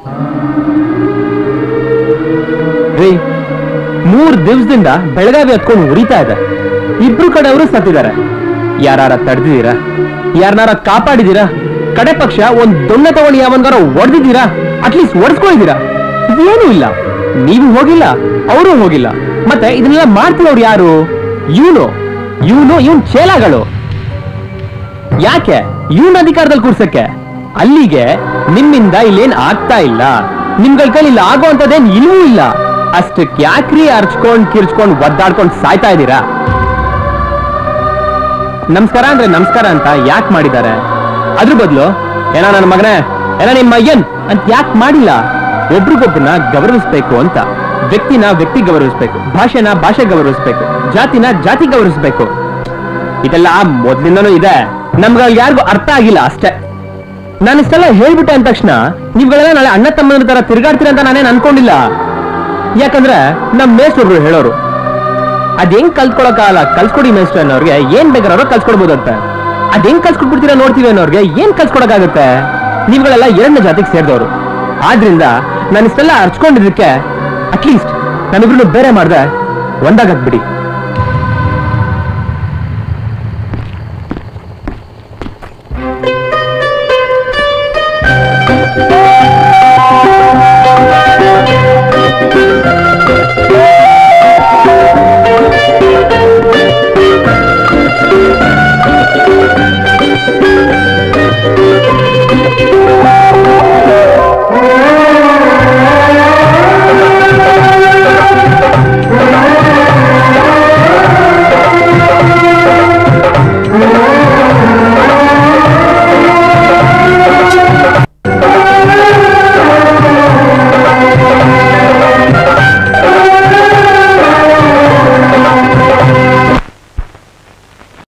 ರೀ ಮೂರ್ ದಿವಸದಿಂದ ಬೆಳಗಾವಿ ಹತ್ಕೊಂಡು ಉರಿತಾ ಇದೆ ಇಬ್ರು ಕಡೆಯವರು ಸತ್ತಿದ್ದಾರೆ ಯಾರಾರ ತಡೆದಿದ್ದೀರಾ ಯಾರನಾರ ಕಾಪಾಡಿದೀರಾ ಕಡೆ ಪಕ್ಷ ಒಂದ್ ದೊಣ್ಣೆ ತಗೊಂಡು ಯಾವನ್ಗಾರ ಹೊಡೆದಿದ್ದೀರಾ ಅಟ್ಲೀಸ್ಟ್ ಒಡ್ಸ್ಕೊಂಡಿದ್ದೀರಾ ಏನೂ ಇಲ್ಲ ನೀವು ಹೋಗಿಲ್ಲ ಅವರು ಹೋಗಿಲ್ಲ ಮತ್ತೆ ಇದನ್ನೆಲ್ಲ ಮಾಡ್ತಿರೋರು ಯಾರು ಇವನು ಇವನು ಇವನ್ ಚೇಲಾಗಳು ಯಾಕೆ ಇವನ್ ಅಧಿಕಾರದಲ್ಲಿ ಕೂರ್ಸಕ್ಕೆ ಅಲ್ಲಿಗೆ ನಿಮ್ಮಿಂದ ಇಲ್ಲೇನ್ ಆಗ್ತಾ ಇಲ್ಲ ನಿಮ್ಗಳ ಕೈಲಿ ಇಲ್ಲಿ ಆಗುವಂತದ್ದೇನ್ ಇಲ್ಲವೂ ಇಲ್ಲ ಅಷ್ಟಕ್ಕೆ ಯಾಕ್ರಿ ಅರ್ಚ್ಕೊಂಡ್ ಕಿರ್ಚ್ಕೊಂಡ್ ಒದ್ದಾಡ್ಕೊಂಡ್ ಸಾಯ್ತಾ ಇದ್ದೀರಾ ನಮಸ್ಕಾರ ಅಂದ್ರೆ ನಮಸ್ಕಾರ ಅಂತ ಯಾಕೆ ಮಾಡಿದ್ದಾರೆ ಅದ್ರ ಬದಲು ಏನೋ ನನ್ನ ಮಗನೇ ಏನೋ ನಿಮ್ಮ ಅಯ್ಯನ್ ಅಂತ ಯಾಕೆ ಮಾಡಿಲ್ಲ ಒಬ್ರಿಗೊಬ್ರನ್ನ ಗೌರವಿಸ್ಬೇಕು ಅಂತ ವ್ಯಕ್ತಿನ ವ್ಯಕ್ತಿ ಗೌರವಿಸ್ಬೇಕು ಭಾಷೆನ ಭಾಷೆ ಗೌರವಿಸ್ಬೇಕು ಜಾತಿನ ಜಾತಿ ಗೌರವಿಸ್ಬೇಕು ಇದೆಲ್ಲ ಮೊದ್ಲಿಂದನೂ ಇದೆ ನಮ್ಗೆ ಯಾರಿಗೂ ಅರ್ಥ ಆಗಿಲ್ಲ ಅಷ್ಟೇ ನಾನು ಇಷ್ಟೆಲ್ಲ ಹೇಳ್ಬಿಟ್ಟೆ ಅಂದ ತಕ್ಷಣ ನೀವುಗಳೆಲ್ಲ ನಾಳೆ ಅಣ್ಣ ತಮ್ಮನ ತರ ತಿರುಗಾಡ್ತೀರ ಅಂತ ನಾನೇನ್ ಅನ್ಕೊಂಡಿಲ್ಲ ಯಾಕಂದ್ರೆ ನಮ್ ಮೇಷ್ಟ್ರು ಹೇಳೋರು ಅದ್ ಹೆಂಗ್ ಕಲ್ತ್ಕೊಳಕ್ಕಾಗಲ್ಲ ಕಲ್ಸ್ಕೊಡಿ ಮೇಷ್ಟ್ರು ಅನ್ನೋರ್ಗೆ ಏನ್ ಬೇಕಾದ್ರೂ ಕಲ್ಸ್ಕೊಡ್ಬೋದಂತ ಅದ್ ಹೆಂಗ್ ಕಲ್ಸ್ಕೊಟ್ಬಿಡ್ತೀರಾ ನೋಡ್ತೀವಿ ಅನ್ನೋರ್ಗೆ ಏನ್ ಕಲ್ಸ್ಕೊಡಕ್ಕಾಗತ್ತೆ ನೀವುಗಳೆಲ್ಲ ಎರಡನೇ ಜಾತಿಗೆ ಸೇರಿದವರು ಆದ್ರಿಂದ ನಾನು ಇಷ್ಟೆಲ್ಲ ಅರ್ಚ್ಕೊಂಡಿದ್ದಕ್ಕೆ ಅಟ್ಲೀಸ್ಟ್ ನಾನಿಬ್ರು ಬೇರೆ ಮಾಡ್ದೆ ಒಂದಾಗಕ್ ಬಿಡಿ